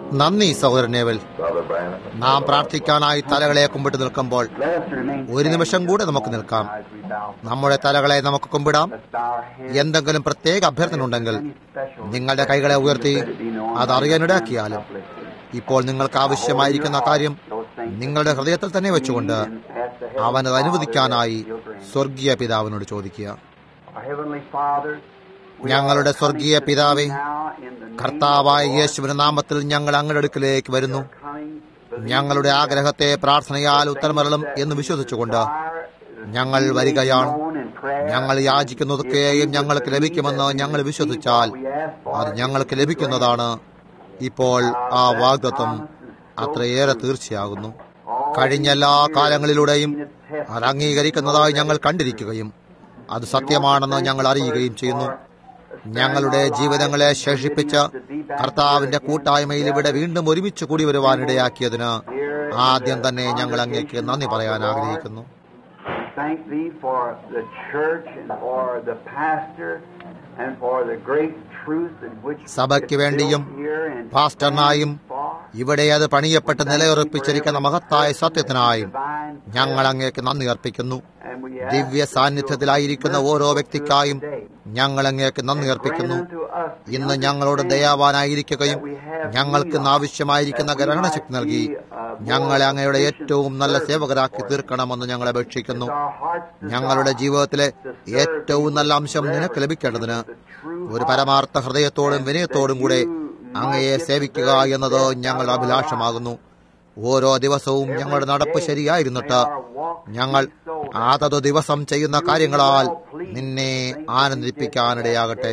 നന്ദി സഹോദരനേവൽ Brother Branham. നാം പ്രാർത്ഥിക്കാനായി തലകളെ കുമ്പിട്ട് നിൽക്കുമ്പോൾ Let us remain ഒരു നിമിഷം standing കൂടെ നമുക്ക് നിൽക്കാം as we bow. നമ്മുടെ തലകളെ നമുക്ക് കുമ്പിടാം Let's bow our heads. എന്തെങ്കിലും പ്രത്യേക അഭ്യർത്ഥന ഉണ്ടെങ്കിൽ Any special നിങ്ങളുടെ കൈകളെ ഉയർത്തി let it be known അത് അറിയാനിടയാക്കിയാലും ഇപ്പോൾ നിങ്ങൾക്ക് ആവശ്യമായിരിക്കുന്ന കാര്യം നിങ്ങളുടെ ഹൃദയത്തിൽ തന്നെ വെച്ചുകൊണ്ട് അവനത് അനുവദിക്കാനായി സ്വർഗീയ പിതാവിനോട് ചോദിക്കുക Our Heavenly Father, we ഞങ്ങളുടെ are സ്വർഗീയ coming to പിതാവേ, you now in the name കർത്താവായ of the Lord. യേശുവിന്റെ നാമത്തിൽ ഞങ്ങൾ അങ്ങയുടെ അടുക്കിലേക്ക് വരുന്നു Coming, believing ഞങ്ങളുടെ that ആഗ്രഹത്തെ പ്രാർത്ഥനയാൽ ഉത്തരമരളും എന്ന് വിശ്വസിച്ചുകൊണ്ട് ഞങ്ങൾ വരികയാണ് ഞങ്ങൾ യാചിക്കുന്നതൊക്കെയും ഞങ്ങൾക്ക് ലഭിക്കുമെന്ന് ഞങ്ങൾ വിശ്വസിച്ചാൽ അത് ഞങ്ങൾക്ക് ലഭിക്കുന്നതാണ് ഇപ്പോൾ ആ വാഗ്ദത്വം അത്രയേറെ തീർച്ചയാകുന്നു കഴിഞ്ഞ എല്ലാ കാലങ്ങളിലൂടെയും അത് അംഗീകരിക്കുന്നതായി ഞങ്ങൾ കണ്ടിരിക്കുകയും അത് സത്യമാണെന്ന് ഞങ്ങൾ അറിയുകയും ചെയ്യുന്നു ഞങ്ങളുടെ ജീവിതങ്ങളെ ശേഷിപ്പിച്ച് കർത്താവിന്റെ കൂട്ടായ്മയിൽ ഇവിടെ വീണ്ടും ഒരുമിച്ച് കൂടി വരുവാനിടയാക്കിയതിന് ആദ്യം തന്നെ ഞങ്ങൾ അങ്ങേക്ക് നന്ദി പറയാൻ ആഗ്രഹിക്കുന്നു Thank thee for the church and for the pastor and for the great truth in which സഭയ്ക്ക് it's വേണ്ടിയും built here and പാസ്റ്ററിനായും for ഇവിടെ അത് പണിയപ്പെട്ട് നിലയുറപ്പിച്ചിരിക്കുന്ന മഹത്തായ സത്യത്തിനായും divine ഞങ്ങൾ അങ്ങേക്ക് നന്ദി അർപ്പിക്കുന്നു and we ask ദിവ്യ സാന്നിധ്യത്തിലായിരിക്കുന്ന ഓരോ വ്യക്തിക്കായും ഞങ്ങൾ അങ്ങേക്ക് നന്ദി അർപ്പിക്കുന്നു ഇന്ന് ഞങ്ങളോട് ദയാവാനായിരിക്കുകയും ഞങ്ങൾക്ക് ഇന്ന് ആവശ്യമായിരിക്കുന്ന ഗ്രഹണശക്തി നൽകി ഞങ്ങളെ അങ്ങയുടെ ഏറ്റവും നല്ല സേവകരാക്കി തീർക്കണമെന്ന് ഞങ്ങൾ അപേക്ഷിക്കുന്നു ഞങ്ങളുടെ ജീവിതത്തിലെ ഏറ്റവും നല്ല അംശം നിനക്ക് ലഭിക്കേണ്ടതിന് ഒരു പരമാർത്ഥ ഹൃദയത്തോടും വിനയത്തോടും കൂടെ അങ്ങയെ സേവിക്കുക എന്നത് ഞങ്ങളുടെ അഭിലാഷമാകുന്നു ഓരോ ദിവസവും ഞങ്ങളുടെ നടപ്പ് ശരിയായിരുന്നിട്ട് ഞങ്ങൾ അതത് ദിവസം ചെയ്യുന്ന കാര്യങ്ങളാൽ നിന്നെ ആനന്ദിപ്പിക്കാനിടയാകട്ടെ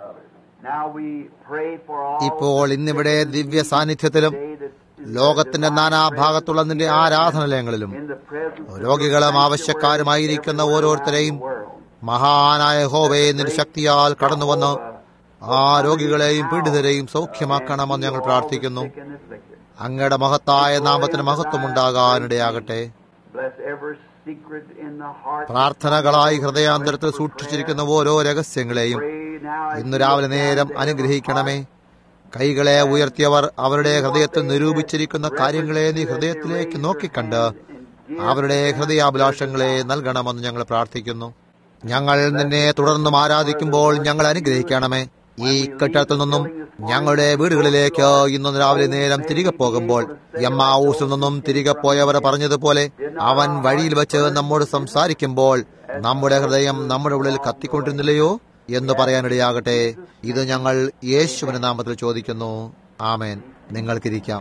Now we pray for all ഇപ്പോൾ ഇന്നിവിടെ ദിവ്യ സാന്നിധ്യത്തിലും ലോകത്തിന്റെ നാനാഭാഗത്തുള്ള നിന്റെ ആരാധനാലയങ്ങളിലും in the presence of രോഗികളും ആവശ്യക്കാരുമായിരിക്കുന്ന ഓരോരുത്തരെയും മഹാനായ ഹോവയെ നിന്റെ ശക്തിയാൽ കടന്നുവന്ന് ആ രോഗികളെയും പീഡിതരെയും സൗഖ്യമാക്കണമെന്ന് ഞങ്ങൾ പ്രാർത്ഥിക്കുന്നു sick and afflicted. അങ്ങയുടെ മഹത്തായ നാമത്തിന് മഹത്വമുണ്ടാകാനിടയാകട്ടെ Bless every secret in the heart. പ്രാർത്ഥനകളായി ഹൃദയാന്തരത്തിൽ സൂക്ഷിച്ചിരിക്കുന്ന ഓരോ രഹസ്യങ്ങളെയും Pray now as ഇന്ന് you രാവിലെ look down നേരം into every അനുഗ്രഹിക്കണമേ കൈകളെ ഉയർത്തിയവർ അവരുടെ ഹൃദയത്തിൽ നിരൂപിച്ചിരിക്കുന്ന കാര്യങ്ങളെ നീ ഹൃദയത്തിലേക്ക് നോക്കിക്കണ്ട് അവരുടെ ഹൃദയാഭിലാഷങ്ങളെ നൽകണമെന്ന് ഞങ്ങൾ പ്രാർത്ഥിക്കുന്നു ഞങ്ങൾ നിന്നെ തുടർന്നും ആരാധിക്കുമ്പോൾ ഞങ്ങൾ അനുഗ്രഹിക്കണമേ ഈ കെട്ടിടത്തിൽ നിന്നും ഞങ്ങളുടെ വീടുകളിലേക്ക് ഇന്ന് രാവിലെ നേരം തിരികെ പോകുമ്പോൾ എമ്മാവൂസിൽ നിന്നും തിരികെ പോയവർ പറഞ്ഞതുപോലെ അവൻ വഴിയിൽ വെച്ച് നമ്മോട് സംസാരിക്കുമ്പോൾ നമ്മുടെ ഹൃദയം നമ്മുടെ ഉള്ളിൽ കത്തിക്കൊണ്ടിരുന്നില്ലയോ എന്ന് പറയാനിടയാകട്ടെ ഇത് ഞങ്ങൾ യേശുവിന്റെ നാമത്തിൽ ചോദിക്കുന്നു ആമേൻ നിങ്ങൾക്കിരിക്കാം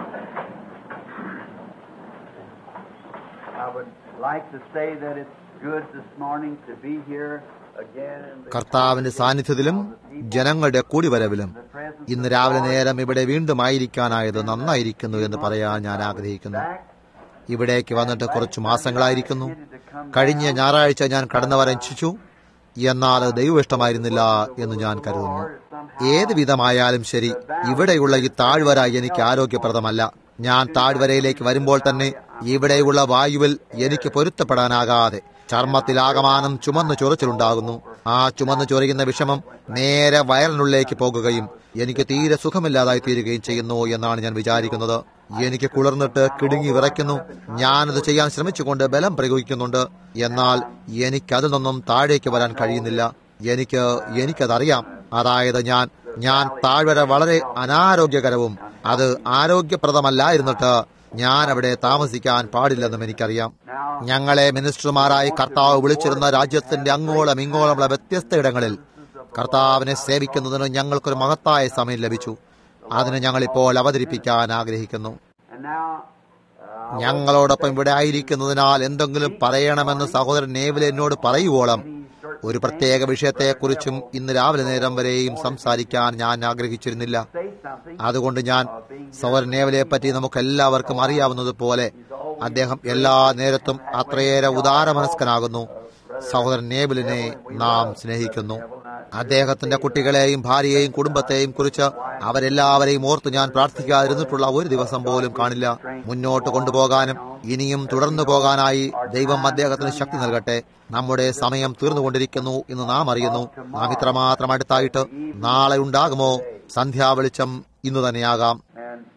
I would like to say that it's good this morning to be here again in the, കർത്താവിന്റെ സാന്നിധ്യത്തിലും ജനങ്ങളുടെ കൂടിവരവിലും the presence ഇന്ന് രാവിലെ നേരം ഇവിടെ വീണ്ടും ആയിരിക്കാനായത് നന്നായിരിക്കുന്നു എന്ന് പറയാൻ ഞാൻ ആഗ്രഹിക്കുന്നു back. ഇവിടേക്ക് വന്നിട്ട് കുറച്ചു മാസങ്ങളായിരിക്കുന്നു കഴിഞ്ഞ ഞായറാഴ്ച ഞാൻ കടന്നു വരാൻ ഇച്ഛിച്ചു എന്നാൽ അത് ദൈവഇഷ്ടമായിരുന്നില്ല എന്ന് ഞാൻ കരുതുന്നു ഏത് വിധമായാലും ശരി ഇവിടെയുള്ള ഈ താഴ്വര എനിക്ക് ആരോഗ്യപ്രദമല്ല ഞാൻ താഴ്വരയിലേക്ക് വരുമ്പോൾ തന്നെ ഇവിടെയുള്ള വായുവിൽ എനിക്ക് പൊരുത്തപ്പെടാനാകാതെ ചർമ്മത്തിലാകമാനം ചുമന്ന് ചൊറിച്ചിലുണ്ടാകുന്നു ആ ചുമന്ന് ചൊറിയുന്ന വിഷമം നേരെ വയറിനുള്ളിലേക്ക് പോകുകയും എനിക്ക് തീരെ സുഖമില്ലാതായി തീരുകയും ചെയ്യുന്നു എന്നാണ് ഞാൻ വിചാരിക്കുന്നത് എനിക്ക് കുളിർന്നിട്ട് കിടുങ്ങി വിറയ്ക്കുന്നു ഞാനത് ചെയ്യാൻ ശ്രമിച്ചുകൊണ്ട് ബലം പ്രയോഗിക്കുന്നുണ്ട് എന്നാൽ എനിക്കതിൽ നിന്നും താഴേക്ക് വരാൻ കഴിയുന്നില്ല എനിക്ക് എനിക്കതറിയാം അതായത് ഞാൻ ഞാൻ താഴ്വര വളരെ അനാരോഗ്യകരവും അത് ആരോഗ്യപ്രദമല്ലായിരുന്നിട്ട് ഞാൻ അവിടെ താമസിക്കാൻ പാടില്ലെന്നും എനിക്കറിയാം ഞങ്ങളെ മിനിസ്റ്റർമാരായി കർത്താവ് വിളിച്ചിരുന്ന രാജ്യത്തിന്റെ അങ്ങോളം ഇങ്ങോളമുള്ള വ്യത്യസ്ത ഇടങ്ങളിൽ കർത്താവിനെ സേവിക്കുന്നതിന് ഞങ്ങൾക്കൊരു മഹത്തായ സമയം ലഭിച്ചു അതിന് ഞങ്ങളിപ്പോൾ അവതരിപ്പിക്കാൻ ആഗ്രഹിക്കുന്നു And now, uh, ഞങ്ങളോടൊപ്പം ഇവിടെ ആയിരിക്കുന്നതിനാൽ എന്തെങ്കിലും പറയണമെന്ന് സഹോദരൻ നേവിൽ എന്നോട് പറയുവോളം ഒരു പ്രത്യേക വിഷയത്തെക്കുറിച്ചും ഇന്ന് രാവിലെ നേരം വരെയും സംസാരിക്കാൻ ഞാൻ ആഗ്രഹിച്ചിരുന്നില്ല say something. അതുകൊണ്ട് ഞാൻ സഹോദരൻ നേവലെ പറ്റി നമുക്ക് എല്ലാവർക്കും അറിയാവുന്നതുപോലെ അദ്ദേഹം എല്ലാ നേരത്തും അത്രയേറെ ഉദാരമനസ്കനാകുന്നു സഹോദരൻ നേബിലിനെ നാം സ്നേഹിക്കുന്നു അദ്ദേഹത്തിന്റെ കുട്ടികളെയും ഭാര്യയെയും കുടുംബത്തെയും കുറിച്ച് അവരെല്ലാവരെയും ഓർത്ത് ഞാൻ പ്രാർത്ഥിക്കാതിരുന്നിട്ടുള്ള ഒരു ദിവസം പോലും കാണില്ല മുന്നോട്ട് കൊണ്ടുപോകാനും ഇനിയും തുടർന്നു പോകാനായി ദൈവം അദ്ദേഹത്തിന് ശക്തി നൽകട്ടെ നമ്മുടെ സമയം തീർന്നുകൊണ്ടിരിക്കുന്നു എന്ന് നാം അറിയുന്നു നാം ഇത്രമാത്രം അടുത്തായിട്ട് നാളെ ഉണ്ടാകുമോ സന്ധ്യാവെളിച്ചം ഇന്നു തന്നെയാകാം And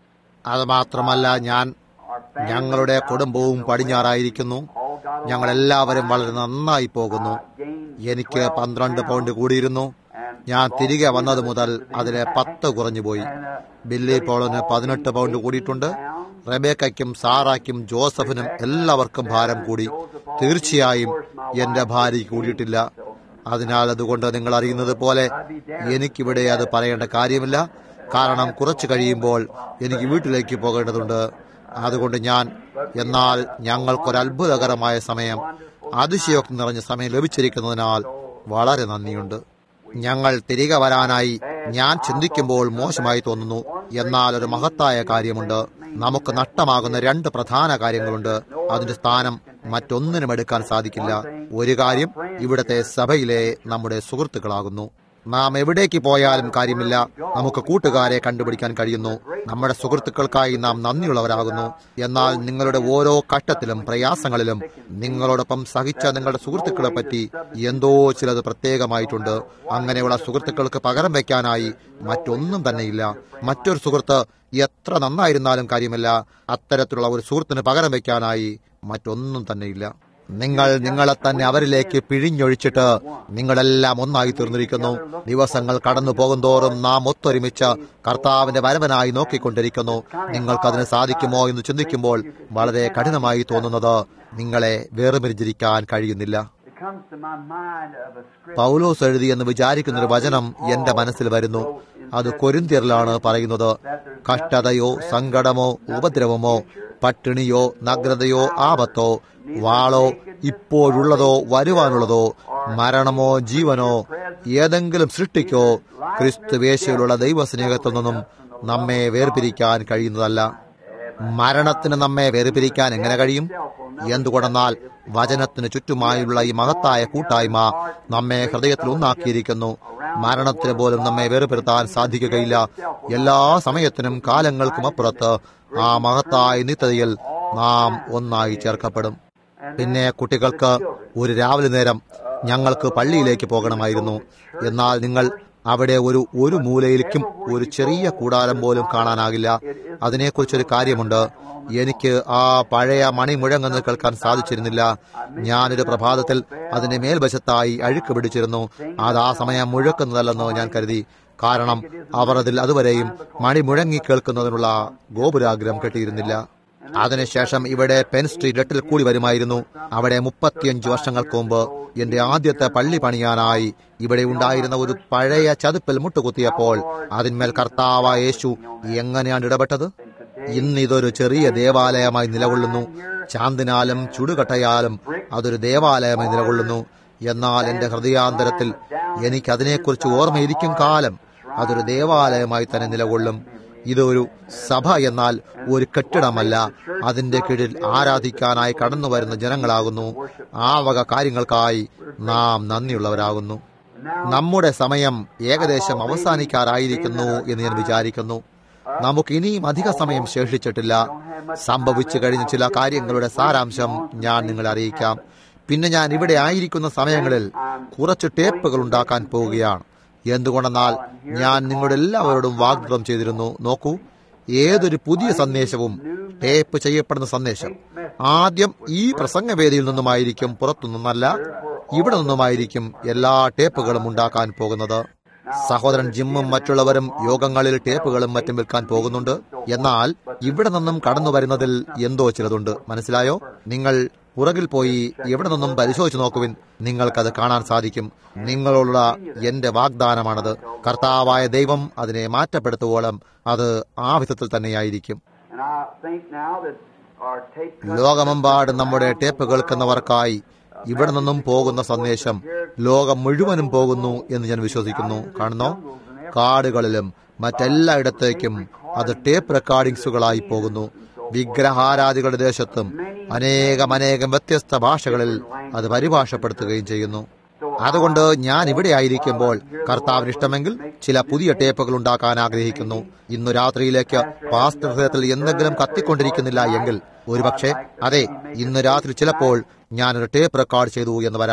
അത് മാത്രമല്ല ഞാൻ Our family ഞങ്ങളുടെ is കുടുംബവും പടിഞ്ഞാറായിരിക്കുന്നു all got along ഞങ്ങളെല്ലാവരും വളരെ നന്നായി പോകുന്നു gained എനിക്ക് 12 പന്ത്രണ്ട് pounds പൗണ്ട് കൂടിയിരുന്നു and ഞാൻ lost തിരികെ വന്നത് three മുതൽ within അതിലെ that. പത്ത് കുറഞ്ഞു പോയി And, uh, ബില്ലി പോളിന് Paul പതിനെട്ട് gained പൗണ്ട് 18 കൂടിയിട്ടുണ്ട് pounds. റബേക്കയ്ക്കും സാറായ്ക്കും ജോസഫിനും എല്ലാവർക്കും ഭാരം കൂടി തീർച്ചയായും എന്റെ ഭാര്യയ്ക്ക് കൂടിയിട്ടില്ല അതിനാൽ അതുകൊണ്ട് നിങ്ങൾ അറിയുന്നത് പോലെ എനിക്കിവിടെ അത് പറയേണ്ട കാര്യമില്ല കാരണം കുറച്ചു കഴിയുമ്പോൾ എനിക്ക് വീട്ടിലേക്ക് പോകേണ്ടതുണ്ട് അതുകൊണ്ട് ഞാൻ എന്നാൽ ഞങ്ങൾക്കൊരു അത്ഭുതകരമായ സമയം അതിശയോക്തി നിറഞ്ഞ സമയം ലഭിച്ചിരിക്കുന്നതിനാൽ വളരെ നന്ദിയുണ്ട് ഞങ്ങൾ തിരികെ വരാനായി ഞാൻ ചിന്തിക്കുമ്പോൾ മോശമായി തോന്നുന്നു എന്നാൽ ഒരു മഹത്തായ കാര്യമുണ്ട് നമുക്ക് നഷ്ടമാകുന്ന രണ്ട് പ്രധാന കാര്യങ്ങളുണ്ട് അതിന്റെ സ്ഥാനം മറ്റൊന്നിനും എടുക്കാൻ സാധിക്കില്ല ഒരു കാര്യം ഇവിടത്തെ സഭയിലെ നമ്മുടെ സുഹൃത്തുക്കളാകുന്നു നാം എവിടേക്ക് പോയാലും കാര്യമില്ല നമുക്ക് കൂട്ടുകാരെ കണ്ടുപിടിക്കാൻ കഴിയുന്നു നമ്മുടെ സുഹൃത്തുക്കൾക്കായി നാം നന്ദിയുള്ളവരാകുന്നു എന്നാൽ നിങ്ങളുടെ ഓരോ ഘട്ടത്തിലും പ്രയാസങ്ങളിലും നിങ്ങളോടൊപ്പം സഹിച്ച നിങ്ങളുടെ സുഹൃത്തുക്കളെ പറ്റി എന്തോ ചിലത് പ്രത്യേകമായിട്ടുണ്ട് അങ്ങനെയുള്ള സുഹൃത്തുക്കൾക്ക് പകരം വയ്ക്കാനായി മറ്റൊന്നും തന്നെയില്ല മറ്റൊരു സുഹൃത്ത് എത്ര നന്നായിരുന്നാലും കാര്യമില്ല അത്തരത്തിലുള്ള ഒരു സുഹൃത്തിന് പകരം വയ്ക്കാനായി മറ്റൊന്നും തന്നെയില്ല നിങ്ങൾ നിങ്ങളെ തന്നെ അവരിലേക്ക് പിഴിഞ്ഞൊഴിച്ചിട്ട് നിങ്ങളെല്ലാം ഒന്നായി തീർന്നിരിക്കുന്നു ദിവസങ്ങൾ കടന്നു പോകുന്തോറും നാം ഒത്തൊരുമിച്ച് കർത്താവിന്റെ വരവനായി നോക്കിക്കൊണ്ടിരിക്കുന്നു നിങ്ങൾക്കതിന് സാധിക്കുമോ എന്ന് ചിന്തിക്കുമ്പോൾ വളരെ കഠിനമായി തോന്നുന്നത് നിങ്ങളെ വേർപിരിഞ്ഞിരിക്കാൻ കഴിയുന്നില്ല It comes to my mind of a script പൗലോസ് എഴുതി എന്ന് വിചാരിക്കുന്ന ഒരു വചനം എന്റെ മനസ്സിൽ വരുന്നു അത് കൊരിന്തിയറിലാണ് പറയുന്നത് കഷ്ടതയോ സങ്കടമോ ഉപദ്രവമോ പട്ടിണിയോ നഗ്നതയോ ആപത്തോ വാളോ ഇപ്പോഴുള്ളതോ വരുവാനുള്ളതോ മരണമോ ജീവനോ ഏതെങ്കിലും സൃഷ്ടിക്കോ ക്രിസ്തുവേശയിലുള്ള ദൈവസ്നേഹത്തിൽ നിന്നും നമ്മെ വേർപിരിക്കാൻ കഴിയുന്നതല്ല മരണത്തിന് നമ്മെ വേർപിരിക്കാൻ എങ്ങനെ കഴിയും എന്തുകൊണ്ടെന്നാൽ വചനത്തിന് ചുറ്റുമായുള്ള ഈ മഹത്തായ കൂട്ടായ്മ നമ്മെ ഹൃദയത്തിൽ ഒന്നാക്കിയിരിക്കുന്നു മരണത്തിന് പോലും നമ്മെ വേർപെടുത്താൻ സാധിക്കുകയില്ല എല്ലാ സമയത്തിനും കാലങ്ങൾക്കും അപ്പുറത്ത് ആ മഹത്തായ നിത്യതയിൽ നാം ഒന്നായി ചേർക്കപ്പെടും പിന്നെ കുട്ടികൾക്ക് ഒരു രാവിലെ നേരം ഞങ്ങൾക്ക് പള്ളിയിലേക്ക് പോകണമായിരുന്നു എന്നാൽ നിങ്ങൾ അവിടെ ഒരു ഒരു മൂലയിലേക്കും ഒരു ചെറിയ കൂടാരം പോലും കാണാനാകില്ല അതിനെക്കുറിച്ചൊരു കാര്യമുണ്ട് എനിക്ക് ആ പഴയ മണി മുഴങ്ങുന്നത് കേൾക്കാൻ സാധിച്ചിരുന്നില്ല ഞാനൊരു പ്രഭാതത്തിൽ അതിന്റെ മേൽവശത്തായി അഴുക്ക് പിടിച്ചിരുന്നു അത് ആ സമയം മുഴക്കുന്നതല്ലെന്ന് ഞാൻ കരുതി കാരണം അവർ അതിൽ അതുവരെയും മണി മുഴങ്ങി കേൾക്കുന്നതിനുള്ള ഗോപുരാഗ്രഹം കെട്ടിയിരുന്നില്ല അതിനുശേഷം ഇവിടെ പെൻ സ്ട്രീറ്റ് എട്ടിൽ കൂടി വരുമായിരുന്നു അവിടെ മുപ്പത്തിയഞ്ച് വർഷങ്ങൾക്ക് മുമ്പ് എന്റെ ആദ്യത്തെ പള്ളി പണിയാനായി ഇവിടെ ഉണ്ടായിരുന്ന ഒരു പഴയ ചതുപ്പിൽ മുട്ടുകുത്തിയപ്പോൾ അതിന്മേൽ കർത്താവായ യേശു എങ്ങനെയാണ് ഇടപെട്ടത് ഇന്ന് ഇതൊരു ചെറിയ ദേവാലയമായി നിലകൊള്ളുന്നു ചാന്തിനാലും ചുടുകട്ടയാലും അതൊരു ദേവാലയമായി നിലകൊള്ളുന്നു എന്നാൽ എന്റെ ഹൃദയാന്തരത്തിൽ എനിക്ക് അതിനെക്കുറിച്ച് ഓർമ്മയിരിക്കും കാലം അതൊരു ദേവാലയമായി തന്നെ നിലകൊള്ളും ഇതൊരു സഭ എന്നാൽ ഒരു കെട്ടിടമല്ല അതിന്റെ കീഴിൽ ആരാധിക്കാനായി കടന്നു വരുന്ന ജനങ്ങളാകുന്നു ആ വക കാര്യങ്ങൾക്കായി നാം നന്ദിയുള്ളവരാകുന്നു നമ്മുടെ സമയം ഏകദേശം അവസാനിക്കാറായിരിക്കുന്നു എന്ന് ഞാൻ വിചാരിക്കുന്നു നമുക്ക് ഇനിയും അധിക സമയം ശേഷിച്ചിട്ടില്ല സംഭവിച്ചു കഴിഞ്ഞ ചില കാര്യങ്ങളുടെ സാരാംശം ഞാൻ നിങ്ങളെ അറിയിക്കാം പിന്നെ ഞാൻ ഇവിടെ ആയിരിക്കുന്ന സമയങ്ങളിൽ കുറച്ച് ടേപ്പുകൾ ഉണ്ടാക്കാൻ പോവുകയാണ് എന്തുകൊണ്ടെന്നാൽ ഞാൻ നിങ്ങളുടെ എല്ലാവരോടും വാഗ്ദത്തം ചെയ്തിരുന്നു നോക്കൂ ഏതൊരു പുതിയ സന്ദേശവും ടേപ്പ് ചെയ്യപ്പെടുന്ന സന്ദേശം ആദ്യം ഈ പ്രസംഗവേദിയിൽ നിന്നുമായിരിക്കും പുറത്തുനിന്നല്ല ഇവിടെ നിന്നുമായിരിക്കും എല്ലാ ടേപ്പുകളും ഉണ്ടാക്കാൻ പോകുന്നത് സഹോദരൻ ജിമ്മും മറ്റുള്ളവരും യോഗങ്ങളിൽ ടേപ്പുകളും മറ്റും വിൽക്കാൻ പോകുന്നുണ്ട് എന്നാൽ ഇവിടെ നിന്നും കടന്നു വരുന്നതിൽ എന്തോ ചിലതുണ്ട് മനസ്സിലായോ നിങ്ങൾ പുറകിൽ പോയി എവിടെ നിന്നും പരിശോധിച്ചു നോക്കുവിൻ നിങ്ങൾക്കത് കാണാൻ സാധിക്കും നിങ്ങളുള്ള എന്റെ വാഗ്ദാനമാണത് കർത്താവായ ദൈവം അതിനെ മാറ്റപ്പെടുത്തുവോളം അത് ആ വിധത്തിൽ തന്നെയായിരിക്കും And I think now that our tape cutters- ലോകമെമ്പാടും നമ്മുടെ ടേപ്പ് കേൾക്കുന്നവർക്കായി ഇവിടെ നിന്നും പോകുന്ന സന്ദേശം ലോകം മുഴുവനും പോകുന്നു എന്ന് ഞാൻ വിശ്വസിക്കുന്നു കാണുന്നോ കാടുകളിലും മറ്റെല്ലായിടത്തേക്കും അത് ടേപ്പ് റെക്കോർഡിംഗ്സുകളായി പോകുന്നു വിഗ്രഹാരാധികളുടെ ദേശത്തും അനേകം അനേകം വ്യത്യസ്ത ഭാഷകളിൽ അത് പരിഭാഷപ്പെടുത്തുകയും ചെയ്യുന്നു അതുകൊണ്ട് ഞാൻ ഇവിടെ ആയിരിക്കുമ്പോൾ കർത്താവിന് ഇഷ്ടമെങ്കിൽ ചില പുതിയ ടേപ്പുകൾ ഉണ്ടാക്കാൻ ആഗ്രഹിക്കുന്നു ഇന്നു രാത്രിയിലേക്ക് പാസ്റ്റർ ഹൃദയത്തിൽ എന്തെങ്കിലും കത്തിക്കൊണ്ടിരിക്കുന്നില്ല എങ്കിൽ ഒരുപക്ഷെ അതെ ഇന്ന് രാത്രി ചിലപ്പോൾ ഞാനൊരു ടേപ്പ് റെക്കോർഡ് ചെയ്തു എന്ന് വരാം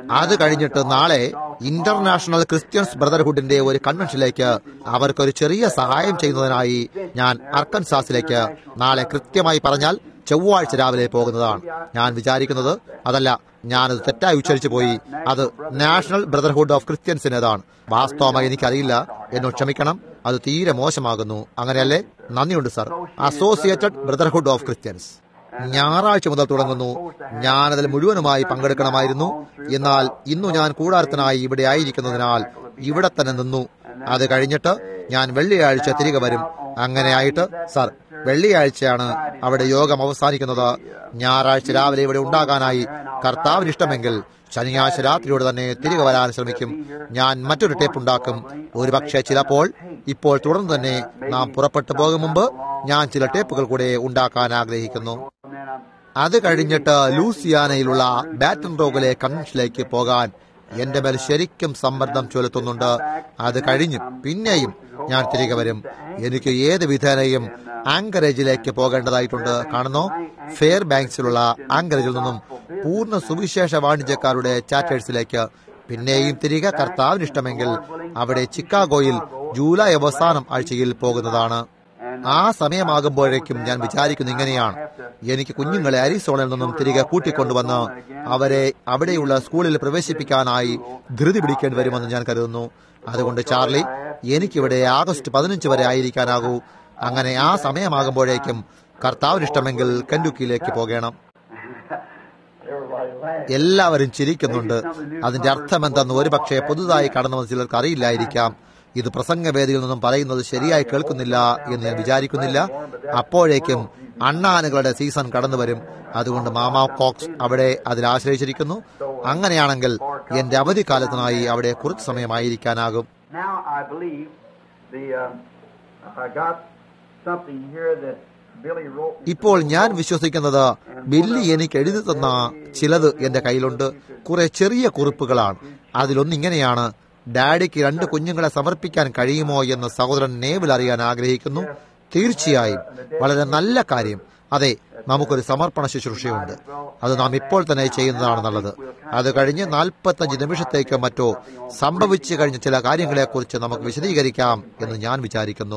അത് കഴിഞ്ഞിട്ട് നാളെ ഇന്റർനാഷണൽ ക്രിസ്ത്യൻസ് ബ്രദർഹുഡിന്റെ ഒരു കൺവെൻഷനിലേക്ക് അവർക്കൊരു ചെറിയ സഹായം ചെയ്യുന്നതിനായി ഞാൻ അർക്കൻസാസിലേക്ക് നാളെ കൃത്യമായി പറഞ്ഞാൽ ചൊവ്വാഴ്ച രാവിലെ പോകുന്നതാണ് ഞാൻ വിചാരിക്കുന്നത് അതല്ല ഞാനത് തെറ്റായി ഉച്ചരിച്ചു പോയി അത് നാഷണൽ ബ്രദർഹുഡ് ഓഫ് ക്രിസ്ത്യൻസിനേതാണ് വാസ്തവമായി എനിക്കറിയില്ല എന്നോട് ക്ഷമിക്കണം അത് തീരെ മോശമാകുന്നു അങ്ങനെയല്ലേ നന്ദിയുണ്ട് sir associated brotherhood of Christians ഞായറാഴ്ച മുതൽ തുടങ്ങുന്നു ഞാനതിൽ മുഴുവനുമായി പങ്കെടുക്കണമായിരുന്നു എന്നാൽ ഇന്നു ഞാൻ കൂടാരത്തിനായി ഇവിടെ ആയിരിക്കുന്നതിനാൽ ഇവിടെ തന്നെ നിന്നു അത് കഴിഞ്ഞിട്ട് ഞാൻ വെള്ളിയാഴ്ച തിരികെ വരും അങ്ങനെയായിട്ട് സർ വെള്ളിയാഴ്ചയാണ് അവിടെ യോഗം അവസാനിക്കുന്നത് ഞായറാഴ്ച രാവിലെ ഇവിടെ ഉണ്ടാകാനായി കർത്താവിന് ഇഷ്ടമെങ്കിൽ ശനിയാഴ്ച രാത്രിയോട് തന്നെ തിരികെ വരാൻ ശ്രമിക്കും ഞാൻ മറ്റൊരു ടേപ്പ് ഉണ്ടാക്കും ഒരുപക്ഷെ ചിലപ്പോൾ ഇപ്പോൾ തുടർന്ന് തന്നെ നാം പുറപ്പെട്ടു പോകും മുമ്പ് ഞാൻ ചില ടേപ്പുകൾ കൂടെ ഉണ്ടാക്കാൻ ആഗ്രഹിക്കുന്നു അത് കഴിഞ്ഞിട്ട് ലൂസിയാനയിലുള്ള ബാറ്റൻ റോഗിലെ കൺവെൻഷനിലേക്ക് പോകാൻ എന്റെ മേൽ ശരിക്കും സമ്മർദ്ദം ചെലുത്തുന്നുണ്ട് അത് കഴിഞ്ഞു പിന്നെയും ഞാൻ തിരികെ വരും എനിക്ക് ഏത് വിധേനയും ആങ്കറേജിലേക്ക് പോകേണ്ടതായിട്ടുണ്ട് കാണുന്നോ ഫെയർ ബാങ്ക്സിലുള്ള ആങ്കറേജിൽ നിന്നും പൂർണ്ണ സുവിശേഷ വാണിജ്യക്കാരുടെ ചാറ്റേഴ്സിലേക്ക് പിന്നെയും തിരികെ കർത്താവിന് ഇഷ്ടമെങ്കിൽ അവിടെ ചിക്കാഗോയിൽ ജൂലൈ അവസാനം ആഴ്ചയിൽ പോകുന്നതാണ് ആ സമയമാകുമ്പോഴേക്കും ഞാൻ വിചാരിക്കുന്നു ഇങ്ങനെയാണ് എനിക്ക് കുഞ്ഞുങ്ങളെ അരിസോണിൽ നിന്നും തിരികെ കൂട്ടിക്കൊണ്ടുവന്ന് അവരെ അവിടെയുള്ള സ്കൂളിൽ പ്രവേശിപ്പിക്കാനായി ധൃതി പിടിക്കേണ്ടി വരുമെന്ന് ഞാൻ കരുതുന്നു അതുകൊണ്ട് ചാർലി എനിക്കിവിടെ ആഗസ്റ്റ് പതിനഞ്ച് വരെ ആയിരിക്കാനാകൂ അങ്ങനെ ആ സമയമാകുമ്പോഴേക്കും കർത്താവിന് ഇഷ്ടമെങ്കിൽ കെൻഡുക്കിയിലേക്ക് പോകണം എല്ലാവരും ചിരിക്കുന്നുണ്ട് അതിന്റെ അർത്ഥം എന്തെന്ന് ഒരുപക്ഷെ പുതുതായി കടന്നു വന്ന ചിലർക്ക് അറിയില്ലായിരിക്കാം ഇത് പ്രസംഗവേദിയിൽ നിന്നും പറയുന്നത് ശരിയായി കേൾക്കുന്നില്ല എന്ന് ഞാൻ വിചാരിക്കുന്നില്ല അപ്പോഴേക്കും അണ്ണാനുകളുടെ സീസൺ കടന്നു വരും അതുകൊണ്ട് മാമാ കോക്സ് അവിടെ അതിൽ ആശ്രയിച്ചിരിക്കുന്നു അങ്ങനെയാണെങ്കിൽ എന്റെ അവധിക്കാലത്തിനായി അവിടെ കുറച്ച് സമയമായിരിക്കാനാകും Now I believe the uh, I got something here that Billy wrote. me ഇപ്പോൾ ഞാൻ വിശ്വസിക്കുന്നത് ബില്ലി എനിക്ക് എഴുതി തന്ന ചിലത് എന്റെ കയ്യിലുണ്ട് കുറെ ചെറിയ കുറിപ്പുകളാണ് അതിലൊന്നിങ്ങനെയാണ് ഡാഡിക്ക് രണ്ട് കുഞ്ഞുങ്ങളെ സമർപ്പിക്കാൻ കഴിയുമോ എന്ന് സഹോദരൻ നേവിൽ അറിയാൻ ആഗ്രഹിക്കുന്നു തീർച്ചയായും വളരെ നല്ല കാര്യം അതെ നമുക്കൊരു സമർപ്പണ ശുശ്രൂഷയുണ്ട് അത് നാം ഇപ്പോൾ തന്നെ ചെയ്യുന്നതാണ് നല്ലത് അത് കഴിഞ്ഞ് നാൽപ്പത്തഞ്ച് നിമിഷത്തേക്ക് മറ്റോ സംഭവിച്ചു കഴിഞ്ഞ ചില കാര്യങ്ങളെക്കുറിച്ച് നമുക്ക് വിശദീകരിക്കാം എന്ന് ഞാൻ വിചാരിക്കുന്നു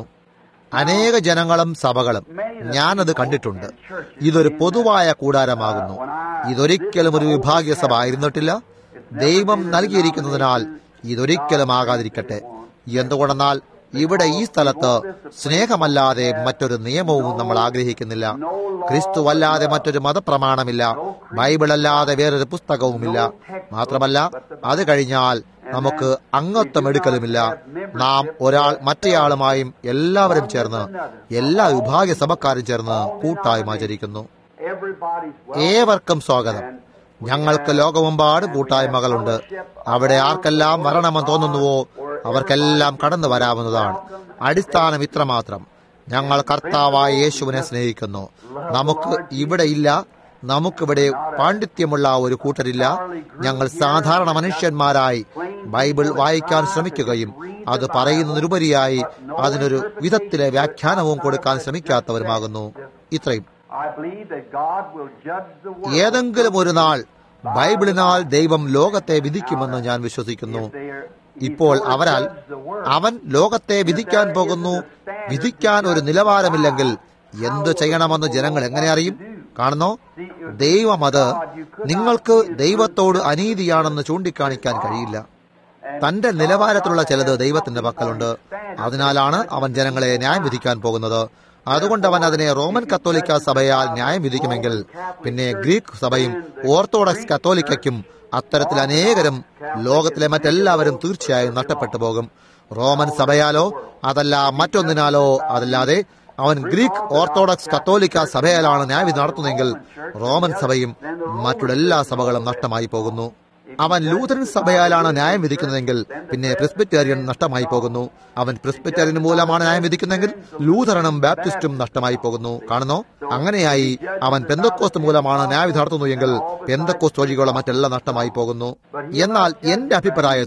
അനേക ജനങ്ങളും സഭകളും ഞാനത് കണ്ടിട്ടുണ്ട് ഇതൊരു പൊതുവായ കൂടാരമാകുന്നു ഇതൊരിക്കലും ഒരു വിഭാഗീയ സഭ ആയിരുന്നിട്ടില്ല ദൈവം നൽകിയിരിക്കുന്നതിനാൽ ഇതൊരിക്കലും ആകാതിരിക്കട്ടെ എന്തുകൊണ്ടെന്നാൽ ഇവിടെ ഈ സ്ഥലത്ത് സ്നേഹമല്ലാതെ മറ്റൊരു നിയമവും നമ്മൾ ആഗ്രഹിക്കുന്നില്ല ക്രിസ്തു അല്ലാതെ മറ്റൊരു മതപ്രമാണമില്ല ബൈബിൾ അല്ലാതെ വേറൊരു പുസ്തകവുമില്ല മാത്രമല്ല അത് കഴിഞ്ഞാൽ നമുക്ക് അംഗത്വം എടുക്കലുമില്ല നാം ഒരാൾ മറ്റേയാളുമായും എല്ലാവരും ചേർന്ന് എല്ലാ വിഭാഗ സഭക്കാരും ചേർന്ന് കൂട്ടായ്മ ആചരിക്കുന്നു Everybody's ഏവർക്കും സ്വാഗതം ഞങ്ങൾക്ക് ലോകമെമ്പാടും കൂട്ടായ്മകളുണ്ട് അവിടെ ആർക്കെല്ലാം വരണമെന്ന് തോന്നുന്നുവോ അവർക്കെല്ലാം കടന്നു വരാവുന്നതാണ് അടിസ്ഥാനം ഇത്രമാത്രം ഞങ്ങൾ കർത്താവായ യേശുവിനെ സ്നേഹിക്കുന്നു നമുക്ക് ഇവിടെ ഇല്ല നമുക്കിവിടെ പാണ്ഡിത്യമുള്ള ഒരു കൂട്ടരില്ല ഞങ്ങൾ സാധാരണ മനുഷ്യന്മാരായി ബൈബിൾ വായിക്കാൻ ശ്രമിക്കുകയും അത് പറയുന്നതിനുപരിയായി അതിനൊരു വിധത്തിലെ വ്യാഖ്യാനവും കൊടുക്കാൻ ശ്രമിക്കാത്തവരുമാകുന്നു ഇത്രയും I believe that God will judge the world. ഏതെങ്കിലും ഒരു നാൾ ബൈബിളിനാൽ ദൈവം ലോകത്തെ വിധിക്കുമെന്ന് ഞാൻ വിശ്വസിക്കുന്നു ഇപ്പോൾ അവരാൽ അവൻ ലോകത്തെ വിധിക്കാൻ പോകുന്നു വിധിക്കാൻ ഒരു നിലവാരമില്ലെങ്കിൽ എന്തു ചെയ്യണമെന്ന് ജനങ്ങൾ എങ്ങനെ അറിയും കാണുന്നോ ദൈവം അത് നിങ്ങൾക്ക് ദൈവത്തോട് അനീതിയാണെന്ന് ചൂണ്ടിക്കാണിക്കാൻ കഴിയില്ല തന്റെ നിലവാരത്തിലുള്ള ചിലത് ദൈവത്തിന്റെ പക്കലുണ്ട് അതിനാലാണ് അവൻ ജനങ്ങളെ ന്യായം വിധിക്കാൻ പോകുന്നത് അതുകൊണ്ട് അവൻ അതിനെ റോമൻ കത്തോലിക്ക സഭയാൽ ന്യായം വിധിക്കുമെങ്കിൽ പിന്നെ ഗ്രീക്ക് സഭയും ഓർത്തഡോക്സ് കത്തോലിക്കയ്ക്കും അത്തരത്തിൽ അനേകരും ലോകത്തിലെ മറ്റെല്ലാവരും തീർച്ചയായും നഷ്ടപ്പെട്ടു പോകും റോമൻ സഭയാലോ അതല്ല മറ്റൊന്നിനാലോ അതല്ലാതെ അവൻ ഗ്രീക്ക് ഓർത്തഡോക്സ് കത്തോലിക്ക സഭയാലാണ് ന്യായവിധി നടത്തുന്നതെങ്കിൽ റോമൻ സഭയും മറ്റുള്ള എല്ലാ സഭകളും നഷ്ടമായി പോകുന്നു അവൻ ലൂഥറൻ സഭയാലാണ് ന്യായം വിധിക്കുന്നതെങ്കിൽ പിന്നെ പ്രിസ്ബിറ്റേറിയൻ നഷ്ടമായി പോകുന്നു അവൻ പ്രിസ്ബിറ്റേറിയൻ മൂലമാണ് ന്യായം വിധിക്കുന്നതെങ്കിൽ ലൂഥറനും ബാപ്റ്റിസ്റ്റും നഷ്ടമായി പോകുന്നു കാണുന്നോ അങ്ങനെയായി അവൻ പെന്തക്കോസ്റ്റ് മൂലമാണ് ന്യായവിധി നടത്തുന്നു എങ്കിൽ പെന്തക്കോസ്റ്റ് വഴികളുള്ള മറ്റെല്ലാം നഷ്ടമായി പോകുന്നു എന്നാൽ എന്റെ അഭിപ്രായത്തിൽ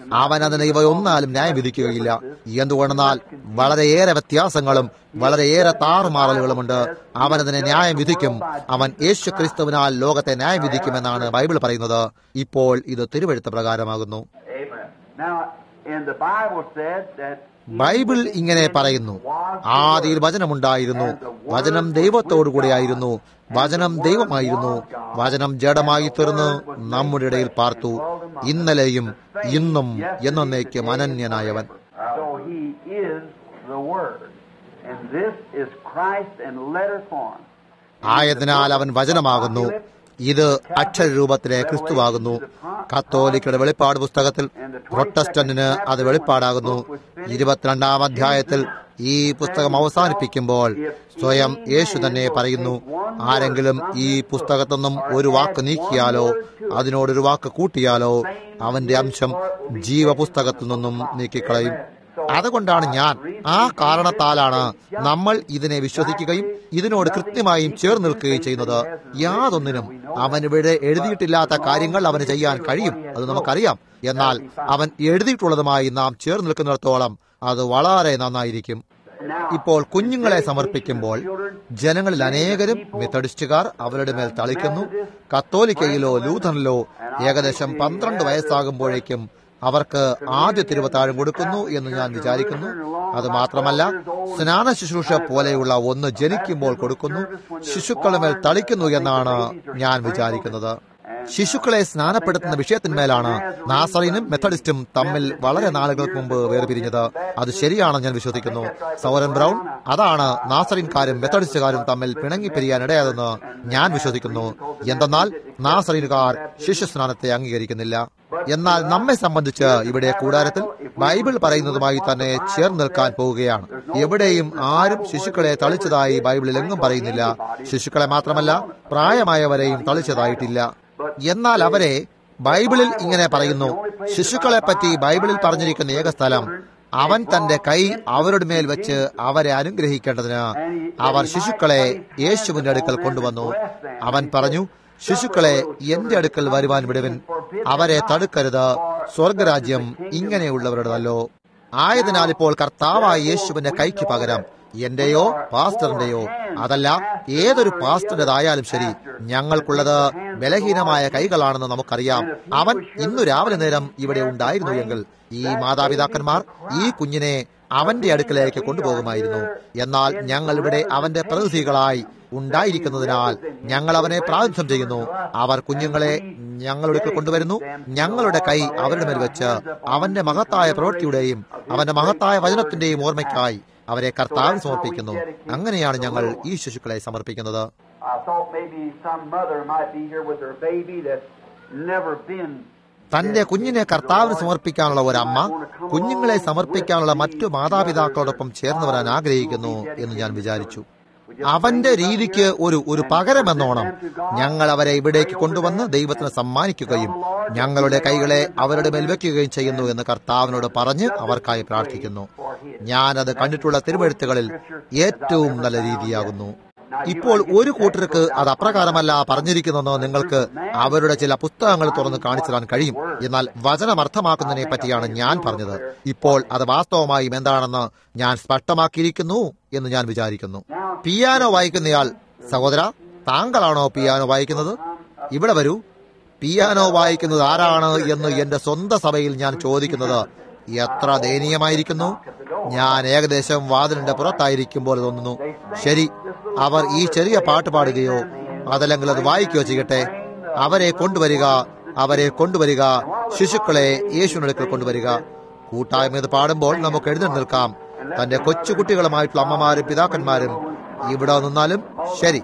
അവൻ അതിന് ഇവയൊന്നാലും ന്യായം വിധിക്കുകയില്ല എന്തുകൊണ്ടെന്നാൽ വളരെയേറെ വ്യത്യാസങ്ങളും വളരെയേറെ താറുമാറലുകളുമുണ്ട് അവൻ അതിനെ ന്യായം വിധിക്കും അവൻ യേശു ക്രിസ്തുവിനാൽ ലോകത്തെ ന്യായം വിധിക്കുമെന്നാണ് ബൈബിൾ പറയുന്നത് ഇപ്പോൾ ഇത് തിരുവഴുത്ത പ്രകാരമാകുന്നു Now, in the Bible said that Bible ഇങ്ങനെ പറയുന്നു ആദിയിൽ വചനമുണ്ടായിരുന്നു വചനം ദൈവത്തോടുകൂടിയായിരുന്നു വചനം ദൈവമായിരുന്നു വചനം ജഡമായി തീർന്ന് നമ്മുടെ ഇടയിൽ പാർത്തു ഇന്നലെയും ഇന്നും എന്നേക്കും അനന്യനായവൻ so he is the Word. And this is Christ in letter form. ആയതിനാൽ അവൻ വചനമാകുന്നു ഇത് അക്ഷരരൂപത്തിലെ ക്രിസ്തുവാകുന്നു കത്തോലിക്കയുടെ വെളിപ്പാട് പുസ്തകത്തിൽ പ്രൊട്ടസ്റ്റന്റിന് അത് വെളിപ്പാടാകുന്നു ഇരുപത്തിരണ്ടാം അധ്യായത്തിൽ ഈ പുസ്തകം അവസാനിപ്പിക്കുമ്പോൾ സ്വയം യേശു തന്നെ പറയുന്നു ആരെങ്കിലും ഈ പുസ്തകത്തു നിന്നും ഒരു വാക്ക് നീക്കിയാലോ അതിനോടൊരു വാക്ക് കൂട്ടിയാലോ അവന്റെ അംശം ജീവപുസ്തകത്തിൽ നിന്നും നീക്കിക്കളയും അതുകൊണ്ടാണ് ഞാൻ ആ കാരണത്താലാണ് നമ്മൾ ഇതിനെ വിശ്വസിക്കുകയും ഇതിനോട് കൃത്യമായും ചേർന്ന് നിൽക്കുകയും ചെയ്യുന്നത് യാതൊന്നിനും അവൻ ഇവിടെ എഴുതിയിട്ടില്ലാത്ത കാര്യങ്ങൾ അവന് ചെയ്യാൻ കഴിയും അത് നമുക്കറിയാം എന്നാൽ അവൻ എഴുതിയിട്ടുള്ളതുമായി നാം ചേർന്ന് നിൽക്കുന്നിടത്തോളം അത് വളരെ നന്നായിരിക്കും ഇപ്പോൾ കുഞ്ഞുങ്ങളെ സമർപ്പിക്കുമ്പോൾ ജനങ്ങളിൽ അനേകരും മെത്തഡിസ്റ്റുകാർ അവരുടെ മേൽ തളിക്കുന്നു കത്തോലിക്കയിലോ ലൂഥറിലോ ഏകദേശം പന്ത്രണ്ട് വയസ്സാകുമ്പോഴേക്കും അവർക്ക് ആദ്യ തിരുവത്താഴം കൊടുക്കുന്നു എന്ന് ഞാൻ വിചാരിക്കുന്നു അത് മാത്രമല്ല സ്നാന ശുശ്രൂഷ പോലെയുള്ള ഒന്ന് ജനിക്കുമ്പോൾ കൊടുക്കുന്നു ശിശുക്കളുടെ മേൽ തളിക്കുന്നു എന്നാണ് ഞാൻ വിചാരിക്കുന്നത് ശിശുക്കളെ സ്നാനപ്പെടുത്തുന്ന വിഷയത്തിന്മേലാണ് നാസറിനും മെത്തഡിസ്റ്റും തമ്മിൽ വളരെ നാളുകൾക്ക് മുമ്പ് വേർപിരിഞ്ഞത് അത് ശരിയാണെന്ന് ഞാൻ വിശ്വസിക്കുന്നു സൗരൻ ബ്രൗൺ അതാണ് നാസറിൻകാരും മെത്തഡിസ്റ്റുകാരും തമ്മിൽ പിണങ്ങിപ്പിരിയാൻ ഇടയാതെന്ന് ഞാൻ വിശ്വസിക്കുന്നു എന്തെന്നാൽ നാസറിനുകാർ ശിശുസ്നാനത്തെ അംഗീകരിക്കുന്നില്ല എന്നാൽ നമ്മെ സംബന്ധിച്ച് ഇവിടെ കൂടാരത്തിൽ ബൈബിൾ പറയുന്നതുമായി തന്നെ ചേർന്ന് നിൽക്കാൻ പോവുകയാണ് എവിടെയും ആരും ശിശുക്കളെ തളിച്ചതായി ബൈബിളിൽ എങ്ങും പറയുന്നില്ല ശിശുക്കളെ മാത്രമല്ല പ്രായമായവരെയും തളിച്ചതായിട്ടില്ല എന്നാൽ അവരെ ബൈബിളിൽ ഇങ്ങനെ പറയുന്നു ശിശുക്കളെ പറ്റി ബൈബിളിൽ പറഞ്ഞിരിക്കുന്ന ഏക സ്ഥലം അവൻ തന്റെ കൈ അവരുടെ മേൽ വെച്ച് അവരെ അനുഗ്രഹിക്കേണ്ടതിന് അവർ ശിശുക്കളെ യേശുവിന്റെ അടുക്കൽ കൊണ്ടുവന്നു അവൻ പറഞ്ഞു ശിശുക്കളെ എന്റെ അടുക്കൽ വരുവാൻ വിടുവിൻ അവരെ തടുക്കരുത് സ്വർഗരാജ്യം ഇങ്ങനെയുള്ളവരുടേതല്ലോ ആയതിനാൽ ഇപ്പോൾ കർത്താവായ യേശുവിന്റെ കൈക്ക് പകരം എന്റെയോ പാസ്റ്ററിന്റെയോ അതല്ല ഏതൊരു പാസ്റ്ററിന്റേതായാലും ശരി ഞങ്ങൾക്കുള്ളത് ബലഹീനമായ കൈകളാണെന്ന് നമുക്കറിയാം അവൻ ഇന്നു രാവിലെ നേരം ഇവിടെ ഉണ്ടായിരുന്നു എങ്കിൽ ഈ മാതാപിതാക്കന്മാർ ഈ കുഞ്ഞിനെ അവന്റെ അടുക്കലേക്ക് കൊണ്ടുപോകുമായിരുന്നു എന്നാൽ ഞങ്ങൾ ഇവിടെ അവന്റെ പ്രതിനിധികളായി ഉണ്ടായിരിക്കുന്നതിനാൽ ഞങ്ങൾ അവനെ പ്രാതിനിധ്യം ചെയ്യുന്നു അവർ കുഞ്ഞുങ്ങളെ ഞങ്ങളുടെ അടുക്കൽ കൊണ്ടുവരുന്നു ഞങ്ങളുടെ കൈ അവരുടെ മേൽ വെച്ച് അവന്റെ മഹത്തായ പ്രവൃത്തിയുടെയും അവന്റെ മഹത്തായ വചനത്തിന്റെയും ഓർമ്മയ്ക്കായി അവരെ കർത്താവിന് സമർപ്പിക്കുന്നു അങ്ങനെയാണ് ഞങ്ങൾ ഈ ശിശുക്കളെ സമർപ്പിക്കുന്നത് I thought maybe some mother might be here with her baby that's never been തന്റെ കുഞ്ഞിനെ കർത്താവിന് സമർപ്പിക്കാനുള്ള ഒരമ്മ കുഞ്ഞുങ്ങളെ സമർപ്പിക്കാനുള്ള മറ്റു മാതാപിതാക്കളോടൊപ്പം ചേർന്ന് വരാൻ ആഗ്രഹിക്കുന്നു എന്ന് ഞാൻ വിചാരിച്ചു അവന്റെ രീതിക്ക് ഒരു ഒരു പകരമെന്നോണം ഞങ്ങൾ അവരെ ഇവിടേക്ക് കൊണ്ടുവന്ന് ദൈവത്തിന് സമ്മാനിക്കുകയും ഞങ്ങളുടെ കൈകളെ അവരുടെ മേൽ വെക്കുകയും ചെയ്യുന്നു എന്ന് കർത്താവിനോട് പറഞ്ഞ് അവർക്കായി പ്രാർത്ഥിക്കുന്നു ഞാനത് കണ്ടിട്ടുള്ള തിരുവഴുത്തുകളിൽ ഏറ്റവും നല്ല രീതിയാകുന്നു ഇപ്പോൾ ഒരു കൂട്ടർക്ക് അത് അപ്രകാരമല്ല പറഞ്ഞിരിക്കുന്നെന്ന് നിങ്ങൾക്ക് അവരുടെ ചില പുസ്തകങ്ങൾ തുറന്ന് കാണിച്ചു തരാൻ കഴിയും എന്നാൽ വചനം അർത്ഥമാക്കുന്നതിനെ പറ്റിയാണ് ഞാൻ പറഞ്ഞത് ഇപ്പോൾ അത് വാസ്തവമായും എന്താണെന്ന് ഞാൻ സ്പഷ്ടമാക്കിയിരിക്കുന്നു എന്ന് ഞാൻ വിചാരിക്കുന്നു പിയാനോ വായിക്കുന്നയാൾ സഹോദര താങ്കളാണോ പിയാനോ വായിക്കുന്നത് ഇവിടെ വരൂ പിയാനോ വായിക്കുന്നത് ആരാണ് എന്ന് എന്റെ സ്വന്തം സഭയിൽ ഞാൻ ചോദിക്കുന്നത് എത്ര ദയനീയമായിരിക്കുന്നു ഞാൻ ഏകദേശം വാതിലിന്റെ പുറത്തായിരിക്കുമ്പോൾ തോന്നുന്നു ശരി അവർ ഈ ചെറിയ പാട്ട് പാടുകയോ അതല്ലെങ്കിൽ അത് വായിക്കുകയോ ചെയ്യട്ടെ അവരെ കൊണ്ടുവരിക അവരെ കൊണ്ടുവരിക ശിശുക്കളെ യേശുവിനടുക്കൽ കൊണ്ടുവരിക കൂട്ടായ്മ ഇത് പാടുമ്പോൾ നമുക്ക് എഴുതി നിൽക്കാം തന്റെ കൊച്ചു കുട്ടികളുമായിട്ടുള്ള അമ്മമാരും പിതാക്കന്മാരും ഇവിടെ നിന്നാലും ശരി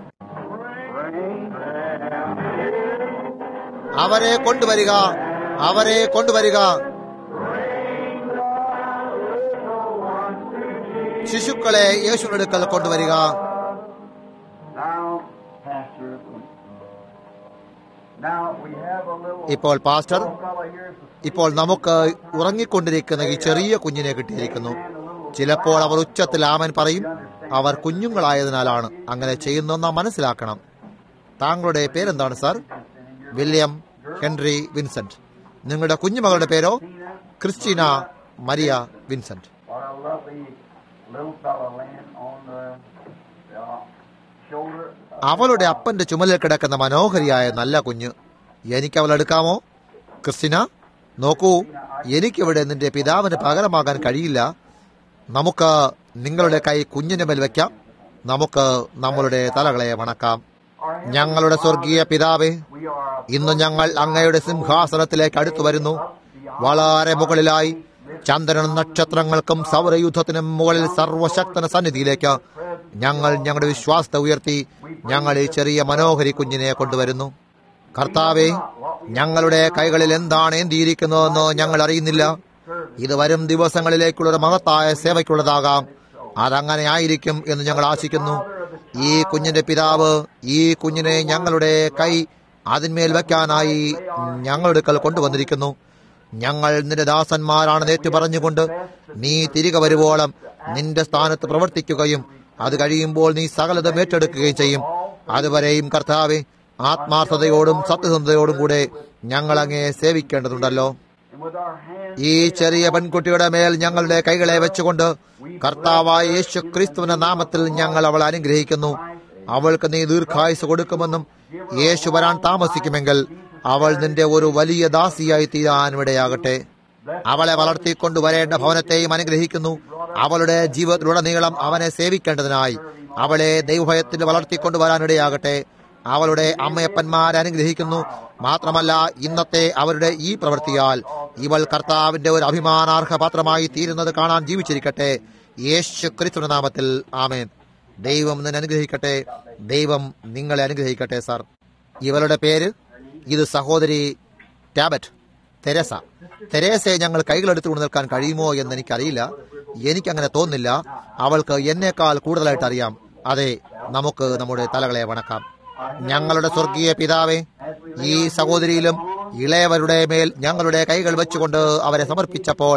അവരെ കൊണ്ടുവരിക അവരെ കൊണ്ടുവരിക ശിശുക്കളെ യേശുവിനടുക്കൽ കൊണ്ടുവരിക now, Pastor. Now we have a little ഇപ്പോൾ പാസ്റ്റർ fellow here. is ഇപ്പോൾ നമുക്ക് ഉറങ്ങിക്കൊണ്ടിരിക്കുന്ന ഈ ചെറിയ കുഞ്ഞിനെ കിട്ടിയിരിക്കുന്നു ചിലപ്പോൾ അവർ ഉച്ചത്തിൽ ആമൻ പറയും അവർ കുഞ്ഞുങ്ങളായതിനാലാണ് അങ്ങനെ ചെയ്യുന്നെന്ന് നാം മനസ്സിലാക്കണം താങ്കളുടെ പേരെന്താണ് സാർ വില്യം ഹെൻറി വിൻസെന്റ് നിങ്ങളുടെ കുഞ്ഞുമകളുടെ പേരോ Christina Maria Vincent What a lovely little fellow laying on the, the shoulder. of- അവളുടെ അപ്പന്റെ ചുമലിൽ കിടക്കുന്ന മനോഹരിയായ നല്ല കുഞ്ഞ് എനിക്ക് അവൾ എടുക്കാമോ ക്രിസ്റ്റിന നോക്കൂ എനിക്കിവിടെ നിന്റെ പിതാവിന് പകരമാകാൻ കഴിയില്ല നമുക്ക് നിങ്ങളുടെ കൈ കുഞ്ഞിന്റെ മേൽ വെക്കാം നമുക്ക് നമ്മളുടെ തലകളെ വണക്കാം ഞങ്ങളുടെ സ്വർഗീയ പിതാവേ We are ഇന്ന് ഞങ്ങൾ അങ്ങയുടെ സിംഹാസനത്തിലേക്ക് അടുത്തു വരുന്നു വളരെ മുകളിലായി ചന്ദ്രനും നക്ഷത്രങ്ങൾക്കും സൗരയുദ്ധത്തിനും മുകളിൽ സർവശക്തന സന്നിധിയിലേക്ക് ഞങ്ങൾ ഞങ്ങളുടെ വിശ്വാസത്തെ ഉയർത്തി ഞങ്ങൾ ഈ ചെറിയ മനോഹരി കുഞ്ഞിനെ കൊണ്ടുവരുന്നു കർത്താവെ ഞങ്ങളുടെ കൈകളിൽ എന്താണ് എന്തിയിരിക്കുന്നതെന്ന് ഞങ്ങൾ അറിയുന്നില്ല ഇത് വരും ദിവസങ്ങളിലേക്കുള്ള ഒരു മഹത്തായ സേവയ്ക്കുള്ളതാകാം അതങ്ങനെ ആയിരിക്കും എന്ന് ഞങ്ങൾ ആശിക്കുന്നു ഈ കുഞ്ഞിന്റെ പിതാവ് ഈ കുഞ്ഞിനെ ഞങ്ങളുടെ കൈ അതിന്മേൽ വെക്കാനായി ഞങ്ങളുടെ അടുക്കൽ കൊണ്ടുവന്നിരിക്കുന്നു ഞങ്ങൾ നിന്റെ ദാസന്മാരാണെന്ന് ഏറ്റു പറഞ്ഞുകൊണ്ട് നീ തിരികെ വരുവോളം നിന്റെ സ്ഥാനത്ത് പ്രവർത്തിക്കുകയും അത് കഴിയുമ്പോൾ നീ സകലതും ഏറ്റെടുക്കുകയും ചെയ്യും അതുവരെയും കർത്താവെ ആത്മാർത്ഥതയോടും സത്യസന്ധതയോടും കൂടെ ഞങ്ങൾ അങ്ങേ സേവിക്കേണ്ടതുണ്ടല്ലോ and with our hands ഈ ചെറിയ പെൺകുട്ടിയുടെ മേൽ ഞങ്ങളുടെ കൈകളെ വെച്ചുകൊണ്ട് കർത്താവായ യേശു ക്രിസ്തുവിന്റെ നാമത്തിൽ ഞങ്ങൾ അവളെ അനുഗ്രഹിക്കുന്നു അവൾക്ക് നീ ദീർഘായുസ് കൊടുക്കുമെന്നും യേശു വരാൻ താമസിക്കുമെങ്കിൽ അവൾ നിന്റെ ഒരു വലിയ ദാസിയായി തീരാൻ ഇടയാകട്ടെ അവളെ വളർത്തിക്കൊണ്ടുവരേണ്ട ഭവനത്തെയും അനുഗ്രഹിക്കുന്നു അവളുടെ ജീവിതത്തിലുടനീളം അവനെ സേവിക്കേണ്ടതിനായി അവളെ ദൈവഭയത്തിൽ വളർത്തിക്കൊണ്ടുവരാനിടയാകട്ടെ അവളുടെ അമ്മയപ്പന്മാരെ അനുഗ്രഹിക്കുന്നു മാത്രമല്ല ഇന്നത്തെ അവരുടെ ഈ പ്രവൃത്തിയാൽ ഇവൾ കർത്താവിന്റെ ഒരു അഭിമാനാർഹ പാത്രമായി തീരുന്നത് കാണാൻ ജീവിച്ചിരിക്കട്ടെ യേശു ക്രിസ്തുവിന്റെ നാമത്തിൽ ആമേൻ ദൈവം നിന്നെ അനുഗ്രഹിക്കട്ടെ ദൈവം നിങ്ങളെ അനുഗ്രഹിക്കട്ടെ സാർ ഇവളുടെ പേര് ഇത് സഹോദരി ടാബറ്റ് തെരേസ തെരേസയെ ഞങ്ങൾ കൈകളെടുത്തുകൊണ്ട് നിൽക്കാൻ കഴിയുമോ എന്ന് എനിക്കറിയില്ല എനിക്കങ്ങനെ തോന്നുന്നില്ല അവൾക്ക് എന്നേക്കാൾ കൂടുതലായിട്ട് അറിയാം അതെ നമുക്ക് നമ്മുടെ തലകളെ വണക്കാം ഞങ്ങളുടെ സ്വർഗീയ പിതാവേ ഈ സഹോദരിയിലും ഇളയവരുടെ മേൽ ഞങ്ങളുടെ കൈകൾ വെച്ചുകൊണ്ട് അവരെ സമർപ്പിച്ചപ്പോൾ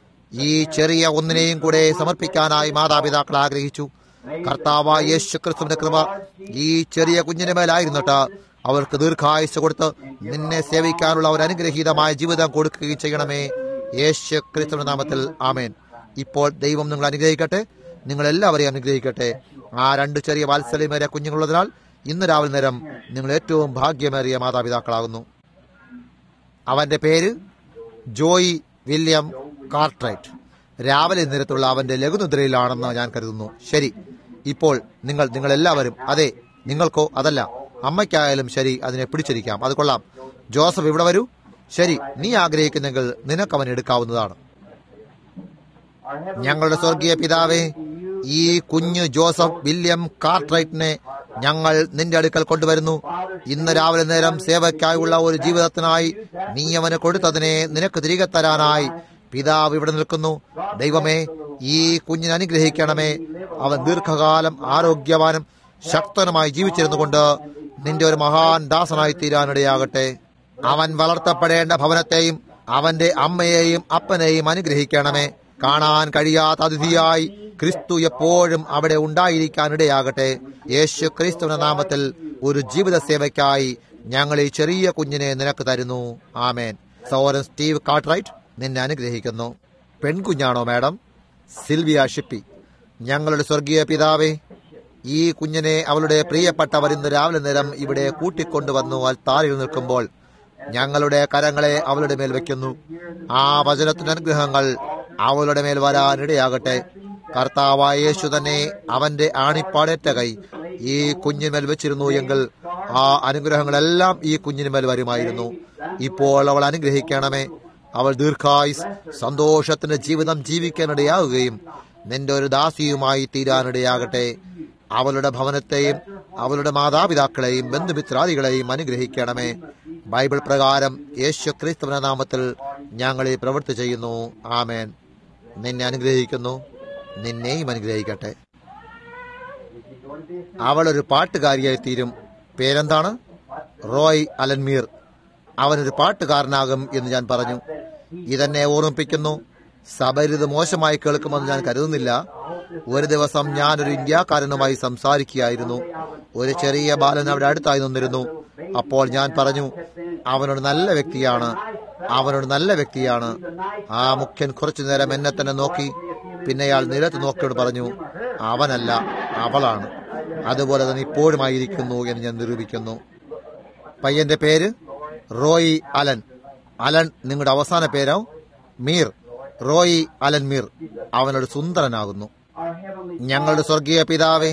ഈ ചെറിയ ഒന്നിനെയും കൂടെ സമർപ്പിക്കാനായി മാതാപിതാക്കൾ ആഗ്രഹിച്ചു കർത്താവായ യേശു ക്രിസ്തുവിന്റെ കൃപ ഈ ചെറിയ കുഞ്ഞിന്റെ മേലായിരുന്നിട്ട് അവർക്ക് ദീർഘായുസ് കൊടുത്ത് നിന്നെ സേവിക്കാനുള്ള ഒരു അനുഗ്രഹീതമായ ജീവിതം കൊടുക്കുകയും ചെയ്യണമേ യേശു ക്രിസ്തുവിന്റെ നാമത്തിൽ ആമേൻ ഇപ്പോൾ ദൈവം നിങ്ങൾ അനുഗ്രഹിക്കട്ടെ നിങ്ങൾ എല്ലാവരെയും അനുഗ്രഹിക്കട്ടെ ആ രണ്ട് ചെറിയ വാത്സല്യമേറിയ കുഞ്ഞുങ്ങളുള്ളതിനാൽ ഇന്ന് രാവിലെ നേരം നിങ്ങൾ ഏറ്റവും ഭാഗ്യമേറിയ മാതാപിതാക്കളാകുന്നു അവന്റെ പേര് ജോയി വില്യം കാർട്രൈറ്റ് രാവിലെ നിരത്തുള്ള അവന്റെ ലഘുനിദ്രയിലാണെന്ന് ഞാൻ കരുതുന്നു ശരി ഇപ്പോൾ നിങ്ങൾ നിങ്ങൾ എല്ലാവരും അതെ നിങ്ങൾക്കോ അതല്ല അമ്മയ്ക്കായാലും ശരി അതിനെ പിടിച്ചിരിക്കാം അത് കൊള്ളാം ജോസഫ് ഇവിടെ വരൂ ശരി നീ ആഗ്രഹിക്കുന്നെങ്കിൽ നിനക്ക് അവൻ എടുക്കാവുന്നതാണ് ഞങ്ങളുടെ സ്വർഗീയ പിതാവേ ഈ കുഞ്ഞു ജോസഫ് വില്യം കാർട്രൈറ്റിനെ ഞങ്ങൾ നിന്റെ അടുക്കൽ കൊണ്ടുവരുന്നു ഇന്ന് രാവിലെ നേരം സേവയ്ക്കായുള്ള ഒരു ജീവിതത്തിനായി നീ അവന് കൊടുത്തതിനെ നിനക്ക് തിരികെ തരാനായി പിതാവ് ഇവിടെ നിൽക്കുന്നു ദൈവമേ ഈ കുഞ്ഞിനെ അനുഗ്രഹിക്കണമേ അവൻ ദീർഘകാലം ആരോഗ്യവാനും ശക്തനുമായി ജീവിച്ചിരുന്നുകൊണ്ട് നിന്റെ ഒരു മഹാൻ ദാസനായി തീരാനിടയാകട്ടെ അവൻ വളർത്തപ്പെടേണ്ട ഭവനത്തെയും അവന്റെ അമ്മയെയും അപ്പനെയും അനുഗ്രഹിക്കണമേ കാണാൻ കഴിയാത്ത അതിഥിയായി ക്രിസ്തു എപ്പോഴും അവിടെ ഉണ്ടായിരിക്കാനിടയാകട്ടെ യേശു ക്രിസ്തുവിന്റെ നാമത്തിൽ ഒരു ജീവിത സേവയ്ക്കായി ഞങ്ങൾ ഈ ചെറിയ കുഞ്ഞിനെ നിനക്ക് തരുന്നു ആമേൻ സോരൻ സ്റ്റീവ് കാർട്ട്റൈറ്റ് നിന്നെ അനുഗ്രഹിക്കുന്നു പെൺകുഞ്ഞാണോ മാഡം സിൽവിയ ഷിപ്പി ഞങ്ങളുടെ സ്വർഗീയ പിതാവേ ഈ കുഞ്ഞിനെ അവളുടെ പ്രിയപ്പെട്ടവർ ഇന്ന് രാവിലെ നേരം ഇവിടെ കൂട്ടിക്കൊണ്ടുവന്നു അൽത്താരിൽ നിൽക്കുമ്പോൾ ഞങ്ങളുടെ കരങ്ങളെ അവളുടെ മേൽ വെക്കുന്നു ആ വചനത്തിന്റെ അനുഗ്രഹങ്ങൾ അവളുടെ മേൽ വരാനിടയാകട്ടെ കർത്താവായ യേശു തന്നെ അവന്റെ ആണിപ്പാടേറ്റ കൈ ഈ കുഞ്ഞിന്മേൽ വെച്ചിരുന്നു എങ്കിൽ ആ അനുഗ്രഹങ്ങളെല്ലാം ഈ കുഞ്ഞിനുമേൽ വരുമായിരുന്നു ഇപ്പോൾ അവൾ അനുഗ്രഹിക്കണമേ അവൾ ദീർഘായുസ് സന്തോഷത്തിന്റെ ജീവിതം ജീവിക്കാനിടയാവുകയും നിന്റെ ഒരു ദാസിയുമായി തീരാനിടയാകട്ടെ അവളുടെ ഭവനത്തെയും അവളുടെ മാതാപിതാക്കളെയും ബന്ധുമിത്രാദികളെയും അനുഗ്രഹിക്കണമേ ബൈബിൾ പ്രകാരം യേശു ക്രിസ്തുവിന്റെ നാമത്തിൽ ഞങ്ങൾ ഈ പ്രവൃത്തി ചെയ്യുന്നു ആമേൻ നിന്നെ അനുഗ്രഹിക്കുന്നു നിന്നെയും അനുഗ്രഹിക്കട്ടെ അവൾ ഒരു പാട്ടുകാരിയായി തീരും പേരെന്താണ് റോയ് അലൻമീർ അവനൊരു പാട്ടുകാരനാകും എന്ന് ഞാൻ പറഞ്ഞു ഇതെന്നെ ഓർമ്മിപ്പിക്കുന്നു സഭയിൽ ഇത് മോശമായി കേൾക്കുമെന്ന് ഞാൻ കരുതുന്നില്ല ഒരു ദിവസം ഞാനൊരു ഇന്ത്യക്കാരനുമായി സംസാരിക്കുകയായിരുന്നു ഒരു ചെറിയ ബാലൻ അവിടെ അടുത്തായി നിന്നിരുന്നു അപ്പോൾ ഞാൻ പറഞ്ഞു അവനൊരു നല്ല വ്യക്തിയാണ് അവനോട് നല്ല വ്യക്തിയാണ് ആ മുഖ്യൻ കുറച്ചു നേരം എന്നെ തന്നെ നോക്കി പിന്നെ അയാൾ നിലത്ത് നോക്കിയോട് പറഞ്ഞു അവനല്ല അവളാണ് അതുപോലെ തന്നെ ഇപ്പോഴുമായിരിക്കുന്നു എന്ന് ഞാൻ നിരൂപിക്കുന്നു പയ്യന്റെ പേര് റോയി അലൻ അലൻ നിങ്ങളുടെ അവസാന പേരോ മീർ റോയി അലൻ മീർ അവനൊരു സുന്ദരനാകുന്നു ഞങ്ങളുടെ സ്വർഗീയ പിതാവേ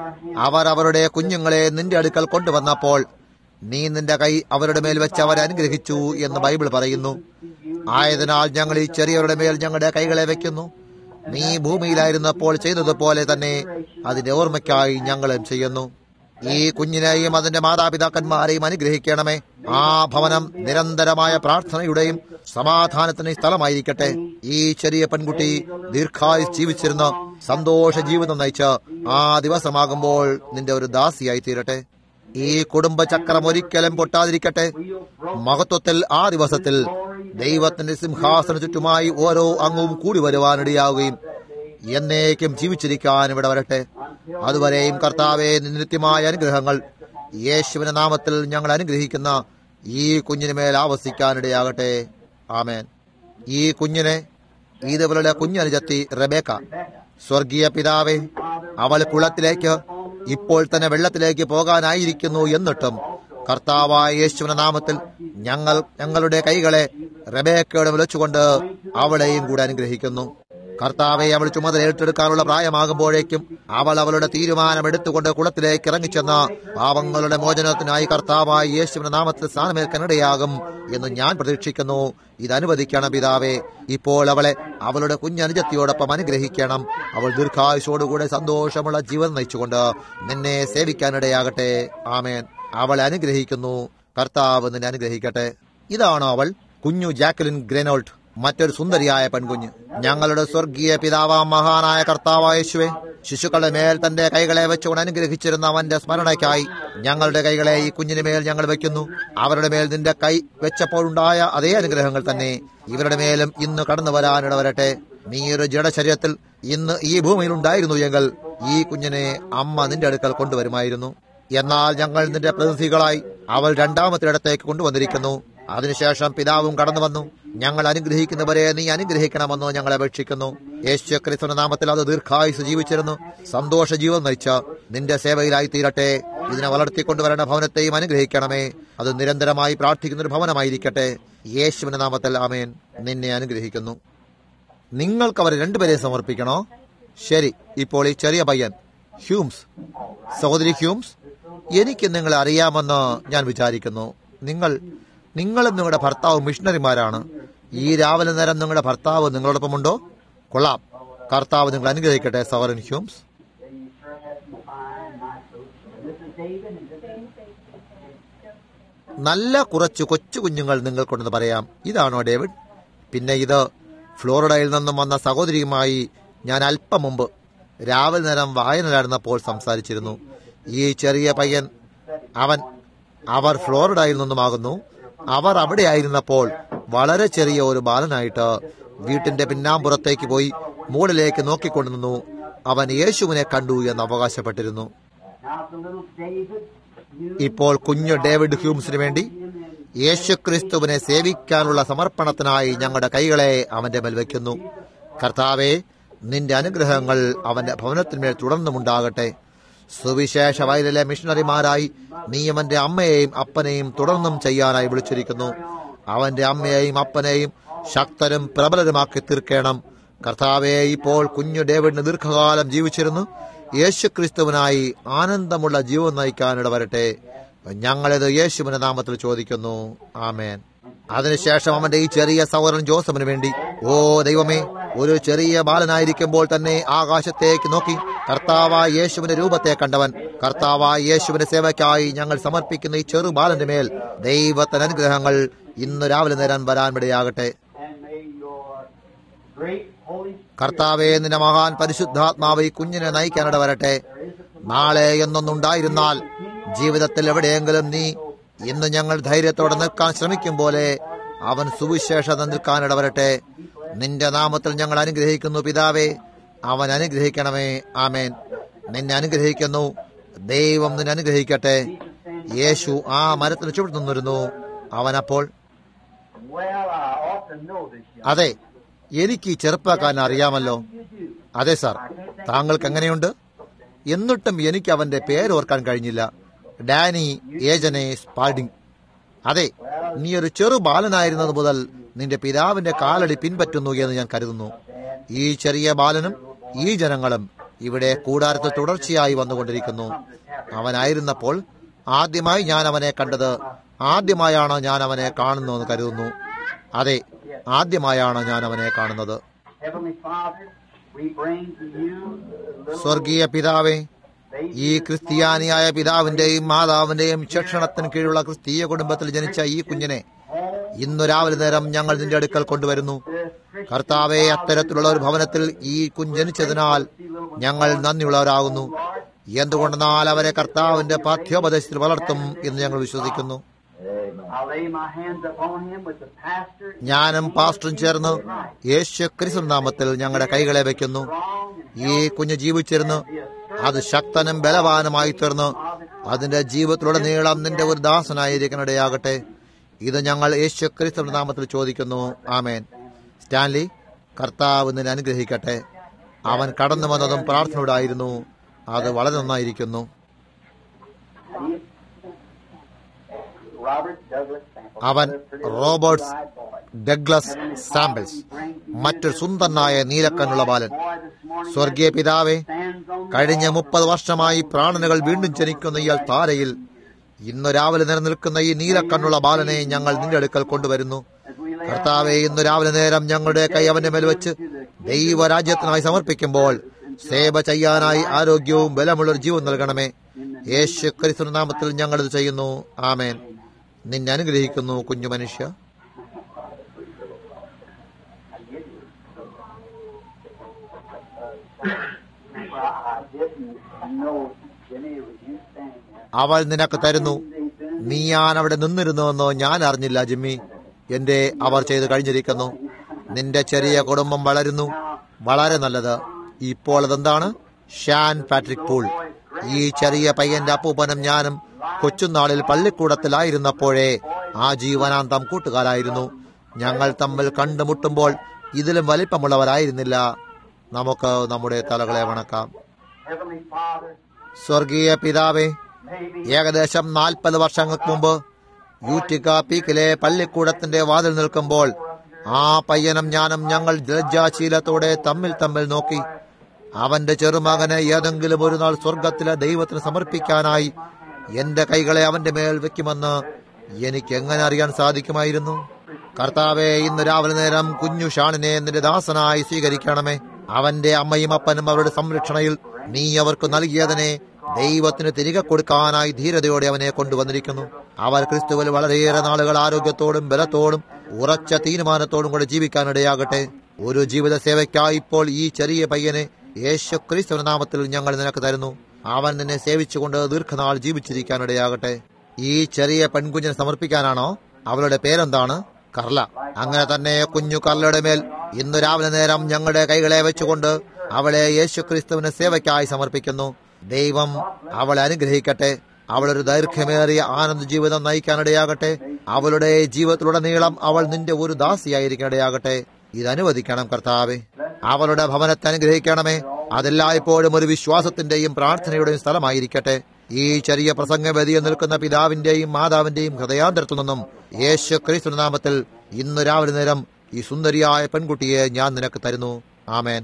അവർ അവരുടെ കുഞ്ഞുങ്ങളെ നിന്റെ അടുക്കൽ കൊണ്ടുവന്നപ്പോൾ നീ നിന്റെ കൈ അവരുടെ മേൽ വെച്ച് അവരെ അനുഗ്രഹിച്ചു എന്ന് ബൈബിൾ പറയുന്നു ആയതിനാൽ ഞങ്ങൾ ഈ ചെറിയവരുടെ മേൽ ഞങ്ങളുടെ കൈകളെ വെക്കുന്നു നീ ഭൂമിയിലായിരുന്നപ്പോൾ ചെയ്തതുപോലെ തന്നെ അതിന്റെ ഓർമ്മയ്ക്കായി ഞങ്ങളും ചെയ്യുന്നു ഈ കുഞ്ഞിനെയും അതിന്റെ മാതാപിതാക്കന്മാരെയും അനുഗ്രഹിക്കണമേ ആ ഭവനം നിരന്തരമായ പ്രാർത്ഥനയുടെയും സമാധാനത്തിന് സ്ഥലമായിരിക്കട്ടെ ഈ ചെറിയ പെൺകുട്ടി ദീർഘായുസ് ജീവിച്ചിരുന്ന സന്തോഷ ജീവിതം നയിച്ച് ആ ദിവസമാകുമ്പോൾ നിന്റെ ഒരു ദാസിയായി തീരട്ടെ ഈ കുടുംബ ചക്രം ഒരിക്കലും പൊട്ടാതിരിക്കട്ടെ മഹത്വത്തിൽ ആ ദിവസത്തിൽ ദൈവത്തിന്റെ സിംഹാസന ചുറ്റുമായി ഓരോ അംഗവും കൂടി വരുവാനിടയാവുകയും എന്നേക്കും ജീവിച്ചിരിക്കാൻ ഇവിടെ വരട്ടെ അതുവരെയും കർത്താവെ നിത്യമായ അനുഗ്രഹങ്ങൾ യേശുവിന്റെ നാമത്തിൽ ഞങ്ങൾ അനുഗ്രഹിക്കുന്ന ഈ കുഞ്ഞിന് മേൽ ആവസിക്കാനിടയാകട്ടെ ആമേൻ ഈ കുഞ്ഞിനെ ഈദവളുടെ കുഞ്ഞനുജത്തി റബേക്ക സ്വർഗീയ പിതാവെ അവൾ കുളത്തിലേക്ക് ഇപ്പോൾ തന്നെ വെള്ളത്തിലേക്ക് പോകാനായിരിക്കുന്നു എന്നിട്ടും കർത്താവായ യേശുവിന്റെ നാമത്തിൽ ഞങ്ങൾ ഞങ്ങളുടെ കൈകളെ റബേക്കയോട് വിളിച്ചുകൊണ്ട് അവളെയും കൂടെ അനുഗ്രഹിക്കുന്നു കർത്താവെ അവൾ ചുമതല ഏറ്റെടുക്കാനുള്ള പ്രായമാകുമ്പോഴേക്കും അവൾ അവളുടെ തീരുമാനം എടുത്തുകൊണ്ട് കുളത്തിലേക്ക് ഇറങ്ങിച്ചെന്ന പാവങ്ങളുടെ മോചനത്തിനായി കർത്താവായ യേശുവിന്റെ നാമത്തിൽ സ്ഥാനമേൽക്കാനിടയാകും എന്ന് ഞാൻ പ്രതീക്ഷിക്കുന്നു ഇത് അനുവദിക്കണം പിതാവേ ഇപ്പോൾ അവളെ അവളുടെ കുഞ്ഞനുജത്തിയോടൊപ്പം അനുഗ്രഹിക്കണം അവൾ ദീർഘായുഷോടുകൂടെ സന്തോഷമുള്ള ജീവൻ നയിച്ചുകൊണ്ട് നിന്നെ സേവിക്കാനിടയാകട്ടെ ആമേൻ അവളെ അനുഗ്രഹിക്കുന്നു കർത്താവ് നിന്നെ അനുഗ്രഹിക്കട്ടെ ഇതാണ് അവൾ കുഞ്ഞു ജാക്കലിൻ ഗ്രനോൾട്ട് മറ്റൊരു സുന്ദരിയായ പെൺകുഞ്ഞ് ഞങ്ങളുടെ സ്വർഗീയ പിതാവാം മഹാനായ കർത്താവായ യേശുവെ ശിശുക്കളുടെ മേൽ തന്റെ കൈകളെ വെച്ചുകൊണ്ട് അനുഗ്രഹിച്ചിരുന്ന അവന്റെ സ്മരണയ്ക്കായി ഞങ്ങളുടെ കൈകളെ ഈ കുഞ്ഞിന് മേൽ ഞങ്ങൾ വെക്കുന്നു അവരുടെ മേൽ നിന്റെ കൈ വെച്ചപ്പോഴുണ്ടായ അതേ അനുഗ്രഹങ്ങൾ തന്നെ ഇവരുടെ മേലും ഇന്ന് കടന്നു വരാനിട വരട്ടെ നീ ഒരു ജഡശരീരത്തിൽ ഇന്ന് ഈ ഭൂമിയിൽ ഉണ്ടായിരുന്നു എങ്കിൽ ഈ കുഞ്ഞിനെ അമ്മ നിന്റെ അടുക്കൽ കൊണ്ടുവരുമായിരുന്നു എന്നാൽ ഞങ്ങൾ നിന്റെ പ്രതിനിധികളായി അവൾ രണ്ടാമത്തിടത്തേക്ക് കൊണ്ടുവന്നിരിക്കുന്നു അതിനുശേഷം പിതാവും കടന്നു വന്നു ഞങ്ങൾ അനുഗ്രഹിക്കുന്നവരെ നീ അനുഗ്രഹിക്കണമെന്ന് ഞങ്ങൾ അപേക്ഷിക്കുന്നു യേശു ക്രിസ്തുവിന്റെ നാമത്തിൽ അത് ദീർഘായുസ് ജീവിച്ചിരുന്നു സന്തോഷ ജീവൻ നയിച്ച നിന്റെ സേവയിലായി തീരട്ടെ ഇതിനെ വളർത്തിക്കൊണ്ടുവരേണ്ട ഭവനത്തെയും അനുഗ്രഹിക്കണമേ അത് നിരന്തരമായി പ്രാർത്ഥിക്കുന്ന ഒരു ഭവനമായിരിക്കട്ടെ യേശുവിന്റെ നാമത്തിൽ ആമേൻ നിന്നെ അനുഗ്രഹിക്കുന്നു നിങ്ങൾക്ക് അവർ രണ്ടുപേരെ സമർപ്പിക്കണോ ശരി ഇപ്പോൾ ഈ ചെറിയ പയ്യൻ ഹ്യൂംസ് സഹോദരി ഹ്യൂംസ് എനിക്ക് നിങ്ങളെ അറിയാമെന്ന് ഞാൻ വിചാരിക്കുന്നു നിങ്ങൾ നിങ്ങളും നിങ്ങളുടെ ഭർത്താവ് മിഷണറിമാരാണ് ഈ രാവിലെ നേരം നിങ്ങളുടെ ഭർത്താവ് നിങ്ങളോടൊപ്പമുണ്ടോ കൊള്ളാം കർത്താവ് നിങ്ങൾ അനുഗ്രഹിക്കട്ടെ സവറൻ ഹ്യൂംസ് നല്ല കുറച്ച് കൊച്ചു കുഞ്ഞുങ്ങൾ നിങ്ങൾക്കുണ്ടെന്ന് പറയാം ഇതാണോ ഡേവിഡ് പിന്നെ ഇത് ഫ്ലോറിഡയിൽ നിന്നും വന്ന സഹോദരിയുമായി ഞാൻ അല്പം മുമ്പ് രാവിലെ നേരം വായനലായിരുന്നപ്പോൾ സംസാരിച്ചിരുന്നു ഈ ചെറിയ പയ്യൻ അവൻ അവർ ഫ്ലോറിഡയിൽ നിന്നുമാകുന്നു അവർ അവിടെ ആയിരുന്നപ്പോൾ വളരെ ചെറിയ ഒരു ബാലനായിട്ട് വീട്ടിന്റെ പിന്നാമ്പുറത്തേക്ക് പോയി മുകളിലേക്ക് നോക്കിക്കൊണ്ടിരുന്നു അവൻ യേശുവിനെ കണ്ടു എന്ന് അവകാശപ്പെട്ടിരുന്നു ഇപ്പോൾ കുഞ്ഞു ഡേവിഡ് ഹ്യൂംസിന് വേണ്ടി യേശുക്രിസ്തുവിനെ സേവിക്കാനുള്ള സമർപ്പണത്തിനായി ഞങ്ങളുടെ കൈകളെ അവന്റെ മേൽ വയ്ക്കുന്നു കർത്താവെ നിന്റെ അനുഗ്രഹങ്ങൾ അവന്റെ ഭവനത്തിന്മേൽ തുടർന്നുമുണ്ടാകട്ടെ സുവിശേഷ വയലിലെ മിഷണറിമാരായി നീ അവന്റെ അമ്മയെയും അപ്പനെയും തുടർന്നും ചെയ്യാനായി വിളിച്ചിരിക്കുന്നു അവന്റെ അമ്മയെയും അപ്പനെയും ശക്തരും പ്രബലരുമാക്കി തീർക്കണം കർത്താവെ ഇപ്പോൾ കുഞ്ഞു ഡേവിഡിന് ദീർഘകാലം ജീവിച്ചിരുന്നു യേശുക്രിസ്തുവിനായി ആനന്ദമുള്ള ജീവൻ നയിക്കാനിട വരട്ടെ ഞങ്ങളിത് യേശുവിന്റെ നാമത്തിൽ ചോദിക്കുന്നു ആമേൻ അതിനുശേഷം അവന്റെ ഈ ചെറിയ സഹോദരൻ ജോസഫിന് വേണ്ടി ഓ ദൈവമേ ഒരു ചെറിയ ബാലനായിരിക്കുമ്പോൾ തന്നെ ആകാശത്തേക്ക് നോക്കി കർത്താവായ യേശുവിന്റെ രൂപത്തെ കണ്ടവൻ കർത്താവായ യേശുവിന്റെ സേവയ്ക്കായി ഞങ്ങൾ സമർപ്പിക്കുന്ന ഈ ചെറു ബാലന്റെ മേൽ ദൈവത്തിന് അനുഗ്രഹങ്ങൾ ഇന്ന് രാവിലെ നേരം വരാൻ ഇടയാകട്ടെ കർത്താവെ നിന്റെ മഹാൻ പരിശുദ്ധാത്മാവ് ഈ കുഞ്ഞിനെ നയിക്കാനിട വരട്ടെ നാളെ എന്നൊന്നുണ്ടായിരുന്നാൽ ജീവിതത്തിൽ എവിടെയെങ്കിലും നീ ഇന്ന് ഞങ്ങൾ ധൈര്യത്തോടെ നിൽക്കാൻ ശ്രമിക്കും പോലെ അവൻ സുവിശേഷത നിൽക്കാനിട വരട്ടെ നിന്റെ നാമത്തിൽ ഞങ്ങൾ അനുഗ്രഹിക്കുന്നു പിതാവേ അവൻ അനുഗ്രഹിക്കണമേ ആമേൻ നിന്നെ അനുഗ്രഹിക്കുന്നു ദൈവം നിന്നെ അനുഗ്രഹിക്കട്ടെ യേശു ആ മരത്തിന് ചുവട് നിന്നിരുന്നു അവനപ്പോൾ Well, I to know this young അതെ എനിക്ക് ഈ ചെറുപ്പക്കാരനെ അറിയാമല്ലോ you do. അതെ സാർ താങ്കൾക്ക് എങ്ങനെയുണ്ട് എന്നിട്ടും എനിക്ക് അവന്റെ പേരോർക്കാൻ കഴിഞ്ഞില്ല ഡാനി ഏജനെ സ്പാഡിംഗ് അതെ നീ ഒരു ചെറു ബാലനായിരുന്നത് മുതൽ നിന്റെ പിതാവിന്റെ കാലടി പിൻപറ്റുന്നു എന്ന് ഞാൻ കരുതുന്നു ഈ ചെറിയ ബാലനും ഈ ജനങ്ങളും ഇവിടെ കൂടാരത്തിൽ തുടർച്ചയായി വന്നുകൊണ്ടിരിക്കുന്നു അവനായിരുന്നപ്പോൾ ആദ്യമായി ഞാൻ അവനെ കണ്ടത് ആദ്യമായാണ് ഞാൻ അവനെ കാണുന്നതെന്ന് കരുതുന്നു അതെ ആദ്യമായാണ് ഞാൻ അവനെ കാണുന്നത് Heavenly Father, we bring to you the little സ്വർഗീയ പിതാവേ baby ഈ ക്രിസ്ത്യാനിയായ പിതാവിന്റെയും മാതാവിന്റെയും ശിക്ഷണത്തിന് കീഴിലുള്ള ക്രിസ്തീയ കുടുംബത്തിൽ ജനിച്ച ഈ കുഞ്ഞിനെ ഇന്നു രാവിലെ നേരം ഞങ്ങൾ നിന്റെ അടുക്കൽ കൊണ്ടുവരുന്നു കർത്താവെ അത്തരത്തിലുള്ള ഒരു ഭവനത്തിൽ ഈ കുഞ്ഞ് ജനിച്ചതിനാൽ ഞങ്ങൾ നന്ദിയുള്ളവരാകുന്നു എന്തുകൊണ്ടെന്നാൽ അവരെ കർത്താവിന്റെ പാഠ്യോപദേശത്തിൽ വളർത്തും എന്ന് ഞങ്ങൾ വിശ്വസിക്കുന്നു I'll lay my hands upon him with the pastor. ഞാനും പാസ്റ്ററും ചേർന്ന് യേശു ക്രിസ്തു നാമത്തിൽ ഞങ്ങളുടെ കൈകളെ വയ്ക്കുന്നു ഈ കുഞ്ഞ് ജീവിച്ചിരുന്ന് അത് ശക്തനും ബലവാനുമായി തീർന്ന് അതിന്റെ ജീവിതത്തിലൂടെ നീളം നിന്റെ ഒരു ദാസനായിരിക്കനിടയാകട്ടെ ഇത് ഞങ്ങൾ യേശു ക്രിസ്തു നാമത്തിൽ ചോദിക്കുന്നു ആമേൻ സ്റ്റാൻലി കർത്താവ് നിന്നെ അനുഗ്രഹിക്കട്ടെ അവൻ കടന്നു വന്നതും പ്രാർത്ഥനയോടായിരുന്നു അത് വളരെ നന്നായിരിക്കുന്നു Robert Douglas Sample. അവൻ റോബർട്ട്സ് ഡഗ്ലസ് സാമ്പിൾസ് മറ്റൊരു സുന്ദരനായ നീലക്കണ്ണുള്ള ബാലൻ സ്വർഗീയ പിതാവേ കഴിഞ്ഞ മുപ്പത് വർഷമായി പ്രാണനുകൾ വീണ്ടും ജനിക്കുന്ന ഇയാൾ താരയിൽ ഇന്ന് രാവിലെ നിലനിൽക്കുന്ന ഈ നീലക്കണ്ണുള്ള ബാലനെ ഞങ്ങൾ നിന്റെ അടുക്കൽ കൊണ്ടുവരുന്നു കർത്താവെ ഇന്ന് രാവിലെ നേരം ഞങ്ങളുടെ കൈ അവന്റെ മേൽ വെച്ച് ദൈവരാജ്യത്തിനായി സമർപ്പിക്കുമ്പോൾ സേവ ചെയ്യാനായി ആരോഗ്യവും ബലമുള്ള ഒരു ജീവൻ നൽകണമേ യേശു ക്രിസ്തു നാമത്തിൽ ഞങ്ങൾ ഇത് ചെയ്യുന്നു ആമേൻ നിന്നെ അനുഗ്രഹിക്കുന്നു കുഞ്ഞു മനുഷ്യ I didn't know, Jimmy, it was you standing there. അവൾ നിനക്ക് തരുന്നു നീ ഞാൻ അവിടെ നിന്നിരുന്നുവെന്നോ ഞാൻ അറിഞ്ഞില്ല ജിമ്മി എന്റെ അവർ ചെയ്തു കഴിഞ്ഞിരിക്കുന്നു നിന്റെ ചെറിയ കുടുംബം വളരുന്നു വളരെ നല്ലത് ഇപ്പോൾ അതെന്താണ് ഷാൻ പാട്രിക് പൂൾ ഈ ചെറിയ പയ്യന്റെ അപ്പൂപ്പനും ഞാനും കൊച്ചുനാളിൽ പള്ളിക്കൂടത്തിലായിരുന്നപ്പോഴേ ആ ജീവനാന്തം കൂട്ടുകാരായിരുന്നു ഞങ്ങൾ തമ്മിൽ കണ്ടുമുട്ടുമ്പോൾ ഇതിലും വലിപ്പമുള്ളവരായിരുന്നില്ല നമുക്ക് നമ്മുടെ തലകളെ വണക്കാം Heavenly Father, സ്വർഗീയ പിതാവേ maybe ഏകദേശം നാൽപ്പത് വർഷങ്ങൾക്ക് മുമ്പ് യൂറ്റിക്ക പീക്കിലെ പള്ളിക്കൂടത്തിന്റെ വാതിൽ നിൽക്കുമ്പോൾ ആ പയ്യനും ഞാനും ഞങ്ങൾ ലജ്ജാശീലത്തോടെ തമ്മിൽ തമ്മിൽ നോക്കി അവന്റെ ചെറുമകനെ ഏതെങ്കിലും ഒരു നാൾ സ്വർഗത്തിലെ ദൈവത്തിന് സമർപ്പിക്കാനായി എന്റെ കൈകളെ അവന്റെ മേൽ വെക്കുമെന്ന് എനിക്ക് എങ്ങനെ അറിയാൻ സാധിക്കുമായിരുന്നു കർത്താവെ ഇന്ന് രാവിലെ നേരം കുഞ്ഞു ഷാണിനെ നിന്റെ ദാസനായി സ്വീകരിക്കണമേ അവന്റെ അമ്മയും അപ്പനും അവരുടെ സംരക്ഷണയിൽ നീ അവർക്ക് നൽകിയതിനെ ദൈവത്തിന് തിരികെ കൊടുക്കാനായി ധീരതയോടെ അവനെ കൊണ്ടുവന്നിരിക്കുന്നു അവർ ക്രിസ്തുവിൽ വളരെയേറെ നാളുകൾ ആരോഗ്യത്തോടും ബലത്തോടും ഉറച്ച തീരുമാനത്തോടും കൂടെ ജീവിക്കാനിടയാകട്ടെ ഒരു ജീവിത സേവയ്ക്കായി ഇപ്പോൾ ഈ ചെറിയ പയ്യനെ യേശു ക്രിസ്തുവിന്റെ നാമത്തിൽ ഞങ്ങൾ നിനക്ക് തരുന്നു അവൻ നിന്നെ സേവിച്ചുകൊണ്ട് ദീർഘനാൾ ജീവിച്ചിരിക്കാനിടയാകട്ടെ ഈ ചെറിയ പെൺകുഞ്ഞിനെ സമർപ്പിക്കാനാണോ അവളുടെ പേരെന്താണ് കർല അങ്ങനെ തന്നെ കുഞ്ഞു കർലയുടെ മേൽ ഇന്ന് രാവിലെ നേരം ഞങ്ങളുടെ കൈകളെ വെച്ചുകൊണ്ട് അവളെ യേശു ക്രിസ്തുവിന് സേവയ്ക്കായി സമർപ്പിക്കുന്നു ദൈവം അവളെ അനുഗ്രഹിക്കട്ടെ അവളൊരു ദൈർഘ്യമേറിയ ആനന്ദ ജീവിതം നയിക്കാനിടയാകട്ടെ അവളുടെ ജീവിതത്തിലുടനീളം അവൾ നിന്റെ ഒരു ദാസിയായിരിക്കാനിടയാകട്ടെ ഇത് അനുവദിക്കണം കർത്താവെ അവളുടെ ഭവനത്തെ അനുഗ്രഹിക്കണമേ അതെല്ലായ്പ്പോഴും ഒരു വിശ്വാസത്തിന്റെയും പ്രാർത്ഥനയുടെയും സ്ഥലമായിരിക്കട്ടെ ഈ ചെറിയ പ്രസംഗവേദിയിൽ നിൽക്കുന്ന പിതാവിന്റെയും മാതാവിന്റെയും ഹൃദയാന്തരത്തു നിന്നും യേശു ക്രിസ്തു നാമത്തിൽ ഇന്ന് രാവിലെ നേരം ഈ സുന്ദരിയായ പെൺകുട്ടിയെ ഞാൻ നിനക്ക് തരുന്നു ആമേൻ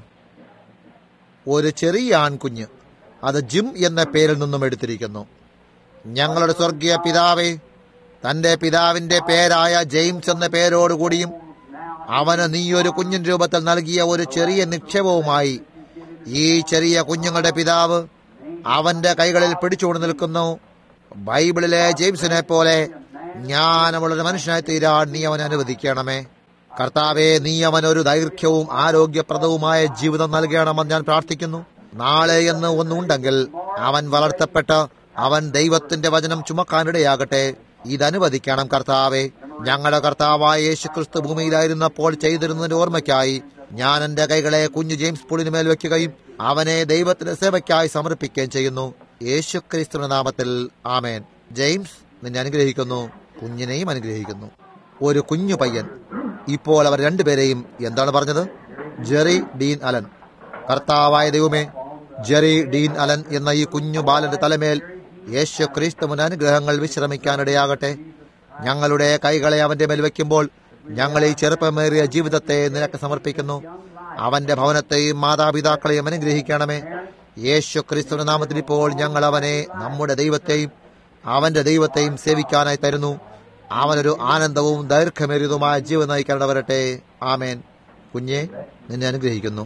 ഒരു ചെറിയ ആൺകുഞ്ഞ് അത് ജിം എന്ന പേരിൽ നിന്നും എടുത്തിരിക്കുന്നു ഞങ്ങളുടെ സ്വർഗീയ പിതാവേ തന്റെ പിതാവിന്റെ പേരായ ജെയിംസ് എന്ന പേരോടുകൂടിയും അവന് നീ ഒരു കുഞ്ഞിൻ രൂപത്തിൽ നൽകിയ ഒരു ചെറിയ നിക്ഷേപവുമായി ഈ ചെറിയ കുഞ്ഞുങ്ങളുടെ പിതാവ് അവന്റെ കൈകളിൽ പിടിച്ചുകൊണ്ട് നിൽക്കുന്നു ബൈബിളിലെ ജെയിംസിനെ പോലെ ഞാൻ അവളൊരു മനുഷ്യനായി തീരാൻ നീ അവനെ അനുവദിക്കണമേ കർത്താവെ നീ അവൻ ഒരു ദൈർഘ്യവും ആരോഗ്യപ്രദവുമായ ജീവിതം നൽകണമെന്ന് ഞാൻ പ്രാർത്ഥിക്കുന്നു നാളെ എന്ന് ഒന്നുണ്ടെങ്കിൽ അവൻ വളർത്തപ്പെട്ട് അവൻ ദൈവത്തിന്റെ വചനം ചുമക്കാനിടയാകട്ടെ ഇതനുവദിക്കണം കർത്താവെ ഞങ്ങളുടെ കർത്താവായ യേശു ക്രിസ്തു ഭൂമിയിലായിരുന്നപ്പോൾ ചെയ്തിരുന്നതിന്റെ ഓർമ്മയ്ക്കായി ഞാൻ എന്റെ കൈകളെ കുഞ്ഞു ജെയിംസ് പുളിന് മേൽ വെക്കുകയും അവനെ ദൈവത്തിന്റെ സേവയ്ക്കായി സമർപ്പിക്കുകയും ചെയ്യുന്നു യേശു ക്രിസ്തുവിന്റെ നാമത്തിൽ ആമേൻ ജെയിംസ് നിന്നെ അനുഗ്രഹിക്കുന്നു കുഞ്ഞിനെയും അനുഗ്രഹിക്കുന്നു ഒരു കുഞ്ഞു പയ്യൻ ഇപ്പോൾ അവർ രണ്ടുപേരെയും എന്താണ് പറഞ്ഞത് ജെറി ഡീൻ അലൻ കർത്താവായ ദൈവമേ ജെറി ഡീൻ അലൻ എന്ന ഈ കുഞ്ഞു ബാലന്റെ തലമേൽ യേശു ക്രിസ്തുവിന് അനുഗ്രഹങ്ങൾ വിശ്രമിക്കാനിടയാകട്ടെ ഞങ്ങളുടെ കൈകളെ അവന്റെ മേൽ വയ്ക്കുമ്പോൾ ഞങ്ങൾ ഈ ചെറുപ്പമേറിയ ജീവിതത്തെ നിനക്ക് സമർപ്പിക്കുന്നു അവന്റെ ഭവനത്തെയും മാതാപിതാക്കളെയും അനുഗ്രഹിക്കണമേ യേശു ക്രിസ്തുവിന്റെ നാമത്തിൽ ഇപ്പോൾ ഞങ്ങൾ അവനെ നമ്മുടെ ദൈവത്തെയും അവന്റെ ദൈവത്തെയും സേവിക്കാനായി തരുന്നു അവനൊരു ആനന്ദവും ദൈർഘ്യമേറിയതുമായ ജീവൻ നയിക്കാൻ വരട്ടെ ആമേൻ കുഞ്ഞെ നിന്നെ അനുഗ്രഹിക്കുന്നു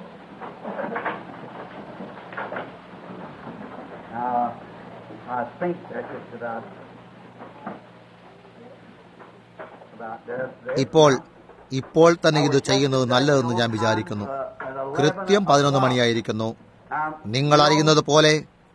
Now, I think that's just about, about there. there. ഇപ്പോൾ ഇപ്പോൾ തന്നെ ഇത് ചെയ്യുന്നത് നല്ലതെന്ന് ഞാൻ വിചാരിക്കുന്നു കൃത്യം പതിനൊന്ന് മണിയായിരിക്കുന്നു Now, നിങ്ങൾ അറിയുന്നത് പോലെ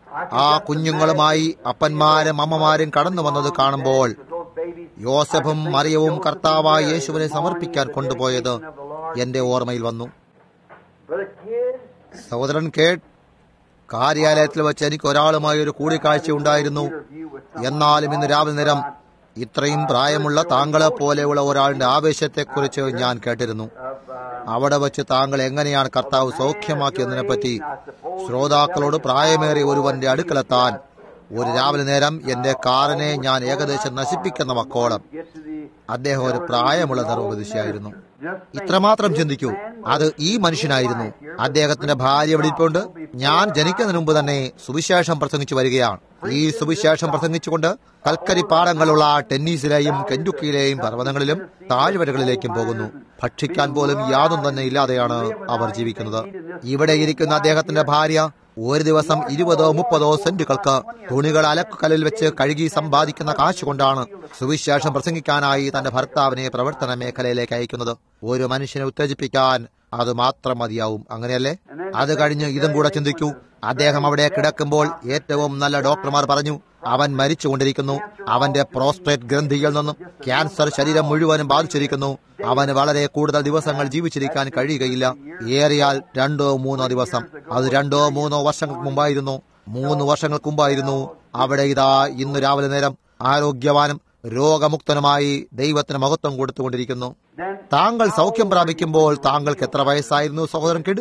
ആ കുഞ്ഞുങ്ങളുമായി അപ്പന്മാരും അമ്മമാരും കടന്നു വന്നത് കാണുമ്പോൾ those babies യോസഫും മറിയവും കർത്താവായ യേശുവിനെ സമർപ്പിക്കാൻ കൊണ്ടുപോയത് എന്റെ ഓർമ്മയിൽ വന്നു Brother Kid, സഹോദരൻ കേട്ട് കാര്യാലയത്തിൽ വെച്ച് എനിക്ക് ഒരാളുമായി ഒരു കൂടിക്കാഴ്ച ഉണ്ടായിരുന്നു interview with എന്നാലും ഇന്ന് രാവിലെ നേരം ഇത്രയും പ്രായമുള്ള താങ്കളെ പോലെയുള്ള ഒരാളുടെ ആവേശത്തെക്കുറിച്ച് ഞാൻ കേട്ടിരുന്നു of, uh, അവിടെ വെച്ച് താങ്കൾ എങ്ങനെയാണ് കർത്താവ് സൗഖ്യമാക്കിയതിനെപ്പറ്റി ശ്രോതാക്കളോട് പ്രായമേറിയ ഒരുവന്റെ അടുക്കലെത്താൻ ഒരു രാവിലെ നേരം എന്റെ കാറിനെ ഞാൻ ഏകദേശം നശിപ്പിക്കുന്ന മക്കോളം get to the അദ്ദേഹം ഒരു പ്രായമുള്ള ധർമ്മപതിശയായിരുന്നു just think, ഇത്രമാത്രം ചിന്തിക്കൂ അത് ഈ മനുഷ്യനായിരുന്നു അദ്ദേഹത്തിന്റെ ഭാര്യ ഇവിടെ ഇരിപ്പുണ്ട് ഞാൻ ജനിക്കുന്നതിന് മുമ്പ് തന്നെ സുവിശേഷം പ്രസംഗിച്ചു വരികയാണ് ഈ സുവിശേഷം പ്രസംഗിച്ചുകൊണ്ട് കൽക്കരി പാടങ്ങളുള്ള ടെന്നീസിലെയും കെൻഡുക്കിയിലെയും പർവ്വതങ്ങളിലും താഴ്വരകളിലേക്കും പോകുന്നു ഭക്ഷിക്കാൻ പോലും യാതൊന്നും തന്നെ ഇല്ലാതെയാണ് അവർ ജീവിക്കുന്നത് ഇവിടെ ഇരിക്കുന്ന അദ്ദേഹത്തിന്റെ ഭാര്യ ഒരു ദിവസം ഇരുപതോ മുപ്പതോ സെന്റുകൾക്ക് തുണികൾ അലക്കുകല്ലിൽ വെച്ച് കഴുകി സമ്പാദിക്കുന്ന കാശ് കൊണ്ടാണ് സുവിശേഷം പ്രസംഗിക്കാനായി തന്റെ ഭർത്താവിനെ പ്രവർത്തന മേഖലയിലേക്ക് അയക്കുന്നത് ഒരു മനുഷ്യനെ ഉത്തേജിപ്പിക്കാൻ അത് മാത്രം മതിയാവും അങ്ങനെയല്ലേ അത് കഴിഞ്ഞ് ഇതും കൂടെ ചിന്തിക്കൂ അദ്ദേഹം അവിടെ കിടക്കുമ്പോൾ ഏറ്റവും നല്ല ഡോക്ടർമാർ പറഞ്ഞു അവൻ മരിച്ചുകൊണ്ടിരിക്കുന്നു അവന്റെ പ്രോസ്ട്രേറ്റ് ഗ്രന്ഥിയിൽ നിന്നും ക്യാൻസർ ശരീരം മുഴുവനും ബാധിച്ചിരിക്കുന്നു അവന് വളരെ കൂടുതൽ ദിവസങ്ങൾ ജീവിച്ചിരിക്കാൻ കഴിയുകയില്ല ഏറിയാൽ രണ്ടോ മൂന്നോ ദിവസം അത് രണ്ടോ മൂന്നോ വർഷങ്ങൾക്ക് മുമ്പായിരുന്നു മൂന്ന് വർഷങ്ങൾക്ക് മുമ്പായിരുന്നു അവിടെ ഇതാ ഇന്ന് രാവിലെ നേരം ആരോഗ്യവാനും രോഗമുക്തനുമായി ദൈവത്തിന് മഹത്വം കൊടുത്തുകൊണ്ടിരിക്കുന്നു then താങ്കൾ സൗഖ്യം പ്രാപിക്കുമ്പോൾ താങ്കൾക്ക് എത്ര വയസ്സായിരുന്നു സഹോദരൻ കിട്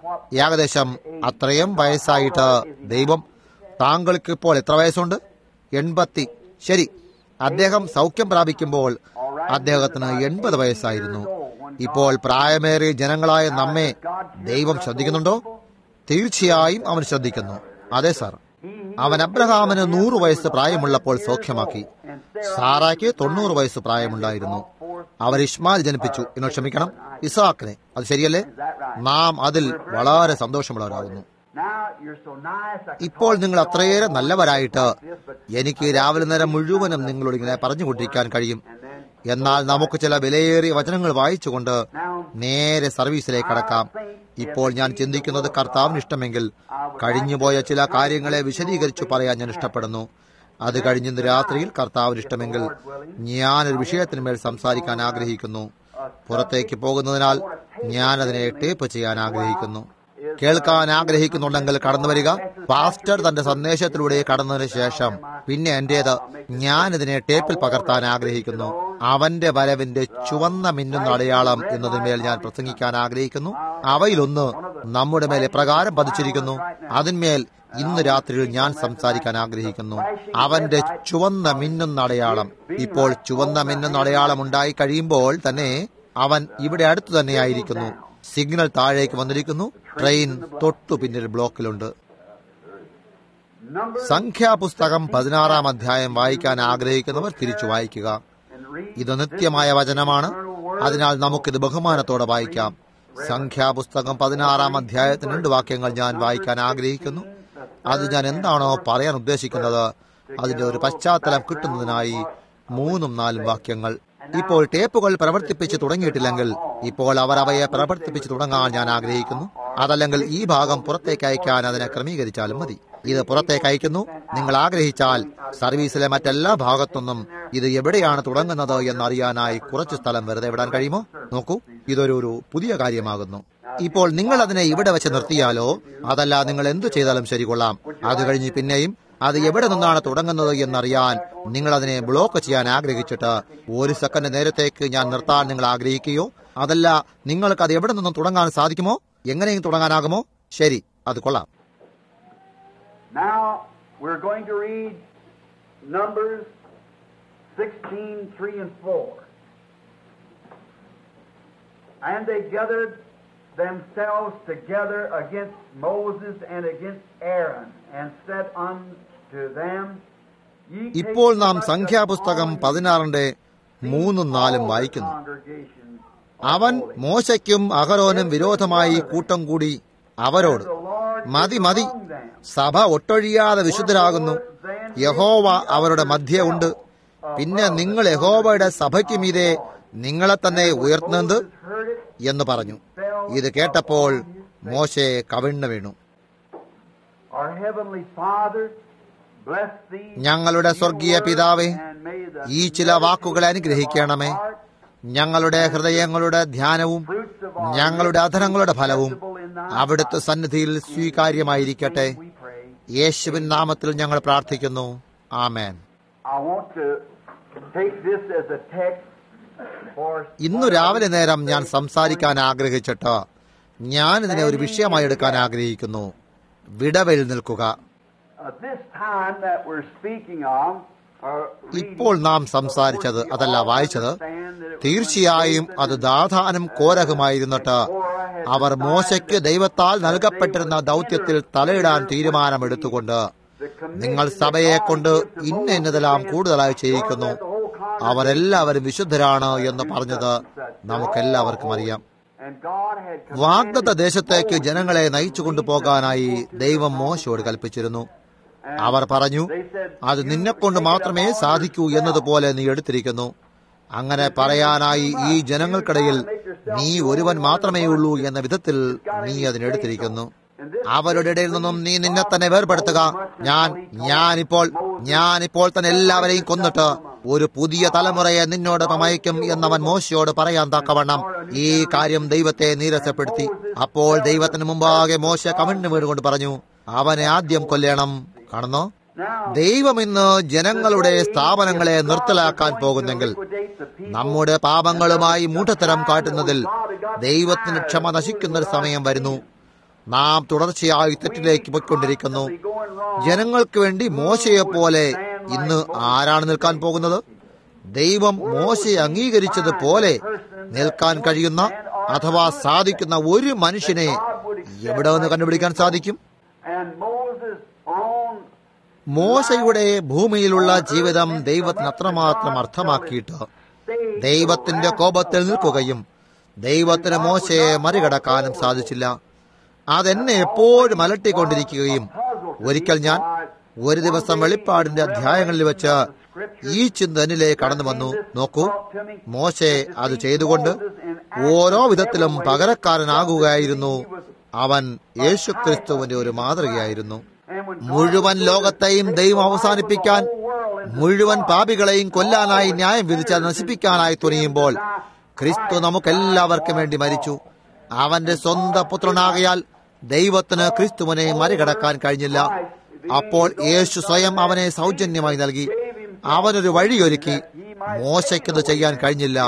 ഏകദേശം അത്രയും വയസ്സായിട്ട് ദൈവം താങ്കൾക്ക് ഇപ്പോൾ എത്ര വയസ്സുണ്ട് എൺപത്തി ശരി അദ്ദേഹം സൗഖ്യം പ്രാപിക്കുമ്പോൾ അദ്ദേഹത്തിന് എൺപത് വയസ്സായിരുന്നു ഇപ്പോൾ പ്രായമേറിയ ജനങ്ങളായ നമ്മെ ദൈവം ശ്രദ്ധിക്കുന്നുണ്ടോ തീർച്ചയായും അവൻ ശ്രദ്ധിക്കുന്നു അതെ സാർ അവൻ അബ്രഹാമിന് നൂറ് വയസ്സ് പ്രായമുള്ളപ്പോൾ സൗഖ്യമാക്കി സാറായ്ക്ക് തൊണ്ണൂറ് വയസ്സ് പ്രായമുണ്ടായിരുന്നു അവർ ഇസ്മാൽ ജനിപ്പിച്ചു എന്നോ ക്ഷമിക്കണം ഇസാക്കിനെ അത് ശരിയല്ലേ നാം അതിൽ വളരെ സന്തോഷമുള്ളവരാകുന്നു now you're so nice. I can ഇപ്പോൾ നിങ്ങൾ അത്രയേറെ നല്ലവരായിട്ട് എനിക്ക് രാവിലെ നേരം മുഴുവനും നിങ്ങളോട് ഇങ്ങനെ പറഞ്ഞുകൊണ്ടിരിക്കാൻ കഴിയും എന്നാൽ നമുക്ക് ചില വിലയേറിയ വചനങ്ങൾ വായിച്ചുകൊണ്ട് നേരെ സർവീസിലേക്ക് കടക്കാം ഇപ്പോൾ ഞാൻ ചിന്തിക്കുന്നത് കർത്താവിന് ഇഷ്ടമെങ്കിൽ കഴിഞ്ഞുപോയ ചില കാര്യങ്ങളെ വിശദീകരിച്ചു പറയാൻ ഞാൻ ഇഷ്ടപ്പെടുന്നു അത് കഴിഞ്ഞിന്ന് രാത്രിയിൽ കർത്താവിന് ഇഷ്ടമെങ്കിൽ ഞാനൊരു വിഷയത്തിന്മേൽ സംസാരിക്കാൻ ആഗ്രഹിക്കുന്നു പുറത്തേക്ക് പോകുന്നതിനാൽ ഞാൻ അതിനെ ടേപ്പ് ചെയ്യാൻ ആഗ്രഹിക്കുന്നു കേൾക്കാൻ ആഗ്രഹിക്കുന്നുണ്ടെങ്കിൽ കടന്നു വരിക പാസ്റ്റർ തന്റെ സന്ദേശത്തിലൂടെ കടന്നതിന് ശേഷം പിന്നെ എന്റേത് ഞാൻ ഇതിനെ ടേപ്പിൽ പകർത്താൻ ആഗ്രഹിക്കുന്നു അവന്റെ വരവിന്റെ ചുവന്ന മിന്നുന്ന അടയാളം എന്നതിന്മേൽ ഞാൻ പ്രസംഗിക്കാൻ ആഗ്രഹിക്കുന്നു അവയിലൊന്ന് നമ്മുടെ മേലെ പ്രകാരം പതിച്ചിരിക്കുന്നു അതിന്മേൽ ഇന്ന് രാത്രിയിൽ ഞാൻ സംസാരിക്കാൻ ആഗ്രഹിക്കുന്നു അവന്റെ ചുവന്ന മിന്നുന്ന അടയാളം ഇപ്പോൾ ചുവന്ന മിന്നുന്ന അടയാളം ഉണ്ടായി കഴിയുമ്പോൾ തന്നെ അവൻ ഇവിടെ അടുത്തു തന്നെയായിരിക്കുന്നു സിഗ്നൽ താഴേക്ക് വന്നിരിക്കുന്നു ട്രെയിൻ തൊട്ടു പിന്നിൽ ബ്ലോക്കിലുണ്ട് number സംഖ്യാപുസ്തകം പതിനാറാം അധ്യായം വായിക്കാൻ ആഗ്രഹിക്കുന്നവർ തിരിച്ചു വായിക്കുക and read ഇത് നിത്യമായ വചനമാണ് അതിനാൽ നമുക്കിത് ബഹുമാനത്തോടെ വായിക്കാം സംഖ്യാപുസ്തകം പതിനാറാം അധ്യായത്തിന് രണ്ട് വാക്യങ്ങൾ ഞാൻ വായിക്കാൻ ആഗ്രഹിക്കുന്നു അത് ഞാൻ എന്താണോ പറയാൻ ഉദ്ദേശിക്കുന്നത് അതിന്റെ ഒരു പശ്ചാത്തലം കിട്ടുന്നതിനായി മൂന്നും നാലും വാക്യങ്ങൾ ഇപ്പോൾ ടേപ്പുകൾ പ്രവർത്തിപ്പിച്ച് തുടങ്ങിയിട്ടില്ലെങ്കിൽ ഇപ്പോൾ അവർ അവയെ പ്രവർത്തിപ്പിച്ച് തുടങ്ങാൻ ഞാൻ ആഗ്രഹിക്കുന്നു അതല്ലെങ്കിൽ ഈ ഭാഗം പുറത്തേക്ക് അയക്കാൻ അതിനെ ക്രമീകരിച്ചാലും മതി ഇത് പുറത്തേക്ക് അയക്കുന്നു നിങ്ങൾ ആഗ്രഹിച്ചാൽ സർവീസിലെ മറ്റെല്ലാ ഭാഗത്തുനിന്നും ഇത് എവിടെയാണ് തുടങ്ങുന്നത് എന്നറിയാനായി കുറച്ച് സ്ഥലം വെറുതെ വിടാൻ കഴിയുമോ നോക്കൂ ഇതൊരു ഒരു പുതിയ കാര്യമാകുന്നു ഇപ്പോൾ നിങ്ങൾ അതിനെ ഇവിടെ വെച്ച് നിർത്തിയാലോ അതല്ല നിങ്ങൾ എന്തു ചെയ്താലും ശരി കൊള്ളാം അത് കഴിഞ്ഞ് പിന്നെയും അത് എവിടെ നിന്നാണ് തുടങ്ങുന്നത് എന്നറിയാൻ നിങ്ങൾ അതിനെ ബ്ലോക്ക് ചെയ്യാൻ ആഗ്രഹിച്ചിട്ട് ഒരു സെക്കൻഡ് നേരത്തേക്ക് ഞാൻ നിർത്താൻ നിങ്ങൾ ആഗ്രഹിക്കുകയോ അതല്ല നിങ്ങൾക്ക് അത് എവിടെ നിന്നും തുടങ്ങാൻ സാധിക്കുമോ എങ്ങനെയും തുടങ്ങാനാകുമോ ശരി അത് കൊള്ളാം Now we're going to read Numbers 16, 3 and 4. And they gathered themselves together against Moses and against Aaron, and said unto them, Ye take ഇപ്പോൾ നാം much സംഖ്യാപുസ്തകം upon you പതിനാറിന്റെ മൂന്നും നാലും all the വായിക്കുന്നു congregations അവൻ of holy. മോശയ്ക്കും അഹരോനും വിരോധമായി കൂട്ടം കൂടി അവരോട് The Lord മതി is മതി among them. സഭ ഒട്ടൊഴിയാതെ വിശുദ്ധരാകുന്നു യഹോവ അവരുടെ മധ്യേ ഉണ്ട് പിന്നെ നിങ്ങൾ യഹോവയുടെ സഭയ്ക്ക് മീതെ നിങ്ങളെ തന്നെ ഉയർത്തുന്നത് Moses heard it, എന്ന് പറഞ്ഞു ഇത് കേട്ടപ്പോൾ മോശെ കവിണ്ണു വീണു Our heavenly Father, bless thee. ഞങ്ങളുടെ സ്വർഗീയ പിതാവേ and may the ഈ ചില വാക്കുകൾ അനുഗ്രഹിക്കണമേ ഞങ്ങളുടെ ഹൃദയങ്ങളുടെ ധ്യാനവും fruits of our ഞങ്ങളുടെ അധരങ്ങളുടെ ഫലവും acceptable in thy അവിടുത്തെ സന്നിധിയിൽ സ്വീകാര്യമായിരിക്കട്ടെ we pray. യേശുവിൻ നാമത്തിൽ ഞങ്ങൾ പ്രാർത്ഥിക്കുന്നു ആമേൻ I want to take this as a text for ഇന്നു രാവിലെ നേരം ഞാൻ സംസാരിക്കാൻ ആഗ്രഹിച്ചിട്ട് ഞാൻ ഇതിനെ ഒരു വിഷയമായി എടുക്കാൻ ആഗ്രഹിക്കുന്നു വിടവിൽ നിൽക്കുക uh, this time that we're speaking of. or reading, ഇപ്പോൾ നാം സംസാരിച്ചത് we അതല്ല all വായിച്ചത് understand that it was തീർച്ചയായും when അത് ദാധാനും കോരഹുമായിരുന്നിട്ട് അവർ മോശയ്ക്ക് ദൈവത്താൽ നൽകപ്പെട്ടിരുന്ന ദൗത്യത്തിൽ തലയിടാൻ തീരുമാനമെടുത്തുകൊണ്ട് the commission നിങ്ങൾ that സഭയെ God കൊണ്ട് gives to ഇന്ന Moses ഇന്നതെല്ലാം and കൂടുതലായി so ചെയ്യിക്കുന്നു that the whole congregation അവരെല്ലാവരും വിശുദ്ധരാണ് എന്ന് പറഞ്ഞത് നമുക്കെല്ലാവർക്കും അറിയാം and God had commanded വാഗ്ദത്ത ദേശത്തേക്ക് Moses ജനങ്ങളെ to നയിച്ചു lead കൊണ്ടുപോകാനായി the people to ദൈവം the മോശയോട് കൽപ്പിച്ചിരുന്നു And അവർ പറഞ്ഞു they said, അത് "You നിന്നെക്കൊണ്ട് take it മാത്രമേ upon സാധിക്കൂ yourself." എന്നതുപോലെ നീ എടുത്തിരിക്കുന്നു അങ്ങനെ പറയാനായി ഈ ജനങ്ങൾക്കിടയിൽ നീ ഒരുവൻ മാത്രമേ ഉള്ളൂ എന്ന വിധത്തിൽ നീ അതിനെടുത്തിരിക്കുന്നു And this അവരുടെ ഇടയിൽ നിന്നും നീ നിന്നെ തന്നെ വേർപെടുത്തുക ഞാൻ ഞാനിപ്പോൾ ഞാനിപ്പോൾ തന്നെ എല്ലാവരെയും കൊന്നിട്ട് ഒരു പുതിയ തലമുറയെ നിന്നോടൊപ്പം അയക്കും എന്നവൻ മോശയോട് പറയാൻ തക്കവണ്ണം ഈ കാര്യം ദൈവത്തെ നീരസപ്പെടുത്തി അപ്പോൾ ദൈവത്തിന് മുമ്പാകെ മോശ കമിഴ്ന്നു വീണുകൊണ്ട് പറഞ്ഞു അവനെ ആദ്യം കൊല്ലണം കാണുന്നോ now ദൈവം ഇന്ന് ജനങ്ങളുടെ സ്ഥാപനങ്ങളെ നിർത്തലാക്കാൻ പോകുന്നെങ്കിൽ നമ്മുടെ പാപങ്ങളുമായി മൂഢത്തരം കാട്ടുന്നതിൽ ദൈവത്തിന് ക്ഷമ നശിക്കുന്ന ഒരു സമയം വരുന്നു നാം തുടർച്ചയായി തെറ്റിലേക്ക് പോയിക്കൊണ്ടിരിക്കുന്നു ജനങ്ങൾക്ക് വേണ്ടി മോശയെ പോലെ ഇന്ന് ആരാണ് നിൽക്കാൻ പോകുന്നത് ദൈവം മോശയെ അംഗീകരിച്ചതുപോലെ നിൽക്കാൻ കഴിയുന്ന അഥവാ സാധിക്കുന്ന ഒരു മനുഷ്യനെ എവിടെ നിന്ന് കണ്ടുപിടിക്കാൻ സാധിക്കും and Moses own മോശയുടെ ഭൂമിയിലുള്ള ജീവിതം ദൈവത്തിന് അത്രമാത്രം അർത്ഥമാക്കിയിട്ട് ദൈവത്തിന്റെ കോപത്തിൽ നിൽക്കുകയും ദൈവത്തിന് മോശയെ മറികടക്കാനും സാധിച്ചില്ല അതെന്നെ എപ്പോഴും അലട്ടിക്കൊണ്ടിരിക്കുകയും ഒരിക്കൽ ഞാൻ ഒരു ദിവസം വെളിപ്പാടിന്റെ അധ്യായങ്ങളിൽ വെച്ച് ഈ ചിന്ത എന്നിലേക്ക് കടന്നു വന്നു നോക്കൂ മോശെ അത് ചെയ്തുകൊണ്ട് ഓരോ വിധത്തിലും പകരക്കാരനാകുകയായിരുന്നു അവൻ യേശുക്രിസ്തുവിന്റെ ഒരു മാതൃകയായിരുന്നു മുഴുവൻ ലോകത്തെയും ദൈവം അവസാനിപ്പിക്കാൻ മുഴുവൻ പാപികളെയും കൊല്ലാനായി ന്യായം വിധിച്ച് നശിപ്പിക്കാനായി തുനിയുമ്പോൾ ക്രിസ്തു നമുക്കെല്ലാവർക്കും വേണ്ടി മരിച്ചു അവന്റെ സ്വന്തം പുത്രനാകയാൽ ദൈവത്തിന് ക്രിസ്തുവിനെ മറികടക്കാൻ കഴിഞ്ഞില്ല അപ്പോൾ യേശു സ്വയം അവനെ സൗജന്യമായി നൽകി അവനൊരു വഴിയൊരുക്കി മോശയ്ക്കത് ചെയ്യാൻ കഴിഞ്ഞില്ല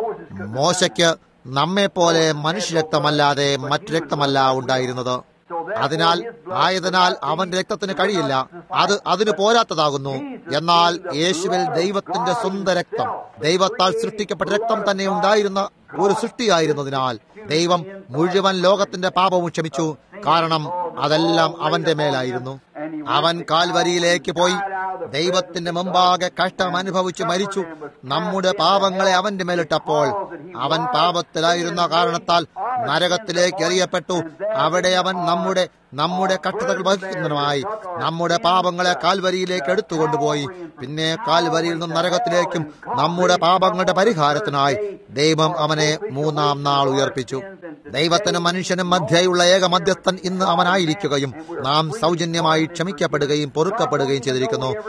മോശയ്ക്ക് നമ്മെപ്പോലെ മനുഷ്യരക്തമല്ലാതെ മറ്റു രക്തമല്ല ഉണ്ടായിരുന്നത് അതിനാൽ ആയതിനാൽ അവന്റെ രക്തത്തിന് കഴിയില്ല അത് അതിന് പോരാത്തതാകുന്നു എന്നാൽ യേശുവിൽ ദൈവത്തിന്റെ സ്വന്തം രക്തം ദൈവത്താൽ സൃഷ്ടിക്കപ്പെട്ട രക്തം തന്നെ ഉണ്ടായിരുന്ന ഒരു സൃഷ്ടിയായിരുന്നതിനാൽ ദൈവം മുഴുവൻ ലോകത്തിന്റെ പാപവും ക്ഷമിച്ചു കാരണം അതെല്ലാം അവന്റെ മേലായിരുന്നു അവൻ കാൽവരിയിലേക്ക് പോയി ദൈവത്തിന്റെ മുമ്പാകെ കഷ്ടം അനുഭവിച്ച് മരിച്ചു നമ്മുടെ പാപങ്ങളെ അവന്റെ മേലിട്ടപ്പോൾ അവൻ പാപത്തിലായിരുന്ന കാരണത്താൽ നരകത്തിലേക്ക് എറിയപ്പെട്ടു അവിടെ അവൻ നമ്മുടെ നമ്മുടെ കഷ്ടതകൾ വഹിക്കുന്നതിനുമായി നമ്മുടെ പാപങ്ങളെ കാൽവരിയിലേക്ക് എടുത്തുകൊണ്ടുപോയി പിന്നെ കാൽവരിയിൽ നിന്ന് നരകത്തിലേക്കും നമ്മുടെ പാപങ്ങളുടെ പരിഹാരത്തിനായി ദൈവം അവനെ മൂന്നാം നാൾ ഉയർപ്പിച്ചു ദൈവത്തിനും മനുഷ്യനും മധ്യയുള്ള ഏക മധ്യസ്ഥൻ ഇന്ന് അവനായിരിക്കുകയും നാം സൗജന്യമായി ക്ഷമിക്കപ്പെടുകയും പൊറുക്കപ്പെടുകയും ചെയ്തിരിക്കുന്നു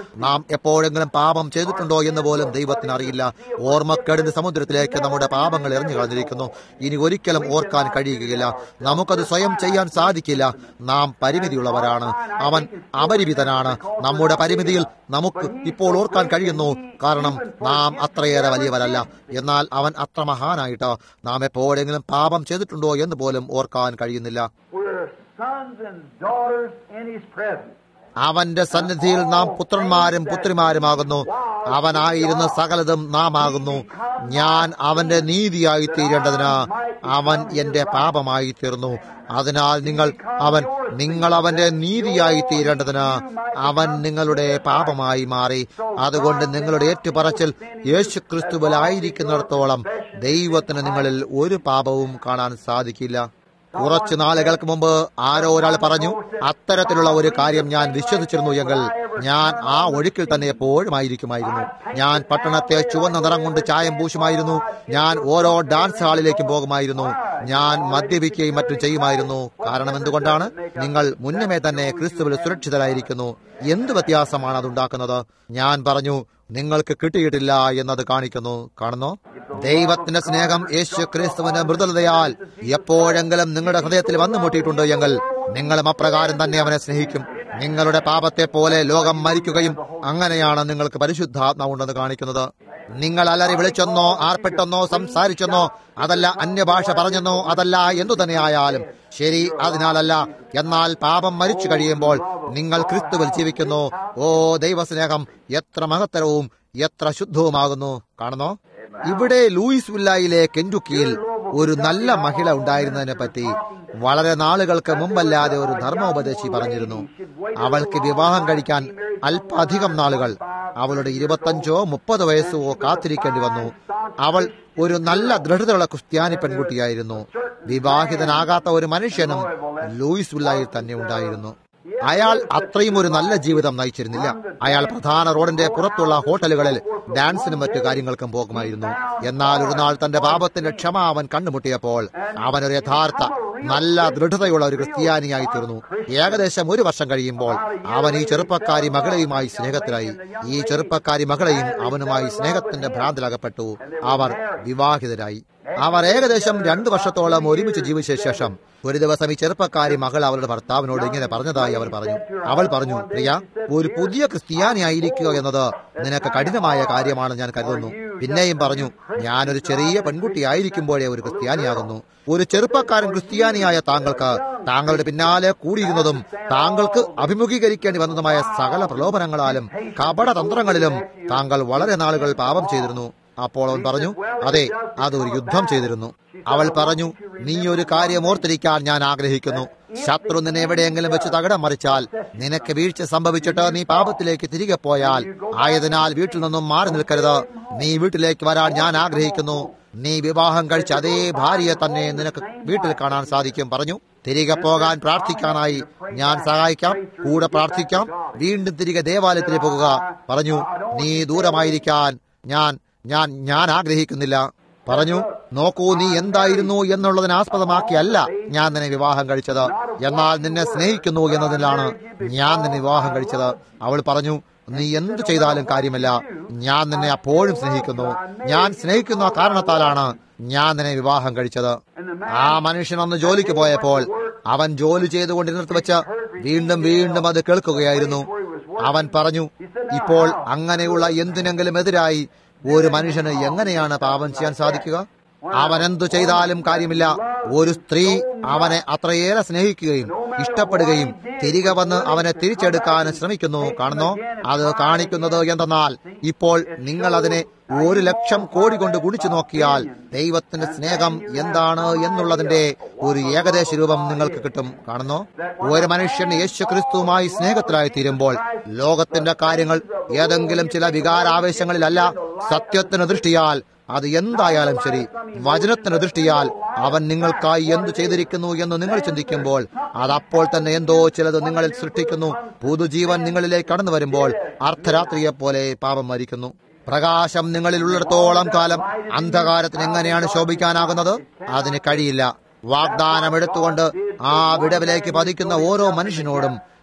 നാം എപ്പോഴെങ്കിലും പാപം ചെയ്തിട്ടുണ്ടോ എന്ന് പോലും ദൈവത്തിന് അറിയില്ല ഓർമ്മക്കേടിന്റെ സമുദ്രത്തിലേക്ക് നമ്മുടെ പാപങ്ങൾ എറിഞ്ഞു കളഞ്ഞിരിക്കുന്നു ഇനി ഒരിക്കലും ഓർക്കാൻ കഴിയുകയില്ല നമുക്കത് സ്വയം ചെയ്യാൻ സാധിക്കില്ല നാം പരിമിതിയുള്ളവരാണ് അവൻ അപരിമിതനാണ് നമ്മുടെ പരിമിതിയിൽ നമുക്ക് ഇപ്പോൾ ഓർക്കാൻ കഴിയുന്നു കാരണം നാം അത്രയേറെ വലിയവരല്ല എന്നാൽ അവൻ അത്ര മഹാനായിട്ട് നാം എപ്പോഴെങ്കിലും പാപം ചെയ്തിട്ടുണ്ടോ എന്ന് പോലും ഓർക്കാൻ കഴിയുന്നില്ല We're sons and daughters in His presence. അവന്റെ സന്നിധിയിൽ നാം പുത്രന്മാരും പുത്രിമാരുമാകുന്നു അവനായിരുന്ന സകലതും നാം ആകുന്നു ഞാൻ അവന്റെ നീതിയായി തീരേണ്ടതിന് അവൻ എന്റെ പാപമായി തീർന്നു അതിനാൽ നിങ്ങൾ അവൻ നിങ്ങൾ അവന്റെ നീതിയായി തീരേണ്ടതിന് അവൻ നിങ്ങളുടെ പാപമായി മാറി അതുകൊണ്ട് നിങ്ങളുടെ ഏറ്റുപറച്ചിൽ യേശു ക്രിസ്തുവിലായിരിക്കുന്നിടത്തോളം ദൈവത്തിന് നിങ്ങളിൽ ഒരു പാപവും കാണാൻ സാധിക്കില്ല കുറച്ചു നാളുകൾക്ക് മുമ്പ് ആരോ ഒരാൾ പറഞ്ഞു അത്തരത്തിലുള്ള ഒരു കാര്യം ഞാൻ വിശ്വസിച്ചിരുന്നു എങ്കിൽ ഞാൻ ആ ഒഴുക്കിൽ തന്നെ എപ്പോഴും ആയിരിക്കുമായിരുന്നു ഞാൻ പട്ടണത്തെ ചുവന്ന നിറം കൊണ്ട് ചായം പൂശുമായിരുന്നു ഞാൻ ഓരോ ഡാൻസ് ഹാളിലേക്കും പോകുമായിരുന്നു ഞാൻ മദ്യപിക്കുകയും മറ്റും ചെയ്യുമായിരുന്നു കാരണം എന്തുകൊണ്ടാണ് നിങ്ങൾ മുന്നമേ തന്നെ ക്രിസ്തുവിൽ സുരക്ഷിതരായിരിക്കുന്നു എന്ത് വ്യത്യാസമാണ് അതുണ്ടാക്കുന്നത് ഞാൻ പറഞ്ഞു നിങ്ങൾക്ക് കിട്ടിയിട്ടില്ല എന്നത് കാണിക്കുന്നു കാണുന്നു ദൈവത്തിന്റെ സ്നേഹം യേശു ക്രിസ്തുവിന്റെ മൃദുലതയാൽ എപ്പോഴെങ്കിലും നിങ്ങളുടെ ഹൃദയത്തിൽ വന്നു മുട്ടിയിട്ടുണ്ട് എങ്കിൽ നിങ്ങളും അപ്രകാരം തന്നെ അവനെ സ്നേഹിക്കും നിങ്ങളുടെ പാപത്തെ പോലെ ലോകം മരിക്കുകയും അങ്ങനെയാണ് നിങ്ങൾക്ക് പരിശുദ്ധാത്മാവുണ്ടെന്ന് കാണിക്കുന്നത് നിങ്ങൾ അലറി വിളിച്ചെന്നോ ആർപ്പെട്ടെന്നോ സംസാരിച്ചെന്നോ അതല്ല അന്യഭാഷ പറഞ്ഞെന്നോ അതല്ല എന്തു തന്നെ ആയാലും ശരി അതിനാലല്ല എന്നാൽ പാപം മരിച്ചു കഴിയുമ്പോൾ നിങ്ങൾ ക്രിസ്തുവിൽ ജീവിക്കുന്നു ഓ ദൈവസ്നേഹം എത്ര മഹത്തരവും എത്ര ശുദ്ധവുമാകുന്നു കാണുന്നോ ഇവിടെ ലൂയിസ് വില്ലായിലെ കെൻറ്റുക്കിയിൽ ഒരു നല്ല മഹിള ഉണ്ടായിരുന്നതിനെ പറ്റി വളരെ നാളുകൾക്ക് മുമ്പല്ലാതെ ഒരു ധർമ്മോപദേശി പറഞ്ഞിരുന്നു അവൾക്ക് വിവാഹം കഴിക്കാൻ അല്പധികം നാളുകൾ അവളുടെ ഇരുപത്തഞ്ചോ മുപ്പത് വയസ്സോ കാത്തിരിക്കേണ്ടി വന്നു അവൾ ഒരു നല്ല ദൃഢതയുള്ള ക്രിസ്ത്യാനി പെൺകുട്ടിയായിരുന്നു വിവാഹിതനാകാത്ത ഒരു മനുഷ്യനും ലൂയിസ് വില്ലായിൽ തന്നെ ഉണ്ടായിരുന്നു അയാൾ അത്രയും ഒരു നല്ല ജീവിതം നയിച്ചിരുന്നില്ല അയാൾ പ്രധാന റോഡിന്റെ പുറത്തുള്ള ഹോട്ടലുകളിൽ ഡാൻസിനും മറ്റു കാര്യങ്ങൾക്കും പോകുമായിരുന്നു എന്നാൽ ഒരു നാൾ തന്റെ പാപത്തിന്റെ ക്ഷമ അവൻ കണ്ടുമുട്ടിയപ്പോൾ അവൻ ഒരു യഥാർത്ഥ നല്ല ദൃഢതയുള്ള ഒരു ക്രിസ്ത്യാനിയായി തീർന്നു ഏകദേശം ഒരു വർഷം കഴിയുമ്പോൾ അവൻ ഈ ചെറുപ്പക്കാരി മകളെയുമായി സ്നേഹത്തിലായി ഈ ചെറുപ്പക്കാരി മകളെയും അവനുമായി സ്നേഹത്തിന്റെ ഭ്രാന്തിലകപ്പെട്ടു അവർ വിവാഹിതരായി അവർ ഏകദേശം രണ്ടു വർഷത്തോളം ഒരുമിച്ച് ജീവിച്ച ശേഷം ഒരു ദിവസം ഈ ചെറുപ്പക്കാരി മകൾ അവളുടെ ഭർത്താവിനോട് ഇങ്ങനെ പറഞ്ഞതായി അവർ പറഞ്ഞു അവൾ പറഞ്ഞു പ്രിയ ഒരു പുതിയ ക്രിസ്ത്യാനിയായിരിക്കുക എന്നത് നിനക്ക് കഠിനമായ കാര്യമാണ് ഞാൻ കരുതുന്നു പിന്നെയും പറഞ്ഞു ഞാനൊരു ചെറിയ പെൺകുട്ടിയായിരിക്കുമ്പോഴേ ഒരു ക്രിസ്ത്യാനിയാകുന്നു ഒരു ചെറുപ്പക്കാരൻ ക്രിസ്ത്യാനിയായ താങ്കൾക്ക് താങ്കളുടെ പിന്നാലെ കൂടിയിരുന്നതും താങ്കൾക്ക് അഭിമുഖീകരിക്കേണ്ടി വന്നതുമായ സകല പ്രലോഭനങ്ങളാലും കപടതന്ത്രങ്ങളിലും താങ്കൾ വളരെ നാളുകൾ പാപം ചെയ്തിരുന്നു അപ്പോൾ അവൻ പറഞ്ഞു അതെ അതൊരു യുദ്ധം ചെയ്തിരുന്നു അവൾ പറഞ്ഞു നീ ഒരു കാര്യം ഓർത്തിരിക്കാൻ ഞാൻ ആഗ്രഹിക്കുന്നു ശത്രു നിന്നെ എവിടെയെങ്കിലും വെച്ച് തകിടം മറിച്ചാൽ നിനക്ക് വീഴ്ച സംഭവിച്ചിട്ട് നീ പാപത്തിലേക്ക് തിരികെ പോയാൽ ആയതിനാൽ വീട്ടിൽ നിന്നും മാറി നിൽക്കരുത് നീ വീട്ടിലേക്ക് വരാൻ ഞാൻ ആഗ്രഹിക്കുന്നു നീ വിവാഹം കഴിച്ച അതേ ഭാര്യയെ തന്നെ നിനക്ക് വീട്ടിൽ കാണാൻ സാധിക്കും പറഞ്ഞു തിരികെ പോകാൻ പ്രാർത്ഥിക്കാനായി ഞാൻ സഹായിക്കാം കൂടെ പ്രാർത്ഥിക്കാം വീണ്ടും തിരികെ ദേവാലയത്തിൽ പോകുക പറഞ്ഞു നീ ദൂരമായിരിക്കാൻ ഞാൻ ഞാൻ ഞാൻ ആഗ്രഹിക്കുന്നില്ല പറഞ്ഞു നോക്കൂ നീ എന്തായിരുന്നു എന്നുള്ളതിനെ ആസ്പദമാക്കിയല്ല ഞാൻ നിന്നെ വിവാഹം കഴിച്ചത് എന്നാൽ നിന്നെ സ്നേഹിക്കുന്നു എന്നതിലാണ് ഞാൻ നിന്നെ വിവാഹം കഴിച്ചത് അവൾ പറഞ്ഞു നീ എന്തു ചെയ്താലും കാര്യമില്ല ഞാൻ നിന്നെ അപ്പോഴും സ്നേഹിക്കുന്നു ഞാൻ സ്നേഹിക്കുന്ന കാരണത്താലാണ് ഞാൻ നിന്നെ വിവാഹം കഴിച്ചത് ആ മനുഷ്യൻ അന്ന് ജോലിക്ക് പോയപ്പോൾ അവൻ ജോലി ചെയ്തുകൊണ്ടിരുന്നിടത്ത് വെച്ച് വീണ്ടും വീണ്ടും അത് കേൾക്കുകയായിരുന്നു അവൻ പറഞ്ഞു ഇപ്പോൾ അങ്ങനെയുള്ള എന്തിനെങ്കിലും എതിരായി ഒരു മനുഷ്യന് എങ്ങനെയാണ് പാപം ചെയ്യാൻ സാധിക്കുക അവൻ എന്തു ചെയ്താലും കാര്യമില്ല ഒരു സ്ത്രീ അവനെ അത്രയേറെ സ്നേഹിക്കുകയും ഇഷ്ടപ്പെടുകയും തിരികെ വന്ന് അവനെ തിരിച്ചെടുക്കാൻ ശ്രമിക്കുന്നു കാണുന്നോ അത് കാണിക്കുന്നത് എന്തെന്നാൽ ഇപ്പോൾ നിങ്ങൾ അതിനെ ഒരു ലക്ഷം കോടി കൊണ്ട് കുടിച്ചു നോക്കിയാൽ ദൈവത്തിന്റെ സ്നേഹം എന്താണ് എന്നുള്ളതിന്റെ ഒരു ഏകദേശ രൂപം നിങ്ങൾക്ക് കിട്ടും കാണുന്നോ ഒരു മനുഷ്യൻ യേശു ക്രിസ്തുവുമായി സ്നേഹത്തിലായി തീരുമ്പോൾ ലോകത്തിന്റെ കാര്യങ്ങൾ ഏതെങ്കിലും ചില വികാരാവേശങ്ങളിലല്ല സത്യത്തിന് ദൃഷ്ടിയാൽ അത് എന്തായാലും ശരി വചനത്തിന് ദൃഷ്ടിയാൽ അവൻ നിങ്ങൾക്കായി എന്തു ചെയ്തിരിക്കുന്നു എന്ന് നിങ്ങൾ ചിന്തിക്കുമ്പോൾ അതപ്പോൾ തന്നെ എന്തോ ചിലത് നിങ്ങളിൽ സൃഷ്ടിക്കുന്നു പുതുജീവൻ നിങ്ങളിലേക്ക് കടന്നു വരുമ്പോൾ അർദ്ധരാത്രിയെ പോലെ പാപം മരിക്കുന്നു പ്രകാശം നിങ്ങളിൽ ഉള്ളിടത്തോളം കാലം അന്ധകാരത്തിന് എങ്ങനെയാണ് ശോഭിക്കാനാകുന്നത് അതിന് കഴിയില്ല വാഗ്ദാനം എടുത്തുകൊണ്ട് ആ വിടവിലേക്ക് പതിക്കുന്ന ഓരോ മനുഷ്യനോടും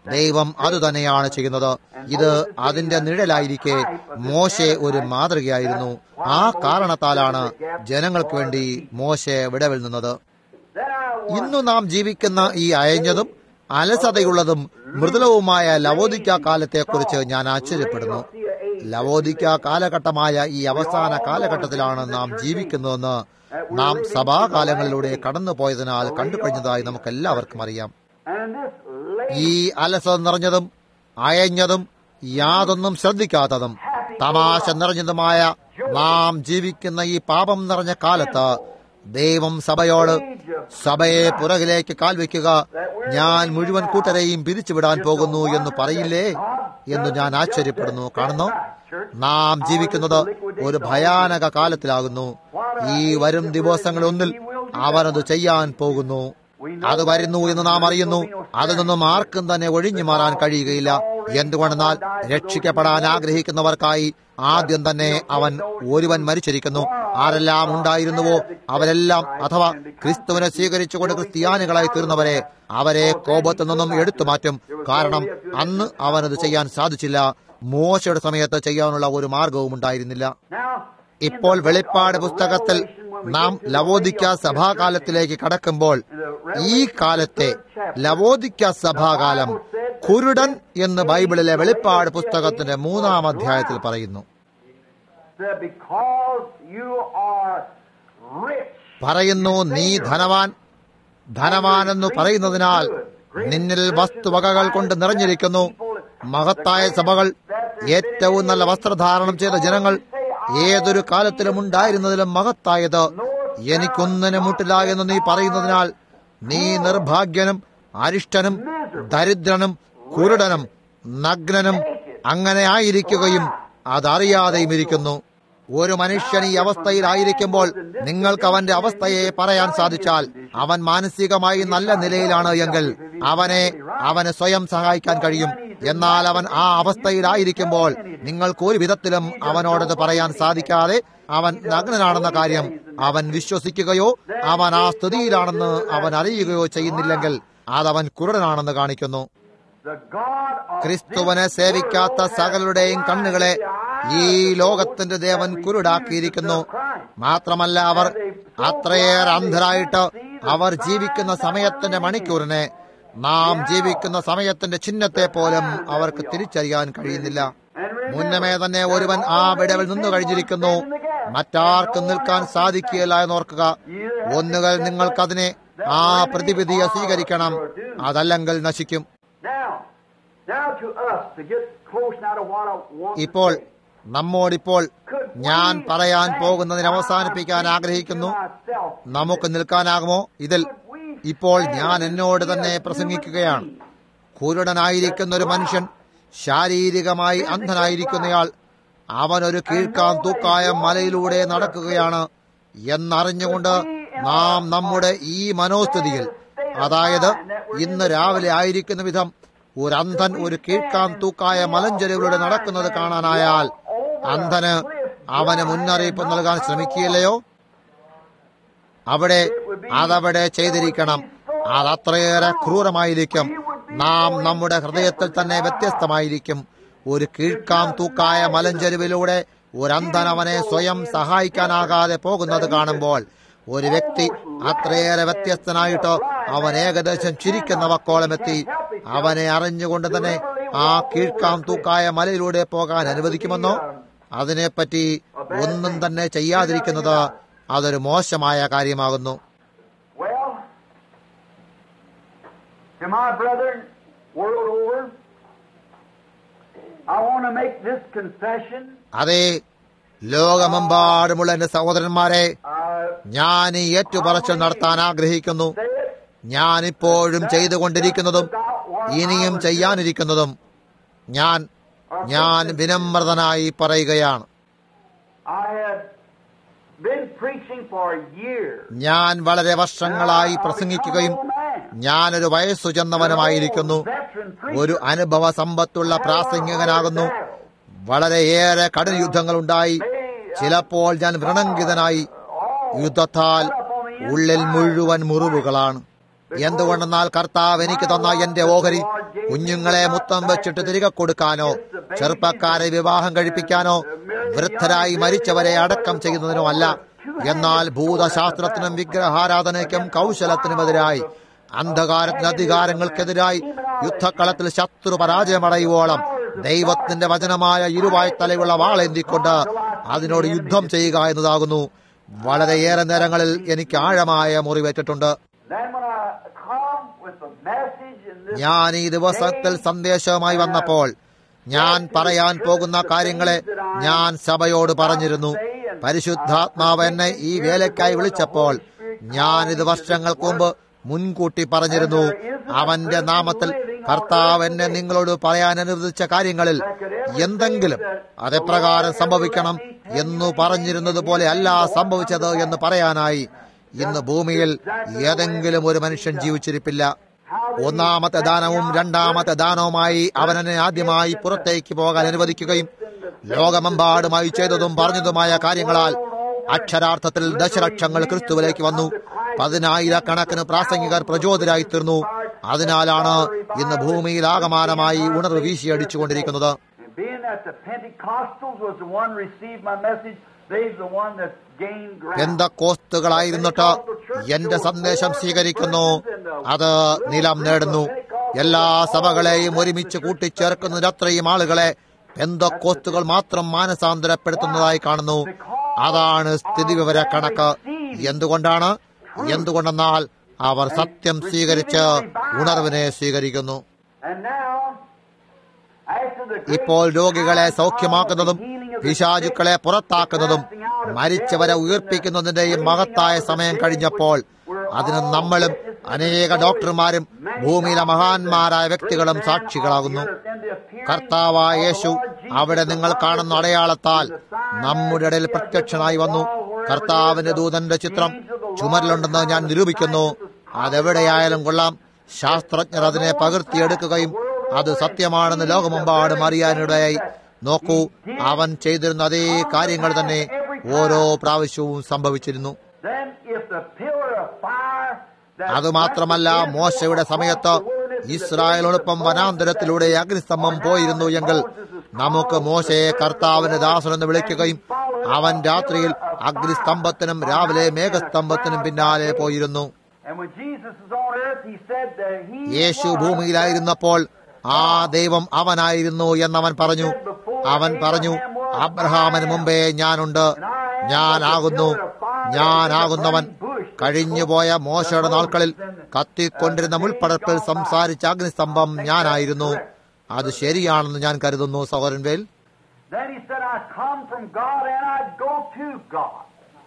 ദൈവം അതുതന്നെയാണ് ചെയ്യുന്നത് ഇത് അതിന്റെ നിഴലായിരിക്കെ മോശെ ഒരു മാതൃകയായിരുന്നു ആ കാരണത്താലാണ് ജനങ്ങൾക്ക് വേണ്ടി മോശെ വിടവിൽ നിന്നത് Then I want ഇന്നു നാം ജീവിക്കുന്ന ഈ അയഞ്ഞതും അലസതയുള്ളതും മൃദുലവുമായ ലവോദിക്ക കാലത്തെക്കുറിച്ച് ഞാൻ ആശ്ചര്യപ്പെടുന്നു ലവോദിക്ക കാലഘട്ടമായ ഈ അവസാന കാലഘട്ടത്തിലാണ് നാം ജീവിക്കുന്നതെന്ന് നാം സഭാകാലങ്ങളിലൂടെ കടന്നുപോയതിനാൽ കണ്ടുകഴിഞ്ഞതായി നമുക്കെല്ലാവർക്കും അറിയാം and in this late ഈ അലസത നിറഞ്ഞതും അയഞ്ഞതും യാതൊന്നും ശ്രദ്ധിക്കാത്തതും തമാശ നിറഞ്ഞതുമായ നാം ജീവിക്കുന്ന ഈ പാപം നിറഞ്ഞ കാലത്ത് ദൈവം സഭയോട് സഭയെ പുറകിലേക്ക് കാൽവെക്കുക ഞാൻ മുഴുവൻ കൂട്ടരെയും പിരിച്ചുവിടാൻ പോകുന്നു എന്ന് പറയില്ലേ എന്ന് ഞാൻ ആശ്ചര്യപ്പെടുന്നു കാണുന്നു നാം ജീവിക്കുന്നത് ഒരു ഭയാനക കാലത്തിലാകുന്നു ഈ വരും ദിവസങ്ങളൊന്നിൽ അവനത് ചെയ്യാൻ പോകുന്നു അത് വരുന്നു എന്ന് നാം അറിയുന്നു അതിൽ നിന്നും ആർക്കും തന്നെ ഒഴിഞ്ഞു മാറാൻ കഴിയുകയില്ല എന്തുകൊണ്ടെന്നാൽ രക്ഷിക്കപ്പെടാൻ ആഗ്രഹിക്കുന്നവർക്കായി ആദ്യം തന്നെ അവൻ ഒരുവൻ മരിച്ചിരിക്കുന്നു ആരെല്ലാം ഉണ്ടായിരുന്നുവോ അവരെല്ലാം അഥവാ ക്രിസ്തുവിനെ സ്വീകരിച്ചുകൊണ്ട് ക്രിസ്ത്യാനികളായി തീർന്നവരെ അവരെ കോപത്തിൽ നിന്നും എടുത്തു മാറ്റും കാരണം അന്ന് അവനത് ചെയ്യാൻ സാധിച്ചില്ല മോശയുടെ സമയത്ത് ചെയ്യാനുള്ള ഒരു മാർഗവും ഉണ്ടായിരുന്നില്ല now ഇപ്പോൾ വെളിപ്പാട് പുസ്തകത്തിൽ നാം ലവോദിക്ക സഭാകാലത്തിലേക്ക് കടക്കുമ്പോൾ ഈ കാലത്തെ ലവോദിക്ക സഭാകാലം കുരുടൻ എന്ന് ബൈബിളിലെ വെളിപ്പാട് പുസ്തകത്തിന്റെ മൂന്നാം അധ്യായത്തിൽ പറയുന്നു that because you are rich പറയുന്നു നീ ധനവാൻ ധനവാൻ എന്ന് പറയുന്നതിനാൽ നിന്നിൽ വസ്തുവകകൾ കൊണ്ട് നിറഞ്ഞിരിക്കുന്നു മഹത്തായ സഭകൾ ഏറ്റവും നല്ല വസ്ത്രധാരണം ചെയ്ത ജനങ്ങൾ ഏതൊരു കാലത്തിലും ഉണ്ടായിരുന്നതിലും മഹത്തായത് എനിക്കൊന്നിനും മുട്ടില്ല എന്ന് നീ പറയുന്നതിനാൽ നീ നിർഭാഗ്യനും അരിഷ്ടനും ദരിദ്രനും കുരുടനും നഗ്നനും അങ്ങനെ ആയിരിക്കുകയും അതറിയാതെയും ഇരിക്കുന്നു ഒരു മനുഷ്യൻ ഈ അവസ്ഥയിലായിരിക്കുമ്പോൾ നിങ്ങൾക്ക് അവന്റെ അവസ്ഥയെ പറയാൻ സാധിച്ചാൽ അവൻ മാനസികമായി നല്ല നിലയിലാണ് എങ്കിൽ അവനെ അവന് സ്വയം സഹായിക്കാൻ കഴിയും എന്നാൽ അവൻ ആ അവസ്ഥയിലായിരിക്കുമ്പോൾ നിങ്ങൾക്ക് ഒരു വിധത്തിലും അവനോടത് പറയാൻ സാധിക്കാതെ അവൻ നഗ്നനാണെന്ന കാര്യം അവൻ വിശ്വസിക്കുകയോ അവൻ ആ സ്ഥിതിയിലാണെന്ന് അവൻ അറിയുകയോ ചെയ്യുന്നില്ലെങ്കിൽ അതവൻ കുരുടനാണെന്ന് കാണിക്കുന്നു the God of ക്രിസ്തുവിനെ സേവിക്കാത്ത സകലരുടെയും കണ്ണുകളെ ഈ ലോകത്തിന്റെ ദേവൻ കുരുടാക്കിയിരിക്കുന്നു മാത്രമല്ല അവർ അത്രയേറെ അന്ധരായിട്ട് അവർ ജീവിക്കുന്ന സമയത്തിന്റെ മണിക്കൂറിനെ നാം ജീവിക്കുന്ന സമയത്തിന്റെ ചിഹ്നത്തെ പോലും അവർക്ക് തിരിച്ചറിയാൻ കഴിയുന്നില്ല മുന്നമേ തന്നെ ഒരുവൻ ആ വിടവിൽ നിന്നു കഴിഞ്ഞിരിക്കുന്നു മറ്റാർക്കും നിൽക്കാൻ സാധിക്കുകയില്ല എന്നോർക്കുക ഒന്നുകൾ നിങ്ങൾക്കതിനെ ആ പ്രതിവിധിയെ സ്വീകരിക്കണം അതല്ലെങ്കിൽ നശിക്കും now now to us to get close now to what I want ഇപ്പോൾ നമ്മോടിപ്പോൾ ഞാൻ പറയാൻ പോകുന്നതിന് അവസാനിപ്പിക്കാൻ ആഗ്രഹിക്കുന്നു നമുക്ക് നിൽക്കാനാകുമോ ഇതിൽ ഇപ്പോൾ ഞാൻ എന്നോട് തന്നെ പ്രസംഗിക്കുകയാണ് കുരുടനായിരിക്കുന്ന ഒരു മനുഷ്യൻ ശാരീരികമായി അന്ധനായിരിക്കുന്നയാൾ അവനൊരു കീഴ്ക്കാൻ തൂക്കായ മലയിലൂടെ നടക്കുകയാണ് എന്നറിഞ്ഞുകൊണ്ട് നാം നമ്മുടെ ഈ മനോസ്ഥിതിയിൽ അതായത് ഇന്ന് രാവിലെ ആയിരിക്കുന്ന വിധം ഒരു അന്ധൻ ഒരു കീഴ്ക്കാൻ തൂക്കായ മലഞ്ചെരുവിലൂടെ നടക്കുന്നത് കാണാനായാൽ അന്ധന് അവന് മുന്നറിയിപ്പ് നൽകാൻ ശ്രമിക്കുകയില്ലയോ അവിടെ അതവിടെ ചെയ്തിരിക്കണം അതത്രയേറെ ക്രൂരമായിരിക്കും നാം നമ്മുടെ ഹൃദയത്തിൽ തന്നെ വ്യത്യസ്തമായിരിക്കും ഒരു കീഴ്ക്കാം തൂക്കായ മലഞ്ചെരുവിലൂടെ ഒരു അന്ധൻ അവനെ സ്വയം സഹായിക്കാനാകാതെ പോകുന്നത് കാണുമ്പോൾ ഒരു വ്യക്തി അത്രയേറെ വ്യത്യസ്തനായിട്ട് അവൻ ഏകദേശം ചിരിക്കുന്ന വക്കോളം എത്തി അവനെ അറിഞ്ഞുകൊണ്ട് തന്നെ ആ കീഴ്ക്കാം തൂക്കായ മലയിലൂടെ പോകാൻ അനുവദിക്കുമെന്നോ അതിനെപ്പറ്റി ഒന്നും തന്നെ ചെയ്യാതിരിക്കുന്നത് അതൊരു മോശമായ കാര്യമാകുന്നു Well, to my brethren, world over, I want to make this confession. അതെ ലോകമെമ്പാടുമുള്ള എന്റെ സഹോദരന്മാരെ I ഞാൻ ഈ ഏറ്റുപറച്ചിൽ നടത്താൻ ആഗ്രഹിക്കുന്നു say it ഞാൻ ഇപ്പോഴും ചെയ്തുകൊണ്ടിരിക്കുന്നതും ഇനിയും ചെയ്യാനിരിക്കുന്നതും ഞാൻ ഞാൻ വിനമ്രതനായി പറയുകയാണ് I have been preaching for years. ഞാൻ വളരെ വർഷങ്ങളായി പ്രസംഗിക്കുകയും ഞാനൊരു വയസ്സു ചെന്നവനുമായിരിക്കുന്നു ഒരു അനുഭവ സമ്പത്തുള്ള പ്രാസംഗികനാകുന്നു വളരെയേറെ കടൽ യുദ്ധങ്ങൾ ഉണ്ടായി ചിലപ്പോൾ ഞാൻ വ്രണങ്കിതനായി യുദ്ധത്താൽ ഉള്ളിൽ മുഴുവൻ മുറിവുകളാണ് എന്തുകൊണ്ടെന്നാൽ കർത്താവ് എനിക്ക് തന്ന എന്റെ ഓഹരി കുഞ്ഞുങ്ങളെ മുത്തം വെച്ചിട്ട് തിരികെ കൊടുക്കാനോ ചെറുപ്പക്കാരെ വിവാഹം കഴിപ്പിക്കാനോ വൃദ്ധരായി മരിച്ചവരെ അടക്കം ചെയ്യുന്നതിനോ അല്ല എന്നാൽ ഭൂതശാസ്ത്രത്തിനും വിഗ്രഹാരാധനയ്ക്കും കൗശലത്തിനുമെതിരായി അന്ധകാരത്തിന് അധികാരങ്ങൾക്കെതിരായി യുദ്ധക്കളത്തിൽ ശത്രു പരാജയമടയുവോളം ദൈവത്തിന്റെ വചനമായ ഇരുവായ് തലയുള്ള വാളേന്തിക്കൊണ്ട് അതിനോട് യുദ്ധം ചെയ്യുക എന്നതാകുന്നു വളരെയേറെ നേരങ്ങളിൽ എനിക്ക് ആഴമായ മുറിവേറ്റിട്ടുണ്ട് Then when I come with the message in this ഞാൻ ഈ ദിവസത്തിൽ സന്ദേശവുമായി വന്നപ്പോൾ ഞാൻ പറയാൻ പോകുന്ന കാര്യങ്ങളെ ഞാൻ സഭയോട് പറഞ്ഞിരുന്നു പരിശുദ്ധാത്മാവ് എന്നെ ഈ വേലയ്ക്കായി വിളിച്ചപ്പോൾ ഞാൻ ഇത് വർഷങ്ങൾക്ക് മുമ്പ് മുൻകൂട്ടി പറഞ്ഞിരുന്നു അവന്റെ നാമത്തിൽ കർത്താവ് എന്നെ നിങ്ങളോട് പറയാൻ അനുവദിച്ച കാര്യങ്ങളിൽ എന്തെങ്കിലും അതെപ്രകാരം സംഭവിക്കണം എന്നു പറഞ്ഞിരുന്നത് പോലെ അല്ല സംഭവിച്ചത് എന്ന് പറയാനായി ഇന്ന് ഭൂമിയിൽ ഏതെങ്കിലും ഒരു മനുഷ്യൻ ജീവിച്ചിരിപ്പില്ല ഒന്നാമത്തെ ദാനവും രണ്ടാമത്തെ ദാനവുമായി അവനെ ആദ്യമായി പുറത്തേക്ക് പോകാൻ അനുവദിക്കുകയും ലോകമെമ്പാടുമായി ചെയ്തതും പറഞ്ഞതുമായ കാര്യങ്ങളാൽ അക്ഷരാർത്ഥത്തിൽ ദശലക്ഷങ്ങൾ ക്രിസ്തുവിലേക്ക് വന്നു പതിനായിരക്കണക്കിന് പ്രാസംഗികർ പ്രചോദരായി തീർന്നു അതിനാലാണ് ഇന്ന് ഭൂമിയിൽ ആകമാനമായി ഉണർവ് വീശിയടിച്ചുകൊണ്ടിരിക്കുന്നത് And being that the Pentecostals was the one received my message, they's the one that gained ground. പെന്തക്കോസ്തുകളായിരുന്നിട്ട് എന്റെ സന്ദേശം സ്വീകരിക്കുന്നു അത് നിലം നേടുന്നു എല്ലാ സഭകളെയും ഒരുമിച്ച് കൂട്ടിച്ചേർക്കുന്നതിനത്രയും ആളുകളെ പെന്തക്കോസ്തുകൾ മാത്രം മാനസാന്തരപ്പെടുത്തുന്നതായി കാണുന്നു അതാണ് സ്ഥിതിവിവര കണക്ക് എന്തുകൊണ്ടാണ് എന്തുകൊണ്ടെന്നാൽ അവർ സത്യം സ്വീകരിച്ച് ഉണർവിനെ സ്വീകരിക്കുന്നു And now, after the great ഇപ്പോൾ രോഗികളെ സൗഖ്യമാക്കുന്നതും പിശാചുക്കളെ പുറത്താക്കുന്നതും മരിച്ചവരെ ഉയർപ്പിക്കുന്നതിന്റെയും മഹത്തായ സമയം കഴിഞ്ഞപ്പോൾ അതിന് നമ്മളും അനേക ഡോക്ടർമാരും ഭൂമിയിലെ മഹാന്മാരായ വ്യക്തികളും സാക്ഷികളാകുന്നു കർത്താവായ യേശു അവിടെ നിങ്ങൾ കാണുന്ന അടയാളത്താൽ നമ്മുടെ ഇടയിൽ പ്രത്യക്ഷനായി വന്നു കർത്താവിന്റെ ദൂതന്റെ ചിത്രം ചുമരിലുണ്ടെന്ന് ഞാൻ നിരൂപിക്കുന്നു അതെവിടെയായാലും കൊള്ളാം ശാസ്ത്രജ്ഞർ അതിനെ പകർത്തിയെടുക്കുകയും അത് സത്യമാണെന്ന് ലോകമെമ്പാടും അറിയാനിടയായി നോക്കൂ അവൻ ചെയ്തിരുന്ന അതേ കാര്യങ്ങൾ തന്നെ ഓരോ പ്രാവശ്യവും സംഭവിച്ചിരുന്നു Then if the pillar of fire that അതുമാത്രമല്ല മോശയുടെ സമയത്ത് ഇസ്രായേലോടൊപ്പം വനാന്തരത്തിലൂടെ അഗ്നിസ്തംഭം പോയിരുന്നു എങ്കിൽ നമുക്ക് മോശയെ കർത്താവിന്റെ ദാസനെന്ന് വിളിക്കുകയും അവൻ രാത്രിയിൽ അഗ്നിസ്തംഭത്തിനും രാവിലെ മേഘസ്തംഭത്തിനും പിന്നാലെ പോയിരുന്നു And when Jesus was on earth, he said that he യേശു ഭൂമിയിലായിരുന്നപ്പോൾ ആ ദൈവം അവനായിരുന്നു എന്നവൻ പറഞ്ഞു അവൻ പറഞ്ഞു അബ്രഹാമിന് മുമ്പേ ഞാനുണ്ട് ഞാനാകുന്നു ഞാനാകുന്നവൻ കഴിഞ്ഞുപോയ മോശയുടെ നാൾക്കളിൽ കത്തിക്കൊണ്ടിരുന്ന മുൾപ്പടർപ്പിൽ സംസാരിച്ച അഗ്നിസ്തംഭം ഞാനായിരുന്നു അത് ശരിയാണെന്ന് ഞാൻ കരുതുന്നു സഹോദരൻ വേൽ Then he said, I come from God and I go to God.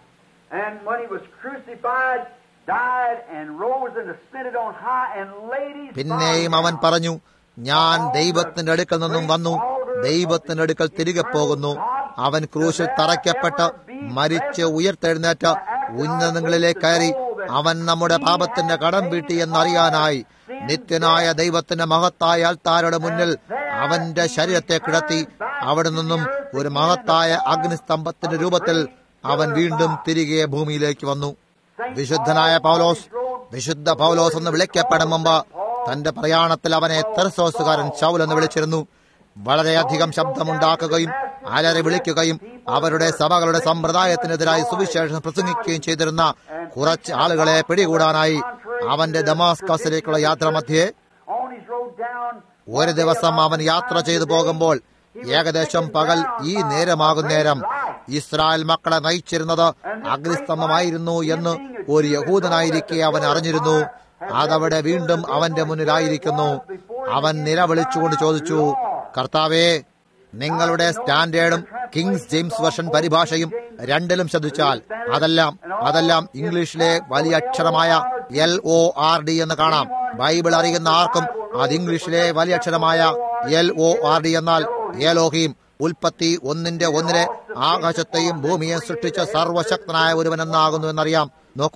And when he was crucified, died, and rose and ascended on high, and laid his പിന്നെയും body അവൻ down. പറഞ്ഞു ഞാൻ ദൈവത്തിന്റെ അടുക്കൽ നിന്നും വന്നു ദൈവത്തിന്റെ അടുക്കൽ തിരികെ പോകുന്നു അവൻ ക്രൂശിൽ തറയ്ക്കപ്പെട്ട് മരിച്ച് ഉയർത്തെഴുന്നേറ്റ് ഉന്നതങ്ങളിലേക്ക് കയറി അവൻ നമ്മുടെ പാപത്തിന്റെ കടം വീട്ടി എന്നറിയാനായി നിത്യനായ ദൈവത്തിന്റെ മഹത്തായ ആൾത്താരുടെ മുന്നിൽ അവന്റെ ശരീരത്തെ കിടത്തി അവിടെ നിന്നും ഒരു മഹത്തായ അഗ്നിസ്തംഭത്തിന്റെ രൂപത്തിൽ അവൻ വീണ്ടും തിരികെ ഭൂമിയിലേക്ക് വന്നു വിശുദ്ധനായ പൗലോസ് വിശുദ്ധ പൗലോസ് എന്ന് വിളിക്കപ്പെടും മുമ്പ് തന്റെ പ്രയാണത്തിൽ അവനെ തെർസോസുകാരൻ ശൗൽ എന്ന് വിളിച്ചിരുന്നു വളരെയധികം ശബ്ദമുണ്ടാക്കുകയും അലറി വിളിക്കുകയും അവരുടെ സഭകളുടെ സമ്പ്രദായത്തിനെതിരായി സുവിശേഷം പ്രസംഗിക്കുകയും ചെയ്തിരുന്ന കുറച്ച് ആളുകളെ പിടികൂടാനായി അവന്റെ ദമാസ്കസിലേക്കുള്ള യാത്ര മധ്യേ On his road down, ഒരു ദിവസം അവൻ യാത്ര ചെയ്തു പോകുമ്പോൾ ഏകദേശം പകൽ ഈ നേരമാകുന്നേരം ഇസ്രായേൽ മക്കളെ നയിച്ചിരുന്നത് അഗ്നിസ്തംഭമായിരുന്നു എന്ന് ഒരു യഹൂദനായിരിക്കെ അവൻ അറിഞ്ഞിരുന്നു അതവിടെ വീണ്ടും അവന്റെ മുന്നിലായിരിക്കുന്നു അവൻ നിലവിളിച്ചുകൊണ്ട് ചോദിച്ചു കർത്താവേ നിങ്ങളുടെ സ്റ്റാൻഡേർഡും കിങ്സ് ജെയിംസ് വെർഷൻ പരിഭാഷയും രണ്ടിലും ശ്രദ്ധിച്ചാൽ അതെല്ലാം അതെല്ലാം ഇംഗ്ലീഷിലെ വലിയ അക്ഷരമായ എൽ ഒ ആർ ഡി എന്ന് കാണാം ബൈബിൾ അറിയുന്ന ആർക്കും അത് ഇംഗ്ലീഷിലെ വലിയ അക്ഷരമായ എൽ ഒ ആർ ഡി എന്നാൽ ഏലോഹീം ഉൽപ്പത്തി ഒന്നിന്റെ ഒന്നിലെ ആകാശത്തെയും ഭൂമിയെയും സൃഷ്ടിച്ച സർവശക്തനായ ഒരുവനെന്നാകുന്നു എന്നറിയാം നോക്കൂ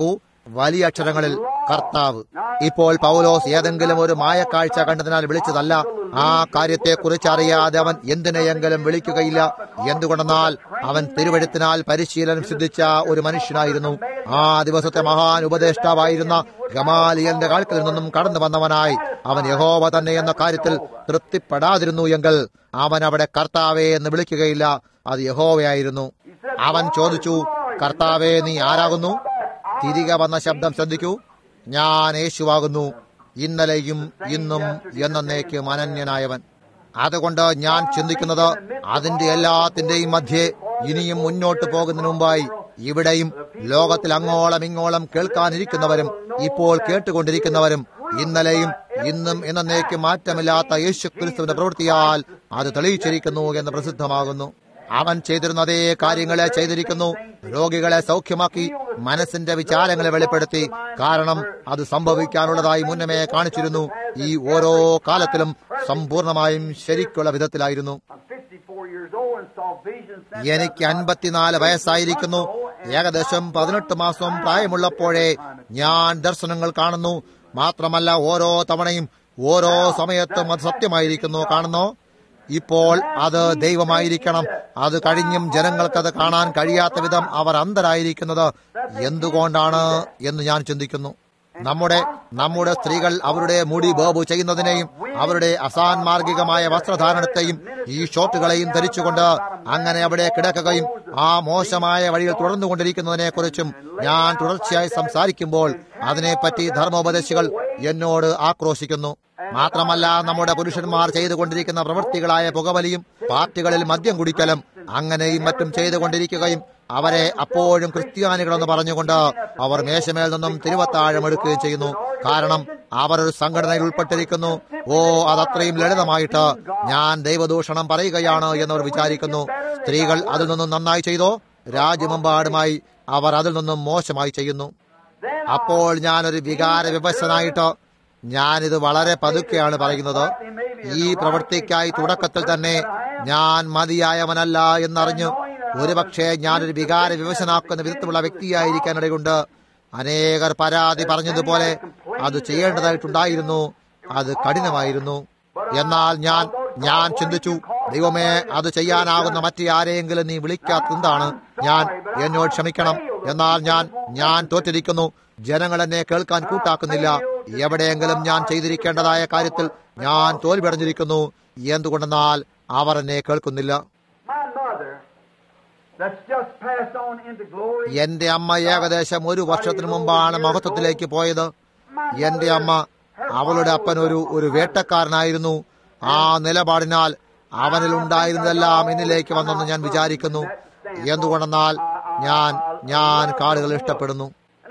വലിയ അക്ഷരങ്ങളിൽ കർത്താവ് ഇപ്പോൾ പൗലോസ് ഏതെങ്കിലും ഒരു മായക്കാഴ്ച കണ്ടതിനാൽ വിളിച്ചതല്ല ആ കാര്യത്തെക്കുറിച്ച് അറിയാതെ അവൻ എന്തിനെയെങ്കിലും വിളിക്കുകയില്ല എന്തുകൊണ്ടെന്നാൽ അവൻ തിരുവഴുത്തിനാൽ പരിശീലനം സിദ്ധിച്ച ഒരു മനുഷ്യനായിരുന്നു ആ ദിവസത്തെ മഹാൻ ഉപദേഷ്ടാവായിരുന്ന ഗമാലിയന്റെ കാൽക്കൽ നിന്നും കടന്നു വന്നവനായി അവൻ യഹോവ തന്നെ എന്ന കാര്യത്തിൽ തൃപ്തിപ്പെടാതിരുന്നു എങ്കിൽ അവൻ അവിടെ കർത്താവെ എന്ന് വിളിക്കുകയില്ല അത് യഹോവയായിരുന്നു അവൻ ചോദിച്ചു കർത്താവെ നീ ആരാകുന്നു തിരികെ വന്ന ശബ്ദം ശ്രദ്ധിക്കൂ ഞാൻ യേശുവാകുന്നു ഇന്നലെയും ഇന്നും എന്നേക്കും അനന്യനായവൻ അതുകൊണ്ട് ഞാൻ ചിന്തിക്കുന്നത് അതിന്റെ എല്ലാത്തിന്റെയും മധ്യേ ഇനിയും മുന്നോട്ട് പോകുന്നതിന് മുമ്പായി ഇവിടെയും ലോകത്തിൽ അങ്ങോളം ഇങ്ങോളം കേൾക്കാനിരിക്കുന്നവരും ഇപ്പോൾ കേട്ടുകൊണ്ടിരിക്കുന്നവരും ഇന്നലെയും ഇന്നും എന്നേക്കും മാറ്റമില്ലാത്ത യേശു ക്രിസ്തുവിന്റെ പ്രവൃത്തിയാൽ അത് തെളിയിച്ചിരിക്കുന്നു എന്ന് പ്രസിദ്ധമാകുന്നു അവൻ ചെയ്തിരുന്ന അതേ കാര്യങ്ങളെ ചെയ്തിരിക്കുന്നു രോഗികളെ സൗഖ്യമാക്കി മനസ്സിന്റെ വിചാരങ്ങളെ വെളിപ്പെടുത്തി കാരണം അത് സംഭവിക്കാനുള്ളതായി മുന്നമേ കാണിച്ചിരുന്നു ഈ ഓരോ കാലത്തിലും സമ്പൂർണമായും ശരിക്കുള്ള വിധത്തിലായിരുന്നു എനിക്ക് അൻപത്തിനാല് വയസ്സായിരിക്കുന്നു ഏകദേശം പതിനെട്ട് മാസം പ്രായമുള്ളപ്പോഴേ ഞാൻ ദർശനങ്ങൾ കാണുന്നു മാത്രമല്ല ഓരോ തവണയും ഓരോ സമയത്തും അത് സത്യമായിരിക്കുന്നു കാണുന്നു ഇപ്പോൾ അത് ദൈവമായിരിക്കണം അത് കഴിഞ്ഞും ജനങ്ങൾക്കത് കാണാൻ കഴിയാത്ത വിധം അവർ അന്ധരായിരിക്കുന്നത് എന്തുകൊണ്ടാണ് എന്ന് ഞാൻ ചിന്തിക്കുന്നു നമ്മുടെ നമ്മുടെ സ്ത്രീകൾ അവരുടെ മുടി ബോബു ചെയ്യുന്നതിനെയും അവരുടെ അസാൻമാർഗികമായ വസ്ത്രധാരണത്തെയും ഈ ഷോട്ടുകളെയും ധരിച്ചുകൊണ്ട് അങ്ങനെ അവിടെ കിടക്കുകയും ആ മോശമായ വഴിയിൽ തുടർന്നുകൊണ്ടിരിക്കുന്നതിനെ കുറിച്ചും ഞാൻ തുടർച്ചയായി സംസാരിക്കുമ്പോൾ അതിനെപ്പറ്റി ധർമ്മോപദേശികൾ എന്നോട് ആക്രോശിക്കുന്നു മാത്രമല്ല നമ്മുടെ പുരുഷന്മാർ ചെയ്തുകൊണ്ടിരിക്കുന്ന പ്രവൃത്തികളായ പുകവലിയും പാർട്ടികളിൽ മദ്യം കുടിക്കലും അങ്ങനെയും മറ്റും ചെയ്തുകൊണ്ടിരിക്കുകയും അവരെ അപ്പോഴും ക്രിസ്ത്യാനികളെന്ന് പറഞ്ഞുകൊണ്ട് അവർ മേശമേൽ നിന്നും തിരുവത്താഴം എടുക്കുകയും ചെയ്യുന്നു കാരണം അവർ ഒരു സംഘടനയിൽ ഉൾപ്പെട്ടിരിക്കുന്നു ഓ അതത്രയും ലളിതമായിട്ട് ഞാൻ ദൈവദൂഷണം പറയുകയാണ് എന്നവർ വിചാരിക്കുന്നു സ്ത്രീകൾ അതിൽ നിന്നും നന്നായി ചെയ്തോ രാജ്യമെമ്പാടുമായി അവർ അതിൽ നിന്നും മോശമായി ചെയ്യുന്നു അപ്പോൾ ഞാനൊരു വികാര വിവശനായിട്ട് ഞാനിത് വളരെ പതുക്കെയാണ് പറയുന്നത് ഈ പ്രവൃത്തിക്കായി തുടക്കത്തിൽ തന്നെ ഞാൻ മതിയായവനല്ല എന്നറിഞ്ഞു ഒരുപക്ഷെ ഞാനൊരു വികാര വിവശനാക്കുന്ന വിധത്തിലുള്ള വ്യക്തിയായിരിക്കാനിടയുണ്ട് അനേകർ പരാതി പറഞ്ഞതുപോലെ അത് ചെയ്യേണ്ടതായിട്ടുണ്ടായിരുന്നു അത് കഠിനമായിരുന്നു എന്നാൽ ഞാൻ ഞാൻ ചിന്തിച്ചു ദൈവമേ അത് ചെയ്യാനാകുന്ന മറ്റേ ആരെയെങ്കിലും നീ വിളിക്കാത്തതാണ് ഞാൻ എന്നോട് ക്ഷമിക്കണം എന്നാൽ ഞാൻ ഞാൻ തോറ്റിരിക്കുന്നു ജനങ്ങൾ എന്നെ കേൾക്കാൻ കൂട്ടാക്കുന്നില്ല എവിടെയെങ്കിലും ഞാൻ ചെയ്തിരിക്കേണ്ടതായ കാര്യത്തിൽ ഞാൻ തോൽവിടഞ്ഞിരിക്കുന്നു എന്തുകൊണ്ടെന്നാൽ അവർ എന്നെ കേൾക്കുന്നില്ല എന്റെ അമ്മ ഏകദേശം ഒരു വർഷത്തിനു മുമ്പാണ് മഹത്വത്തിലേക്ക് പോയത് എന്റെ അമ്മ അവളുടെ അപ്പൻ ഒരു ഒരു വേട്ടക്കാരനായിരുന്നു ആ നിലപാടിനാൽ അവനിൽ ഉണ്ടായിരുന്നതെല്ലാം എന്നിലേക്ക് വന്നെന്ന് ഞാൻ വിചാരിക്കുന്നു എന്തുകൊണ്ടെന്നാൽ ഞാൻ ഞാൻ കാടുകൾ ഇഷ്ടപ്പെടുന്നു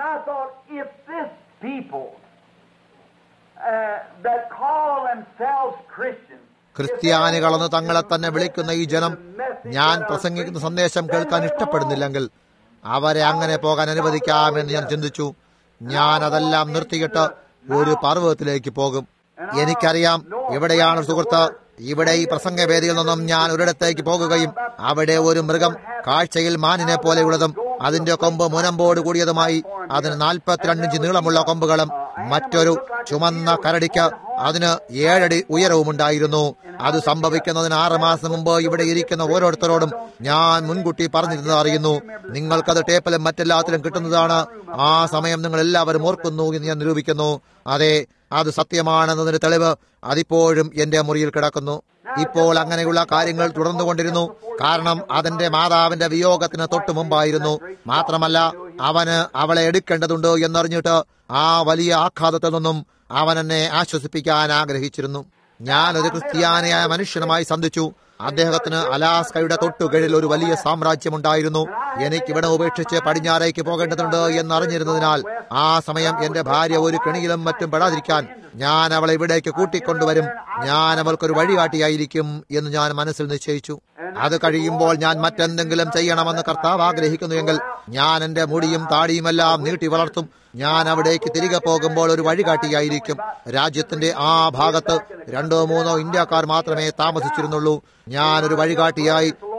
ക്രിസ്ത്യാനികളെന്ന് തങ്ങളെ തന്നെ വിളിക്കുന്ന ഈ ജനം ഞാൻ പ്രസംഗിക്കുന്ന സന്ദേശം കേൾക്കാൻ ഇഷ്ടപ്പെടുന്നില്ലെങ്കിൽ അവരെ അങ്ങനെ പോകാൻ അനുവദിക്കാമെന്ന് ഞാൻ ചിന്തിച്ചു ഞാൻ അതെല്ലാം നിർത്തിയിട്ട് ഒരു പർവ്വതത്തിലേക്ക് പോകും എനിക്കറിയാം എവിടെയാണ് സുഹൃത്ത് ഇവിടെ ഈ പ്രസംഗവേദിയിൽ നിന്നും ഞാൻ ഒരിടത്തേക്ക് പോകുകയും അവിടെ ഒരു മൃഗം കാഴ്ചയിൽ മാനിനെ പോലെയുള്ളതും അതിന്റെ കൊമ്പ് മുനമ്പോട് കൂടിയതുമായി അതിന് നാൽപ്പത്തിരണ്ട് ഇഞ്ച് നീളമുള്ള കൊമ്പുകളും മറ്റൊരു ചുമന്ന കരടിക്ക് അതിന് ഏഴടി ഉയരവുമുണ്ടായിരുന്നു അത് സംഭവിക്കുന്നതിന് ആറ് മാസം മുമ്പ് ഇവിടെ ഇരിക്കുന്ന ഓരോരുത്തരോടും ഞാൻ മുൻകൂട്ടി പറഞ്ഞിരുന്നത് അറിയുന്നു നിങ്ങൾക്കത് ടേപ്പിലും മറ്റെല്ലാത്തിലും കിട്ടുന്നതാണ് ആ സമയം നിങ്ങൾ എല്ലാവരും ഓർക്കുന്നു എന്ന് ഞാൻ നിരൂപിക്കുന്നു അതെ അത് സത്യമാണെന്നതിന് തെളിവ് അതിപ്പോഴും എന്റെ മുറിയിൽ കിടക്കുന്നു ഇപ്പോൾ അങ്ങനെയുള്ള കാര്യങ്ങൾ തുടർന്നുകൊണ്ടിരുന്നു കാരണം അതിന്റെ മാതാവിന്റെ വിയോഗത്തിന് തൊട്ടു മുമ്പായിരുന്നു മാത്രമല്ല അവന് അവളെ എടുക്കേണ്ടതുണ്ട് എന്നറിഞ്ഞിട്ട് ആ വലിയ ആഘാതത്തിൽ നിന്നും അവൻ എന്നെ ആശ്വസിപ്പിക്കാൻ ആഗ്രഹിച്ചിരുന്നു ഞാൻ ഒരു ക്രിസ്ത്യാനിയായ മനുഷ്യനുമായി സന്ധിച്ചു അദ്ദേഹത്തിന് അലാസ്കയുടെ തൊട്ടുകീഴിൽ ഒരു വലിയ സാമ്രാജ്യമുണ്ടായിരുന്നു എനിക്ക് ഇവിടെ ഉപേക്ഷിച്ച് പടിഞ്ഞാറേക്ക് പോകേണ്ടതുണ്ട് എന്നറിഞ്ഞിരുന്നതിനാൽ ആ സമയം എന്റെ ഭാര്യ ഒരു കെണിയിലും മറ്റും പെടാതിരിക്കാൻ ഞാൻ അവളെ ഇവിടേക്ക് കൂട്ടിക്കൊണ്ടുവരും ഞാൻ അവൾക്കൊരു വഴികാട്ടിയായിരിക്കും എന്ന് ഞാൻ മനസ്സിൽ നിശ്ചയിച്ചു അത് കഴിയുമ്പോൾ ഞാൻ മറ്റെന്തെങ്കിലും ചെയ്യണമെന്ന് കർത്താവ് ആഗ്രഹിക്കുന്നുവെങ്കിൽ ഞാൻ എന്റെ മുടിയും താടിയുമെല്ലാം നീട്ടി വളർത്തും ഞാൻ അവിടേക്ക് തിരികെ പോകുമ്പോൾ ഒരു വഴികാട്ടിയായിരിക്കും രാജ്യത്തിന്റെ ആ ഭാഗത്ത് രണ്ടോ മൂന്നോ ഇന്ത്യക്കാർ മാത്രമേ താമസിച്ചിരുന്നുള്ളൂ ഞാൻ ഒരു വഴികാട്ടിയായി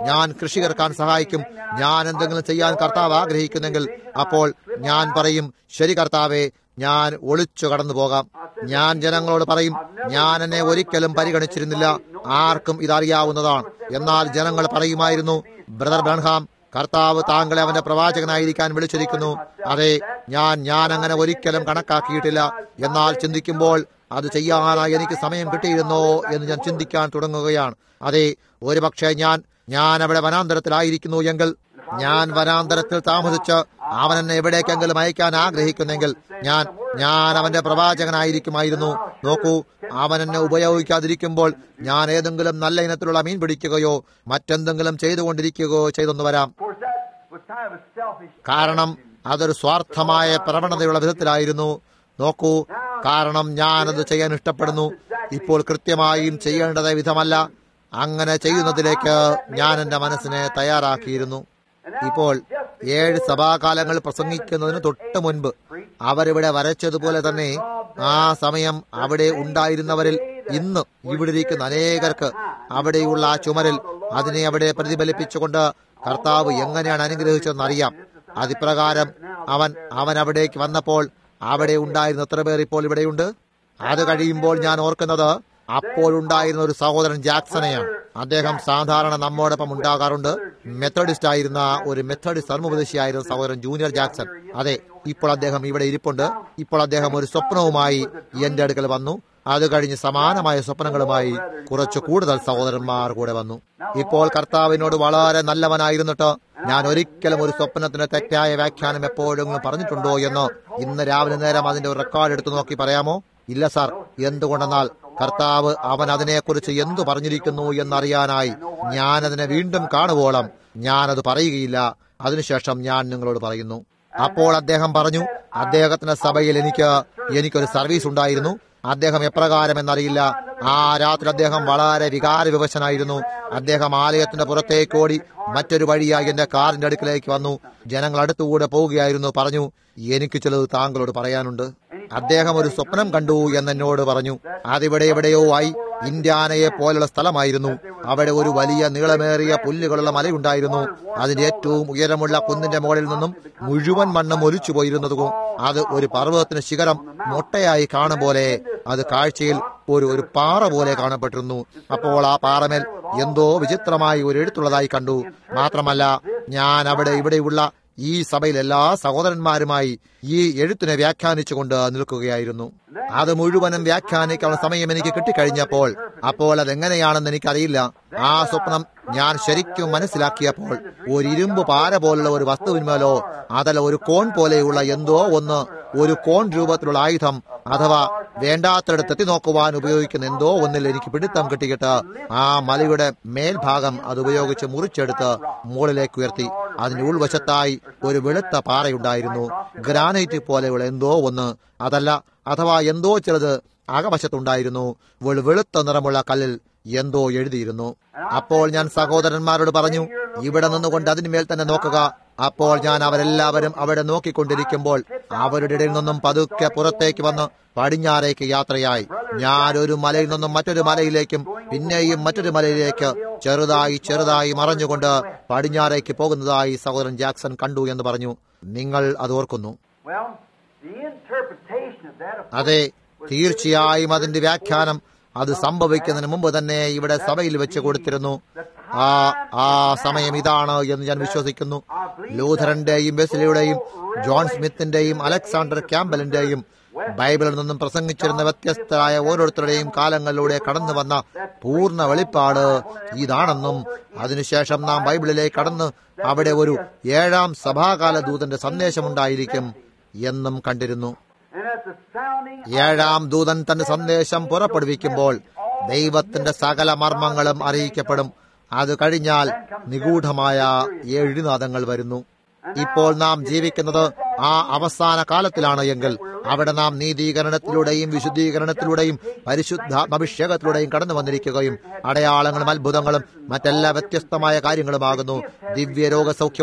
ഞാൻ കൃഷി ഇറക്കാൻ സഹായിക്കും ഞാൻ എന്തെങ്കിലും ചെയ്യാൻ കർത്താവ് ആഗ്രഹിക്കുന്നെങ്കിൽ അപ്പോൾ ഞാൻ പറയും ശരി കർത്താവെ ഞാൻ ഒളിച്ചു കടന്നു പോകാം ഞാൻ ജനങ്ങളോട് പറയും ഞാൻ എന്നെ ഒരിക്കലും പരിഗണിച്ചിരുന്നില്ല ആർക്കും ഇതറിയാവുന്നതാണ് എന്നാൽ ജനങ്ങൾ പറയുമായിരുന്നു ബ്രദർ ബ്രൺഹാം കർത്താവ് താങ്കളെ അവന്റെ പ്രവാചകനായിരിക്കാൻ വിളിച്ചിരിക്കുന്നു അതെ ഞാൻ ഞാൻ അങ്ങനെ ഒരിക്കലും കണക്കാക്കിയിട്ടില്ല എന്നാൽ ചിന്തിക്കുമ്പോൾ അത് ചെയ്യാനായി എനിക്ക് സമയം കിട്ടിയിരുന്നോ എന്ന് ഞാൻ ചിന്തിക്കാൻ തുടങ്ങുകയാണ് അതെ ഒരുപക്ഷെ ഞാൻ ഞാൻ അവിടെ വനാന്തരത്തിലായിരിക്കുന്നു എങ്കിൽ ഞാൻ വനാന്തരത്തിൽ താമസിച്ച് അവൻ എന്നെ എവിടേക്കെങ്കിലും അയക്കാൻ ആഗ്രഹിക്കുന്നെങ്കിൽ ഞാൻ ഞാൻ അവന്റെ പ്രവാചകനായിരിക്കുമായിരുന്നു നോക്കൂ അവൻ എന്നെ ഉപയോഗിക്കാതിരിക്കുമ്പോൾ ഞാൻ ഏതെങ്കിലും നല്ല ഇനത്തിലുള്ള മീൻ പിടിക്കുകയോ മറ്റെന്തെങ്കിലും ചെയ്തുകൊണ്ടിരിക്കുകയോ ചെയ്തൊന്നു വരാം Of course, that was kind of a selfish. കാരണം അതൊരു സ്വാർത്ഥമായ പ്രവണതയുള്ള വിധത്തിലായിരുന്നു നോക്കൂ കാരണം ഞാനത് ചെയ്യാൻ ഇഷ്ടപ്പെടുന്നു ഇപ്പോൾ കൃത്യമായും ചെയ്യേണ്ടത് വിധമല്ല അങ്ങനെ ചെയ്യുന്നതിലേക്ക് ഞാൻ എന്റെ മനസ്സിനെ തയ്യാറാക്കിയിരുന്നു ഇപ്പോൾ ഏഴ് സഭാകാലങ്ങൾ പ്രസംഗിക്കുന്നതിന് തൊട്ട് മുൻപ് അവരിവിടെ വരച്ചതുപോലെ തന്നെ ആ സമയം അവിടെ ഉണ്ടായിരുന്നവരിൽ ഇന്ന് ഇവിടെ ഇരിക്കുന്ന അനേകർക്ക് അവിടെയുള്ള ആ ചുമരിൽ അതിനെ അവിടെ പ്രതിഫലിപ്പിച്ചുകൊണ്ട് കർത്താവ് എങ്ങനെയാണ് അനുഗ്രഹിച്ചതെന്ന് അറിയാം അതിപ്രകാരം അവൻ അവൻ അവിടേക്ക് വന്നപ്പോൾ അവിടെ ഉണ്ടായിരുന്ന എത്ര പേർ ഇപ്പോൾ ഇവിടെയുണ്ട് അത് കഴിയുമ്പോൾ ഞാൻ ഓർക്കുന്നത് അപ്പോഴുണ്ടായിരുന്ന ഒരു സഹോദരൻ ജാക്സനെയാണ് അദ്ദേഹം സാധാരണ നമ്മോടൊപ്പം ഉണ്ടാകാറുണ്ട് മെത്തഡിസ്റ്റ് ആയിരുന്ന ഒരു മെത്തഡിസ്റ്റ് ധർമ്മോപദേശിയായിരുന്ന സഹോദരൻ ജൂനിയർ ജാക്സൺ അതെ ഇപ്പോൾ അദ്ദേഹം ഇവിടെ ഇരിപ്പുണ്ട് ഇപ്പോൾ അദ്ദേഹം ഒരു സ്വപ്നവുമായി എന്റെ അടുക്കൽ വന്നു അത് കഴിഞ്ഞ് സമാനമായ സ്വപ്നങ്ങളുമായി കുറച്ച് കൂടുതൽ സഹോദരന്മാർ കൂടെ വന്നു ഇപ്പോൾ കർത്താവിനോട് വളരെ നല്ലവനായിരുന്നിട്ട് ഞാൻ ഒരിക്കലും ഒരു സ്വപ്നത്തിന് തെറ്റായ വ്യാഖ്യാനം എപ്പോഴെങ്കിലും പറഞ്ഞിട്ടുണ്ടോ എന്ന് ഇന്ന് രാവിലെ നേരം അതിന്റെ ഒരു റെക്കോർഡ് എടുത്തു നോക്കി പറയാമോ ഇല്ല സാർ എന്തുകൊണ്ടെന്നാൽ കർത്താവ് അവൻ അതിനെക്കുറിച്ച് എന്തു പറഞ്ഞിരിക്കുന്നു എന്നറിയാനായി ഞാനതിനെ വീണ്ടും കാണുവോളം ഞാനത് പറയുകയില്ല അതിനുശേഷം ഞാൻ നിങ്ങളോട് പറയുന്നു അപ്പോൾ അദ്ദേഹം പറഞ്ഞു അദ്ദേഹത്തിന്റെ സഭയിൽ എനിക്ക് എനിക്കൊരു സർവീസ് ഉണ്ടായിരുന്നു അദ്ദേഹം എപ്രകാരം എന്നറിയില്ല ആ രാത്രി അദ്ദേഹം വളരെ വികാര വിവശനായിരുന്നു അദ്ദേഹം ആലയത്തിന്റെ പുറത്തേക്ക് ഓടി മറ്റൊരു വഴിയായി എന്റെ കാറിന്റെ അടുക്കിലേക്ക് വന്നു ജനങ്ങൾ അടുത്തുകൂടെ പോവുകയായിരുന്നു പറഞ്ഞു എനിക്ക് ചിലത് താങ്കളോട് പറയാനുണ്ട് അദ്ദേഹം ഒരു സ്വപ്നം കണ്ടു എന്നെന്നോട് പറഞ്ഞു അതിവിടെ എവിടെയോ ആയി ഇന്ത്യാനയെ പോലുള്ള സ്ഥലമായിരുന്നു അവിടെ ഒരു വലിയ നീളമേറിയ പുല്ലുകളുള്ള മലയുണ്ടായിരുന്നു അതിന്റെ ഏറ്റവും ഉയരമുള്ള കുന്നിന്റെ മുകളിൽ നിന്നും മുഴുവൻ മണ്ണും ഒലിച്ചു പോയിരുന്നതും അത് ഒരു പർവ്വതത്തിന് ശിഖരം മൊട്ടയായി കാണും പോലെ അത് കാഴ്ചയിൽ ഒരു ഒരു പാറ പോലെ കാണപ്പെട്ടിരുന്നു അപ്പോൾ ആ പാറമേൽ എന്തോ വിചിത്രമായി ഒരു എഴുത്തുള്ളതായി കണ്ടു മാത്രമല്ല ഞാൻ അവിടെ ഇവിടെയുള്ള ഈ സഭയിൽ എല്ലാ സഹോദരന്മാരുമായി ഈ എഴുത്തിനെ വ്യാഖ്യാനിച്ചുകൊണ്ട് നിൽക്കുകയായിരുന്നു അത് മുഴുവനും വ്യാഖ്യാനിക്കാനുള്ള സമയം എനിക്ക് കിട്ടിക്കഴിഞ്ഞപ്പോൾ അപ്പോൾ അതെങ്ങനെയാണെന്ന് എനിക്കറിയില്ല ആ സ്വപ്നം ഞാൻ ശരിക്കും മനസ്സിലാക്കിയപ്പോൾ ഒരു ഇരുമ്പ് പാര പോലുള്ള ഒരു വസ്തുവിന്മേലോ അതല്ല ഒരു കോൺ പോലെയുള്ള എന്തോ ഒന്ന് ഒരു കോൺ രൂപത്തിലുള്ള ആയുധം അഥവാ വേണ്ടാത്തടത്ത് എത്തി നോക്കുവാൻ ഉപയോഗിക്കുന്ന എന്തോ ഒന്നിൽ എനിക്ക് പിടുത്തം കിട്ടിയിട്ട് ആ മലയുടെ മേൽഭാഗം അത് ഉപയോഗിച്ച് മുറിച്ചെടുത്ത് മുകളിലേക്ക് ഉയർത്തി അതിന്റെ ഉൾവശത്തായി ഒരു വെളുത്ത പാറയുണ്ടായിരുന്നു ഗ്രാനൈറ്റ് പോലെയുള്ള എന്തോ ഒന്ന് അതല്ല അഥവാ എന്തോ ചിലത് അകവശത്തുണ്ടായിരുന്നു ഒരു വെളുത്ത നിറമുള്ള കല്ലിൽ എന്തോ എഴുതിയിരുന്നു അപ്പോൾ ഞാൻ സഹോദരന്മാരോട് പറഞ്ഞു ഇവിടെ നിന്നുകൊണ്ട് അതിന്മേൽ തന്നെ നോക്കുക അപ്പോൾ ഞാൻ അവരെല്ലാവരും അവിടെ നോക്കിക്കൊണ്ടിരിക്കുമ്പോൾ അവരുടെ ഇടയിൽ നിന്നും പതുക്കെ പുറത്തേക്ക് വന്ന് പടിഞ്ഞാറേക്ക് യാത്രയായി ഞാൻ ഒരു മലയിൽ നിന്നും മറ്റൊരു മലയിലേക്കും പിന്നെയും മറ്റൊരു മലയിലേക്ക് ചെറുതായി ചെറുതായി മറഞ്ഞുകൊണ്ട് പടിഞ്ഞാറേക്ക് പോകുന്നതായി സഹോദരൻ ജാക്സൺ കണ്ടു എന്ന് പറഞ്ഞു നിങ്ങൾ അത് ഓർക്കുന്നു Well, the interpretation of that, of അതെ തീർച്ചയായും അതിന്റെ വ്യാഖ്യാനം അത് സംഭവിക്കുന്നതിന് മുമ്പ് തന്നെ ഇവിടെ സഭയിൽ വെച്ച് കൊടുത്തിരുന്നു ആ ആ സമയം ഇതാണ് എന്ന് ഞാൻ വിശ്വസിക്കുന്നു ലൂഥറന്റെയും ബെസ്ലിയുടെയും ജോൺ സ്മിത്തിന്റെയും അലക്സാണ്ടർ ക്യാമ്പലിന്റെയും ബൈബിളിൽ നിന്നും പ്രസംഗിച്ചിരുന്ന വ്യത്യസ്തരായ ഓരോരുത്തരുടെയും കാലങ്ങളിലൂടെ കടന്നു വന്ന പൂർണ്ണ വെളിപ്പാട് ഇതാണെന്നും അതിനുശേഷം നാം ബൈബിളിലേക്ക് കടന്ന് അവിടെ ഒരു ഏഴാം സഭാകാല ദൂതന്റെ സന്ദേശമുണ്ടായിരിക്കും എന്നും കണ്ടിരുന്നു and at the sounding ഏഴാം ദൂതൻ തന്റെ സന്ദേശം പുറപ്പെടുവിക്കുമ്പോൾ ദൈവത്തിന്റെ സകല മർമ്മങ്ങളും അറിയിക്കപ്പെടും അത് കഴിഞ്ഞാൽ നിഗൂഢമായ ഏഴുനാദങ്ങൾ വരുന്നു ഇപ്പോൾ നാം ജീവിക്കുന്നത് ആ അവസാന കാലത്തിലാണ് എങ്കിൽ അവിടെ നാം നീതീകരണത്തിലൂടെയും വിശുദ്ധീകരണത്തിലൂടെയും പരിശുദ്ധാത്മഭിഷേകത്തിലൂടെയും കടന്നു വന്നിരിക്കുകയും അടയാളങ്ങളും അത്ഭുതങ്ങളും മറ്റെല്ലാ വ്യത്യസ്തമായ കാര്യങ്ങളുമാകുന്നു ദിവ്യരോഗസൗഖ്യവും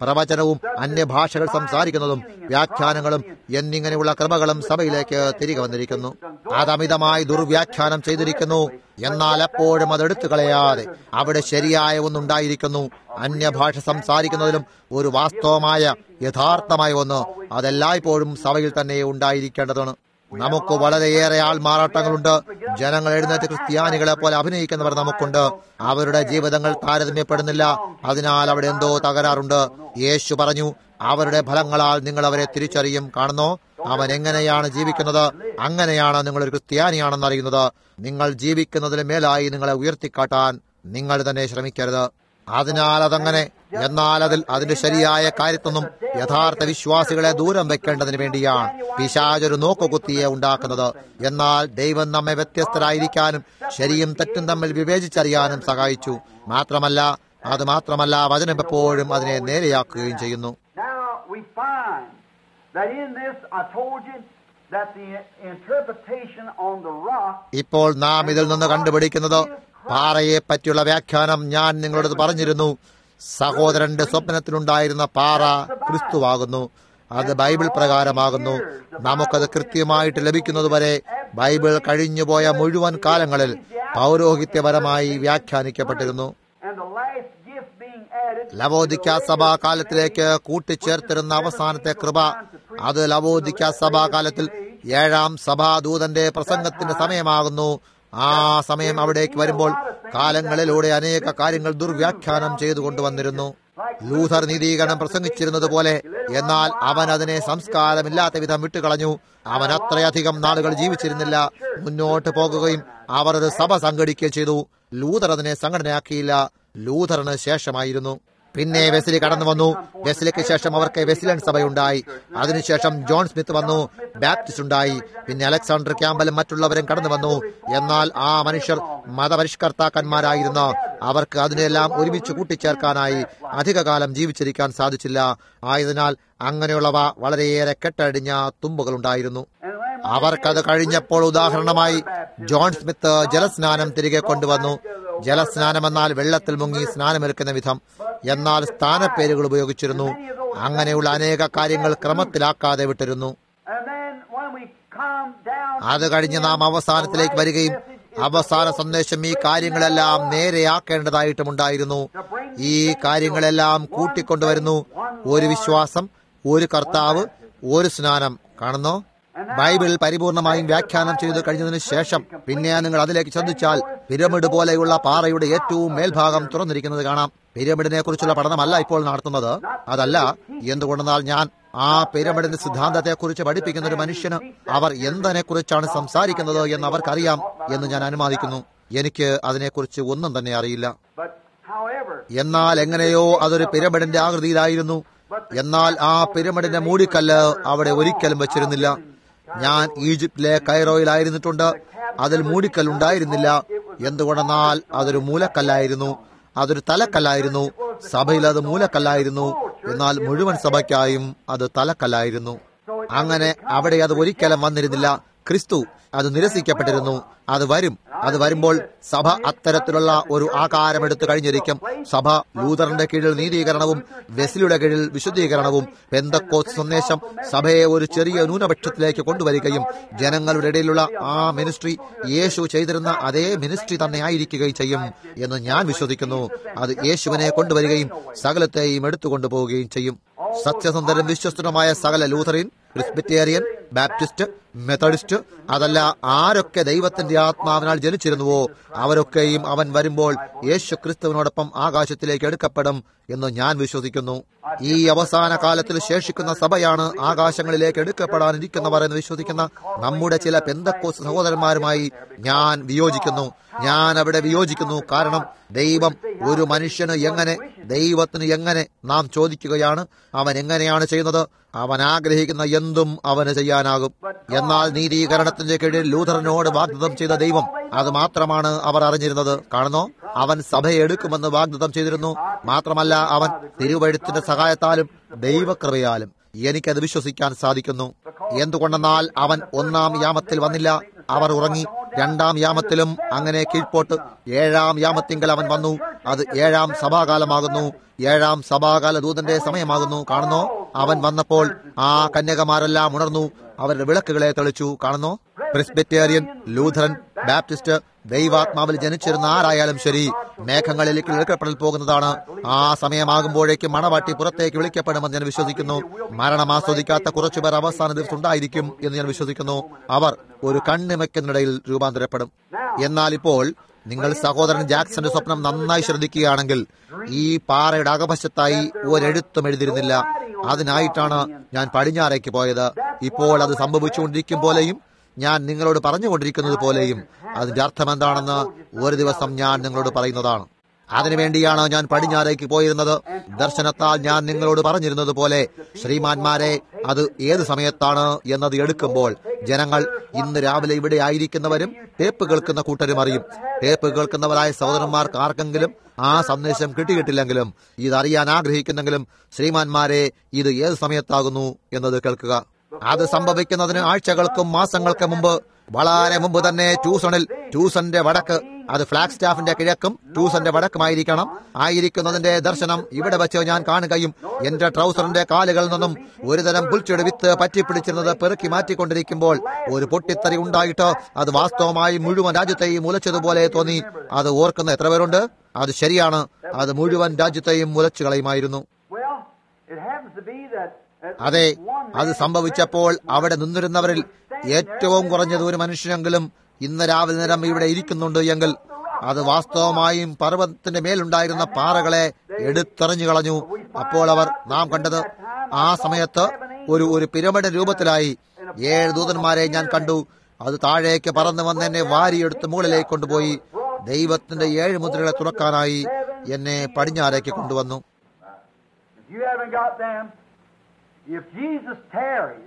പ്രവചനവും അന്യഭാഷകൾ സംസാരിക്കുന്നതും വ്യാഖ്യാനങ്ങളും എന്നിങ്ങനെയുള്ള കൃപകളും സഭയിലേക്ക് തിരികെ വന്നിരിക്കുന്നു അതമിതമായി ദുർവ്യാഖ്യാനം ചെയ്തിരിക്കുന്നു എന്നാൽ എപ്പോഴും അത് എടുത്തു കളയാതെ അവിടെ ശരിയായ ഒന്നുണ്ടായിരിക്കുന്നു അന്യഭാഷ സംസാരിക്കുന്നതിലും ഒരു വാസ്തവമായ യഥാർത്ഥമായ ഒന്ന് അതെല്ലായ്പ്പോഴും സഭയിൽ തന്നെ ഉണ്ടായിരിക്കേണ്ടതാണ് നമുക്ക് വളരെയേറെ ആൾമാറാട്ടങ്ങളുണ്ട് ജനങ്ങൾ എഴുന്നേറ്റ് ക്രിസ്ത്യാനികളെ പോലെ അഭിനയിക്കുന്നവർ നമുക്കുണ്ട് അവരുടെ ജീവിതങ്ങൾ താരതമ്യപ്പെടുന്നില്ല അതിനാൽ അവിടെ എന്തോ തകരാറുണ്ട് യേശു പറഞ്ഞു അവരുടെ ഫലങ്ങളാൽ നിങ്ങൾ അവരെ തിരിച്ചറിയും കാണുന്നോ അവൻ എങ്ങനെയാണ് ജീവിക്കുന്നത് അങ്ങനെയാണ് നിങ്ങൾ ഒരു ക്രിസ്ത്യാനിയാണെന്ന് അറിയുന്നത് നിങ്ങൾ ജീവിക്കുന്നതിന് മേലായി നിങ്ങളെ ഉയർത്തിക്കാട്ടാൻ നിങ്ങൾ തന്നെ ശ്രമിക്കരുത് അതിനാൽ അതങ്ങനെ എന്നാൽ അതിൽ അതിന്റെ ശരിയായ കാര്യത്തൊന്നും യഥാർത്ഥ വിശ്വാസികളെ ദൂരം വെക്കേണ്ടതിന് വേണ്ടിയാണ് പിശാചൊരു നോക്കുകുത്തിയെ ഉണ്ടാക്കുന്നത് എന്നാൽ ദൈവം നമ്മെ വ്യത്യസ്തരായിരിക്കാനും ശരിയും തെറ്റും തമ്മിൽ വിവേചിച്ചറിയാനും സഹായിച്ചു മാത്രമല്ല അത് മാത്രമല്ല വചനം എപ്പോഴും അതിനെ നേരെയാക്കുകയും ചെയ്യുന്നു Now we find that in this, I told you that the interpretation on the rock ഇപ്പോൾ നാം ഇതിൽ നിന്ന് കണ്ടുപിടിക്കുന്നത് പാറയെ പറ്റിയുള്ള വ്യാഖ്യാനം ഞാൻ നിങ്ങളോട് പറഞ്ഞിരുന്നു സഹോദരന്റെ സ്വപ്നത്തിലുണ്ടായിരുന്ന പാറ ക്രിസ്തുവാകുന്നു അത് ബൈബിൾ പ്രകാരമാകുന്നു നമുക്കത് കൃത്യമായിട്ട് ലഭിക്കുന്നതുവരെ ബൈബിൾ കഴിഞ്ഞുപോയ മുഴുവൻ കാലങ്ങളിൽ പൗരോഹിത്യപരമായി വ്യാഖ്യാനിക്കപ്പെട്ടിരുന്നു and the last gift being added. ലവോദിക്ക സഭാ കാലത്തിലേക്ക് കൂട്ടിച്ചേർത്തിരുന്ന അവസാനത്തെ കൃപ അത് ലവോദിക്ക സഭാ കാലത്തിൽ ഏഴാം സഭാദൂതന്റെ പ്രസംഗത്തിന്റെ സമയമാകുന്നു ആ സമയം അവിടേക്ക് വരുമ്പോൾ കാലങ്ങളിലൂടെ അനേക കാര്യങ്ങൾ ദുർവ്യാഖ്യാനം ചെയ്തുകൊണ്ടുവന്നിരുന്നു ലൂഥർ നീതീകരണം പ്രസംഗിച്ചിരുന്നത് പോലെ എന്നാൽ അവൻ അതിനെ സംസ്കാരമില്ലാത്ത വിധം വിട്ടുകളഞ്ഞു അവൻ അത്രയധികം നാളുകൾ ജീവിച്ചിരുന്നില്ല മുന്നോട്ട് പോകുകയും അവർ ഒരു സഭ സംഘടിക്കുകയും ചെയ്തു ലൂഥർ അതിനെ സംഘടനയാക്കിയില്ല ലൂഥറിന് ശേഷമായിരുന്നു പിന്നെ വെസ്ലി കടന്നു വന്നു വെസ്ലിക്ക് ശേഷം അവർക്ക് വെസ്ലിയൻ സഭയുണ്ടായി അതിനുശേഷം ജോൺ സ്മിത്ത് വന്നു ബാപ്റ്റിസ്റ്റ് ഉണ്ടായി പിന്നെ അലക്സാണ്ടർ ക്യാമ്പലും മറ്റുള്ളവരും കടന്നു വന്നു എന്നാൽ ആ മനുഷ്യർ മതപരിഷ്കർത്താക്കന്മാരായിരുന്ന അവർക്ക് അതിനെല്ലാം ഒരുമിച്ച് കൂട്ടിച്ചേർക്കാനായി അധികകാലം ജീവിച്ചിരിക്കാൻ സാധിച്ചില്ല ആയതിനാൽ അങ്ങനെയുള്ളവ വളരെയേറെ കെട്ടടിഞ്ഞ തുമ്പുകളുണ്ടായിരുന്നു And when അവർക്കത് കഴിഞ്ഞപ്പോൾ ഉദാഹരണമായി ജോൺ സ്മിത്ത് ജലസ്നാനം തിരികെ കൊണ്ടുവന്നു ജലസ്നാനം എന്നാൽ വെള്ളത്തിൽ മുങ്ങി സ്നാനമെടുക്കുന്ന വിധം എന്നാൽ സ്ഥാനപ്പേരുകൾ ഉപയോഗിച്ചിരുന്നു അങ്ങനെയുള്ള അനേക കാര്യങ്ങൾ ക്രമത്തിലാക്കാതെ വിട്ടിരുന്നു and then when we come down അത് കഴിഞ്ഞ് നാം അവസാനത്തിലേക്ക് വരികയും അവസാന സന്ദേശം ഈ കാര്യങ്ങളെല്ലാം നേരെയാക്കേണ്ടതായിട്ടുമുണ്ടായിരുന്നു ഈ കാര്യങ്ങളെല്ലാം കൂട്ടിക്കൊണ്ടുവരുന്നു ഒരു വിശ്വാസം ഒരു കർത്താവ് ഒരു സ്നാനം കാണുന്നോ ബൈബിൾ പരിപൂർണമായും വ്യാഖ്യാനം ചെയ്തു കഴിഞ്ഞതിന് ശേഷം പിന്നെ നിങ്ങൾ അതിലേക്ക് ശ്രദ്ധിച്ചാൽ പിരമിഡ് പോലെയുള്ള പാറയുടെ ഏറ്റവും മേൽഭാഗം തുറന്നിരിക്കുന്നത് കാണാം പിരമിഡിനെ കുറിച്ചുള്ള പഠനമല്ല ഇപ്പോൾ നടത്തുന്നത് അതല്ല എന്തുകൊണ്ടെന്നാൽ ഞാൻ ആ പിരമിഡിന്റെ സിദ്ധാന്തത്തെക്കുറിച്ച് പഠിപ്പിക്കുന്ന ഒരു മനുഷ്യന് അവർ എന്തിനെ കുറിച്ചാണ് സംസാരിക്കുന്നത് എന്ന് അവർക്കറിയാം എന്ന് ഞാൻ അനുമാനിക്കുന്നു എനിക്ക് അതിനെക്കുറിച്ച് ഒന്നും തന്നെ അറിയില്ല but however എന്നാൽ എങ്ങനെയോ അതൊരു പിരമിഡിന്റെ ആകൃതിയിലായിരുന്നു എന്നാൽ ആ പിരമിഡിന്റെ മൂടിക്കല്ല് അവിടെ ഒരിക്കലും വെച്ചിരുന്നില്ല ഞാൻ ഈജിപ്തിലെ കൈറോയിലായിരുന്നിട്ടുണ്ട് അതിൽ മൂടിക്കൽ ഉണ്ടായിരുന്നില്ല എന്തുകൊണ്ടെന്നാൽ അതൊരു മൂലക്കല്ലായിരുന്നു അതൊരു തലക്കല്ലായിരുന്നു സഭയിൽ അത് മൂലക്കല്ലായിരുന്നു എന്നാൽ മുഴുവൻ സഭയ്ക്കായും അത് തലക്കല്ലായിരുന്നു അങ്ങനെ അവിടെ അത് ഒരിക്കലും വന്നിരുന്നില്ല ക്രിസ്തു അത് നിരസിക്കപ്പെട്ടിരുന്നു അത് വരും അത് വരുമ്പോൾ സഭ അത്തരത്തിലുള്ള ഒരു ആകാരമെടുത്തു കഴിഞ്ഞിരിക്കും സഭ ലൂതറിന്റെ കീഴിൽ നീതീകരണവും വെസ്ലിയുടെ കീഴിൽ വിശുദ്ധീകരണവും പെന്തക്കോസ് സന്ദേശം സഭയെ ഒരു ചെറിയ ന്യൂനപക്ഷത്തിലേക്ക് കൊണ്ടുവരികയും ജനങ്ങളുടെ ഇടയിലുള്ള ആ മിനിസ്ട്രി യേശു ചെയ്തിരുന്ന അതേ മിനിസ്ട്രി തന്നെ ആയിരിക്കുകയും ചെയ്യും എന്ന് ഞാൻ വിശ്വസിക്കുന്നു അത് യേശുവിനെ കൊണ്ടുവരികയും സകലത്തെയും എടുത്തുകൊണ്ടുപോവുകയും ചെയ്യും സത്യസന്ധരും വിശ്വസ്തനുമായ സകല ലൂഥറിൻ ക്രിസ്ബിറ്റേറിയൻ ബാപ്റ്റിസ്റ്റ് മെത്തഡിസ്റ്റ് അതല്ല ആരൊക്കെ ദൈവത്തിന്റെ ആത്മാവിനാൽ ജനിച്ചിരുന്നുവോ അവരൊക്കെയും അവൻ വരുമ്പോൾ യേശു ക്രിസ്തുവിനോടൊപ്പം ആകാശത്തിലേക്ക് എടുക്കപ്പെടും എന്ന് ഞാൻ വിശ്വസിക്കുന്നു ഈ അവസാന കാലത്തിൽ ശേഷിക്കുന്ന സഭയാണ് ആകാശങ്ങളിലേക്ക് എടുക്കപ്പെടാനിരിക്കുന്നവർ എന്ന് വിശ്വസിക്കുന്ന നമ്മുടെ ചില പെന്തക്കോസ് സഹോദരന്മാരുമായി ഞാൻ വിയോജിക്കുന്നു ഞാൻ അവിടെ വിയോജിക്കുന്നു കാരണം ദൈവം ഒരു മനുഷ്യന് എങ്ങനെ ദൈവത്തിന് എങ്ങനെ നാം ചോദിക്കുകയാണ് അവൻ എങ്ങനെയാണ് ചെയ്യുന്നത് അവൻ ആഗ്രഹിക്കുന്ന എന്തും അവന് ചെയ്യാനാകും എന്നാൽ നീതീകരണത്തിന്റെ കീഴിൽ ലൂഥറിനോട് വാഗ്ദത്തം ചെയ്ത ദൈവം അത് മാത്രമാണ് അവർ അറിഞ്ഞിരുന്നത് കാണുന്നോ അവൻ സഭയെ എടുക്കുമെന്ന് വാഗ്ദത്തം ചെയ്തിരുന്നു മാത്രമല്ല അവൻ തിരുവഴുത്തിന്റെ സഹായത്താലും ദൈവകൃപയാലും എനിക്കത് വിശ്വസിക്കാൻ സാധിക്കുന്നു എന്തുകൊണ്ടെന്നാൽ അവൻ ഒന്നാം യാമത്തിൽ വന്നില്ല അവർ ഉറങ്ങി രണ്ടാം യാമത്തിലും അങ്ങനെ കീഴ്പോട്ട് ഏഴാം യാമത്തിങ്കൽ അവൻ വന്നു അത് ഏഴാം സഭാകാലമാകുന്നു ഏഴാം സഭാകാല ദൂതന്റെ സമയമാകുന്നു കാണുന്നോ അവൻ വന്നപ്പോൾ ആ കന്യകമാരെല്ലാം ഉണർന്നു അവരുടെ വിളക്കുകളെ തെളിച്ചു കാണുന്നോ പ്രിസ്ബിറ്റേറിയൻ ലൂഥറൻ ബാപ്റ്റിസ്റ്റ് ദൈവാത്മാവിൽ ജനിച്ചിരുന്ന ആരായാലും ശരി മേഘങ്ങളിലേക്ക് ഇളക്കപ്പെടൽ പോകുന്നതാണ് ആ സമയമാകുമ്പോഴേക്കും മണവാട്ടി പുറത്തേക്ക് വിളിക്കപ്പെടുമെന്ന് ഞാൻ വിശ്വസിക്കുന്നു മരണം ആസ്വദിക്കാത്ത കുറച്ചുപേർ അവസാന ദിവസം ഉണ്ടായിരിക്കും എന്ന് ഞാൻ വിശ്വസിക്കുന്നു അവർ ഒരു കണ്ണിമയ്ക്കുന്നിടയിൽ രൂപാന്തരപ്പെടും എന്നാൽ ഇപ്പോൾ നിങ്ങൾ സഹോദരൻ ജാക്സന്റെ സ്വപ്നം നന്നായി ശ്രദ്ധിക്കുകയാണെങ്കിൽ ഈ പാറയുടെ അകവശത്തായി ഒരെഴുത്തും എഴുതിയിരുന്നില്ല അതിനായിട്ടാണ് ഞാൻ പടിഞ്ഞാറേക്ക് പോയത് ഇപ്പോൾ അത് സംഭവിച്ചുകൊണ്ടിരിക്കും പോലെയും ഞാൻ നിങ്ങളോട് പറഞ്ഞുകൊണ്ടിരിക്കുന്നത് പോലെയും അതിന്റെ അർത്ഥം എന്താണെന്ന് ഒരു ദിവസം ഞാൻ നിങ്ങളോട് പറയുന്നതാണ് അതിനുവേണ്ടിയാണ് ഞാൻ പടിഞ്ഞാറേക്ക് പോയിരുന്നത് ദർശനത്താൽ ഞാൻ നിങ്ങളോട് പറഞ്ഞിരുന്നത് പോലെ ശ്രീമാന്മാരെ അത് ഏത് സമയത്താണ് എന്നത് എടുക്കുമ്പോൾ ജനങ്ങൾ ഇന്ന് രാവിലെ ഇവിടെ ആയിരിക്കുന്നവരും ടേപ്പ് കേൾക്കുന്ന കൂട്ടരും അറിയും ടേപ്പ് കേൾക്കുന്നവരായ സഹോദരന്മാർക്ക് ആർക്കെങ്കിലും ആ സന്ദേശം കിട്ടിയിട്ടില്ലെങ്കിലും ഇതറിയാൻ ആഗ്രഹിക്കുന്നെങ്കിലും ശ്രീമാന്മാരെ ഇത് ഏത് സമയത്താകുന്നു എന്നത് കേൾക്കുക അത് സംഭവിക്കുന്നതിന് ആഴ്ചകൾക്കും മാസങ്ങൾക്കും മുമ്പ് വളരെ മുമ്പ് തന്നെ ട്യൂസണിൽ ട്യൂസന്റെ വടക്ക് അത് ഫ്ലാഗ് സ്റ്റാഫിന്റെ കിഴക്കും ട്യൂസന്റെ വടക്കുമായിരിക്കണം ആയിരിക്കുന്നതിന്റെ ദർശനം ഇവിടെ വെച്ച് ഞാൻ കാണുകയും എന്റെ ട്രൗസറിന്റെ കാലുകളിൽ നിന്നും ഒരുതരം പുൽച്ചയുടെ വിത്ത് പറ്റിപ്പിടിച്ചിരുന്നത് പെറുക്കി മാറ്റിക്കൊണ്ടിരിക്കുമ്പോൾ ഒരു പൊട്ടിത്തെറി ഉണ്ടായിട്ട് അത് വാസ്തവമായി മുഴുവൻ രാജ്യത്തെയും മുലച്ചതുപോലെ തോന്നി അത് ഓർക്കുന്ന എത്ര പേരുണ്ട് അത് ശരിയാണ് അത് മുഴുവൻ രാജ്യത്തെയും മുലച്ചു കളയുമായിരുന്നു Well, it happens to be that at അതെ least one അത് man സംഭവിച്ചപ്പോൾ അവിടെ നിന്നിരുന്നവരിൽ ഏറ്റവും കുറഞ്ഞത് ഒരു മനുഷ്യനെങ്കിലും ഇന്ന് രാവിലെ നേരം ഇവിടെ ഇരിക്കുന്നുണ്ട് എങ്കിൽ അത് വാസ്തവമായും പർവ്വതത്തിന്റെ മേലുണ്ടായിരുന്ന പാറകളെ എടുത്തെറിഞ്ഞു കളഞ്ഞു അപ്പോൾ അവർ നാം കണ്ടത് ആ സമയത്ത് ഒരു ഒരു പിരമിഡ് രൂപത്തിലായി ഏഴ് ദൂതന്മാരെ ഞാൻ കണ്ടു അത് താഴേക്ക് പറന്നു വന്ന് എന്നെ വാരിയെടുത്ത് മുകളിലേക്ക് കൊണ്ടുപോയി ദൈവത്തിന്റെ ഏഴ് മുദ്രകളെ തുറക്കാനായി എന്നെ പടിഞ്ഞാറേക്ക് കൊണ്ടുവന്നു If you haven't got them, if Jesus tarries,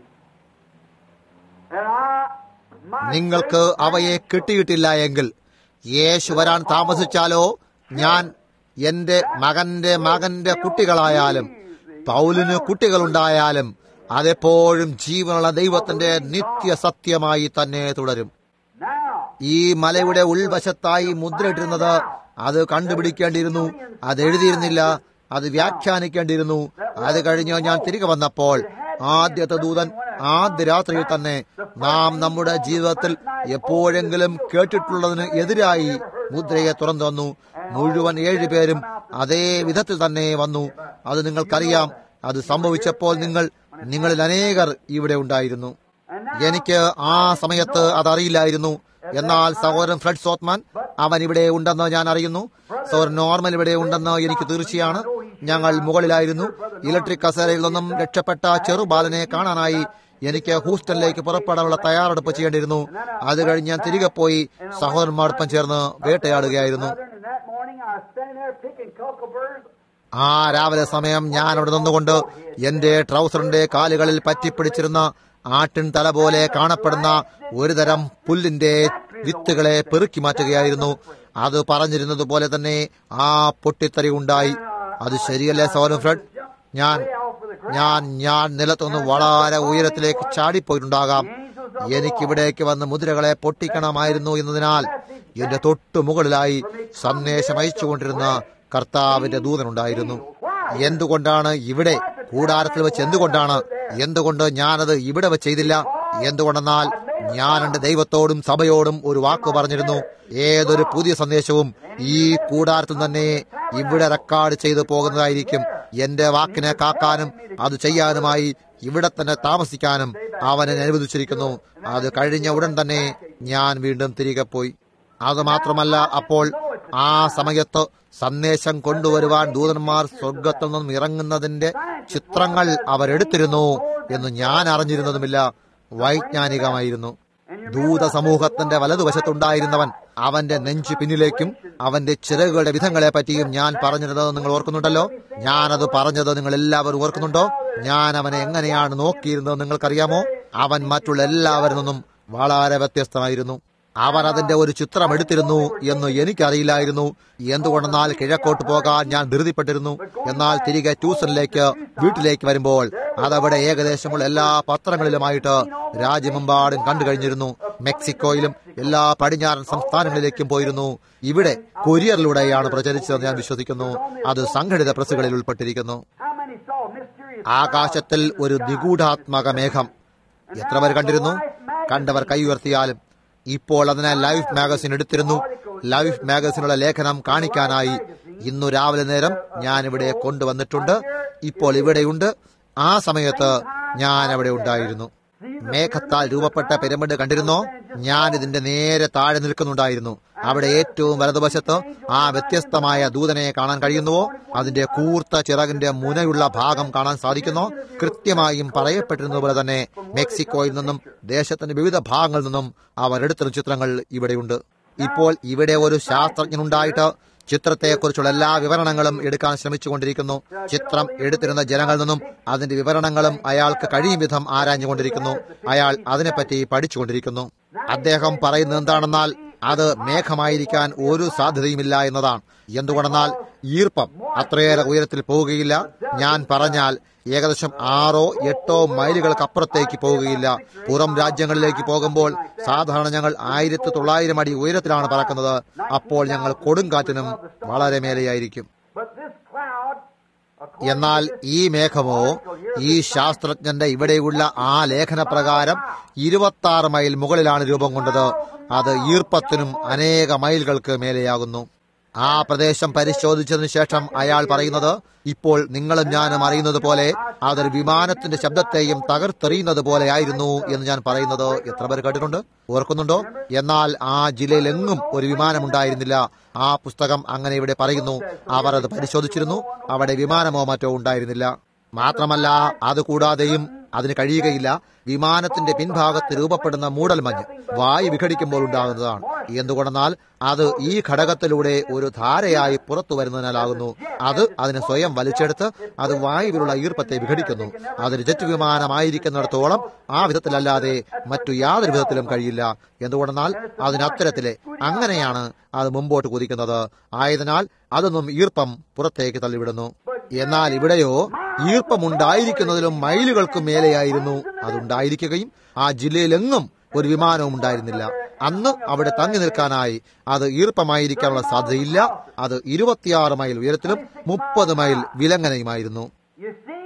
and I, my നിങ്ങൾക്ക് great അവയെ കിട്ടിയിട്ടില്ല എങ്കിൽ യേശു വരാൻ താമസിച്ചാലോ ഞാൻ എന്റെ മകന്റെ മകന്റെ കുട്ടികളായാലും പൗലിന് കുട്ടികളുണ്ടായാലും അതെപ്പോഴും ജീവനുള്ള ദൈവത്തിന്റെ നിത്യസത്യമായി തന്നെ തുടരും now, ഈ മലയുടെ ഉൾവശത്തായി മുദ്രയിട്ടിരുന്നത് അത് കണ്ടുപിടിക്കേണ്ടിയിരുന്നു അത് എഴുതിയിരുന്നില്ല അത് വ്യാഖ്യാനിക്കേണ്ടിയിരുന്നു അത് കഴിഞ്ഞ് ഞാൻ തിരികെ വന്നപ്പോൾ ആദ്യത്തെ ദൂതൻ ആദ്യ രാത്രിയിൽ തന്നെ നാം നമ്മുടെ ജീവിതത്തിൽ എപ്പോഴെങ്കിലും കേട്ടിട്ടുള്ളതിന് എതിരായി മുദ്രയെ തുറന്നു വന്നു മുഴുവൻ ഏഴുപേരും അതേ വിധത്തിൽ തന്നെ വന്നു അത് നിങ്ങൾക്കറിയാം അത് സംഭവിച്ചപ്പോൾ നിങ്ങൾ നിങ്ങളിൽ അനേകർ ഇവിടെ ഉണ്ടായിരുന്നു എനിക്ക് ആ സമയത്ത് അതറിയില്ലായിരുന്നു എന്നാൽ സഹോദരൻ ഫ്രെഡ് സോത്മാൻ അവൻ ഇവിടെ ഉണ്ടെന്ന് ഞാൻ അറിയുന്നു സഹോദരൻ നോർമൽ ഇവിടെ ഉണ്ടെന്ന് എനിക്ക് തീർച്ചയാണ് ഞങ്ങൾ മുകളിലായിരുന്നു ഇലക്ട്രിക് കസേരയിൽ നിന്നും രക്ഷപ്പെട്ട ചെറുബാലനെ കാണാനായി എനിക്ക് ഹൂസ്റ്റണിലേക്ക് പുറപ്പെടാനുള്ള തയ്യാറെടുപ്പ് ചെയ്യേണ്ടിയിരുന്നു അത് കഴിഞ്ഞ് ഞാൻ തിരികെ പോയി സഹോദരന്മാർപ്പം ചേർന്ന് വേട്ടയാടുകയായിരുന്നു Southern, and that morning I was standing there picking cockleburrs. ആ രാവിലെ സമയം ഞാൻ അവിടെ നിന്നുകൊണ്ട് എന്റെ ട്രൗസറിന്റെ കാലുകളിൽ പറ്റിപ്പിടിച്ചിരുന്ന ആട്ടിൻ തല പോലെ കാണപ്പെടുന്ന ഒരുതരം പുല്ലിന്റെ വിത്തുകളെ പെറുക്കി മാറ്റുകയായിരുന്നു അത് പറഞ്ഞിരുന്നത് പോലെ തന്നെ ആ പൊട്ടിത്തെറി ഉണ്ടായി അത് ശരിയല്ലേ സോനം ഫ്രഡ് ഞാൻ ഞാൻ ഞാൻ നിലത്തുനിന്ന് വളരെ ഉയരത്തിലേക്ക് ചാടിപ്പോയിട്ടുണ്ടാകാം എനിക്കിവിടേക്ക് വന്ന് മുദ്രകളെ പൊട്ടിക്കണമായിരുന്നു എന്നതിനാൽ എന്റെ തൊട്ടു മുകളിലായി സന്ദേശം അയച്ചുകൊണ്ടിരുന്ന കർത്താവിന്റെ ദൂതനുണ്ടായിരുന്നു എന്തുകൊണ്ടാണ് ഇവിടെ കൂടാരത്തിൽ വെച്ച് എന്തുകൊണ്ടാണ് എന്തുകൊണ്ട് ഞാനത് ഇവിടെ വെച്ച് ചെയ്തില്ല എന്തുകൊണ്ടെന്നാൽ ഞാൻ എന്റെ ദൈവത്തോടും സഭയോടും ഒരു വാക്ക് പറഞ്ഞിരുന്നു ഏതൊരു പുതിയ സന്ദേശവും ഈ കൂടാരത്തിൽ തന്നെ ഇവിടെ റെക്കോർഡ് ചെയ്തു പോകുന്നതായിരിക്കും എന്റെ വാക്കിനെ കാക്കാനും അത് ചെയ്യാനുമായി ഇവിടെ തന്നെ താമസിക്കാനും അവൻ എന്നെ അനുവദിച്ചിരിക്കുന്നു അത് കഴിഞ്ഞ ഉടൻ തന്നെ ഞാൻ വീണ്ടും തിരികെ പോയി അത് മാത്രമല്ല അപ്പോൾ ആ സമയത്ത് സന്ദേശം കൊണ്ടുവരുവാൻ ദൂതന്മാർ സ്വർഗത്തിൽ നിന്നും ഇറങ്ങുന്നതിന്റെ ചിത്രങ്ങൾ അവരെടുത്തിരുന്നു എന്ന് ഞാൻ അറിഞ്ഞിരുന്നതുമില്ല വൈജ്ഞാനികമായിരുന്നു ദൂത സമൂഹത്തിന്റെ വലതുവശത്തുണ്ടായിരുന്നവൻ അവന്റെ നെഞ്ചു പിന്നിലേക്കും അവന്റെ ചിറകുകളുടെ വിധങ്ങളെ പറ്റിയും ഞാൻ പറഞ്ഞിരുന്നത് നിങ്ങൾ ഓർക്കുന്നുണ്ടല്ലോ ഞാനത് പറഞ്ഞത് നിങ്ങൾ എല്ലാവരും ഓർക്കുന്നുണ്ടോ ഞാൻ അവനെ എങ്ങനെയാണ് നോക്കിയിരുന്നത് നിങ്ങൾക്കറിയാമോ അവൻ മറ്റുള്ള എല്ലാവരിൽ നിന്നും വളരെ വ്യത്യസ്തമായിരുന്നു അവർ അതിന്റെ ഒരു ചിത്രം എടുത്തിരുന്നു എന്ന് എനിക്കറിയില്ലായിരുന്നു എന്തുകൊണ്ടെന്നാൽ കിഴക്കോട്ട് പോകാൻ ഞാൻ ധൃതിപ്പെട്ടിരുന്നു എന്നാൽ തിരികെ ട്യൂഷനിലേക്ക് വീട്ടിലേക്ക് വരുമ്പോൾ അതവിടെ ഏകദേശമുള്ള എല്ലാ പത്രങ്ങളിലുമായിട്ട് രാജ്യമെമ്പാടും കണ്ടു കഴിഞ്ഞിരുന്നു മെക്സിക്കോയിലും എല്ലാ പടിഞ്ഞാറൻ സംസ്ഥാനങ്ങളിലേക്കും പോയിരുന്നു ഇവിടെ കൊരിയറിലൂടെയാണ് പ്രചരിച്ചതെന്ന് ഞാൻ വിശ്വസിക്കുന്നു അത് സംഘടിത പ്രസ്സുകളിൽ ഉൾപ്പെട്ടിരിക്കുന്നു How many saw mysterious ആകാശത്തിൽ ഒരു നിഗൂഢാത്മക മേഘം എത്ര പേർ കണ്ടിരുന്നു കണ്ടവർ കൈ ഉയർത്തിയാലും ഇപ്പോൾ അതിനെ ലൈഫ് മാഗസിൻ എടുത്തിരുന്നു ലൈഫ് മാഗസിനുള്ള ലേഖനം കാണിക്കാനായി ഇന്നു രാവിലെ നേരം ഞാൻ ഇവിടെ കൊണ്ടുവന്നിട്ടുണ്ട് ഇപ്പോൾ ഇവിടെയുണ്ട് ആ സമയത്ത് ഞാൻ അവിടെ ഉണ്ടായിരുന്നു മേഘത്താൽ രൂപപ്പെട്ട പിരമിഡ് കണ്ടിരുന്നോ ഞാൻ ഇതിന്റെ നേരെ താഴെ നിൽക്കുന്നുണ്ടായിരുന്നു അവിടെ ഏറ്റവും വലതുവശത്ത് ആ വ്യത്യസ്തമായ ദൂതനെ കാണാൻ കഴിയുന്നുവോ അതിന്റെ കൂർത്ത ചിറകിന്റെ മുനയുള്ള ഭാഗം കാണാൻ സാധിക്കുന്നോ കൃത്യമായും പറയപ്പെട്ടിരുന്നത് പോലെ തന്നെ മെക്സിക്കോയിൽ നിന്നും ദേശത്തിന്റെ വിവിധ ഭാഗങ്ങളിൽ നിന്നും അവർ എടുത്ത ചിത്രങ്ങൾ ഇവിടെയുണ്ട് ഇപ്പോൾ ഇവിടെ ഒരു ശാസ്ത്രജ്ഞനുണ്ടായിട്ട് ചിത്രത്തെക്കുറിച്ചുള്ള എല്ലാ വിവരണങ്ങളും എടുക്കാൻ ശ്രമിച്ചുകൊണ്ടിരിക്കുന്നു ചിത്രം എടുത്തിരുന്ന ജനങ്ങളിൽ നിന്നും അതിന്റെ വിവരണങ്ങളും അയാൾക്ക് കഴിയും വിധം ആരാഞ്ഞുകൊണ്ടിരിക്കുന്നു അയാൾ അതിനെപ്പറ്റി പഠിച്ചുകൊണ്ടിരിക്കുന്നു അദ്ദേഹം പറയുന്നത് എന്താണെന്നാൽ അത് മേഘമായിരിക്കാൻ ഒരു സാധ്യതയുമില്ല എന്നതാണ് എന്തുകൊണ്ടെന്നാൽ ഈർപ്പം അത്രയേറെ ഉയരത്തിൽ പോവുകയില്ല ഞാൻ പറഞ്ഞാൽ ഏകദേശം ആറോ എട്ടോ മൈലുകൾക്കപ്പുറത്തേക്ക് പോവുകയില്ല പുറം രാജ്യങ്ങളിലേക്ക് പോകുമ്പോൾ സാധാരണ ഞങ്ങൾ ആയിരത്തി തൊള്ളായിരം അടി ഉയരത്തിലാണ് പറക്കുന്നത് അപ്പോൾ ഞങ്ങൾ കൊടുങ്കാറ്റിനും വളരെ മേലെയായിരിക്കും But this cloud, according എന്നാൽ ഈ മേഘമോ ഈ ശാസ്ത്രജ്ഞന്റെ ഇവിടെയുള്ള ആ ലേഖനപ്രകാരം ഇരുപത്തി ആറ് മൈൽ മുകളിലാണ് രൂപം കൊണ്ടത് അത് ഈർപ്പത്തിനും അനേക മൈലുകൾക്ക് മേലെയാകുന്നു ആ പ്രദേശം പരിശോധിച്ചതിനു ശേഷം അയാൾ പറയുന്നത് ഇപ്പോൾ നിങ്ങളും ഞാനും അറിയുന്നത് പോലെ അതൊരു വിമാനത്തിന്റെ ശബ്ദത്തെയും തകർത്തെറിയുന്നത് പോലെ ആയിരുന്നു എന്ന് ഞാൻ പറയുന്നത് എത്ര പേർ കേട്ടിട്ടുണ്ട് ഓർക്കുന്നുണ്ടോ എന്നാൽ ആ ജില്ലയിലെങ്ങും ഒരു വിമാനമുണ്ടായിരുന്നില്ല ആ പുസ്തകം അങ്ങനെ ഇവിടെ പറയുന്നു അവർ അത് പരിശോധിച്ചിരുന്നു അവിടെ വിമാനമോ മറ്റോ ഉണ്ടായിരുന്നില്ല മാത്രമല്ല അതുകൂടാതെയും അതിന് കഴിയുകയില്ല വിമാനത്തിന്റെ പിൻഭാഗത്ത് രൂപപ്പെടുന്ന മൂടൽമഞ്ഞ് വായു വിഘടിക്കുമ്പോൾ ഉണ്ടാകുന്നതാണ് എന്തുകൊണ്ടെന്നാൽ അത് ഈ ഘടകത്തിലൂടെ ഒരു ധാരയായി പുറത്തു വരുന്നതിനാലാകുന്നു അത് അതിനെ സ്വയം വലിച്ചെടുത്ത് അത് വായുവിലുള്ള ഈർപ്പത്തെ വിഘടിക്കുന്നു അതൊരു ജെറ്റ് വിമാനമായിരിക്കുന്നിടത്തോളം ആ വിധത്തിലല്ലാതെ മറ്റു യാതൊരു വിധത്തിലും കഴിയില്ല എന്തുകൊണ്ടെന്നാൽ അതിനത്തരത്തിലെ അങ്ങനെയാണ് അത് മുമ്പോട്ട് കുതിക്കുന്നത് ആയതിനാൽ അതൊന്നും ഈർപ്പം പുറത്തേക്ക് തള്ളിവിടുന്നു എന്നാൽ ഇവിടെയോ ഈർപ്പമുണ്ടായിരിക്കുന്നതിലും മൈലുകൾക്ക് മേലെയായിരുന്നു അതുണ്ടായിരിക്കുകയും ആ ജില്ലയിലെങ്ങും ഒരു വിമാനവും ഉണ്ടായിരുന്നില്ല അന്ന് അവിടെ തങ്ങി നിൽക്കാനായി അത് ഈർപ്പമായിരിക്കാനുള്ള സാധ്യതയില്ല അത് ഇരുപത്തിയാറ് മൈൽ ഉയരത്തിലും മുപ്പത് മൈൽ വിലങ്ങനയുമായിരുന്നു you see,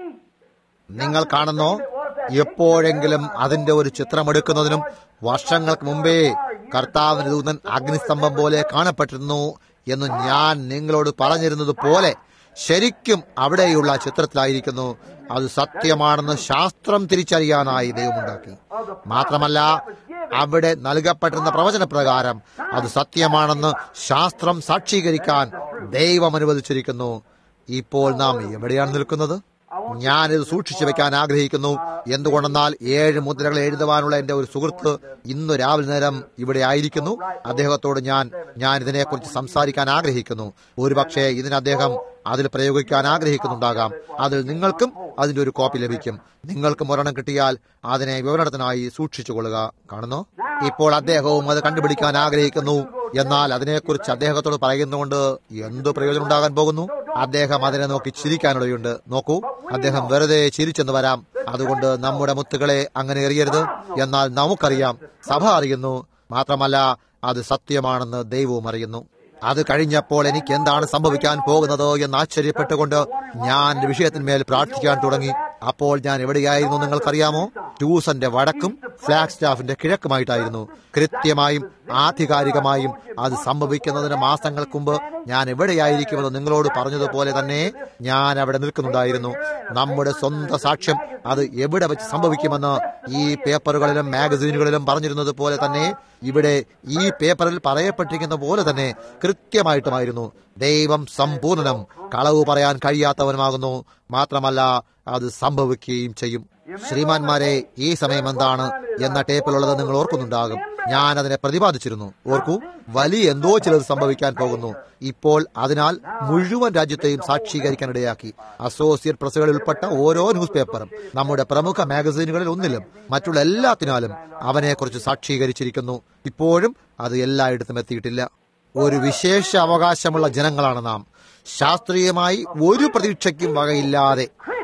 നിങ്ങൾ കാണുന്നോ എപ്പോഴെങ്കിലും അതിന്റെ ഒരു ചിത്രമെടുക്കുന്നതിനും വർഷങ്ങൾക്ക് മുമ്പേ കർത്താവിന്റെ ദൂതൻ അഗ്നിസ്തംഭം പോലെ കാണപ്പെട്ടിരുന്നു എന്ന് ഞാൻ നിങ്ങളോട് പറഞ്ഞിരുന്നത് പോലെ ശരിക്കും അവിടെയുള്ള ചിത്രത്തിലായിരിക്കുന്നു അത് സത്യമാണെന്ന് ശാസ്ത്രം തിരിച്ചറിയാനായി ദൈവമുണ്ടാക്കി മാത്രമല്ല അവിടെ നൽകപ്പെട്ടിരുന്ന പ്രവചനപ്രകാരം അത് സത്യമാണെന്ന് ശാസ്ത്രം സാക്ഷീകരിക്കാൻ ദൈവം അനുവദിച്ചിരിക്കുന്നു ഇപ്പോൾ നാം എവിടെയാണ് നിൽക്കുന്നത് ഞാനിത് സൂക്ഷിച്ചു വെക്കാൻ ആഗ്രഹിക്കുന്നു എന്തുകൊണ്ടെന്നാൽ ഏഴ് മുദ്രകൾ എഴുതുവാനുള്ള എന്റെ ഒരു സുഹൃത്ത് ഇന്ന് രാവിലെ നേരം ഇവിടെ ആയിരിക്കുന്നു അദ്ദേഹത്തോട് ഞാൻ ഞാൻ ഇതിനെക്കുറിച്ച് സംസാരിക്കാൻ ആഗ്രഹിക്കുന്നു ഒരുപക്ഷെ ഇതിന് അദ്ദേഹം അതിൽ പ്രയോഗിക്കാൻ ആഗ്രഹിക്കുന്നുണ്ടാകാം അതിൽ നിങ്ങൾക്കും അതിന്റെ ഒരു കോപ്പി ലഭിക്കും നിങ്ങൾക്കും ഒരെണ്ണം കിട്ടിയാൽ അതിനെ വിവരണത്തിനായി സൂക്ഷിച്ചുകൊള്ളുക കാണുന്നു ഇപ്പോൾ അദ്ദേഹവും അത് കണ്ടുപിടിക്കാൻ ആഗ്രഹിക്കുന്നു എന്നാൽ അതിനെക്കുറിച്ച് അദ്ദേഹത്തോട് പറയുന്നതുകൊണ്ട് എന്തു പ്രയോജനം ഉണ്ടാകാൻ പോകുന്നു അദ്ദേഹം അതിനെ നോക്കി ചിരിക്കാനിടയുണ്ട് നോക്കൂ അദ്ദേഹം വെറുതെ ചിരിച്ചെന്ന് വരാം അതുകൊണ്ട് നമ്മുടെ മുത്തുകളെ അങ്ങനെ എറിയരുത് എന്നാൽ നമുക്കറിയാം സഭ അറിയുന്നു മാത്രമല്ല അത് സത്യമാണെന്ന് ദൈവവും അറിയുന്നു അത് കഴിഞ്ഞപ്പോൾ എനിക്ക് എന്താണ് സംഭവിക്കാൻ പോകുന്നത് എന്ന് ആശ്ചര്യപ്പെട്ടുകൊണ്ട് ഞാൻ എന്റെ വിഷയത്തിന്മേൽ പ്രാർത്ഥിക്കാൻ തുടങ്ങി അപ്പോൾ ഞാൻ എവിടെയായിരുന്നു നിങ്ങൾക്കറിയാമോ ട്യൂസന്റെ വടക്കും ഫ്ലാഗ് സ്റ്റാഫിന്റെ കിഴക്കുമായിട്ടായിരുന്നു കൃത്യമായും ആധികാരികമായും അത് സംഭവിക്കുന്നതിന് മാസങ്ങൾക്ക് മുമ്പ് ഞാൻ എവിടെയായിരിക്കുമെന്ന് നിങ്ങളോട് പറഞ്ഞതുപോലെ തന്നെ ഞാൻ അവിടെ നിൽക്കുന്നുണ്ടായിരുന്നു നമ്മുടെ സ്വന്തം സാക്ഷ്യം അത് എവിടെ വെച്ച് സംഭവിക്കുമെന്ന് ഈ പേപ്പറുകളിലും മാഗസീനുകളിലും പറഞ്ഞിരുന്നത് പോലെ തന്നെ ഇവിടെ ഈ പേപ്പറിൽ പറയപ്പെട്ടിരിക്കുന്ന പോലെ തന്നെ കൃത്യമായിട്ടുമായിരുന്നു ദൈവം സമ്പൂർണനും കളവ് പറയാൻ കഴിയാത്തവനുമാകുന്നു മാത്രമല്ല അത് സംഭവിക്കുകയും ചെയ്യും ശ്രീമാന്മാരെ ഈ സമയം എന്താണ് എന്ന ടേപ്പിലുള്ളത് നിങ്ങൾ ഓർക്കുന്നുണ്ടാകും ഞാൻ അതിനെ പ്രതിപാദിച്ചിരുന്നു ഓർക്കൂ വലിയ എന്തോ ചിലത് സംഭവിക്കാൻ പോകുന്നു ഇപ്പോൾ അതിനാൽ മുഴുവൻ രാജ്യത്തെയും സാക്ഷീകരിക്കാനിടയാക്കി അസോസിയേറ്റ് പ്രസുകളിൽ ഉൾപ്പെട്ട ഓരോ ന്യൂസ് പേപ്പറും നമ്മുടെ പ്രമുഖ മാഗസീനുകളിൽ ഒന്നിലും മറ്റുള്ള എല്ലാത്തിനാലും അവനെക്കുറിച്ച് സാക്ഷീകരിച്ചിരിക്കുന്നു ഇപ്പോഴും അത് എല്ലായിടത്തും എത്തിയിട്ടില്ല ഒരു വിശേഷ അവകാശമുള്ള ജനങ്ങളാണ് നാം ശാസ്ത്രീയമായി ഒരു പ്രതീക്ഷയ്ക്കും വകയില്ലാതെ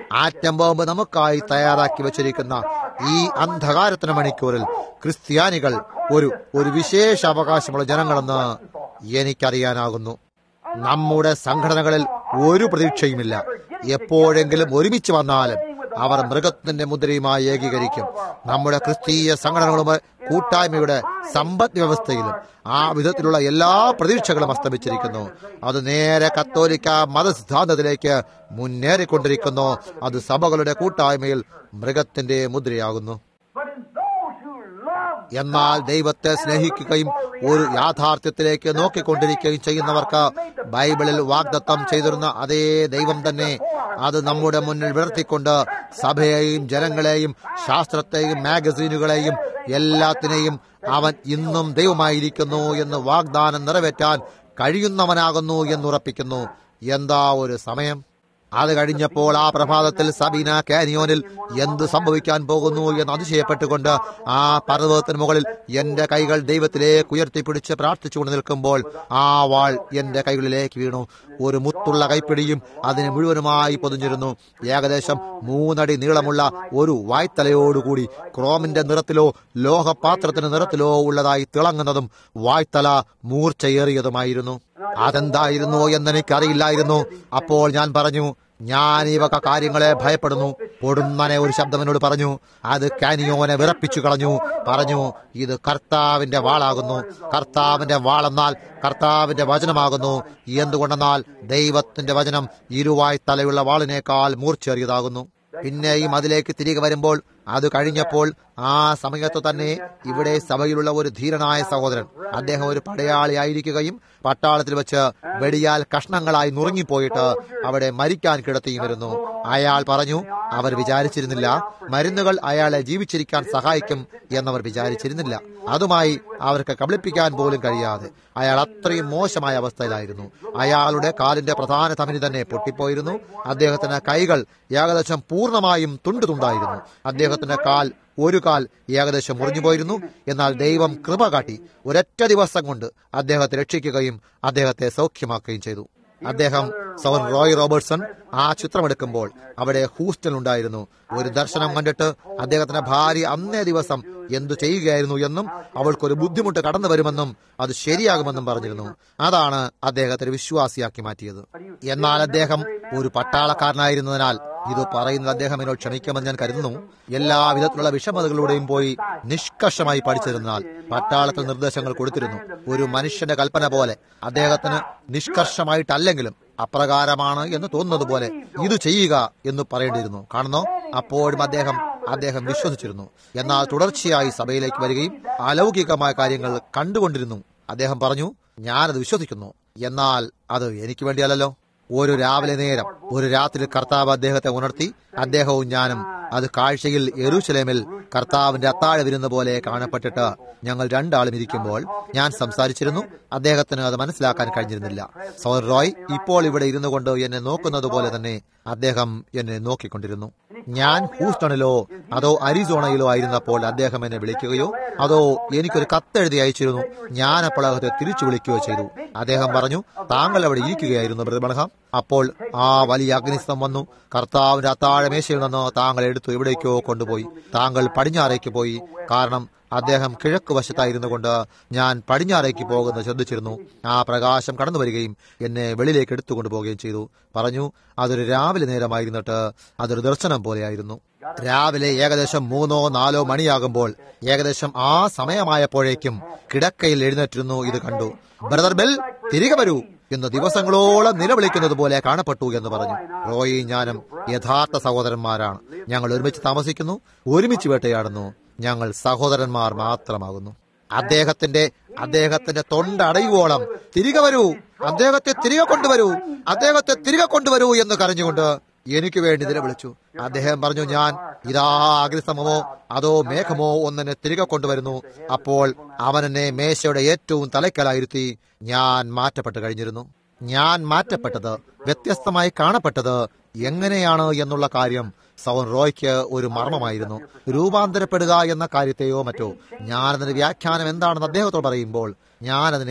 ആറ്റം ബോംബ് നമുക്കായി തയ്യാറാക്കി വച്ചിരിക്കുന്ന ഈ അന്ധകാരത്തിന് മണിക്കൂറിൽ ക്രിസ്ത്യാനികൾ ഒരു ഒരു വിശേഷ അവകാശമുള്ള ജനങ്ങളെന്ന് എനിക്കറിയാനാകുന്നു നമ്മുടെ സംഘടനകളിൽ ഒരു പ്രതീക്ഷയുമില്ല എപ്പോഴെങ്കിലും ഒരുമിച്ച് വന്നാലും അവർ മൃഗത്തിന്റെ മുദ്രയുമായി ഏകീകരിക്കും നമ്മുടെ ക്രിസ്തീയ സംഘടനകളുമായി കൂട്ടായ്മയുടെ സമ്പദ് വ്യവസ്ഥയിലും ആ വിധത്തിലുള്ള എല്ലാ പ്രതീക്ഷകളും അസ്തമിച്ചിരിക്കുന്നു അത് നേരെ കത്തോലിക്ക മതസിദ്ധാന്തത്തിലേക്ക് മുന്നേറിക്കൊണ്ടിരിക്കുന്നു അത് സഭകളുടെ കൂട്ടായ്മയിൽ മൃഗത്തിന്റെ മുദ്രയാകുന്നു But in those who love എന്നാൽ ദൈവത്തെ സ്നേഹിക്കുകയും ഒരു യാഥാർത്ഥ്യത്തിലേക്ക് നോക്കിക്കൊണ്ടിരിക്കുകയും ചെയ്യുന്നവർക്ക് ബൈബിളിൽ വാഗ്ദത്തം ചെയ്തിരുന്ന അതേ ദൈവം തന്നെ അത് നമ്മുടെ മുന്നിൽ വിടർത്തിക്കൊണ്ട് സഭയെയും ജനങ്ങളെയും ശാസ്ത്രത്തെയും മാഗസീനുകളെയും എല്ലാത്തിനെയും അവൻ ഇന്നും ദൈവമായിരിക്കുന്നു എന്ന് വാഗ്ദാനം നിറവേറ്റാൻ കഴിയുന്നവനാകുന്നു എന്നുറപ്പിക്കുന്നു എന്താ ഒരു സമയം അത് കഴിഞ്ഞപ്പോൾ ആ പ്രഭാതത്തിൽ സബീന കാനിയോനിൽ എന്ത് സംഭവിക്കാൻ പോകുന്നു എന്ന് അതിശയപ്പെട്ടുകൊണ്ട് ആ പർവ്വതത്തിന് മുകളിൽ എന്റെ കൈകൾ ദൈവത്തിലേക്ക് ഉയർത്തിപ്പിടിച്ച് പ്രാർത്ഥിച്ചുകൊണ്ട് നിൽക്കുമ്പോൾ ആ വാൾ എന്റെ കൈകളിലേക്ക് വീണു ഒരു മുത്തുള്ള കൈപ്പിടിയും അതിനെ മുഴുവനുമായി പൊതിഞ്ഞിരുന്നു ഏകദേശം മൂന്നടി നീളമുള്ള ഒരു വായ്ത്തലയോടുകൂടി ക്രോമിന്റെ നിറത്തിലോ ലോഹപാത്രത്തിന്റെ നിറത്തിലോ ഉള്ളതായി തിളങ്ങുന്നതും വായ്ത്തല മൂർച്ചയേറിയതുമായിരുന്നു അതെന്തായിരുന്നു എന്നെനിക്കറിയില്ലായിരുന്നു അപ്പോൾ ഞാൻ പറഞ്ഞു ഞാൻ ഈ വക കാര്യങ്ങളെ ഭയപ്പെടുന്നു പൊടുന്നനെ ഒരു ശബ്ദം പറഞ്ഞു അത് കാനിയോനെ വിറപ്പിച്ചു കളഞ്ഞു പറഞ്ഞു ഇത് കർത്താവിന്റെ വാളാകുന്നു കർത്താവിന്റെ വാളെന്നാൽ കർത്താവിന്റെ വചനമാകുന്നു എന്തുകൊണ്ടെന്നാൽ ദൈവത്തിന്റെ വചനം ഇരുവായ് തലയുള്ള വാളിനേക്കാൾ മൂർച്ചേറിയതാകുന്നു പിന്നെയും അതിലേക്ക് തിരികെ വരുമ്പോൾ അത് കഴിഞ്ഞപ്പോൾ ആ സമയത്ത് തന്നെ ഇവിടെ സഭയിലുള്ള ഒരു ധീരനായ സഹോദരൻ അദ്ദേഹം ഒരു പടയാളി ആയിരിക്കുകയും പട്ടാളത്തിൽ വെച്ച് വെടിയാൽ കഷ്ണങ്ങളായി നുറുങ്ങിപ്പോയിട്ട് അവിടെ മരിക്കാൻ കിടത്തിയുമിരുന്നു അയാൾ പറഞ്ഞു അവർ വിചാരിച്ചിരുന്നില്ല മരുന്നുകൾ അയാളെ ജീവിച്ചിരിക്കാൻ സഹായിക്കും എന്നവർ വിചാരിച്ചിരുന്നില്ല അതുമായി അവർക്ക് കബളിപ്പിക്കാൻ പോലും കഴിയാതെ അയാൾ അത്രയും മോശമായ അവസ്ഥയിലായിരുന്നു അയാളുടെ കാലിന്റെ പ്രധാന തമിന് തന്നെ പൊട്ടിപ്പോയിരുന്നു അദ്ദേഹത്തിന്റെ കൈകൾ ഏകദേശം പൂർണ്ണമായും തുണ്ടു തുണ്ടായിരുന്നു അദ്ദേഹത്തിന്റെ കാൽ ഒരു കാൽ ഏകദേശം മുറിഞ്ഞുപോയിരുന്നു എന്നാൽ ദൈവം കൃപ കാട്ടി ഒരൊറ്റ ദിവസം കൊണ്ട് അദ്ദേഹത്തെ രക്ഷിക്കുകയും അദ്ദേഹത്തെ സൗഖ്യമാക്കുകയും ചെയ്തു അദ്ദേഹം സൗർ റോയ് റോബർട്ട്സൺ ആ ചിത്രമെടുക്കുമ്പോൾ അവിടെ ഹൂസ്റ്റൺ ഉണ്ടായിരുന്നു ഒരു ദർശനം കണ്ടിട്ട് അദ്ദേഹത്തിന്റെ ഭാര്യ അന്നേ ദിവസം എന്തു ചെയ്യുകയായിരുന്നു എന്നും അവൾക്കൊരു ബുദ്ധിമുട്ട് കടന്നു വരുമെന്നും അത് ശരിയാകുമെന്നും പറഞ്ഞിരുന്നു അതാണ് അദ്ദേഹത്തെ ഒരു വിശ്വാസിയാക്കി മാറ്റിയത് എന്നാൽ അദ്ദേഹം ഒരു പട്ടാളക്കാരനായിരുന്നതിനാൽ ഇത് പറയുന്നത് അദ്ദേഹം എന്നോട് ക്ഷമിക്കുമെന്ന് ഞാൻ കരുതുന്നു എല്ലാ വിധത്തിലുള്ള വിഷമതകളിലൂടെയും പോയി നിഷ്കർഷമായി പഠിച്ചിരുന്നാൽ പട്ടാളത്തിൽ നിർദ്ദേശങ്ങൾ കൊടുത്തിരുന്നു ഒരു മനുഷ്യന്റെ കൽപ്പന പോലെ അദ്ദേഹത്തിന് നിഷ്കർഷമായിട്ടല്ലെങ്കിലും അപ്രകാരമാണ് എന്ന് തോന്നുന്നത് പോലെ ഇത് ചെയ്യുക എന്ന് പറയേണ്ടിയിരുന്നു കാണുന്നോ അപ്പോഴും അദ്ദേഹം അദ്ദേഹം വിശ്വസിച്ചിരുന്നു എന്നാൽ തുടർച്ചയായി സഭയിലേക്ക് വരികയും അലൗകികമായ കാര്യങ്ങൾ കണ്ടുകൊണ്ടിരുന്നു അദ്ദേഹം പറഞ്ഞു ഞാനത് വിശ്വസിക്കുന്നു എന്നാൽ അത് എനിക്ക് വേണ്ടിയല്ലല്ലോ ഒരു രാവിലെ നേരം ഒരു രാത്രി കർത്താവ് അദ്ദേഹത്തെ ഉണർത്തി അദ്ദേഹവും ഞാനും അത് കാഴ്ചയിൽ എരുശലേമിൽ കർത്താവിന്റെ അത്താഴ വിരുന്ന പോലെ കാണപ്പെട്ടിട്ട് ഞങ്ങൾ രണ്ടാളും ഇരിക്കുമ്പോൾ ഞാൻ സംസാരിച്ചിരുന്നു അദ്ദേഹത്തിന് അത് മനസ്സിലാക്കാൻ കഴിഞ്ഞിരുന്നില്ല സൗർ റോയ് ഇപ്പോൾ ഇവിടെ ഇരുന്നു കൊണ്ട് എന്നെ നോക്കുന്നത് പോലെ തന്നെ അദ്ദേഹം എന്നെ നോക്കിക്കൊണ്ടിരുന്നു ഞാൻ ഹൂസ്റ്റണിലോ അതോ അരിസോണയിലോ ആയിരുന്നപ്പോൾ അദ്ദേഹം എന്നെ വിളിക്കുകയോ അതോ എനിക്കൊരു കത്തെഴുതി അയച്ചിരുന്നു ഞാൻ അപ്പോൾ അദ്ദേഹത്തെ തിരിച്ചു വിളിക്കുകയോ ചെയ്തു അദ്ദേഹം പറഞ്ഞു താങ്കൾ അവിടെ ഇരിക്കുകയായിരുന്നു ബ്രദർബണഹാം അപ്പോൾ ആ വലിയ അഗ്നിസ്തം വന്നു കർത്താവിന്റെ അത്താഴമേശയിൽ നിന്ന് താങ്കൾ എടുത്തു എവിടേക്കോ കൊണ്ടുപോയി താങ്കൾ പടിഞ്ഞാറേക്ക് പോയി കാരണം അദ്ദേഹം കിഴക്ക് വശത്തായിരുന്നു കൊണ്ട് ഞാൻ പടിഞ്ഞാറേക്ക് പോകുന്നത് ശ്രദ്ധിച്ചിരുന്നു ആ പ്രകാശം കടന്നു വരികയും എന്നെ വെളിയിലേക്ക് എടുത്തുകൊണ്ടു പോവുകയും ചെയ്തു പറഞ്ഞു അതൊരു രാവിലെ നേരമായിരുന്നിട്ട് അതൊരു ദർശനം പോലെയായിരുന്നു രാവിലെ ഏകദേശം മൂന്നോ നാലോ മണിയാകുമ്പോൾ ഏകദേശം ആ സമയമായപ്പോഴേക്കും കിടക്കയിൽ എഴുന്നേറ്റിരുന്നു ഇത് കണ്ടു ബ്രദർ ബെൽ തിരികെ വരൂ എന്ന് ദിവസങ്ങളോളം നിലവിളിക്കുന്നത് പോലെ കാണപ്പെട്ടു എന്ന് പറഞ്ഞു റോയി ഞാനും യഥാർത്ഥ സഹോദരന്മാരാണ് ഞങ്ങൾ ഒരുമിച്ച് താമസിക്കുന്നു ഒരുമിച്ച് വേട്ടയാടുന്നു ഞങ്ങൾ സഹോദരന്മാർ മാത്രമാകുന്നു അദ്ദേഹത്തിന്റെ അദ്ദേഹത്തിന്റെ തൊണ്ടടയുവോളം തിരികെ വരൂ അദ്ദേഹത്തെ തിരികെ കൊണ്ടുവരൂ അദ്ദേഹത്തെ തിരികെ കൊണ്ടുവരൂ എന്ന് കരഞ്ഞുകൊണ്ട് എനിക്ക് വേണ്ടി നിലവിളിച്ചു അദ്ദേഹം പറഞ്ഞു ഞാൻ ഇതാ അഗ്നിസ്തമോ അതോ മേഘമോ ഒന്നെന്നെ തിരികെ കൊണ്ടുവരുന്നു അപ്പോൾ അവൻ എന്നെ മേശയുടെ ഏറ്റവും തലയ്ക്കലായിരുത്തി ഞാൻ മാറ്റപ്പെട്ട് കഴിഞ്ഞിരുന്നു ഞാൻ മാറ്റപ്പെട്ടത് വ്യത്യസ്തമായി കാണപ്പെട്ടത് എങ്ങനെയാണ് എന്നുള്ള കാര്യം സൗൻ റോയ്ക്ക് ഒരു മർമ്മമായിരുന്നു രൂപാന്തരപ്പെടുക എന്ന കാര്യത്തെയോ മറ്റോ ഞാനതിന്റെ വ്യാഖ്യാനം എന്താണെന്ന് അദ്ദേഹത്തോട് പറയുമ്പോൾ ഞാനതിനെ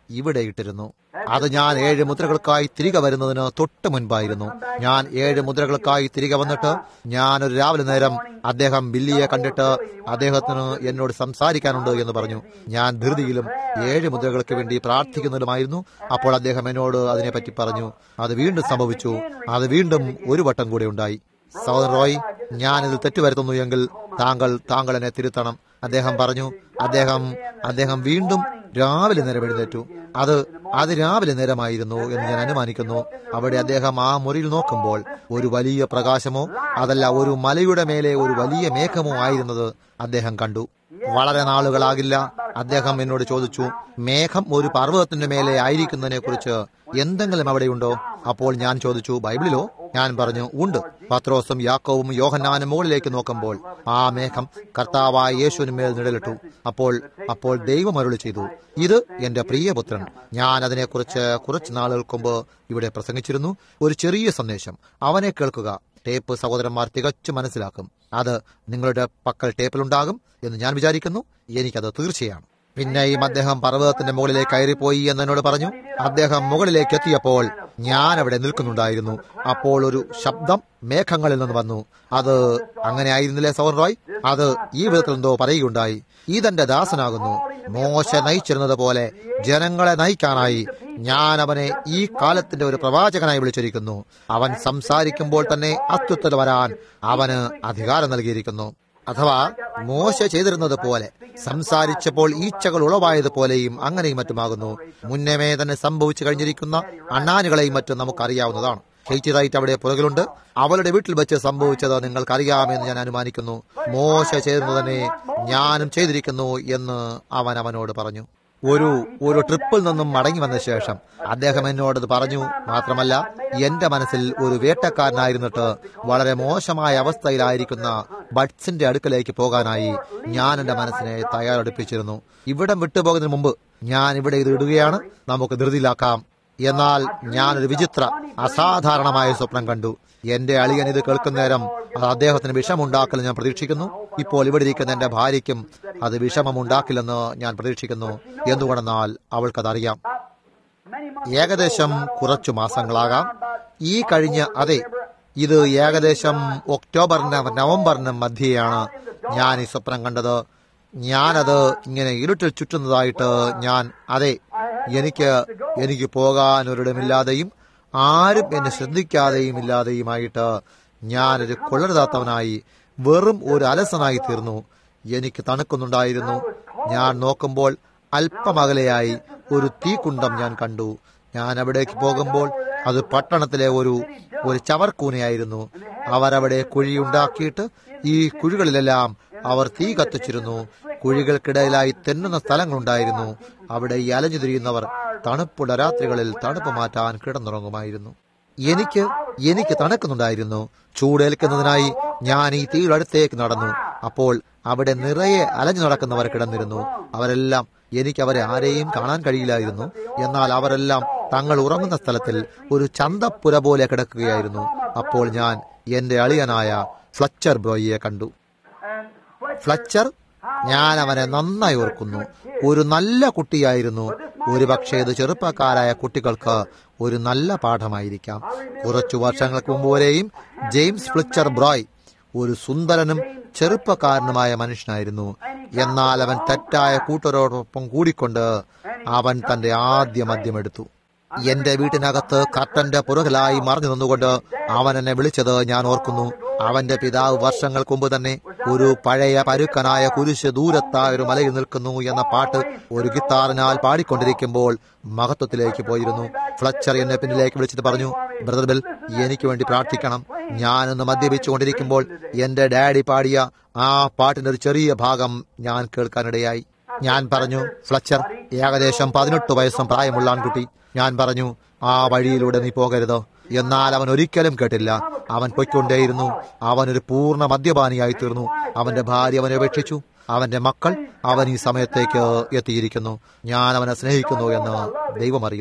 ഇവിടെ ഇട്ടിരുന്നു അത് ഞാൻ ഏഴ് മുദ്രകൾക്കായി തിരികെ വരുന്നതിന് തൊട്ട് മുൻപായിരുന്നു ഞാൻ ഏഴ് മുദ്രകൾക്കായി തിരികെ വന്നിട്ട് ഞാൻ ഒരു രാവിലെ നേരം അദ്ദേഹം ബില്ലിയെ കണ്ടിട്ട് അദ്ദേഹത്തിന് എന്നോട് സംസാരിക്കാനുണ്ട് എന്ന് പറഞ്ഞു ഞാൻ ധൃതിയിലും ഏഴ് മുദ്രകൾക്ക് വേണ്ടി പ്രാർത്ഥിക്കുന്നതിലുമായിരുന്നു അപ്പോൾ അദ്ദേഹം എന്നോട് അതിനെപ്പറ്റി പറഞ്ഞു അത് വീണ്ടും സംഭവിച്ചു അത് വീണ്ടും ഒരു വട്ടം കൂടെ ഉണ്ടായി സഹോദരൻ റോയ് ഞാനിത് തെറ്റുവരുത്തുന്നു എങ്കിൽ താങ്കൾ താങ്കൾ എന്നെ തിരുത്തണം അദ്ദേഹം പറഞ്ഞു അദ്ദേഹം അദ്ദേഹം വീണ്ടും രാവിലെ നേരം എഴുന്നേറ്റു അത് അത് രാവിലെ നേരമായിരുന്നു എന്ന് ഞാൻ അനുമാനിക്കുന്നു അവിടെ അദ്ദേഹം ആ മുറിയിൽ നോക്കുമ്പോൾ ഒരു വലിയ പ്രകാശമോ അതല്ല ഒരു മലയുടെ മേലെ ഒരു വലിയ മേഘമോ ആയിരുന്നത് അദ്ദേഹം കണ്ടു വളരെ നാളുകളാകില്ല അദ്ദേഹം എന്നോട് ചോദിച്ചു മേഘം ഒരു പർവ്വതത്തിന്റെ മേലെ ആയിരിക്കുന്നതിനെ കുറിച്ച് എന്തെങ്കിലും അവിടെയുണ്ടോ അപ്പോൾ ഞാൻ ചോദിച്ചു ബൈബിളിലോ ഞാൻ പറഞ്ഞു ഉണ്ട് പത്രോസും യാക്കോവും യോഹന്നാനും മുകളിലേക്ക് നോക്കുമ്പോൾ ആ മേഘം കർത്താവായ യേശുവിന് മേൽ നിഴലിട്ടു അപ്പോൾ അപ്പോൾ ദൈവം അരുളി ചെയ്തു ഇത് എന്റെ പ്രിയപുത്രൻ ഞാൻ അതിനെക്കുറിച്ച് കുറച്ച് നാളുകൾക്ക് മുമ്പ് ഇവിടെ പ്രസംഗിച്ചിരുന്നു ഒരു ചെറിയ സന്ദേശം അവനെ കേൾക്കുക ടേപ്പ് സഹോദരന്മാർ തികച്ചും മനസ്സിലാക്കും അത് നിങ്ങളുടെ പക്കൽ ടേപ്പിലുണ്ടാകും എന്ന് ഞാൻ വിചാരിക്കുന്നു എനിക്കത് തീർച്ചയാണ് പിന്നെയും അദ്ദേഹം പർവ്വതത്തിന്റെ മുകളിലേക്ക് കയറിപ്പോയി എന്ന് എന്നോട് പറഞ്ഞു അദ്ദേഹം മുകളിലേക്ക് എത്തിയപ്പോൾ ഞാൻ അവിടെ നിൽക്കുന്നുണ്ടായിരുന്നു അപ്പോൾ ഒരു ശബ്ദം മേഘങ്ങളിൽ നിന്ന് വന്നു അത് അങ്ങനെ ആയിരുന്നില്ലേ സൗർ റോയ് അത് ഈ വിധത്തിൽ എന്തോ പറയുകയുണ്ടായി ഇതെന്റെ ദാസനാകുന്നു മോശ നയിച്ചിരുന്നത് പോലെ ജനങ്ങളെ നയിക്കാനായി ഞാൻ അവനെ ഈ കാലത്തിന്റെ ഒരു പ്രവാചകനായി വിളിച്ചിരിക്കുന്നു അവൻ സംസാരിക്കുമ്പോൾ തന്നെ അത്യുത്തൽ വരാൻ അവന് അധികാരം നൽകിയിരിക്കുന്നു അഥവാ മോശ ചെയ്തിരുന്നത് പോലെ സംസാരിച്ചപ്പോൾ ഈച്ചകൾ ഉളവായതുപോലെയും അങ്ങനെയും മറ്റുമാകുന്നു മുന്നമേ തന്നെ സംഭവിച്ചു കഴിഞ്ഞിരിക്കുന്ന അണ്ണാനുകളെയും മറ്റും നമുക്കറിയാവുന്നതാണ് കെയ്റ്റി റൈറ്റ് അവിടെ പുറകിലുണ്ട് അവളുടെ വീട്ടിൽ വെച്ച് സംഭവിച്ചത് നിങ്ങൾക്കറിയാമെന്ന് ഞാൻ അനുമാനിക്കുന്നു മോശ ചെയ്തിരുന്നു തന്നെ ഞാനും ചെയ്തിരിക്കുന്നു എന്ന് അവൻ അവനോട് പറഞ്ഞു ഒരു ഒരു ട്രിപ്പിൽ നിന്നും മടങ്ങി വന്ന ശേഷം അദ്ദേഹം എന്നോടത് പറഞ്ഞു മാത്രമല്ല എന്റെ മനസ്സിൽ ഒരു വേട്ടക്കാരനായിരുന്നിട്ട് വളരെ മോശമായ അവസ്ഥയിലായിരിക്കുന്ന ബഡ്സിന്റെ അടുക്കലേക്ക് പോകാനായി ഞാൻ എന്റെ മനസ്സിനെ തയ്യാറെടുപ്പിച്ചിരുന്നു ഇവിടം വിട്ടുപോകുന്നതിന് മുമ്പ് ഞാൻ ഇവിടെ ഇത് ഇടുകയാണ് നമുക്ക് ധൃതിയിലാക്കാം എന്നാൽ ഞാനൊരു വിചിത്ര അസാധാരണമായ സ്വപ്നം കണ്ടു എന്റെ അളിയൻ ഇത് കേൾക്കുന്നേരം അത് അദ്ദേഹത്തിന് വിഷമുണ്ടാക്കില്ല ഞാൻ പ്രതീക്ഷിക്കുന്നു ഇപ്പോൾ ഇവിടെ ഇരിക്കുന്ന എന്റെ ഭാര്യയ്ക്കും അത് വിഷമമുണ്ടാക്കില്ലെന്ന് ഞാൻ പ്രതീക്ഷിക്കുന്നു എന്തുകൊണ്ടെന്നാൽ അവൾക്കതറിയാം ഏകദേശം കുറച്ചു മാസങ്ങളാകാം ഈ കഴിഞ്ഞ അതെ ഇത് ഏകദേശം ഒക്ടോബറിന് നവംബറിന് മധ്യയാണ് ഞാൻ ഈ സ്വപ്നം കണ്ടത് ഞാനത് ഇങ്ങനെ ഇരുട്ടിൽ ചുറ്റുന്നതായിട്ട് ഞാൻ അതെ എനിക്ക് എനിക്ക് പോകാൻ ഒരിടമില്ലാതെയും ആരും എന്നെ ശ്രദ്ധിക്കാതെയും ഇല്ലാതെയുമായിട്ട് ഞാനൊരു കൊള്ളരുതാത്തവനായി വെറും ഒരു അലസനായി തീർന്നു എനിക്ക് തണുക്കുന്നുണ്ടായിരുന്നു ഞാൻ നോക്കുമ്പോൾ അല്പമകലെയായി ഒരു തീക്കുണ്ടം ഞാൻ കണ്ടു ഞാൻ അവിടേക്ക് പോകുമ്പോൾ അത് പട്ടണത്തിലെ ഒരു ഒരു ചവർക്കൂനയായിരുന്നു അവരവിടെ കുഴിയുണ്ടാക്കിയിട്ട് ഈ കുഴികളിലെല്ലാം അവർ തീ കത്തിച്ചിരുന്നു കുഴികൾക്കിടയിലായി തെന്നുന്ന സ്ഥലങ്ങളുണ്ടായിരുന്നു അവിടെ ഈ അലഞ്ഞു തിരിയുന്നവർ തണുപ്പുള്ള രാത്രികളിൽ തണുപ്പ് മാറ്റാൻ കിടന്നുറങ്ങുമായിരുന്നു എനിക്ക് എനിക്ക് തണുക്കുന്നുണ്ടായിരുന്നു ചൂടേൽക്കുന്നതിനായി ഞാൻ ഈ തീയുടെ അടുത്തേക്ക് നടന്നു അപ്പോൾ അവിടെ നിറയെ അലഞ്ഞു നടക്കുന്നവർ കിടന്നിരുന്നു അവരെല്ലാം എനിക്ക് അവരെ ആരെയും കാണാൻ കഴിയില്ലായിരുന്നു എന്നാൽ അവരെല്ലാം തങ്ങൾ ഉറങ്ങുന്ന സ്ഥലത്തിൽ ഒരു ചന്തപ്പുര പോലെ കിടക്കുകയായിരുന്നു അപ്പോൾ ഞാൻ എന്റെ അളിയനായ ഫ്ലച്ചർ ബ്രോയിയെ കണ്ടു ഫ്ലച്ചർ ഞാൻ അവനെ നന്നായി ഓർക്കുന്നു ഒരു നല്ല കുട്ടിയായിരുന്നു ഒരുപക്ഷെ ഇത് ചെറുപ്പക്കാരായ കുട്ടികൾക്ക് ഒരു നല്ല പാഠമായിരിക്കാം കുറച്ചു വർഷങ്ങൾക്ക് മുമ്പ് വരെയും ജെയിംസ് ഫ്ലിച്ചർ ബ്രോയ് ഒരു സുന്ദരനും ചെറുപ്പക്കാരനുമായ മനുഷ്യനായിരുന്നു എന്നാൽ അവൻ തെറ്റായ കൂട്ടരോടൊപ്പം കൂടിക്കൊണ്ട് അവൻ തന്റെ ആദ്യ മദ്യമെടുത്തു എന്റെ വീട്ടിനകത്ത് കർട്ടന്റെ പുറകിലായി മറഞ്ഞു നിന്നുകൊണ്ട് അവൻ എന്നെ വിളിച്ചത് ഞാൻ ഓർക്കുന്നു അവന്റെ പിതാവ് വർഷങ്ങൾക്ക് മുമ്പ് തന്നെ ഒരു പഴയ പരുക്കനായ കുരിശ് ദൂരത്തായ ഒരു മലയിൽ നിൽക്കുന്നു എന്ന പാട്ട് ഒരു ഗിത്താറിനാൽ പാടിക്കൊണ്ടിരിക്കുമ്പോൾ മഹത്വത്തിലേക്ക് പോയിരുന്നു ഫ്ലച്ചർ എന്നെ പിന്നിലേക്ക് വിളിച്ചിട്ട് പറഞ്ഞു ബ്രദർ ബിൽ എനിക്ക് വേണ്ടി പ്രാർത്ഥിക്കണം ഞാനൊന്ന് മദ്യപിച്ചുകൊണ്ടിരിക്കുമ്പോൾ എന്റെ ഡാഡി പാടിയ ആ പാട്ടിന്റെ ഒരു ചെറിയ ഭാഗം ഞാൻ കേൾക്കാനിടയായി ഞാൻ പറഞ്ഞു ഫ്ലച്ചർ ഏകദേശം പതിനെട്ട് വയസ്സും പ്രായമുള്ള ആൺകുട്ടി ഞാൻ പറഞ്ഞു ആ വഴിയിലൂടെ നീ പോകരുത് എന്നാൽ അവൻ ഒരിക്കലും കേട്ടില്ല അവൻ പൊയ്ക്കൊണ്ടേയിരുന്നു അവനൊരു പൂർണ്ണ മദ്യപാനിയായി തീർന്നു അവന്റെ ഭാര്യ അവനെ ഉപേക്ഷിച്ചു അവന്റെ മക്കൾ അവൻ ഈ സമയത്തേക്ക് എത്തിയിരിക്കുന്നു ഞാൻ അവനെ സ്നേഹിക്കുന്നു എന്ന് ദൈവം അറിയുന്നു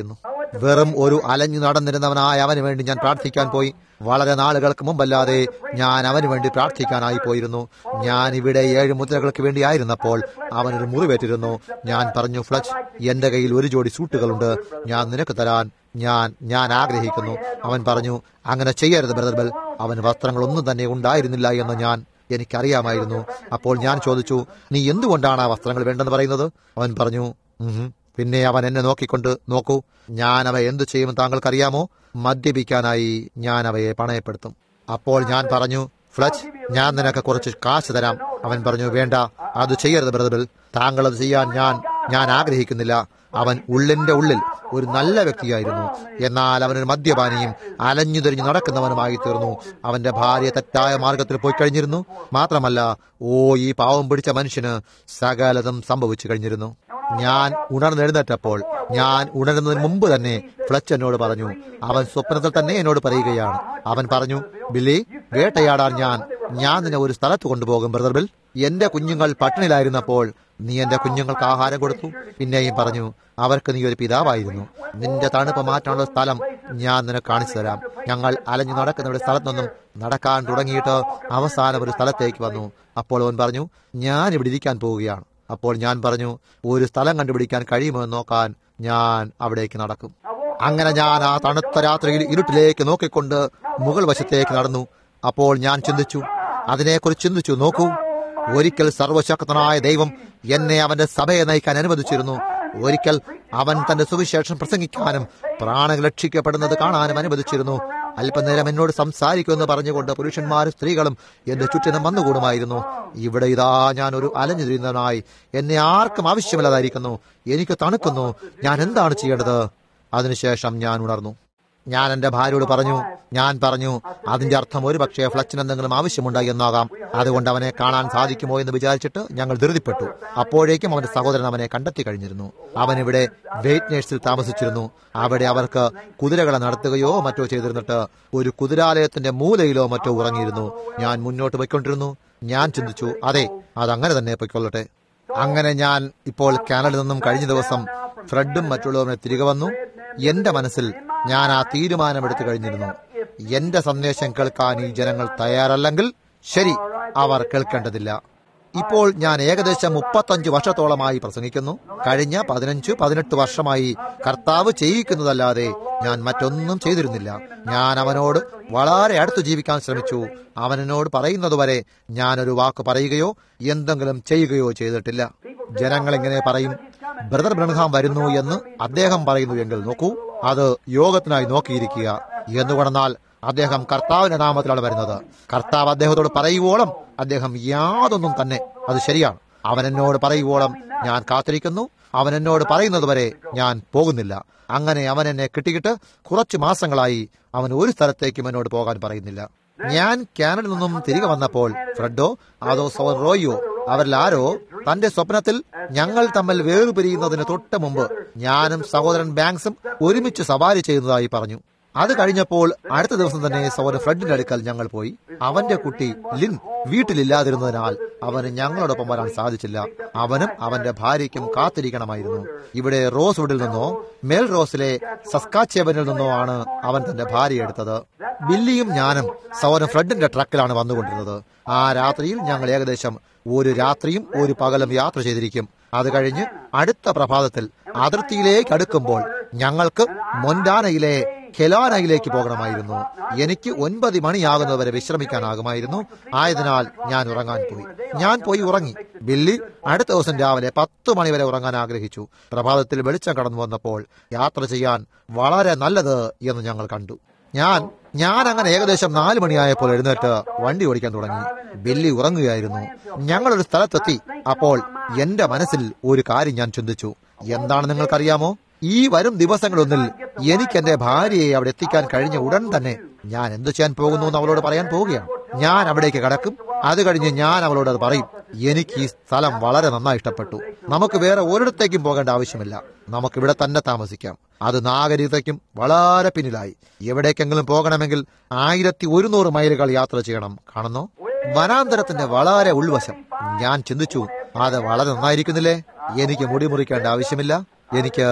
വെറും ഒരു അലഞ്ഞു നടന്നിരുന്നവനായ അവന് വേണ്ടി ഞാൻ പ്രാർത്ഥിക്കാൻ പോയി വളരെ നാളുകൾക്ക് മുമ്പല്ലാതെ ഞാൻ അവന് വേണ്ടി പ്രാർത്ഥിക്കാനായി പോയിരുന്നു ഞാൻ ഇവിടെ ഏഴ് മുദ്രകൾക്ക് വേണ്ടിയായിരുന്നപ്പോൾ അവനൊരു മുറിവേറ്റിരുന്നു ഞാൻ പറഞ്ഞു ഫ്ലച്ച് എന്റെ കയ്യിൽ ഒരു ജോഡി സൂട്ടുകളുണ്ട് ഞാൻ നിനക്ക് തരാൻ ഞാൻ ഞാൻ ആഗ്രഹിക്കുന്നു അവൻ പറഞ്ഞു അങ്ങനെ ചെയ്യരുത് ബ്രദർബൽ അവൻ വസ്ത്രങ്ങളൊന്നും തന്നെ ഉണ്ടായിരുന്നില്ല എന്ന് ഞാൻ എനിക്കറിയാമായിരുന്നു അപ്പോൾ ഞാൻ ചോദിച്ചു നീ എന്തുകൊണ്ടാണ് ആ വസ്ത്രങ്ങൾ വേണ്ടെന്ന് പറയുന്നത് അവൻ പറഞ്ഞു "ഉഹും." പിന്നെ അവൻ എന്നെ നോക്കിക്കൊണ്ട് നോക്കൂ ഞാൻ അവ എന്തു ചെയ്യുമെന്ന് താങ്കൾക്കറിയാമോ മദ്യപിക്കാനായി ഞാൻ അവയെ പണയപ്പെടുത്തും അപ്പോൾ ഞാൻ പറഞ്ഞു ഫ്ലച്ച് ഞാൻ നിനക്ക് കുറച്ച് കാശ് തരാം അവൻ പറഞ്ഞു വേണ്ട അത് ചെയ്യരുത് ബ്രദറിൽ താങ്കൾ അത് ചെയ്യാൻ ഞാൻ ഞാൻ ആഗ്രഹിക്കുന്നില്ല അവൻ ഉള്ളിന്റെ ഉള്ളിൽ ഒരു നല്ല വ്യക്തിയായിരുന്നു എന്നാൽ അവനൊരു മദ്യപാനിയും അലഞ്ഞു തിരിഞ്ഞു നടക്കുന്നവനുമായി തീർന്നു അവന്റെ ഭാര്യ തെറ്റായ മാർഗത്തിൽ പോയി കഴിഞ്ഞിരുന്നു മാത്രമല്ല ഓ ഈ പാവം പിടിച്ച മനുഷ്യന് സകലതും സംഭവിച്ചു കഴിഞ്ഞിരുന്നു ഞാൻ ഉണർന്നെഴുന്നേറ്റപ്പോൾ ഞാൻ ഉണരുന്നതിന് മുമ്പ് തന്നെ ഫ്ലച്ച് എന്നോട് പറഞ്ഞു അവൻ സ്വപ്നത്തിൽ തന്നെ എന്നോട് പറയുകയാണ് അവൻ പറഞ്ഞു ബില്ലി വേട്ടയാടാൻ ഞാൻ ഞാൻ നിന്നെ ഒരു സ്ഥലത്ത് കൊണ്ടുപോകും ബ്രദർ ബിൽ എന്റെ കുഞ്ഞുങ്ങൾ പട്ടിണിയിലായിരുന്നപ്പോൾ നീ എന്റെ കുഞ്ഞുങ്ങൾക്ക് ആഹാരം കൊടുത്തു പിന്നെയും പറഞ്ഞു അവർക്ക് നീ ഒരു പിതാവായിരുന്നു നിന്റെ തണുപ്പ് മാറ്റാനുള്ള സ്ഥലം ഞാൻ നിനക്ക് കാണിച്ചു തരാം ഞങ്ങൾ അലഞ്ഞു നടക്കുന്ന ഒരു സ്ഥലത്ത് നിന്നും നടക്കാൻ തുടങ്ങിയിട്ട് അവസാനം ഒരു സ്ഥലത്തേക്ക് വന്നു അപ്പോൾ അവൻ പറഞ്ഞു ഞാൻ ഇവിടെ ഇരിക്കാൻ പോവുകയാണ് അപ്പോൾ ഞാൻ പറഞ്ഞു ഒരു സ്ഥലം കണ്ടുപിടിക്കാൻ കഴിയുമോ എന്ന് നോക്കാൻ ഞാൻ അവിടേക്ക് നടക്കും അങ്ങനെ ഞാൻ ആ തണുത്ത രാത്രിയിൽ ഇരുട്ടിലേക്ക് നോക്കിക്കൊണ്ട് മുകൾ വശത്തേക്ക് നടന്നു അപ്പോൾ ഞാൻ ചിന്തിച്ചു അതിനെക്കുറിച്ച് ചിന്തിച്ചു നോക്കൂ ഒരിക്കൽ സർവശക്തനായ ദൈവം എന്നെ അവന്റെ സഭയെ നയിക്കാൻ അനുവദിച്ചിരുന്നു ഒരിക്കൽ അവൻ തന്റെ സുവിശേഷം പ്രസംഗിക്കാനും പ്രാണങ്ങൾ രക്ഷിക്കപ്പെടുന്നത് കാണാനും അനുവദിച്ചിരുന്നു അല്പനേരം എന്നോട് സംസാരിക്കുമെന്ന് പറഞ്ഞുകൊണ്ട് പുരുഷന്മാരും സ്ത്രീകളും എന്റെ ചുറ്റിനും വന്നുകൂടുമായിരുന്നു ഇവിടെ ഇതാ ഞാൻ ഒരു അലഞ്ഞു തിരിയുന്നവനായി എന്നെ ആർക്കും ആവശ്യമില്ലാതായിരിക്കുന്നു എനിക്ക് തണുക്കുന്നു ഞാൻ എന്താണ് ചെയ്യേണ്ടത് അതിനുശേഷം ഞാൻ ഉണർന്നു ഞാൻ എന്റെ ഭാര്യയോട് പറഞ്ഞു ഞാൻ പറഞ്ഞു അതിന്റെ അർത്ഥം ഒരു പക്ഷേ ഫ്ലച്ചിന് എന്തെങ്കിലും ആവശ്യമുണ്ടായി എന്നാകാം അതുകൊണ്ട് അവനെ കാണാൻ സാധിക്കുമോ എന്ന് വിചാരിച്ചിട്ട് ഞങ്ങൾ ധൃതിപ്പെട്ടു അപ്പോഴേക്കും അവന്റെ സഹോദരൻ അവനെ കണ്ടെത്തി കഴിഞ്ഞിരുന്നു അവൻ ഇവിടെ വെയിറ്റ് നേഴ്സിൽ താമസിച്ചിരുന്നു അവിടെ അവർക്ക് കുതിരകളെ നടത്തുകയോ മറ്റോ ചെയ്തിരുന്നിട്ട് ഒരു കുതിരാലയത്തിന്റെ മൂലയിലോ മറ്റോ ഉറങ്ങിയിരുന്നു ഞാൻ മുന്നോട്ട് പോയിക്കൊണ്ടിരുന്നു ഞാൻ ചിന്തിച്ചു അതെ അതങ്ങനെ തന്നെ പൊയ്ക്കൊള്ളട്ടെ അങ്ങനെ ഞാൻ ഇപ്പോൾ കാനഡയിൽ നിന്നും കഴിഞ്ഞ ദിവസം ഫ്രെഡും മറ്റുള്ളവരും തിരികെ വന്നു എന്റെ മനസ്സിൽ ഞാൻ ആ തീരുമാനമെടുത്തു കഴിഞ്ഞിരുന്നു എന്റെ സന്ദേശം കേൾക്കാൻ ഈ ജനങ്ങൾ തയ്യാറല്ലെങ്കിൽ ശരി അവർ കേൾക്കേണ്ടതില്ല ഇപ്പോൾ ഞാൻ ഏകദേശം മുപ്പത്തഞ്ച് വർഷത്തോളമായി പ്രസംഗിക്കുന്നു കഴിഞ്ഞ പതിനഞ്ച് പതിനെട്ട് വർഷമായി കർത്താവ് ചെയ്യിക്കുന്നതല്ലാതെ ഞാൻ മറ്റൊന്നും ചെയ്തിരുന്നില്ല ഞാൻ അവനോട് വളരെ അടുത്ത് ജീവിക്കാൻ ശ്രമിച്ചു അവനോട് പറയുന്നതുവരെ ഞാനൊരു വാക്ക് പറയുകയോ എന്തെങ്കിലും ചെയ്യുകയോ ചെയ്തിട്ടില്ല ജനങ്ങൾ ഇങ്ങനെ പറയും ബ്രദർ ബ്രഹ്ഹാം വരുന്നു എന്ന് അദ്ദേഹം പറയുന്നു എങ്കിൽ നോക്കൂ അത് യോഗത്തിനായി നോക്കിയിരിക്കുക എന്നുകൊണ്ടെന്നാൽ അദ്ദേഹം കർത്താവിന്റെ നാമത്തിലാണ് വരുന്നത് കർത്താവ് അദ്ദേഹത്തോട് പറയുവോളം അദ്ദേഹം യാതൊന്നും തന്നെ അത് ശരിയാണ് അവൻ എന്നോട് പറയുവോളം ഞാൻ കാത്തിരിക്കുന്നു അവൻ എന്നോട് പറയുന്നത് വരെ ഞാൻ പോകുന്നില്ല അങ്ങനെ അവൻ എന്നെ കിട്ടിയിട്ട് കുറച്ചു മാസങ്ങളായി അവൻ ഒരു സ്ഥലത്തേക്കും എന്നോട് പോകാൻ പറയുന്നില്ല ഞാൻ കാനഡയിൽ നിന്നും തിരികെ വന്നപ്പോൾ ഫ്രെഡോ അതോ സോൻ റോയോ അവരിൽ ആരോ തന്റെ സ്വപ്നത്തിൽ ഞങ്ങൾ തമ്മിൽ വേറുപിരിയുന്നതിന് തൊട്ട് മുമ്പ് ഞാനും സഹോദരൻ ബാങ്ക്സും ഒരുമിച്ച് സവാരി ചെയ്യുന്നതായി പറഞ്ഞു അത് കഴിഞ്ഞപ്പോൾ അടുത്ത ദിവസം തന്നെ സഹോദരൻ ഫ്രെഡിന്റെ അടുക്കൽ ഞങ്ങൾ പോയി അവന്റെ കുട്ടി ലിൻ വീട്ടിലില്ലാതിരുന്നതിനാൽ അവന് ഞങ്ങളോടൊപ്പം വരാൻ സാധിച്ചില്ല അവനും അവന്റെ ഭാര്യയ്ക്കും കാത്തിരിക്കണമായിരുന്നു ഇവിടെ റോസ്വുഡിൽ നിന്നോ മേൽ റോസിലെ സസ്കാച്ചേവനിൽ നിന്നോ ആണ് അവൻ തന്റെ ഭാര്യ എടുത്തത് ബില്ലിയും ഞാനും സഹോദരൻ ഫ്രെഡിന്റെ ട്രക്കിലാണ് വന്നുകൊണ്ടിരുന്നത് ആ രാത്രിയിൽ ഞങ്ങൾ ഏകദേശം ഒരു രാത്രിയും ഒരു പകലും യാത്ര ചെയ്തിരിക്കും അത് കഴിഞ്ഞ് അടുത്ത പ്രഭാതത്തിൽ അതിർത്തിയിലേക്ക് അടുക്കുമ്പോൾ ഞങ്ങൾക്ക് മൊൻഡാനയിലെ കെലാനയിലേക്ക് പോകണമായിരുന്നു എനിക്ക് ഒൻപത് മണിയാകുന്നതുവരെ വിശ്രമിക്കാനാകുമായിരുന്നു ആയതിനാൽ ഞാൻ ഉറങ്ങാൻ പോയി ഞാൻ പോയി ഉറങ്ങി ബില്ലി അടുത്ത ദിവസം രാവിലെ പത്ത് മണിവരെ ഉറങ്ങാൻ ആഗ്രഹിച്ചു പ്രഭാതത്തിൽ വെളിച്ചം കടന്നു വന്നപ്പോൾ യാത്ര ചെയ്യാൻ വളരെ നല്ലത് എന്ന് ഞങ്ങൾ കണ്ടു ഞാൻ ഞാൻ അങ്ങനെ ഏകദേശം നാല് മണിയായപ്പോൾ എഴുന്നേറ്റ് വണ്ടി ഓടിക്കാൻ തുടങ്ങി ബില്ലി ഉറങ്ങുകയായിരുന്നു ഞങ്ങളൊരു സ്ഥലത്തെത്തി അപ്പോൾ എന്റെ മനസ്സിൽ ഒരു കാര്യം ഞാൻ ചിന്തിച്ചു എന്താണ് നിങ്ങൾക്കറിയാമോ ഈ വരും ദിവസങ്ങളൊന്നിൽ എനിക്ക് എന്റെ ഭാര്യയെ അവിടെ എത്തിക്കാൻ കഴിഞ്ഞ ഉടൻ തന്നെ ഞാൻ എന്തു ചെയ്യാൻ പോകുന്നു എന്ന് അവളോട് പറയാൻ പോവുകയാണ് ഞാൻ അവിടേക്ക് കടക്കും അത് കഴിഞ്ഞ് ഞാൻ അവളോട് അത് പറയും എനിക്ക് ഈ സ്ഥലം വളരെ നന്നായി ഇഷ്ടപ്പെട്ടു നമുക്ക് വേറെ ഒരിടത്തേക്കും പോകേണ്ട ആവശ്യമില്ല നമുക്ക് ഇവിടെ തന്നെ താമസിക്കാം അത് നാഗരികതയ്ക്കും വളരെ പിന്നിലായി എവിടേക്കെങ്കിലും പോകണമെങ്കിൽ ആയിരത്തി ഒരുന്നൂറ് മൈലുകൾ യാത്ര ചെയ്യണം കാണുന്നു വനാന്തരത്തിന്റെ വളരെ ഉൾവശം ഞാൻ ചിന്തിച്ചു അത് വളരെ നന്നായിരിക്കുന്നില്ലേ എനിക്ക് മുടി മുറിക്കേണ്ട ആവശ്യമില്ല എനിക്ക്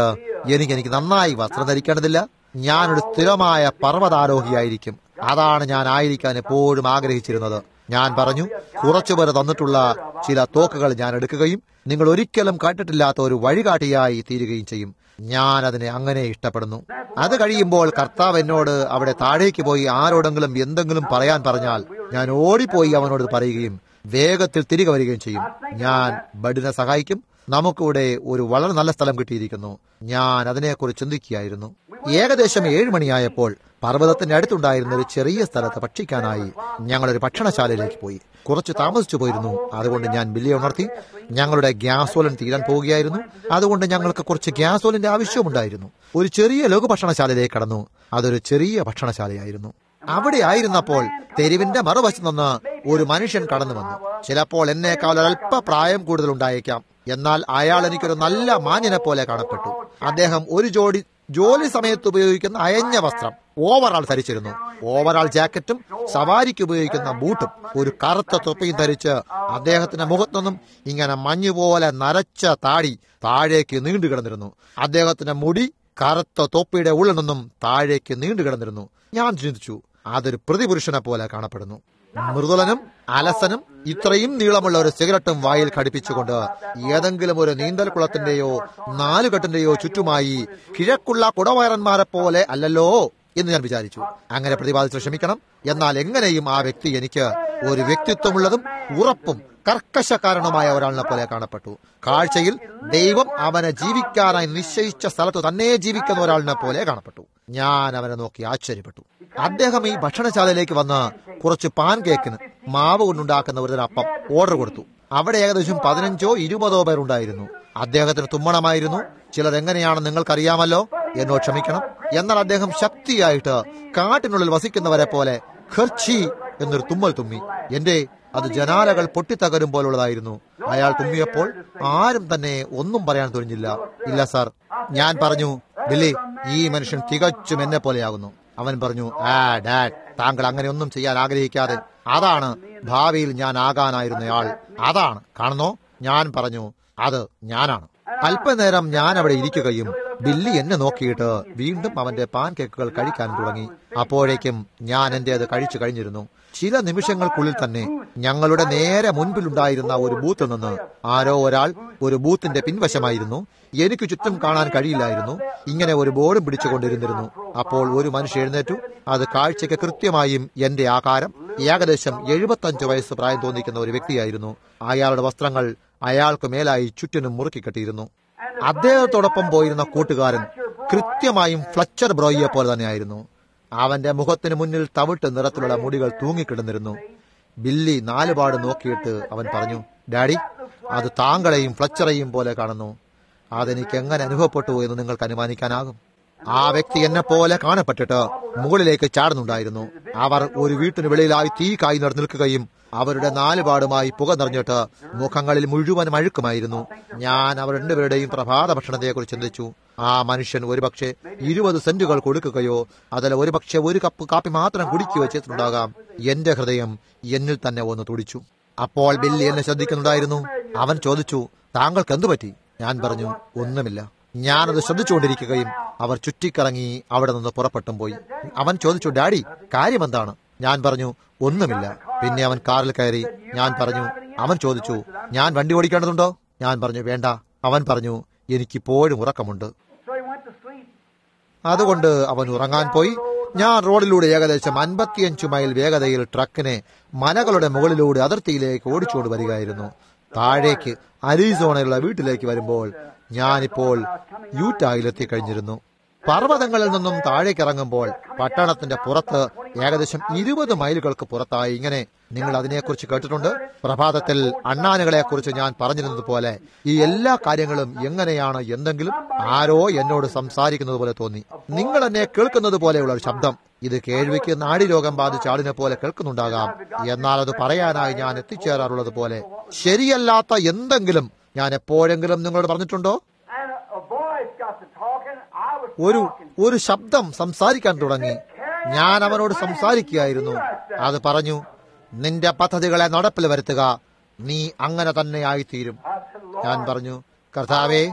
എനിക്ക് എനിക്ക് നന്നായി വസ്ത്രം ധരിക്കേണ്ടതില്ല ഞാനൊരു സ്ഥിരമായ പർവ്വതാരോഹിയായിരിക്കും അതാണ് ഞാൻ ആയിരിക്കാൻ എപ്പോഴും ആഗ്രഹിച്ചിരുന്നത് ഞാൻ പറഞ്ഞു കുറച്ചുപേർ തന്നിട്ടുള്ള ചില തോക്കുകൾ ഞാൻ എടുക്കുകയും നിങ്ങൾ ഒരിക്കലും കണ്ടിട്ടില്ലാത്ത ഒരു വഴികാട്ടിയായി തീരുകയും ചെയ്യും ഞാൻ അതിനെ അങ്ങനെ ഇഷ്ടപ്പെടുന്നു അത് കഴിയുമ്പോൾ കർത്താവ് എന്നോട് അവിടെ താഴേക്ക് പോയി ആരോടെങ്കിലും എന്തെങ്കിലും പറയാൻ പറഞ്ഞാൽ ഞാൻ ഓടിപ്പോയി അവനോട് പറയുകയും വേഗത്തിൽ തിരികെ വരികയും ചെയ്യും ഞാൻ ബഡിനെ സഹായിക്കും നമുക്കിവിടെ ഒരു വളരെ നല്ല സ്ഥലം കിട്ടിയിരിക്കുന്നു ഞാൻ അതിനെക്കുറിച്ച് ചിന്തിക്കുകയായിരുന്നു ഏകദേശം ഏഴ് മണിയായപ്പോൾ പർവ്വതത്തിന്റെ അടുത്തുണ്ടായിരുന്ന ഒരു ചെറിയ സ്ഥലത്ത് ഭക്ഷിക്കാനായി ഞങ്ങളൊരു ഭക്ഷണശാലയിലേക്ക് പോയി കുറച്ച് താമസിച്ചു പോയിരുന്നു അതുകൊണ്ട് ഞാൻ ബില്ലിയെ ഉണർത്തി ഞങ്ങളുടെ ഗ്യാസോലൻ തീരാൻ പോവുകയായിരുന്നു അതുകൊണ്ട് ഞങ്ങൾക്ക് കുറച്ച് ഗ്യാസോലിന്റെ ആവശ്യമുണ്ടായിരുന്നു ഒരു ചെറിയ ലഘു ഭക്ഷണശാലയിലേക്ക് കടന്നു അതൊരു ചെറിയ ഭക്ഷണശാലയായിരുന്നു അവിടെ ആയിരുന്നപ്പോൾ തെരുവിന്റെ മറുവശത്ത് നിന്ന് ഒരു മനുഷ്യൻ കടന്നു വന്നു ചിലപ്പോൾ എന്നേക്കാൾ ഒരല്പ പ്രായം കൂടുതൽ ഉണ്ടായേക്കാം എന്നാൽ അയാൾ എനിക്കൊരു നല്ല മാന്യനെ പോലെ കാണപ്പെട്ടു അദ്ദേഹം ഒരു ജോഡി ജോലി സമയത്ത് ഉപയോഗിക്കുന്ന അയഞ്ഞ വസ്ത്രം ഓവറാൾ ധരിച്ചിരുന്നു ഓവറാൾ ജാക്കറ്റും സവാരിക്ക് ഉപയോഗിക്കുന്ന ബൂട്ടും ഒരു കറുത്ത തൊപ്പിയും ധരിച്ച് അദ്ദേഹത്തിന്റെ മുഖത്തൊന്നും ഇങ്ങനെ മഞ്ഞുപോലെ നരച്ച താടി താഴേക്ക് നീണ്ടു കിടന്നിരുന്നു അദ്ദേഹത്തിന്റെ മുടി കറുത്ത തൊപ്പിയുടെ ഉള്ളിൽ നിന്നും താഴേക്ക് നീണ്ടു കിടന്നിരുന്നു ഞാൻ ചിന്തിച്ചു അതൊരു പ്രതിപുരുഷനെ പോലെ കാണപ്പെടുന്നു മൃദുലനും അലസനും ഇത്രയും നീളമുള്ള ഒരു സിഗരറ്റും വായിൽ ഘടിപ്പിച്ചുകൊണ്ട് ഏതെങ്കിലും ഒരു നീന്തൽ കുളത്തിന്റെയോ നാലുകെട്ടിന്റെയോ ചുറ്റുമായി കിഴക്കുള്ള കുടവയറന്മാരെ പോലെ അല്ലല്ലോ എന്ന് ഞാൻ വിചാരിച്ചു അങ്ങനെ പ്രതിപാദിച്ചു ക്ഷമിക്കണം എന്നാൽ എങ്ങനെയും ആ വ്യക്തി എനിക്ക് ഒരു വ്യക്തിത്വമുള്ളതും ഉറപ്പും കർക്കശക്കാരനുമായ ഒരാളിനെ പോലെ കാണപ്പെട്ടു കാഴ്ചയിൽ ദൈവം അവനെ ജീവിക്കാനായി നിശ്ചയിച്ച സ്ഥലത്ത് തന്നെ ജീവിക്കുന്ന ഒരാളിനെ പോലെ കാണപ്പെട്ടു ഞാൻ അവനെ നോക്കി ആശ്ചര്യപ്പെട്ടു അദ്ദേഹം ഈ ഭക്ഷണശാലയിലേക്ക് വന്ന് കുറച്ച് പാൻ കേക്കിന് മാവ് കൊണ്ടുണ്ടാക്കുന്ന ഒരു തരം അപ്പം ഓർഡർ കൊടുത്തു അവിടെ ഏകദേശം പതിനഞ്ചോ ഇരുപതോ പേരുണ്ടായിരുന്നു അദ്ദേഹത്തിന് തുമ്മണമായിരുന്നു ചിലർ എങ്ങനെയാണെന്ന് നിങ്ങൾക്കറിയാമല്ലോ എന്നോട് ക്ഷമിക്കണം എന്നാൽ അദ്ദേഹം ശക്തിയായിട്ട് കാട്ടിനുള്ളിൽ വസിക്കുന്നവരെ പോലെ ഖർച്ചി എന്നൊരു തുമ്മൽ തുമ്മി എന്റെ അത് ജനാലകൾ പൊട്ടിത്തകരും പോലുള്ളതായിരുന്നു അയാൾ തുമ്മിയപ്പോൾ ആരും തന്നെ ഒന്നും പറയാൻ തുനിഞ്ഞില്ല ഇല്ല സാർ ഞാൻ പറഞ്ഞു ബില്ലി ഈ മനുഷ്യൻ തികച്ചും എന്നെ പോലെയാകുന്നു അവൻ പറഞ്ഞു ആ ഡാഡ് താങ്കൾ അങ്ങനെ ഒന്നും ചെയ്യാൻ ആഗ്രഹിക്കാതെ അതാണ് ഭാവിയിൽ ഞാൻ ആകാനായിരുന്നയാൾ അതാണ് കാണുന്നോ ഞാൻ പറഞ്ഞു അത് ഞാനാണ് അല്പനേരം ഞാൻ അവിടെ ഇരിക്കുകയും ബില്ലി എന്നെ നോക്കിയിട്ട് വീണ്ടും അവന്റെ പാൻ കേക്കുകൾ കഴിക്കാൻ തുടങ്ങി അപ്പോഴേക്കും ഞാൻ എന്റേത് കഴിച്ചു കഴിഞ്ഞിരുന്നു ചില നിമിഷങ്ങൾക്കുള്ളിൽ തന്നെ ഞങ്ങളുടെ നേരെ മുൻപിലുണ്ടായിരുന്ന ഒരു ബൂത്തിൽ നിന്ന് ആരോ ഒരാൾ ഒരു ബൂത്തിന്റെ പിൻവശമായിരുന്നു എനിക്ക് ചുറ്റും കാണാൻ കഴിയില്ലായിരുന്നു ഇങ്ങനെ ഒരു ബോർഡും പിടിച്ചുകൊണ്ടിരുന്നിരുന്നു അപ്പോൾ ഒരു മനുഷ്യ എഴുന്നേറ്റു അത് കാഴ്ചയ്ക്ക് കൃത്യമായും എന്റെ ആകാരം ഏകദേശം എഴുപത്തഞ്ച് വയസ്സ് പ്രായം തോന്നിക്കുന്ന ഒരു വ്യക്തിയായിരുന്നു അയാളുടെ വസ്ത്രങ്ങൾ അയാൾക്ക് മേലായി ചുറ്റിനും മുറുക്കി കെട്ടിയിരുന്നു അദ്ദേഹത്തോടൊപ്പം പോയിരുന്ന കൂട്ടുകാരൻ കൃത്യമായും ഫ്ലച്ചർ ബ്രോയിയെ പോലെ തന്നെയായിരുന്നു അവന്റെ മുഖത്തിന് മുന്നിൽ തവിട്ട് നിറത്തിലുള്ള മുടികൾ തൂങ്ങിക്കിടന്നിരുന്നു ബില്ലി നാലുപാട് നോക്കിയിട്ട് അവൻ പറഞ്ഞു ഡാഡി അത് താങ്കളെയും ഫ്ലച്ചറെയും പോലെ കാണുന്നു അതെനിക്ക് എങ്ങനെ അനുഭവപ്പെട്ടു എന്ന് നിങ്ങൾക്ക് അനുമാനിക്കാനാകും ആ വ്യക്തി എന്നെ പോലെ കാണപ്പെട്ടിട്ട് മുകളിലേക്ക് ചാടുന്നുണ്ടായിരുന്നു അവർ ഒരു വീട്ടിന് വെളിയിലായി തീ കായി നിൽക്കുകയും അവരുടെ നാലുപാടുമായി പുക നിറഞ്ഞിട്ട് മുഖങ്ങളിൽ മുഴുവൻ അഴുക്കുമായിരുന്നു ഞാൻ അവർ രണ്ടുപേരുടെയും പ്രഭാത ഭക്ഷണത്തെക്കുറിച്ച് ചിന്തിച്ചു ആ മനുഷ്യൻ ഒരുപക്ഷെ ഇരുപത് സെന്റുകൾ കൊടുക്കുകയോ അതിൽ ഒരുപക്ഷെ ഒരു കപ്പ് കാപ്പി മാത്രം കുടിക്കുകയോ ചെയ്തിട്ടുണ്ടാകാം എന്റെ ഹൃദയം എന്നിൽ തന്നെ ഒന്ന് തുടിച്ചു അപ്പോൾ ബില്ലി എന്നെ ശ്രദ്ധിക്കുന്നുണ്ടായിരുന്നു അവൻ ചോദിച്ചു താങ്കൾക്ക് എന്തു പറ്റി ഞാൻ പറഞ്ഞു ഒന്നുമില്ല ഞാനത് ശ്രദ്ധിച്ചുകൊണ്ടിരിക്കുകയും അവർ ചുറ്റിക്കറങ്ങി അവിടെ നിന്ന് പുറപ്പെട്ടും പോയി അവൻ ചോദിച്ചു ഡാഡി കാര്യം എന്താണ് ഞാൻ പറഞ്ഞു ഒന്നുമില്ല പിന്നെ അവൻ കാറിൽ കയറി ഞാൻ പറഞ്ഞു അവൻ ചോദിച്ചു ഞാൻ വണ്ടി ഓടിക്കേണ്ടതുണ്ടോ ഞാൻ പറഞ്ഞു വേണ്ട അവൻ പറഞ്ഞു എനിക്കിപ്പോഴും ഉറക്കമുണ്ട് So he went to sleep. അതുകൊണ്ട് അവൻ ഉറങ്ങാൻ പോയി ഞാൻ റോഡിലൂടെ ഏകദേശം അൻപത്തിയഞ്ചു മൈൽ വേഗതയിൽ ട്രക്കിനെ മലകളുടെ മുകളിലൂടെ അതിർത്തിയിലേക്ക് ഓടിച്ചുകൊണ്ട് വരികയായിരുന്നു താഴേക്ക് അരീസോണയുള്ള വീട്ടിലേക്ക് വരുമ്പോൾ ഞാനിപ്പോൾ യൂറ്റായിലെത്തി കഴിഞ്ഞിരുന്നു പർവ്വതങ്ങളിൽ നിന്നും താഴേക്ക് ഇറങ്ങുമ്പോൾ പട്ടണത്തിന്റെ പുറത്ത് ഏകദേശം ഇരുപത് മൈലുകൾക്ക് പുറത്തായി ഇങ്ങനെ നിങ്ങൾ അതിനെക്കുറിച്ച് കേട്ടിട്ടുണ്ട് പ്രഭാതത്തിൽ അണ്ണാനുകളെ കുറിച്ച് ഞാൻ പറഞ്ഞിരുന്നത് പോലെ ഈ എല്ലാ കാര്യങ്ങളും എങ്ങനെയാണ് എന്തെങ്കിലും ആരോ എന്നോട് സംസാരിക്കുന്നത് പോലെ തോന്നി നിങ്ങൾ എന്നെ കേൾക്കുന്നത് പോലെയുള്ള ഒരു ശബ്ദം ഇത് കേൾവിക്ക് നാടിരോഗം ബാധിച്ച ആളിനെ പോലെ കേൾക്കുന്നുണ്ടാകാം എന്നാൽ അത് പറയാനായി ഞാൻ എത്തിച്ചേരാറുള്ളത് പോലെ ശരിയല്ലാത്ത എന്തെങ്കിലും ഞാൻ എപ്പോഴെങ്കിലും നിങ്ങളോട് പറഞ്ഞിട്ടുണ്ടോ And a, a voice got to talking. I was ഒരു talking. ഒരു ശബ്ദം സംസാരിക്കാൻ തുടങ്ങി ഞാൻ അവനോട് സംസാരിക്കുകയായിരുന്നു അത് പറഞ്ഞു നിന്റെ പദ്ധതികളെ നടപ്പിൽ വരുത്തുക നീ അങ്ങനെ തന്നെ ആയിത്തീരും I said, Lord, ഞാൻ പറഞ്ഞു കർത്താവേ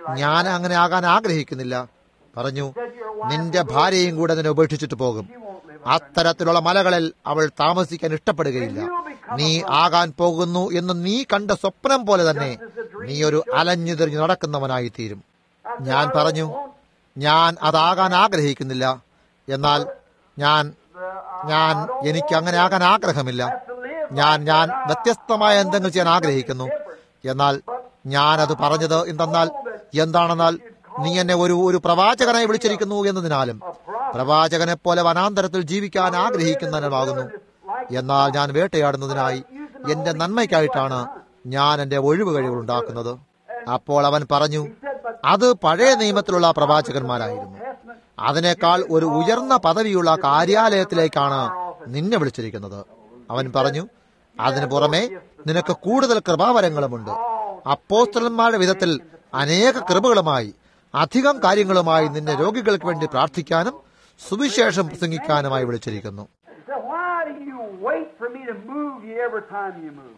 ഞാൻ അങ്ങനെ ആകാൻ ആഗ്രഹിക്കുന്നില്ല പറഞ്ഞു നിന്റെ ഭാര്യയും കൂടെ നിന്നെ ഉപേക്ഷിച്ചിട്ട് പോകും അത്തരത്തിലുള്ള മലകളിൽ അവൾ താമസിക്കാൻ ഇഷ്ടപ്പെടുകയില്ല നീ ആകാൻ പോകുന്നു എന്ന് നീ കണ്ട സ്വപ്നം പോലെ തന്നെ നീ ഒരു അലഞ്ഞു തിരിഞ്ഞു നടക്കുന്നവനായി തീരും ഞാൻ പറഞ്ഞു ഞാൻ അതാകാൻ ആഗ്രഹിക്കുന്നില്ല എന്നാൽ ഞാൻ ഞാൻ എനിക്ക് അങ്ങനെ ആകാൻ ആഗ്രഹമില്ല ഞാൻ ഞാൻ വ്യത്യസ്തമായ എന്തെങ്കിലും ചെയ്യാൻ ആഗ്രഹിക്കുന്നു എന്നാൽ ഞാൻ അത് പറഞ്ഞത് എന്തെന്നാൽ എന്താണെന്നാൽ നീ എന്നെ ഒരു ഒരു പ്രവാചകനായി വിളിച്ചിരിക്കുന്നു എന്നതിനാലും പ്രവാചകനെ പോലെ വനാന്തരത്തിൽ ജീവിക്കാൻ ആഗ്രഹിക്കുന്നതിനാകുന്നു എന്നാൽ ഞാൻ വേട്ടയാടുന്നതിനായി എന്റെ നന്മയ്ക്കായിട്ടാണ് ഞാൻ എന്റെ ഒഴിവ് കഴിവുകൾ ഉണ്ടാക്കുന്നത് അപ്പോൾ അവൻ പറഞ്ഞു അത് പഴയ നിയമത്തിലുള്ള പ്രവാചകന്മാരായിരുന്നു അതിനേക്കാൾ ഒരു ഉയർന്ന പദവിയുള്ള കാര്യാലയത്തിലേക്കാണ് നിന്നെ വിളിച്ചിരിക്കുന്നത് അവൻ പറഞ്ഞു അതിനു പുറമെ നിനക്ക് കൂടുതൽ കൃപാവരങ്ങളുമുണ്ട് അപ്പോസ്തലന്മാരുടെ വിധത്തിൽ അനേക കൃപകളുമായി അധികം കാര്യങ്ങളുമായി നിന്നെ രോഗികൾക്ക് വേണ്ടി പ്രാർത്ഥിക്കാനും സുവിശേഷം പ്രസംഗിക്കാനുമായി വിളിച്ചിരിക്കുന്നു He said, Why do you wait for me to move you every time you move?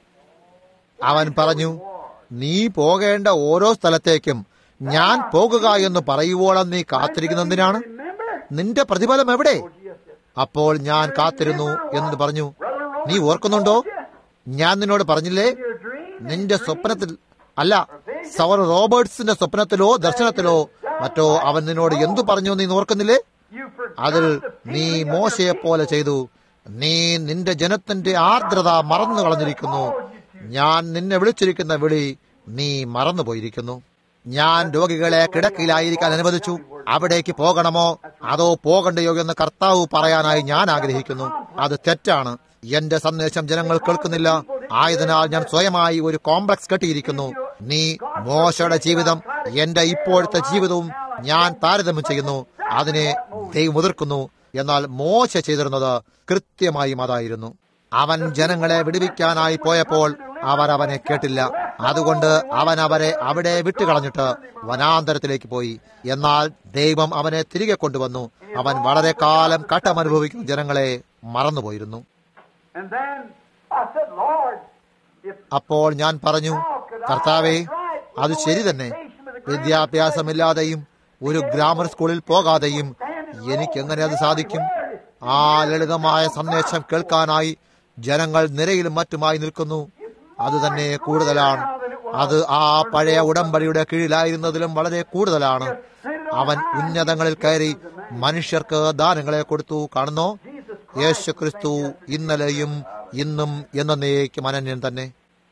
അവൻ പറഞ്ഞു നീ പോകേണ്ട ഓരോ സ്ഥലത്തേക്കും ഞാൻ പോകുക എന്ന് പറയുവോളം നീ കാത്തിരിക്കുന്നതിനാണ് Remember? നിന്റെ പ്രതിഫലം എവിടെ Yes, yes. അപ്പോൾ ഞാൻ കാത്തിരുന്നു എന്ന് പറഞ്ഞു നീ ഓർക്കുന്നുണ്ടോ ഞാൻ നിന്നോട് പറഞ്ഞില്ലേ Your dream? നിന്റെ സ്വപ്നത്തിൽ അല്ല സവർ റോബർട്സിന്റെ സ്വപ്നത്തിലോ ദർശനത്തിലോ മറ്റോ അവൻ നിന്നോട് എന്തു പറഞ്ഞു നീ ഓർക്കുന്നില്ലേ You forgot അതിൽ the നീ feeling of your മോശയെ പോലെ ചെയ്തു നീ നിന്റെ ജനത്തിന്റെ ആർദ്രത മറന്നു കളഞ്ഞിരിക്കുന്നു ഞാൻ നിന്നെ വിളിച്ചിരിക്കുന്ന വിളി നീ മറന്നുപോയിരിക്കുന്നു ഞാൻ രോഗികളെ കിടക്കയിലായിരിക്കാൻ അനുവദിച്ചു അവിടേക്ക് പോകണമോ അതോ പോകണ്ടയോ എന്ന് കർത്താവ് പറയാനായി ഞാൻ ആഗ്രഹിക്കുന്നു അത് തെറ്റാണ് എന്റെ സന്ദേശം ജനങ്ങൾ കേൾക്കുന്നില്ല ആയതിനാൽ ഞാൻ സ്വയമായി ഒരു കോംപ്ലക്സ് കെട്ടിയിരിക്കുന്നു നീ മോശയുടെ ജീവിതം എന്റെ ഇപ്പോഴത്തെ ജീവിതവും ഞാൻ താരതമ്യം ചെയ്യുന്നു അതിനെ ദൈവം മുതിർക്കുന്നു എന്നാൽ മോശ ചെയ്തിരുന്നത് കൃത്യമായും അതായിരുന്നു അവൻ ജനങ്ങളെ വിടുവിക്കാനായി പോയപ്പോൾ അവർ അവനെ കേട്ടില്ല അതുകൊണ്ട് അവൻ അവരെ അവിടെ വിട്ടുകളഞ്ഞിട്ട് വനാന്തരത്തിലേക്ക് പോയി എന്നാൽ ദൈവം അവനെ തിരികെ കൊണ്ടുവന്നു അവൻ വളരെ കാലം കട്ടം അനുഭവിക്കുന്ന ജനങ്ങളെ മറന്നുപോയിരുന്നു And then I said, Lord, if അപ്പോൾ ഞാൻ പറഞ്ഞു കർത്താവേ അത് ശരി തന്നെ വിദ്യാഭ്യാസമില്ലാതെയും ഒരു ഗ്രാമർ സ്കൂളിൽ പോകാതെയും എനിക്ക് എങ്ങനെ അത് സാധിക്കും ആ ലളിതമായ സന്ദേശം കേൾക്കാനായി ജനങ്ങൾ നിരയിലും മറ്റുമായി നിൽക്കുന്നു അത് തന്നെ കൂടുതലാണ് അത് ആ പഴയ ഉടമ്പടിയുടെ കീഴിലായിരുന്നതിലും വളരെ കൂടുതലാണ് അവൻ ഉന്നതങ്ങളിൽ കയറി മനുഷ്യർക്ക് ദാനങ്ങളെ കൊടുത്തു കാണുന്നോ യേശു ക്രിസ്തു ഇന്നലെയും ഇന്നും എന്നേക്കും അനന്യൻ തന്നെ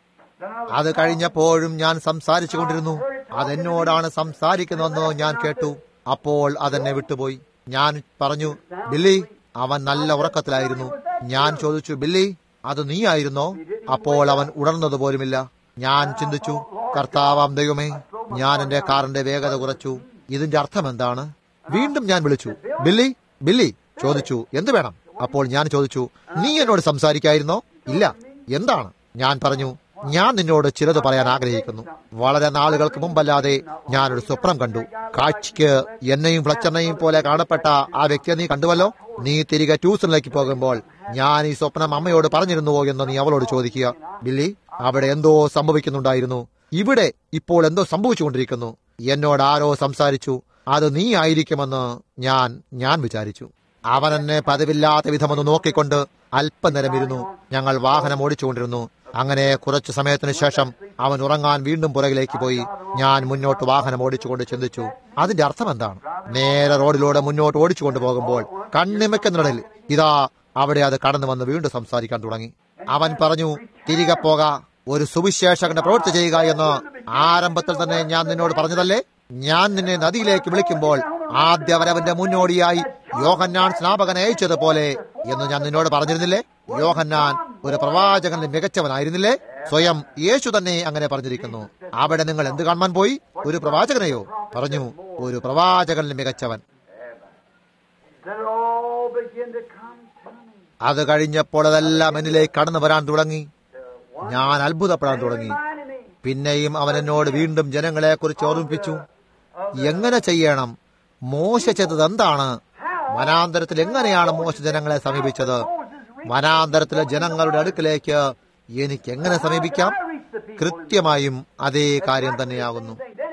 അത് കഴിഞ്ഞപ്പോഴും ഞാൻ സംസാരിച്ചു കൊണ്ടിരുന്നു അതെന്നോടാണ് സംസാരിക്കുന്നതെന്ന് ഞാൻ കേട്ടു അപ്പോൾ അതെന്നെ വിട്ടുപോയി ഞാൻ പറഞ്ഞു ബില്ലി അവൻ നല്ല ഉറക്കത്തിലായിരുന്നു ഞാൻ ചോദിച്ചു ബില്ലി അത് നീ ആയിരുന്നോ അപ്പോൾ അവൻ ഉണർന്നത് പോലുമില്ല ഞാൻ ചിന്തിച്ചു കർത്താവാം ദൈവമേ ഞാൻ എന്റെ കാറിന്റെ വേഗത കുറച്ചു ഇതിന്റെ അർത്ഥം എന്താണ് വീണ്ടും ഞാൻ വിളിച്ചു ബില്ലി ബില്ലി ചോദിച്ചു എന്ത് വേണം അപ്പോൾ ഞാൻ ചോദിച്ചു നീ എന്നോട് സംസാരിക്കായിരുന്നോ ഇല്ല എന്താണ് ഞാൻ പറഞ്ഞു ഞാൻ നിന്നോട് ചിലത് പറയാൻ ആഗ്രഹിക്കുന്നു വളരെ നാളുകൾക്ക് മുമ്പല്ലാതെ ഞാനൊരു സ്വപ്നം കണ്ടു കാഴ്ചയ്ക്ക് എന്നെയും ഫ്ലച്ചറിനെയും പോലെ കാണപ്പെട്ട ആ വ്യക്തിയെ നീ കണ്ടുവല്ലോ നീ തിരികെ ട്യൂഷനിലേക്ക് പോകുമ്പോൾ ഞാൻ ഈ സ്വപ്നം അമ്മയോട് പറഞ്ഞിരുന്നുവോ എന്ന് നീ അവളോട് ചോദിക്കുക ബില്ലി അവിടെ എന്തോ സംഭവിക്കുന്നുണ്ടായിരുന്നു ഇവിടെ ഇപ്പോൾ എന്തോ സംഭവിച്ചുകൊണ്ടിരിക്കുന്നു എന്നോട് ആരോ സംസാരിച്ചു അത് നീ ആയിരിക്കുമെന്ന് ഞാൻ ഞാൻ വിചാരിച്ചു അവൻ എന്നെ പതിവില്ലാത്ത വിധമൊന്ന് നോക്കിക്കൊണ്ട് അല്പനേരം ഇരുന്നു ഞങ്ങൾ വാഹനം ഓടിച്ചുകൊണ്ടിരുന്നു അങ്ങനെ കുറച്ചു സമയത്തിന് ശേഷം അവൻ ഉറങ്ങാൻ വീണ്ടും പുറകിലേക്ക് പോയി ഞാൻ മുന്നോട്ട് വാഹനം ഓടിച്ചുകൊണ്ട് ചിന്തിച്ചു അതിന്റെ അർത്ഥം എന്താണ് നേരെ റോഡിലൂടെ മുന്നോട്ട് ഓടിച്ചുകൊണ്ട് പോകുമ്പോൾ കണ്ണിമയ്ക്കുന്നിടയിൽ ഇതാ അവിടെ അത് കടന്നു വന്ന് വീണ്ടും സംസാരിക്കാൻ തുടങ്ങി അവൻ പറഞ്ഞു തിരികെ പോക ഒരു സുവിശേഷകന്റെ പ്രവൃത്തി ചെയ്യുക എന്ന് ആരംഭത്തിൽ തന്നെ ഞാൻ നിന്നോട് പറഞ്ഞതല്ലേ ഞാൻ നിന്നെ നദിയിലേക്ക് വിളിക്കുമ്പോൾ ആദ്യവരവന്റെ മുന്നോടിയായി യോഹന്നാൻ സ്നാപകനെ അയച്ചതുപോലെ എന്ന് ഞാൻ നിന്നോട് പറഞ്ഞിരുന്നില്ലേ യോഹന്നാൻ ഒരു പ്രവാചകനിൽ മികച്ചവനായിരുന്നില്ലേ സ്വയം യേശു തന്നെ അങ്ങനെ പറഞ്ഞിരിക്കുന്നു അവിടെ നിങ്ങൾ എന്ത് കാണാൻ പോയി ഒരു പ്രവാചകനെയോ പറഞ്ഞു ഒരു പ്രവാചകനിൽ മികച്ചവൻ Then it all began to come to me. അത് കഴിഞ്ഞപ്പോൾ അതെല്ലാം എന്നിലേക്ക് കടന്നു വരാൻ തുടങ്ങി ഞാൻ അത്ഭുതപ്പെടാൻ തുടങ്ങി Reminded me പിന്നെയും അവൻ എന്നോട് വീണ്ടും ജനങ്ങളെ കുറിച്ച് ഓർമ്മിപ്പിച്ചു എങ്ങനെ ചെയ്യണം മോശ ചെയ്തത് എന്താണ് വനാന്തരത്തിൽ എങ്ങനെയാണ് മോശ ജനങ്ങളെ സമീപിച്ചത് വനാന്തരത്തിലെ ജനങ്ങളുടെ അടുക്കിലേക്ക് എനിക്ക് എങ്ങനെ സമീപിക്കാം കൃത്യമായും അതേ കാര്യം തന്നെയാകുന്നു Then he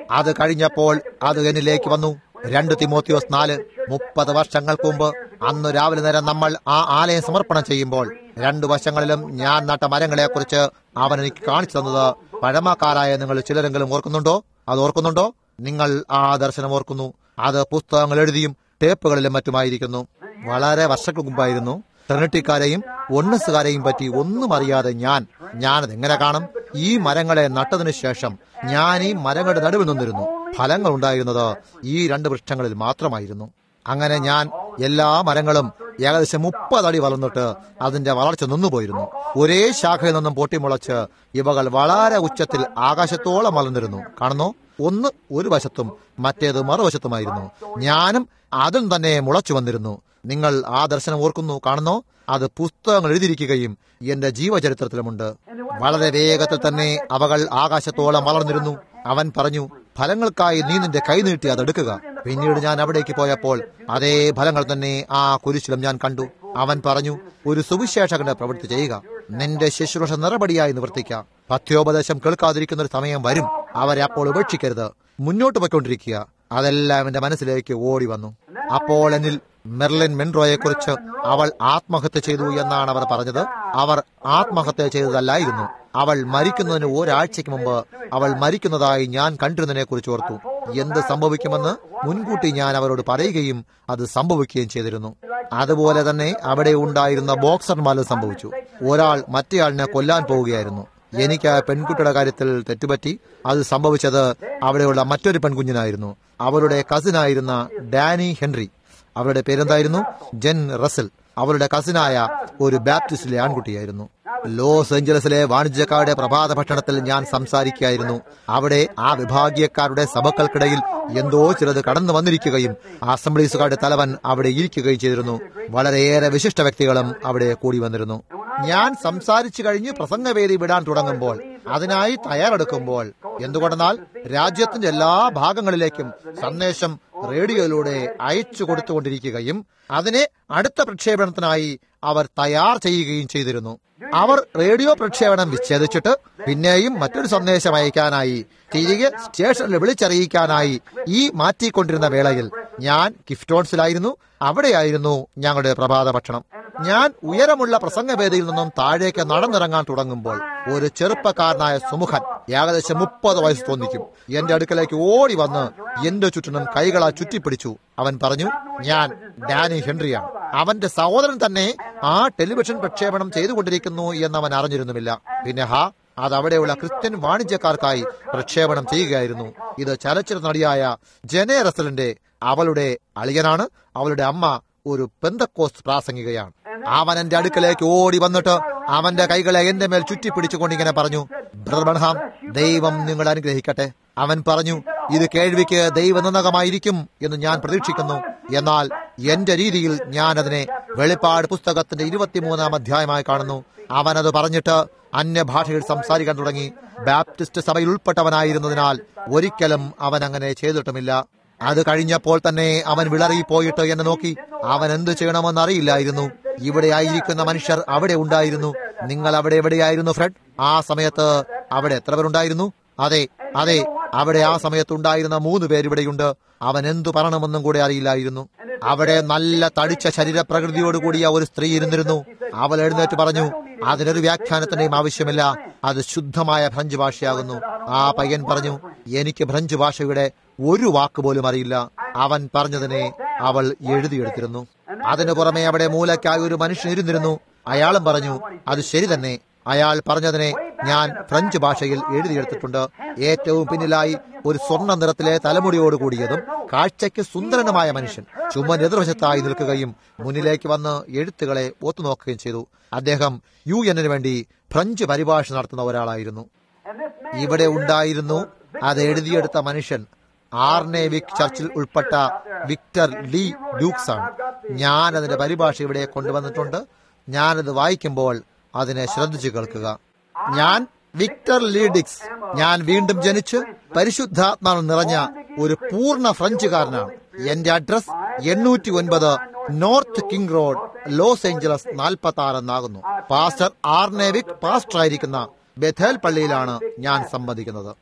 അത് കഴിഞ്ഞപ്പോൾ അത് എന്നിലേക്ക് വന്നു രണ്ട് തിമോത്തിയോസ് നാല് മുപ്പത് വർഷങ്ങൾക്ക് മുമ്പ് അന്ന് രാവിലെ നേരം നമ്മൾ ആ ആലയം സമർപ്പണം ചെയ്യുമ്പോൾ രണ്ടു വശങ്ങളിലും ഞാൻ നട്ട മരങ്ങളെക്കുറിച്ച് അവൻ എനിക്ക് കാണിച്ചു തന്നത് പഴമക്കാരായ നിങ്ങൾ ചിലരെങ്കിലും ഓർക്കുന്നുണ്ടോ അത് ഓർക്കുന്നുണ്ടോ നിങ്ങൾ ആ ദർശനം ഓർക്കുന്നു അത് പുസ്തകങ്ങൾ എഴുതിയും ടേപ്പുകളിലും മറ്റുമായിരിക്കുന്നു വളരെ വർഷങ്ങൾക്ക് മുമ്പായിരുന്നു ട്രിനിറ്റിക്കാരെയും ഒന്നസുകാരെയും പറ്റി ഒന്നും അറിയാതെ ഞാൻ ഞാനത് എങ്ങനെ കാണും ഈ മരങ്ങളെ നട്ടതിനു ശേഷം ഞാൻ ഈ മരങ്ങളുടെ നടുവിൽ നിന്നിരുന്നു ഫലങ്ങൾ ഉണ്ടായിരുന്നത് ഈ രണ്ട് വൃക്ഷങ്ങളിൽ മാത്രമായിരുന്നു അങ്ങനെ ഞാൻ എല്ലാ മരങ്ങളും ഏകദേശം മുപ്പതടി വളർന്നിട്ട് അതിന്റെ വളർച്ച നിന്നുപോയിരുന്നു ഒരേ ശാഖയിൽ നിന്നും പൊട്ടിമുളച്ച് ഇവകൾ വളരെ ഉച്ചത്തിൽ ആകാശത്തോളം വളർന്നിരുന്നു കാണുന്നു ഒന്ന് ഒരു വശത്തും മറ്റേത് മറുവശത്തുമായിരുന്നു ഞാനും അതും തന്നെ മുളച്ചു വന്നിരുന്നു നിങ്ങൾ ആ ദർശനം ഓർക്കുന്നു കാണുന്നോ അത് പുസ്തകങ്ങൾ എഴുതിയിരിക്കുകയും എന്റെ ജീവചരിത്രത്തിലുമുണ്ട് വളരെ വേഗത്തിൽ തന്നെ അവകൾ ആകാശത്തോളം വളർന്നിരുന്നു അവൻ പറഞ്ഞു ഫലങ്ങൾക്കായി നീ നിന്റെ കൈ നീട്ടി അതെടുക്കുക പിന്നീട് ഞാൻ അവിടേക്ക് പോയപ്പോൾ അതേ ഫലങ്ങൾ തന്നെ ആ കുരിശിലും ഞാൻ കണ്ടു അവൻ പറഞ്ഞു ഒരു സുവിശേഷകന്റെ പ്രവൃത്തി ചെയ്യുക നിന്റെ ശുശ്രൂഷ നിറപടിയായി നിവർത്തിക്കുക പഥ്യോപദേശം കേൾക്കാതിരിക്കുന്ന ഒരു സമയം വരും അവരെ അപ്പോൾ ഉപേക്ഷിക്കരുത് മുന്നോട്ട് പോയിക്കൊണ്ടിരിക്കുക അതെല്ലാം എന്റെ മനസ്സിലേക്ക് ഓടി വന്നു അപ്പോൾ എന്നിൽ മെർലിൻ മെൻറോയെ കുറിച്ച് അവൾ ആത്മഹത്യ ചെയ്തു എന്നാണ് അവർ പറഞ്ഞത് അവർ ആത്മഹത്യ ചെയ്തതല്ലായിരുന്നു അവൾ മരിക്കുന്നതിന് ഒരാഴ്ചയ്ക്ക് മുമ്പ് അവൾ മരിക്കുന്നതായി ഞാൻ കണ്ടിരുന്നതിനെ കുറിച്ച് ഓർത്തു എന്ത് സംഭവിക്കുമെന്ന് മുൻകൂട്ടി ഞാൻ അവരോട് പറയുകയും അത് സംഭവിക്കുകയും ചെയ്തിരുന്നു അതുപോലെ തന്നെ അവിടെ ഉണ്ടായിരുന്ന ബോക്സർമാരും സംഭവിച്ചു ഒരാൾ മറ്റേയാളിനെ കൊല്ലാൻ പോവുകയായിരുന്നു എനിക്ക് ആ പെൺകുട്ടിയുടെ കാര്യത്തിൽ തെറ്റുപറ്റി അത് സംഭവിച്ചത് അവിടെയുള്ള മറ്റൊരു പെൺകുഞ്ഞിനായിരുന്നു അവരുടെ കസിനായിരുന്ന ഡാനി ഹെൻറി അവരുടെ പേരെന്തായിരുന്നു ജെൻ റസൽ അവരുടെ കസിനായ ഒരു ബാപ്റ്റിസ്റ്റിലെ ആൺകുട്ടിയായിരുന്നു ലോസ് ഏഞ്ചലസിലെ വാണിജ്യക്കാരുടെ പ്രഭാത ഭക്ഷണത്തിൽ ഞാൻ സംസാരിക്കുകയായിരുന്നു അവിടെ ആ വിഭാഗീയക്കാരുടെ സഭക്കൾക്കിടയിൽ എന്തോ ചിലത് കടന്നു വന്നിരിക്കുകയും അസംബ്ലീസുകാരുടെ തലവൻ അവിടെ ഇരിക്കുകയും ചെയ്തിരുന്നു വളരെയേറെ വിശിഷ്ട വ്യക്തികളും അവിടെ കൂടി വന്നിരുന്നു ഞാൻ സംസാരിച്ചു കഴിഞ്ഞ് പ്രസംഗവേദി വിടാൻ തുടങ്ങുമ്പോൾ അതിനായി തയ്യാറെടുക്കുമ്പോൾ എന്തുകൊണ്ടെന്നാൽ രാജ്യത്തിന്റെ എല്ലാ ഭാഗങ്ങളിലേക്കും സന്ദേശം റേഡിയോയിലൂടെ അയച്ചു കൊടുത്തുകൊണ്ടിരിക്കുകയും അതിനെ അടുത്ത പ്രക്ഷേപണത്തിനായി അവർ തയ്യാർ ചെയ്യുകയും ചെയ്തിരുന്നു അവർ റേഡിയോ പ്രക്ഷേപണം വിച്ഛേദിച്ചിട്ട് പിന്നെയും മറ്റൊരു സന്ദേശം അയക്കാനായി തിരികെ സ്റ്റേഷനിൽ വിളിച്ചറിയിക്കാനായി ഈ മാറ്റിക്കൊണ്ടിരുന്ന വേളയിൽ ഞാൻ ഗിഫ്റ്റോൺസിലായിരുന്നു അവിടെയായിരുന്നു ഞങ്ങളുടെ പ്രഭാത ഭക്ഷണം ഞാൻ ഉയരമുള്ള പ്രസംഗവേദിയിൽ നിന്നും താഴേക്ക് നടന്നിറങ്ങാൻ തുടങ്ങുമ്പോൾ ഒരു ചെറുപ്പക്കാരനായ സുമുഖൻ ഏകദേശം മുപ്പത് വയസ്സ് തോന്നിക്കും എന്റെ അടുക്കലേക്ക് ഓടി വന്ന് എന്റെ ചുറ്റിനും കൈകളാ ചുറ്റിപ്പിടിച്ചു അവൻ പറഞ്ഞു ഞാൻ ഡാനി ഹെൻറിയാണ് അവന്റെ സഹോദരൻ തന്നെ ആ ടെലിവിഷൻ പ്രക്ഷേപണം ചെയ്തുകൊണ്ടിരിക്കുന്നു എന്ന് അവൻ അറിഞ്ഞിരുന്നുമില്ല പിന്നെ ഹാ അത് അവിടെയുള്ള ക്രിസ്ത്യൻ വാണിജ്യക്കാർക്കായി പ്രക്ഷേപണം ചെയ്യുകയായിരുന്നു ഇത് ചലച്ചിത്ര നടിയായ ജനെ റസലിന്റെ അവളുടെ അളിയനാണ് അവളുടെ അമ്മ ഒരു പെന്തക്കോസ്റ്റ് പ്രാസംഗികയാണ് അവൻ എന്റെ അടുക്കലേക്ക് ഓടി വന്നിട്ട് അവന്റെ കൈകളെ എന്റെ മേൽ ചുറ്റിപ്പിടിച്ചുകൊണ്ട് ഇങ്ങനെ പറഞ്ഞു ബ്രദർ ബൺഹാം ദൈവം നിങ്ങൾ അനുഗ്രഹിക്കട്ടെ അവൻ പറഞ്ഞു ഇത് കേൾവിക്ക് ദൈവനിന്നകമായിരിക്കും എന്ന് ഞാൻ പ്രതീക്ഷിക്കുന്നു എന്നാൽ എന്റെ രീതിയിൽ ഞാൻ അതിനെ വെളിപ്പാട് പുസ്തകത്തിന്റെ ഇരുപത്തിമൂന്നാം അധ്യായമായി കാണുന്നു അവനത് പറഞ്ഞിട്ട് അന്യഭാഷയിൽ സംസാരിക്കാൻ തുടങ്ങി ബാപ്റ്റിസ്റ്റ് സഭയിൽ ഉൾപ്പെട്ടവനായിരുന്നതിനാൽ ഒരിക്കലും അവൻ അങ്ങനെ ചെയ്തിട്ടുമില്ല അത് കഴിഞ്ഞപ്പോൾ തന്നെ അവൻ വിളറിപ്പോയിട്ട് എന്നെ നോക്കി അവൻ എന്ത് ചെയ്യണമെന്ന് അറിയില്ലായിരുന്നു ഇവിടെ ആയിരിക്കുന്ന മനുഷ്യർ അവിടെ ഉണ്ടായിരുന്നു നിങ്ങൾ അവിടെ എവിടെയായിരുന്നു ഫ്രെഡ് ആ സമയത്ത് അവിടെ എത്ര പേരുണ്ടായിരുന്നു അതെ അതെ അവിടെ ആ സമയത്ത് ഉണ്ടായിരുന്ന മൂന്ന് പേരിവിടെയുണ്ട് അവൻ എന്തു പറയണമെന്നും കൂടെ അറിയില്ലായിരുന്നു അവിടെ നല്ല തടിച്ച ശരീരപ്രകൃതിയോട് കൂടിയ ഒരു സ്ത്രീ ഇരുന്നിരുന്നു അവൾ എഴുന്നേറ്റ് പറഞ്ഞു അതിനൊരു വ്യാഖ്യാനത്തിന്റെയും ആവശ്യമില്ല അത് ശുദ്ധമായ ഫ്രഞ്ച് ഭാഷയാകുന്നു ആ പയ്യൻ പറഞ്ഞു എനിക്ക് ഫ്രഞ്ച് ഭാഷയുടെ ഒരു വാക്ക് പോലും അറിയില്ല അവൻ പറഞ്ഞതിനെ അവൾ എഴുതിയെടുത്തിരുന്നു അതിനു പുറമെ അവിടെ മൂലയ്ക്കായി ഒരു മനുഷ്യൻ ഇരുന്നിരുന്നു അയാളും പറഞ്ഞു അത് ശരി തന്നെ അയാൾ പറഞ്ഞതിനെ ഞാൻ ഫ്രഞ്ച് ഭാഷയിൽ എഴുതിയെടുത്തിട്ടുണ്ട് ഏറ്റവും പിന്നിലായി ഒരു സ്വർണ്ണ നിറത്തിലെ തലമുടിയോട് കൂടിയതും കാഴ്ചയ്ക്ക് സുന്ദരനുമായ മനുഷ്യൻ ചുമൻ എതിർവശത്തായി നിൽക്കുകയും മുന്നിലേക്ക് വന്ന് എഴുത്തുകളെ ഒത്തുനോക്കുകയും ചെയ്തു അദ്ദേഹം യു എന്നിന് വേണ്ടി ഫ്രഞ്ച് പരിഭാഷ നടത്തുന്ന ഒരാളായിരുന്നു ഇവിടെ ഉണ്ടായിരുന്നു അത് എഴുതിയെടുത്ത മനുഷ്യൻ ആർനെ വിക് ചർച്ചിൽ ഉൾപ്പെട്ട വിക്ടർ ലീ ഡ്യൂക്സ് ആണ് ഞാൻ അതിന്റെ പരിഭാഷ ഇവിടെ കൊണ്ടുവന്നിട്ടുണ്ട് ഞാനത് വായിക്കുമ്പോൾ അതിനെ ശ്രദ്ധിച്ചു കേൾക്കുക ഞാൻ വിക്ടർ ലീഡിക്സ് ഞാൻ വീണ്ടും ജനിച്ച് പരിശുദ്ധാത്മാവ് നിറഞ്ഞ ഒരു പൂർണ്ണ ഫ്രഞ്ചുകാരനാണ് എന്റെ അഡ്രസ് എണ്ണൂറ്റി ഒൻപത് north king road Los Angeles നാൽപ്പത്തി ആറ് എന്നാകുന്നു പാസ്റ്റർ ആർനേവിക് പാസ്റ്റർ ആയിരിക്കുന്ന ബഥേൽ പള്ളിയിലാണ് ഞാൻ സംബന്ധിക്കുന്നത്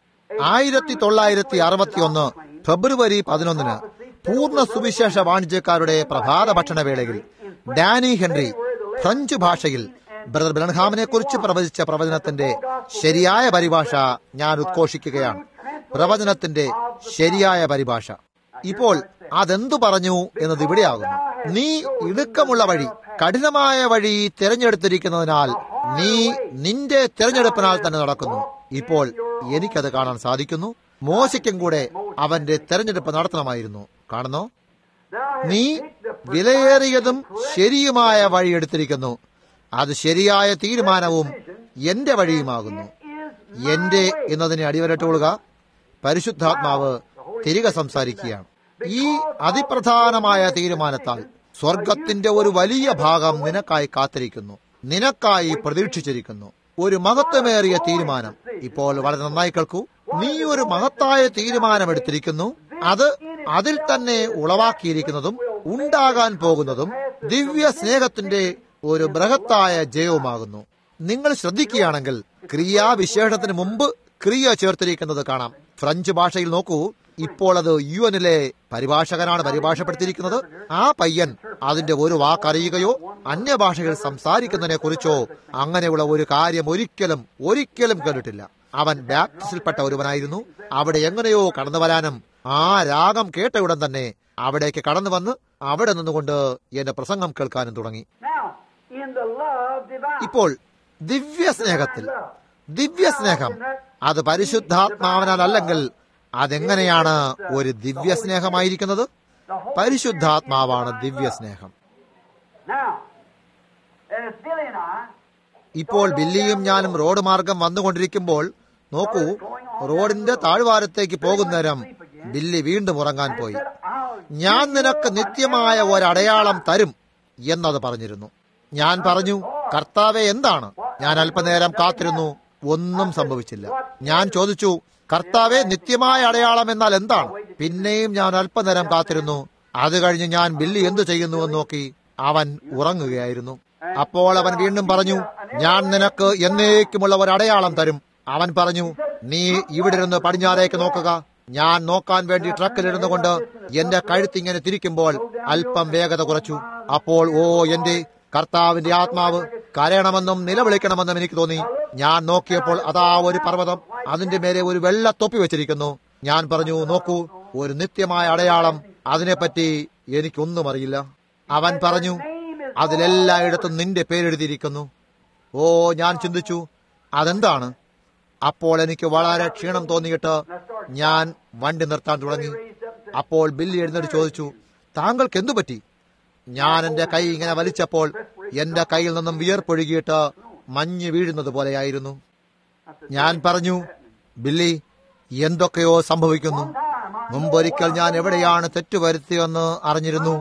ആയിരത്തി തൊള്ളായിരത്തി അറുപത്തിയൊന്ന് ഫെബ്രുവരി പതിനൊന്നിന് പൂർണ്ണ സുവിശേഷ വാണിജ്യക്കാരുടെ പ്രഭാത ഭക്ഷണവേളയിൽ ഡാനി ഹെൻറി ഫ്രഞ്ച് ഭാഷയിൽ ബ്രദർ ബ്രൺഹാമിനെ കുറിച്ച് പ്രവചിച്ച പ്രവചനത്തിന്റെ ശരിയായ പരിഭാഷ ഞാൻ ഉദ്ഘോഷിക്കുകയാണ് പ്രവചനത്തിന്റെ ശരിയായ പരിഭാഷ ഇപ്പോൾ അതെന്തു പറഞ്ഞു എന്നത് ഇവിടെയാകുന്നു നീ ഇടുക്കമുള്ള വഴി കഠിനമായ വഴി തിരഞ്ഞെടുത്തിരിക്കുന്നതിനാൽ നീ നിന്റെ തിരഞ്ഞെടുപ്പിനാൽ തന്നെ നടക്കുന്നു ഇപ്പോൾ എനിക്കത് കാണാൻ സാധിക്കുന്നു മോശയ്ക്കും കൂടെ അവന്റെ തെരഞ്ഞെടുപ്പ് നടത്തണമായിരുന്നു കാണുന്നോ നീ വിലയേറിയതും ശരിയുമായ വഴി എടുത്തിരിക്കുന്നു അത് ശരിയായ തീരുമാനവും എന്റെ വഴിയുമാകുന്നു എന്റെ എന്നതിനെ അടിവരട്ടുകൊള്ളുക പരിശുദ്ധാത്മാവ് തിരികെ സംസാരിക്കുകയാണ് ഈ അതിപ്രധാനമായ തീരുമാനത്താൽ സ്വർഗത്തിന്റെ ഒരു വലിയ ഭാഗം നിനക്കായി കാത്തിരിക്കുന്നു നിനക്കായി പ്രതീക്ഷിച്ചിരിക്കുന്നു ഒരു മഹത്വമേറിയ തീരുമാനം ഇപ്പോൾ വളരെ നന്നായി കേൾക്കൂ നീ ഒരു മഹത്തായ തീരുമാനമെടുത്തിരിക്കുന്നു അത് അതിൽ തന്നെ ഉളവാക്കിയിരിക്കുന്നതും ഉണ്ടാകാൻ പോകുന്നതും ദിവ്യ സ്നേഹത്തിന്റെ ഒരു ബൃഹത്തായ ജയവുമാകുന്നു നിങ്ങൾ ശ്രദ്ധിക്കുകയാണെങ്കിൽ ക്രിയാവിശേഷത്തിന് മുമ്പ് ക്രിയ ചേർത്തിരിക്കുന്നത് കാണാം ഫ്രഞ്ച് ഭാഷയിൽ നോക്കൂ ഇപ്പോൾ അത് യു എനിലെ പരിഭാഷകനാണ് പരിഭാഷപ്പെടുത്തിയിരിക്കുന്നത് ആ പയ്യൻ അതിന്റെ ഒരു വാക്കറിയുകയോ അന്യഭാഷകൾ സംസാരിക്കുന്നതിനെ കുറിച്ചോ അങ്ങനെയുള്ള ഒരു കാര്യം ഒരിക്കലും ഒരിക്കലും കേട്ടിട്ടില്ല അവൻ ബാപ്റ്റിസിൽപ്പെട്ട ഒരുവനായിരുന്നു അവിടെ എങ്ങനെയോ കടന്നു വരാനും ആ രാഗം കേട്ട ഉടൻ തന്നെ അവിടേക്ക് കടന്നു വന്ന് അവിടെ നിന്നുകൊണ്ട് എന്റെ പ്രസംഗം കേൾക്കാനും തുടങ്ങി Now, in the love divine, ഇപ്പോൾ ദിവ്യ സ്നേഹത്തിൽ ദിവ്യ സ്നേഹം അത് പരിശുദ്ധാത്മാവിനാലല്ലെങ്കിൽ അതെങ്ങനെയാണ് ഒരു ദിവ്യ സ്നേഹമായിരിക്കുന്നത് the whole പരിശുദ്ധാത്മാവാണ് ദിവ്യ സ്നേഹം Now, and it's Billy and I, ഇപ്പോൾ ബില്ലിയും ഞാനും റോഡ് മാർഗം വന്നുകൊണ്ടിരിക്കുമ്പോൾ നോക്കൂ റോഡിന്റെ താഴ്വാരത്തേക്ക് പോകുന്നേരം ബില്ലി വീണ്ടും ഉറങ്ങാൻ പോയി said, I'll ഞാൻ നിനക്ക് നിത്യമായ ഒരടയാളം തരും എന്നത് പറഞ്ഞിരുന്നു ഞാൻ പറഞ്ഞു കർത്താവെ എന്താണ് ഞാൻ അല്പനേരം കാത്തിരുന്നു ഒന്നും സംഭവിച്ചില്ല ഞാൻ ചോദിച്ചു കർത്താവെ നിത്യമായ അടയാളം എന്നാൽ എന്താണ് പിന്നെയും ഞാൻ അല്പനേരം കാത്തിരുന്നു അത് കഴിഞ്ഞ് ഞാൻ ബില്ലി എന്തു ചെയ്യുന്നുവെന്ന് നോക്കി അവൻ ഉറങ്ങുകയായിരുന്നു അപ്പോൾ അവൻ വീണ്ടും പറഞ്ഞു ഞാൻ നിനക്ക് എന്നേക്കുമുള്ള ഒരു അടയാളം തരും അവൻ പറഞ്ഞു നീ ഇവിടെ ഇരുന്ന് പടിഞ്ഞാറേക്ക് നോക്കുക ഞാൻ നോക്കാൻ വേണ്ടി ട്രക്കിലിരുന്നു കൊണ്ട് എന്റെ കഴുത്തിങ്ങനെ തിരിക്കുമ്പോൾ അല്പം വേഗത കുറച്ചു അപ്പോൾ ഓ എന്റെ കർത്താവിന്റെ ആത്മാവ് കരയണമെന്നും നിലവിളിക്കണമെന്നും എനിക്ക് തോന്നി ഞാൻ നോക്കിയപ്പോൾ അതാ ഒരു പർവ്വതം അതിന്റെ മേലെ ഒരു വെള്ള തൊപ്പി വെച്ചിരിക്കുന്നു ഞാൻ പറഞ്ഞു നോക്കൂ ഒരു നിത്യമായ അടയാളം അതിനെപ്പറ്റി എനിക്കൊന്നും അറിയില്ല അവൻ പറഞ്ഞു അതിലെല്ലായിടത്തും നിന്റെ പേരെഴുതിയിരിക്കുന്നു ഓ ഞാൻ ചിന്തിച്ചു അതെന്താണ് അപ്പോൾ എനിക്ക് വളരെ ക്ഷീണം തോന്നിയിട്ട് ഞാൻ വണ്ടി നിർത്താൻ തുടങ്ങി അപ്പോൾ ബില്ലി എഴുന്നേറ്റ് ചോദിച്ചു താങ്കൾക്ക് എന്തു പറ്റി ഞാൻ എന്റെ കൈ ഇങ്ങനെ വലിച്ചപ്പോൾ എന്റെ കയ്യിൽ നിന്നും വിയർപ്പൊഴുകിയിട്ട് മഞ്ഞ് വീഴുന്നത് പോലെയായിരുന്നു ഞാൻ പറഞ്ഞു ബില്ലി എന്തൊക്കെയോ സംഭവിക്കുന്നു മുമ്പൊരിക്കൽ ഞാൻ എവിടെയാണ് തെറ്റുവരുത്തിയെന്ന് അറിഞ്ഞിരുന്നു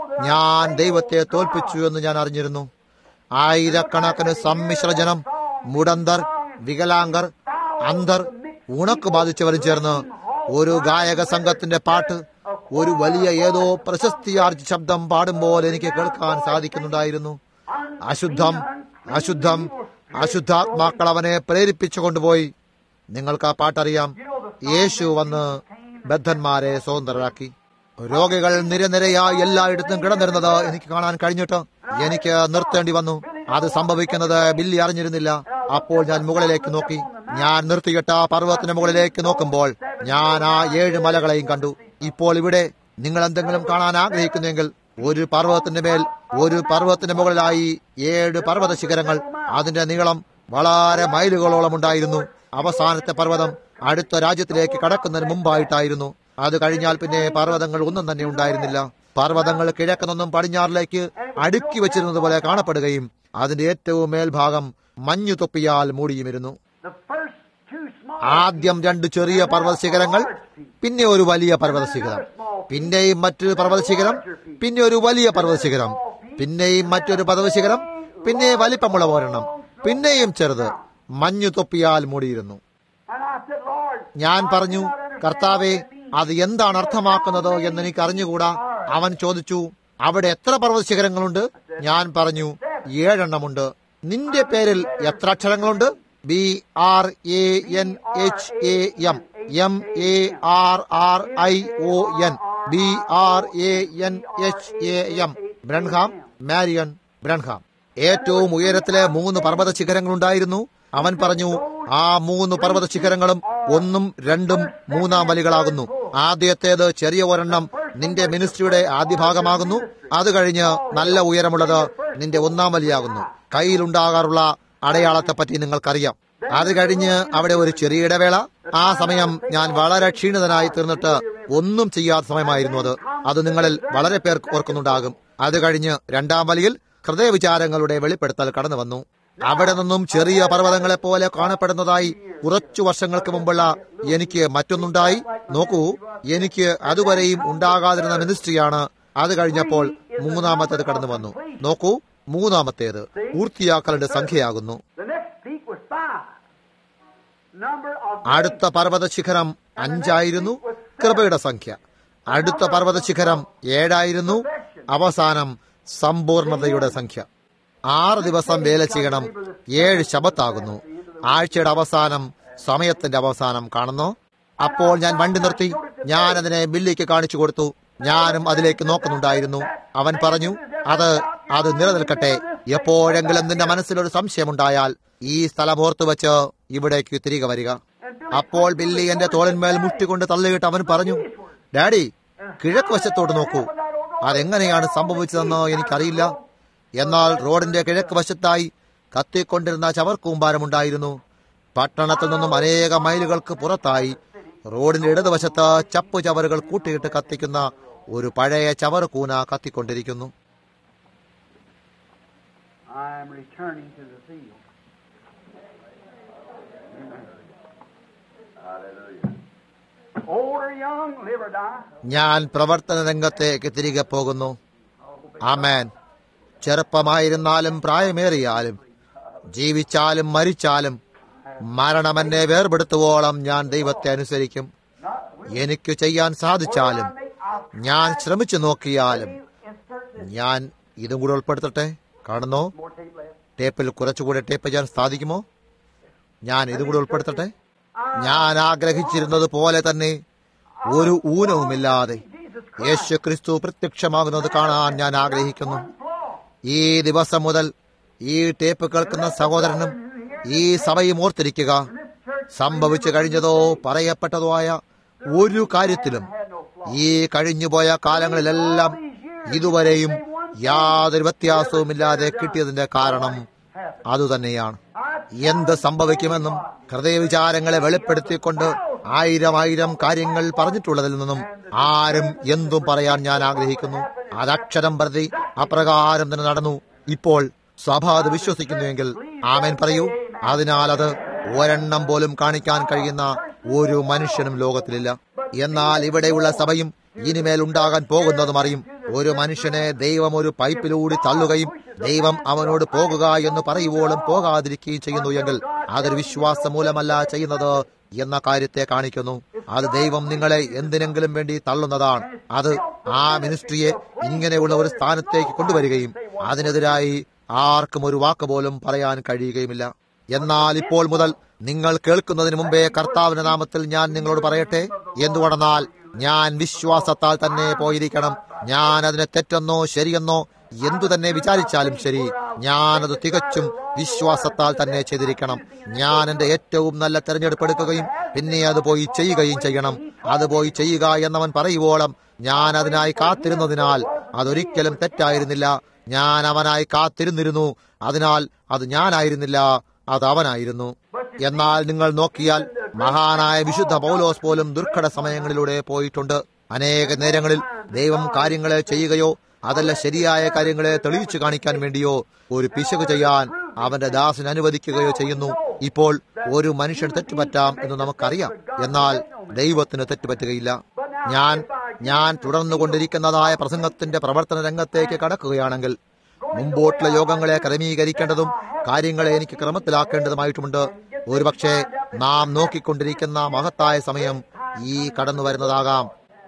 ഞാൻ ദൈവത്തെ തോൽപ്പിച്ചു എന്ന് ഞാൻ അറിഞ്ഞിരുന്നു ആയിരക്കണക്കിന് സമ്മിശ്ര ജനം മുടന്തർ വികലാംഗർ അന്തർ ഉണക്ക് ബാധിച്ചവരും ചേർന്ന് ഒരു ഗായക സംഘത്തിന്റെ പാട്ട് ഒരു വലിയ ഏതോ പ്രശസ്തിയാർജ ശബ്ദം പാടുമ്പോൾ എനിക്ക് കേൾക്കാൻ സാധിക്കുന്നുണ്ടായിരുന്നു അശുദ്ധം അശുദ്ധം അശുദ്ധാത്മാക്കൾ അവനെ പ്രേരിപ്പിച്ചു കൊണ്ടുപോയി നിങ്ങൾക്ക് ആ പാട്ടറിയാം യേശു വന്ന് ബദ്ധന്മാരെ സ്വതന്ത്രരാക്കി രോഗികൾ നിരനിരയായി എല്ലായിടത്തും കിടന്നിരുന്നത് എനിക്ക് കാണാൻ കഴിഞ്ഞിട്ട് എനിക്ക് നിർത്തേണ്ടി വന്നു അത് സംഭവിക്കുന്നത് ബില്ലി അറിഞ്ഞിരുന്നില്ല അപ്പോൾ ഞാൻ മുകളിലേക്ക് നോക്കി ഞാൻ നിർത്തിയിട്ട ആ പർവ്വതത്തിന് മുകളിലേക്ക് നോക്കുമ്പോൾ ഞാൻ ആ ഏഴ് മലകളെയും കണ്ടു ഇപ്പോൾ ഇവിടെ നിങ്ങൾ എന്തെങ്കിലും കാണാൻ ആഗ്രഹിക്കുന്നെങ്കിൽ ഒരു പർവ്വതത്തിന്റെ മേൽ ഒരു പർവ്വതത്തിന്റെ മുകളിലായി ഏഴ് പർവ്വത ശിഖരങ്ങൾ അതിന്റെ നീളം വളരെ മൈലുകളോളം ഉണ്ടായിരുന്നു അവസാനത്തെ പർവ്വതം അടുത്ത രാജ്യത്തിലേക്ക് കടക്കുന്നതിന് മുമ്പായിട്ടായിരുന്നു അത് കഴിഞ്ഞാൽ പിന്നെ പർവ്വതങ്ങൾ ഒന്നും തന്നെ ഉണ്ടായിരുന്നില്ല പർവ്വതങ്ങൾ കിഴക്ക് നിന്നും പടിഞ്ഞാറിലേക്ക് അടുക്കി വെച്ചിരുന്നത് പോലെ കാണപ്പെടുകയും അതിന്റെ ഏറ്റവും മേൽഭാഗം മഞ്ഞു തൊപ്പിയാൽ മൂടിയുമിരുന്നു the first two small ആദ്യം രണ്ട് ചെറിയ പർവ്വത ശിഖരങ്ങൾ പിന്നെ ഒരു വലിയ പർവ്വത ശിഖരം പിന്നെയും മറ്റൊരു പർവ്വത ശിഖരം പിന്നെ ഒരു വലിയ പർവ്വത ശിഖരം പിന്നെയും മറ്റൊരു പർവ്വത ശിഖരം പിന്നെ വലിപ്പമുള്ള ഒരെണ്ണം പിന്നെയും ചെറുത് മഞ്ഞു തൊപ്പിയാൽ മൂടിയിരുന്നു and I said, Lord, ഞാൻ പറഞ്ഞു കർത്താവെ അത് എന്താണ് അർത്ഥമാക്കുന്നത് എന്ന് എനിക്ക് അറിഞ്ഞുകൂടാ അവൻ ചോദിച്ചു അവിടെ എത്ര പർവ്വത ശിഖരങ്ങളുണ്ട് ഞാൻ പറഞ്ഞു ഏഴെണ്ണമുണ്ട് നിന്റെ പേരിൽ എത്ര അക്ഷരങ്ങളുണ്ട് B R A N H A M M A R R I O N B R A N H A M Branham Marion Branham ഏറ്റവും ഉയരത്തിലെ മൂന്ന് പർവ്വത ശിഖരങ്ങളുണ്ടായിരുന്നു അവൻ പറഞ്ഞു ആ മൂന്ന് പർവ്വത ശിഖരങ്ങളും ഒന്നും രണ്ടും മൂന്നാം വലികളാകുന്നു ആദ്യത്തേത് ചെറിയ ഒരെണ്ണം നിന്റെ മിനിസ്ട്രിയുടെ ആദ്യ ഭാഗമാകുന്നു അത് കഴിഞ്ഞ് നല്ല ഉയരമുള്ളത് നിന്റെ ഒന്നാം വലിയാകുന്നു കയ്യിലുണ്ടാകാറുള്ള അടയാളത്തെപ്പറ്റി നിങ്ങൾക്കറിയാം അത് കഴിഞ്ഞ് അവിടെ ഒരു ചെറിയ ഇടവേള ആ സമയം ഞാൻ വളരെ ക്ഷീണിതനായി തീർന്നിട്ട് ഒന്നും ചെയ്യാത്ത സമയമായിരുന്നു അത് അത് നിങ്ങളിൽ വളരെ പേർ ഓർക്കുന്നുണ്ടാകും അത് കഴിഞ്ഞ് രണ്ടാം വലിയിൽ ഹൃദയവിചാരങ്ങളുടെ വെളിപ്പെടുത്തൽ കടന്നു വന്നു അവിടെ നിന്നും ചെറിയ പർവ്വതങ്ങളെ പോലെ കാണപ്പെടുന്നതായി കുറച്ചു വർഷങ്ങൾക്ക് മുമ്പുള്ള എനിക്ക് മറ്റൊന്നുണ്ടായി നോക്കൂ എനിക്ക് അതുവരെയും ഉണ്ടാകാതിരുന്ന മിനിസ്ട്രിയാണ് അത് കഴിഞ്ഞപ്പോൾ മൂന്നാമത്തേത് കടന്നു വന്നു നോക്കൂ മൂന്നാമത്തേത് പൂർത്തിയാക്കലിന്റെ സംഖ്യയാകുന്നു The next peak was five. Number of അടുത്ത പർവ്വത ശിഖരം അഞ്ചായിരുന്നു കൃപയുടെ സംഖ്യ അടുത്ത പർവ്വത ശിഖരം ഏഴായിരുന്നു അവസാനം സമ്പൂർണതയുടെ സംഖ്യ ആറ് ദിവസം വേല ചെയ്യണം ഏഴ് ശബത്താകുന്നു ആഴ്ചയുടെ അവസാനം സമയത്തിന്റെ അവസാനം കാണുന്നു അപ്പോൾ ഞാൻ വണ്ടി നിർത്തി ഞാൻ അതിനെ ബില്ലിക്ക് കാണിച്ചു കൊടുത്തു ഞാനും അതിലേക്ക് നോക്കുന്നുണ്ടായിരുന്നു അവൻ പറഞ്ഞു അത് അത് നിലനിൽക്കട്ടെ എപ്പോഴെങ്കിലും നിന്റെ മനസ്സിലൊരു സംശയമുണ്ടായാൽ ഈ സ്ഥലം ഓർത്തു വെച്ച് ഇവിടേക്ക് തിരികെ വരിക അപ്പോൾ ബില്ലി എന്റെ തോളിന്മേൽ മുഷ്ടികൊണ്ട് തള്ളിയിട്ട് അവൻ പറഞ്ഞു ഡാഡി കിഴക്ക് വശത്തോട്ട് നോക്കൂ അതെങ്ങനെയാണ് സംഭവിച്ചതെന്ന് എനിക്കറിയില്ല എന്നാൽ റോഡിന്റെ കിഴക്ക് വശത്തായി കത്തിക്കൊണ്ടിരുന്ന ചവർക്കൂമ്പാരമുണ്ടായിരുന്നു പട്ടണത്തിൽ നിന്നും അനേക മൈലുകൾക്ക് പുറത്തായി റോഡിന്റെ ഇടതുവശത്ത് ചപ്പു ചവറുകൾ കൂട്ടിയിട്ട് കത്തിക്കുന്ന ഒരു പഴയ ചവറ് കൂന കത്തിക്കൊണ്ടിരിക്കുന്നു I am returning to the field. Old or young, live or die. ഞാൻ പ്രവർത്തന രംഗത്തേക്ക് തിരികെ പോകുന്നു ആമേൻ ചെറുപ്പമായിരുന്നാലും പ്രായമേറിയാലും ജീവിച്ചാലും മരിച്ചാലും മരണം എന്നെ വേർപെടുത്തുവോളം ഞാൻ ദൈവത്തെ അനുസരിക്കും എനിക്ക് ചെയ്യാൻ സാധിച്ചാലും ഞാൻ ശ്രമിച്ചു നോക്കിയാലും ഞാൻ ഇതും കൂടെ ഉൾപ്പെടുത്തട്ടെ കാണുന്നോ More tape left. ടേപ്പിൽ കുറച്ചുകൂടെ ടേപ്പ് ചെയ്യാൻ സാധിക്കുമോ ഞാൻ ഇതും കൂടെ ഉൾപ്പെടുത്തട്ടെ ഞാൻ ആഗ്രഹിച്ചിരുന്നത് പോലെ തന്നെ ഒരു ഊനവുമില്ലാതെ യേശു ക്രിസ്തു പ്രത്യക്ഷമാകുന്നത് കാണാൻ ഞാൻ ആഗ്രഹിക്കുന്നു ഈ ദിവസം മുതൽ ഈ ടേപ്പ് കേൾക്കുന്ന സഹോദരനും ഈ സഭയും ഓർത്തിരിക്കുക സംഭവിച്ചു കഴിഞ്ഞതോ പറയപ്പെട്ടതോ ആയ ഒരു കാര്യത്തിലും ഈ കഴിഞ്ഞുപോയ കാലങ്ങളിലെല്ലാം ഇതുവരെയും യാതൊരു വ്യത്യാസവുമില്ലാതെ കിട്ടിയതിന്റെ കാരണം അതുതന്നെയാണ് എന്ത് സംഭവിക്കുമെന്നും ഹൃദയവിചാരങ്ങളെ വെളിപ്പെടുത്തിക്കൊണ്ട് ആയിരം ആയിരം കാര്യങ്ങൾ പറഞ്ഞിട്ടുള്ളതിൽ നിന്നും ആരും എന്തും പറയാൻ ഞാൻ ആഗ്രഹിക്കുന്നു അതക്ഷരം പ്രതി അപ്രകാരം തന്നെ നടന്നു ഇപ്പോൾ സഭ അത് വിശ്വസിക്കുന്നുവെങ്കിൽ ആമേൻ പറയൂ അതിനാൽ അത് ഒരെണ്ണം പോലും കാണിക്കാൻ കഴിയുന്ന ഒരു മനുഷ്യനും ലോകത്തിലില്ല എന്നാൽ ഇവിടെയുള്ള സഭയും ഇനിമേൽ ഉണ്ടാകാൻ പോകുന്നതും അറിയും ഒരു മനുഷ്യനെ ദൈവം ഒരു പൈപ്പിലൂടെ തള്ളുകയും ദൈവം അവനോട് പോകുക എന്ന് പറയുവോളം പോകാതിരിക്കുകയും ചെയ്യുന്നു എങ്കിൽ അതൊരു വിശ്വാസം മൂലമല്ല ചെയ്യുന്നത് എന്ന കാര്യത്തെ കാണിക്കുന്നു അത് ദൈവം നിങ്ങളെ എന്തിനെങ്കിലും വേണ്ടി തള്ളുന്നതാണ് അത് ആ മിനിസ്ട്രിയെ ഇങ്ങനെയുള്ള ഒരു സ്ഥാനത്തേക്ക് കൊണ്ടുവരികയും അതിനെതിരായി ആർക്കും ഒരു വാക്ക് പോലും പറയാൻ കഴിയുകയുമില്ല എന്നാൽ ഇപ്പോൾ മുതൽ നിങ്ങൾ കേൾക്കുന്നതിന് മുമ്പേ കർത്താവിന്റെ നാമത്തിൽ ഞാൻ നിങ്ങളോട് പറയട്ടെ എന്തുകൊണ്ടെന്നാൽ ഞാൻ വിശ്വാസത്താൽ തന്നെ പോയിരിക്കണം ഞാൻ അതിനെ തെറ്റെന്നോ ശരിയെന്നോ എന്തു തന്നെ വിചാരിച്ചാലും ശരി ഞാനത് തികച്ചും വിശ്വാസത്താൽ തന്നെ ചെയ്തിരിക്കണം ഞാൻ എന്റെ ഏറ്റവും നല്ല തെരഞ്ഞെടുപ്പ് എടുക്കുകയും പിന്നെ അത് പോയി ചെയ്യുകയും ചെയ്യണം അത് പോയി ചെയ്യുക എന്നവൻ പറയുവോളം ഞാൻ അതിനായി കാത്തിരുന്നതിനാൽ അതൊരിക്കലും തെറ്റായിരുന്നില്ല ഞാൻ അവനായി കാത്തിരുന്നിരുന്നു അതിനാൽ അത് ഞാനായിരുന്നില്ല അത് അവനായിരുന്നു എന്നാൽ നിങ്ങൾ നോക്കിയാൽ മഹാനായ വിശുദ്ധ പൗലോസ് പോലും ദുർഘട സമയങ്ങളിലൂടെ പോയിട്ടുണ്ട് അനേക നേരങ്ങളിൽ ദൈവം കാര്യങ്ങളെ ചെയ്യുകയോ അതല്ല ശരിയായ കാര്യങ്ങളെ തെളിയിച്ചു കാണിക്കാൻ വേണ്ടിയോ ഒരു പിശക് ചെയ്യാൻ അവന്റെ ദാസൻ അനുവദിക്കുകയോ ചെയ്യുന്നു ഇപ്പോൾ ഒരു മനുഷ്യൻ തെറ്റുപറ്റാം എന്ന് നമുക്കറിയാം എന്നാൽ ദൈവത്തിന് തെറ്റുപറ്റുകയില്ല ഞാൻ ഞാൻ തുടർന്നു കൊണ്ടിരിക്കുന്നതായ പ്രസംഗത്തിന്റെ പ്രവർത്തന രംഗത്തേക്ക് കടക്കുകയാണെങ്കിൽ മുമ്പോട്ടുള്ള യോഗങ്ങളെ ക്രമീകരിക്കേണ്ടതും കാര്യങ്ങളെ എനിക്ക് ക്രമത്തിലാക്കേണ്ടതുമായിട്ടുമുണ്ട് ഒരുപക്ഷെ നാം നോക്കിക്കൊണ്ടിരിക്കുന്ന മഹത്തായ സമയം ഈ കടന്നു വരുന്നതാകാം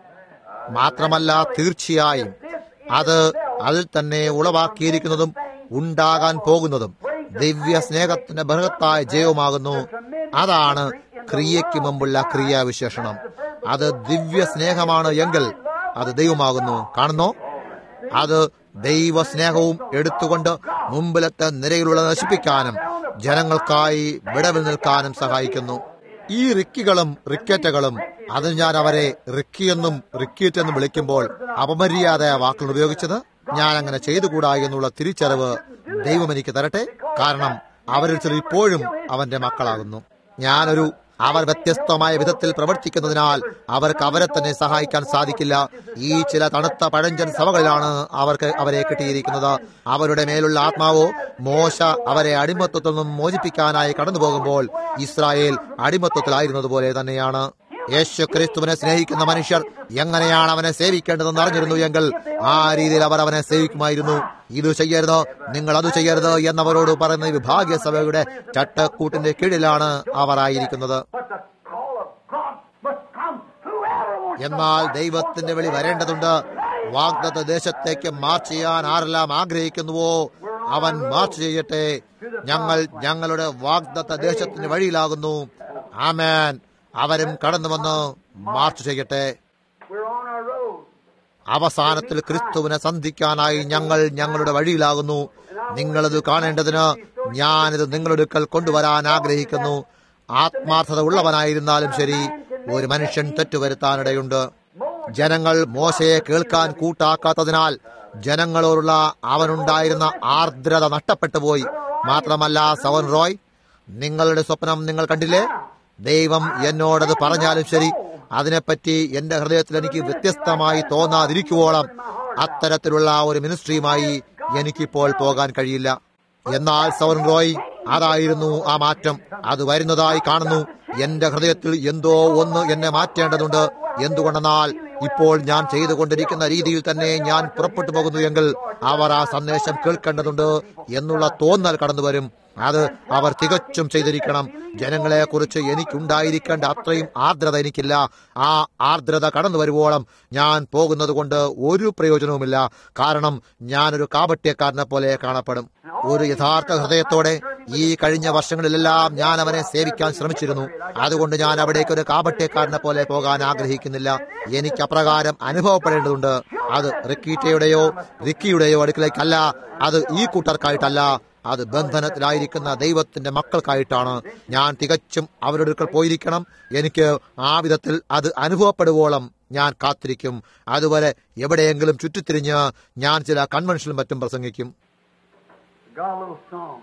മാത്രമല്ല തീർച്ചയായും അത് അതിൽ തന്നെ ഉളവാക്കിയിരിക്കുന്നതും ഉണ്ടാകാൻ പോകുന്നതും ദിവ്യ സ്നേഹത്തിന്റെ ബൃഹത്തായ ജയവുമാകുന്നു അതാണ് ക്രിയയ്ക്ക് മുമ്പുള്ള ക്രിയാവിശേഷണം അത് ദിവ്യ സ്നേഹമാണ് എങ്കിൽ അത് ദൈവമാകുന്നു കാണുന്നോ അത് ദൈവ സ്നേഹവും എടുത്തുകൊണ്ട് മുമ്പിലത്തെ നിരയിലുള്ള നശിപ്പിക്കാനും ജനങ്ങൾക്കായി വിടവിൽ നിൽക്കാനും സഹായിക്കുന്നു ഈ റിക്കികളും റിക്കറ്റുകളും അതിന് ഞാൻ അവരെ റിക്കിയെന്നും റിക്കീറ്റ് എന്നും വിളിക്കുമ്പോൾ അപമര്യാദ വാക്കുകൾ ഉപയോഗിച്ചത് ഞാൻ അങ്ങനെ ചെയ്തുകൂടാ എന്നുള്ള തിരിച്ചറിവ് ദൈവം എനിക്ക് തരട്ടെ കാരണം അവരിൽ ചിലർ ഇപ്പോഴും അവന്റെ മക്കളാകുന്നു ഞാനൊരു അവർ വ്യത്യസ്തമായ വിധത്തിൽ പ്രവർത്തിക്കുന്നതിനാൽ അവർക്ക് അവരെ തന്നെ സഹായിക്കാൻ സാധിക്കില്ല ഈ ചില തണുത്ത പഴഞ്ചൻ സഭകളിലാണ് അവർക്ക് അവരെ കിട്ടിയിരിക്കുന്നത് അവരുടെ മേലുള്ള ആത്മാവോ മോശ അവരെ അടിമത്വത്തിൽ നിന്നും മോചിപ്പിക്കാനായി കടന്നു പോകുമ്പോൾ ഇസ്രായേൽ അടിമത്വത്തിലായിരുന്നതുപോലെ തന്നെയാണ് യേശു ക്രിസ്തുവിനെ സ്നേഹിക്കുന്ന മനുഷ്യർ എങ്ങനെയാണ് അവനെ സേവിക്കേണ്ടതെന്ന് അറിഞ്ഞിരുന്നു എങ്കിൽ ആ രീതിയിൽ അവർ അവനെ സേവിക്കുമായിരുന്നു ഇത് ചെയ്യരുത് നിങ്ങൾ അത് ചെയ്യരുത് എന്നവരോട് പറയുന്ന ഈ വിഭാഗ്യസഭയുടെ ചട്ടക്കൂട്ടിന്റെ കീഴിലാണ് അവർ ആയിരിക്കുന്നത് But the call of God must come. Whoever wants എന്നാൽ ദൈവത്തിന്റെ വിളി വരേണ്ടതുണ്ട് വാഗ്ദത്ത ദേശത്തേക്ക് മാർച്ച് ചെയ്യാൻ ആരെല്ലാം ആഗ്രഹിക്കുന്നുവോ അവൻ മാർച്ച് ചെയ്യട്ടെ ഞങ്ങൾ ഞങ്ങളുടെ വാഗ്ദത്ത ദേശത്തിന്റെ വഴിയിലാകുന്നു ആമേൻ അവരും കടന്നു വന്ന് മാർച്ച് ചെയ്യട്ടെ We're on our road. അവസാനത്തിൽ ക്രിസ്തുവിനെ സന്ധിക്കാനായി ഞങ്ങൾ ഞങ്ങളുടെ വഴിയിലാകുന്നു നിങ്ങളിത് കാണേണ്ടതിന് ഞാനിത് നിങ്ങളുടെ അടുക്കൽ കൊണ്ടുവരാൻ ആഗ്രഹിക്കുന്നു ആത്മാർത്ഥത ഉള്ളവനായിരുന്നാലും ശരി ഒരു മനുഷ്യൻ തെറ്റുവരുത്താനിടയുണ്ട് ജനങ്ങൾ മോശയെ കേൾക്കാൻ കൂട്ടാക്കാത്തതിനാൽ ജനങ്ങളോടുള്ള അവനുണ്ടായിരുന്ന ആർദ്രത നഷ്ടപ്പെട്ടു പോയി മാത്രമല്ല സവൻ റോയ് നിങ്ങളുടെ സ്വപ്നം നിങ്ങൾ കണ്ടില്ലേ ദൈവം എന്നോടത് പറഞ്ഞാലും ശരി അതിനെപ്പറ്റി എന്റെ ഹൃദയത്തിൽ എനിക്ക് വ്യത്യസ്തമായി തോന്നാതിരിക്കുവോളം അത്തരത്തിലുള്ള ഒരു മിനിസ്ട്രിയുമായി എനിക്കിപ്പോൾ പോകാൻ കഴിയില്ല എന്നാൽ സവൻ റോയ് അതായിരുന്നു ആ മാറ്റം അത് വരുന്നതായി കാണുന്നു എന്റെ ഹൃദയത്തിൽ എന്തോ ഒന്ന് എന്നെ മാറ്റേണ്ടതുണ്ട് എന്തുകൊണ്ടെന്നാൽ ഇപ്പോൾ ഞാൻ ചെയ്തുകൊണ്ടിരിക്കുന്ന രീതിയിൽ തന്നെ ഞാൻ പുറപ്പെട്ടു പോകുന്നു എങ്കിൽ അവർ ആ സന്ദേശം കേൾക്കേണ്ടതുണ്ട് എന്നുള്ള തോന്നൽ കടന്നു വരും അത് അവർ തികച്ചും ചെയ്തിരിക്കണം ജനങ്ങളെ കുറിച്ച് എനിക്കുണ്ടായിരിക്കേണ്ട അത്രയും ആർദ്രത എനിക്കില്ല ആ ആർദ്രത കടന്നു വരുവോളം ഞാൻ പോകുന്നത് കൊണ്ട് ഒരു പ്രയോജനവുമില്ല കാരണം ഞാനൊരു കാപട്യക്കാരനെ പോലെ കാണപ്പെടും ഒരു യഥാർത്ഥ ഹൃദയത്തോടെ ഈ കഴിഞ്ഞ വർഷങ്ങളിലെല്ലാം ഞാൻ അവനെ സേവിക്കാൻ ശ്രമിച്ചിരുന്നു അതുകൊണ്ട് ഞാൻ അവിടേക്ക് ഒരു കാപട്യക്കാരനെ പോലെ പോകാൻ ആഗ്രഹിക്കുന്നില്ല എനിക്ക് അപ്രകാരം അനുഭവപ്പെടേണ്ടതുണ്ട് അത് റിക്കീറ്റയുടെയോ റിക്കിയുടെയോ അടുക്കിലേക്കല്ല അത് ഈ കൂട്ടർക്കായിട്ടല്ല അത് ബന്ധനത്തിലായിരിക്കുന്ന ദൈവത്തിന്റെ മക്കൾക്കായിട്ടാണ് ഞാൻ തികച്ചും അവരുടെ അടുക്കൽ പോയിരിക്കണം എനിക്ക് ആ വിധത്തിൽ അത് അനുഭവപ്പെടുവോളം ഞാൻ കാത്തിരിക്കും അതുവരെ എവിടെയെങ്കിലും ചുറ്റിത്തിരിഞ്ഞ് ഞാൻ ചില കൺവെൻഷനിലും മറ്റും പ്രസംഗിക്കും Got a little song.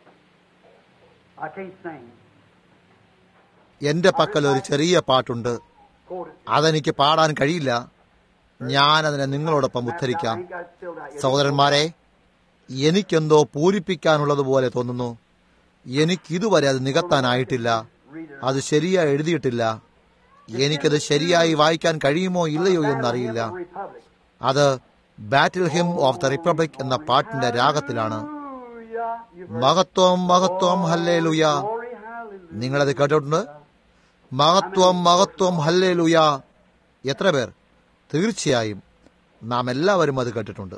I can't sing. എന്റെ പക്കൽ ഒരു ചെറിയ പാട്ടുണ്ട് Quote it. അതെനിക്ക് പാടാൻ കഴിയില്ല ഞാൻ അതിനെ നിങ്ങളോടൊപ്പം I ഉദ്ധരിക്കാം ain't got it filled out yet. സഹോദരന്മാരെ എനിക്കെന്തോ പൂരിപ്പിക്കാനുള്ളതുപോലെ തോന്നുന്നു എനിക്കിതുവരെ അത് നികത്താനായിട്ടില്ല Read it. അത് ശരിയായി എഴുതിയിട്ടില്ല എനിക്കത് ശരിയായി വായിക്കാൻ കഴിയുമോ ഇല്ലയോ എന്നറിയില്ല Republic. അത് battle hymn of the republic എന്ന പാട്ടിന്റെ രാഗത്തിലാണ് Hallelujah. You've heard മഹത്വം മഹത്വം ഹല്ലേലുയ glory, hallelujah. നിങ്ങളത് കേട്ടിട്ടുണ്ട് മഹത്വം മഹത്വം ഹല്ലേലുയ എത്ര പേർ തീർച്ചയായും നാം എല്ലാവരും അത് കേട്ടിട്ടുണ്ട്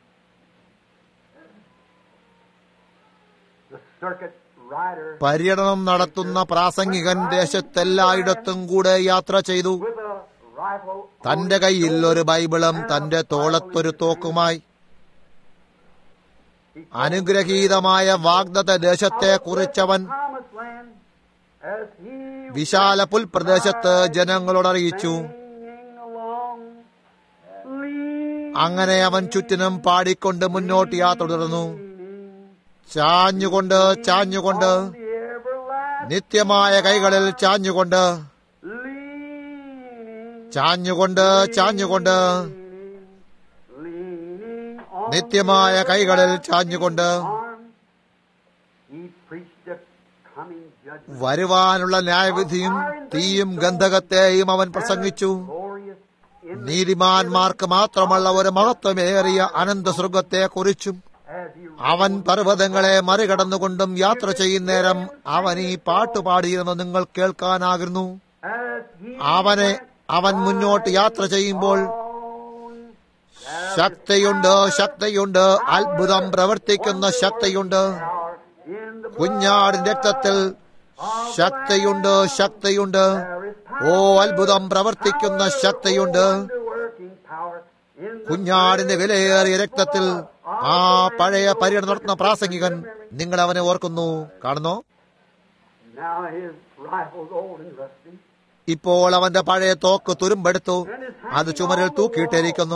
The circuit rider പര്യടനം നടത്തുന്ന പ്രാസംഗികൻ ദേശത്തെല്ലായിടത്തും കൂടെ യാത്ര ചെയ്തു with a rifle തന്റെ കയ്യിൽ ഒരു ബൈബിളും തന്റെ തോളത്തൊരു തോക്കുമായി അനുഗ്രഹീതമായ വാഗ്ദത്ത ദേശത്തെ കുറിച്ചവൻ promised land as he വിശാല പുൽപ്രദേശത്ത് ജനങ്ങളോട് അറിയിച്ചു singing along. Leaning അങ്ങനെ അവൻ ചുറ്റിനും പാടിക്കൊണ്ട് മുന്നോട്ട് യാത്ര തുടർന്നു ചാഞ്ഞുകൊണ്ട് ചാഞ്ഞുകൊണ്ട് the everlasting നിത്യമായ കൈകളിൽ ചാഞ്ഞുകൊണ്ട് leaning, ചാഞ്ഞുകൊണ്ട് ചാഞ്ഞുകൊണ്ട് leaning on നിത്യമായ കൈകളിൽ ചാഞ്ഞുകൊണ്ട് arm. He preached the coming judgment. വരുവാനുള്ള ന്യായവിധിയും തീയും ഗന്ധകത്തെയും അവൻ പ്രസംഗിച്ചു Glorious in the, നീതിമാന്മാർക്ക് മാത്രമുള്ള ഒരു മഹത്വമേറിയ അനന്ത സ്വർഗത്തെ കുറിച്ചും as he അവൻ പർവ്വതങ്ങളെ മറികടന്നുകൊണ്ടും യാത്ര ചെയ്യുന്നേരം അവൻ ഈ പാട്ട് പാടിയിരുന്ന് നിങ്ങൾ കേൾക്കാനാകുന്നു as he അവനെ അവൻ മുന്നോട്ട് യാത്ര ചെയ്യുമ്പോൾ on ശക്തിയുണ്ട് ശക്തിയുണ്ട് അത്ഭുതം പ്രവർത്തിക്കുന്ന ശക്തിയുണ്ട് power in the കുഞ്ഞാടിന്റെ രക്തത്തിൽ ശക്തിയുണ്ട് ശക്തിയുണ്ട് ഓ അത്ഭുതം പ്രവർത്തിക്കുന്ന ശക്തിയുണ്ട് കുഞ്ഞാടിന്റെ വിലയേറിയ രക്തത്തിൽ ആ പഴയ പര്യടനം നടത്തുന്ന പ്രാസംഗികൻ നിങ്ങൾ അവനെ ഓർക്കുന്നു കാണുന്നോ Now his rifle's old and rusty. ഇപ്പോൾ അവന്റെ പഴയ തോക്ക് തുരുമ്പെടുത്തു അത് ചുമരിൽ തൂക്കിയിട്ടിരിക്കുന്നു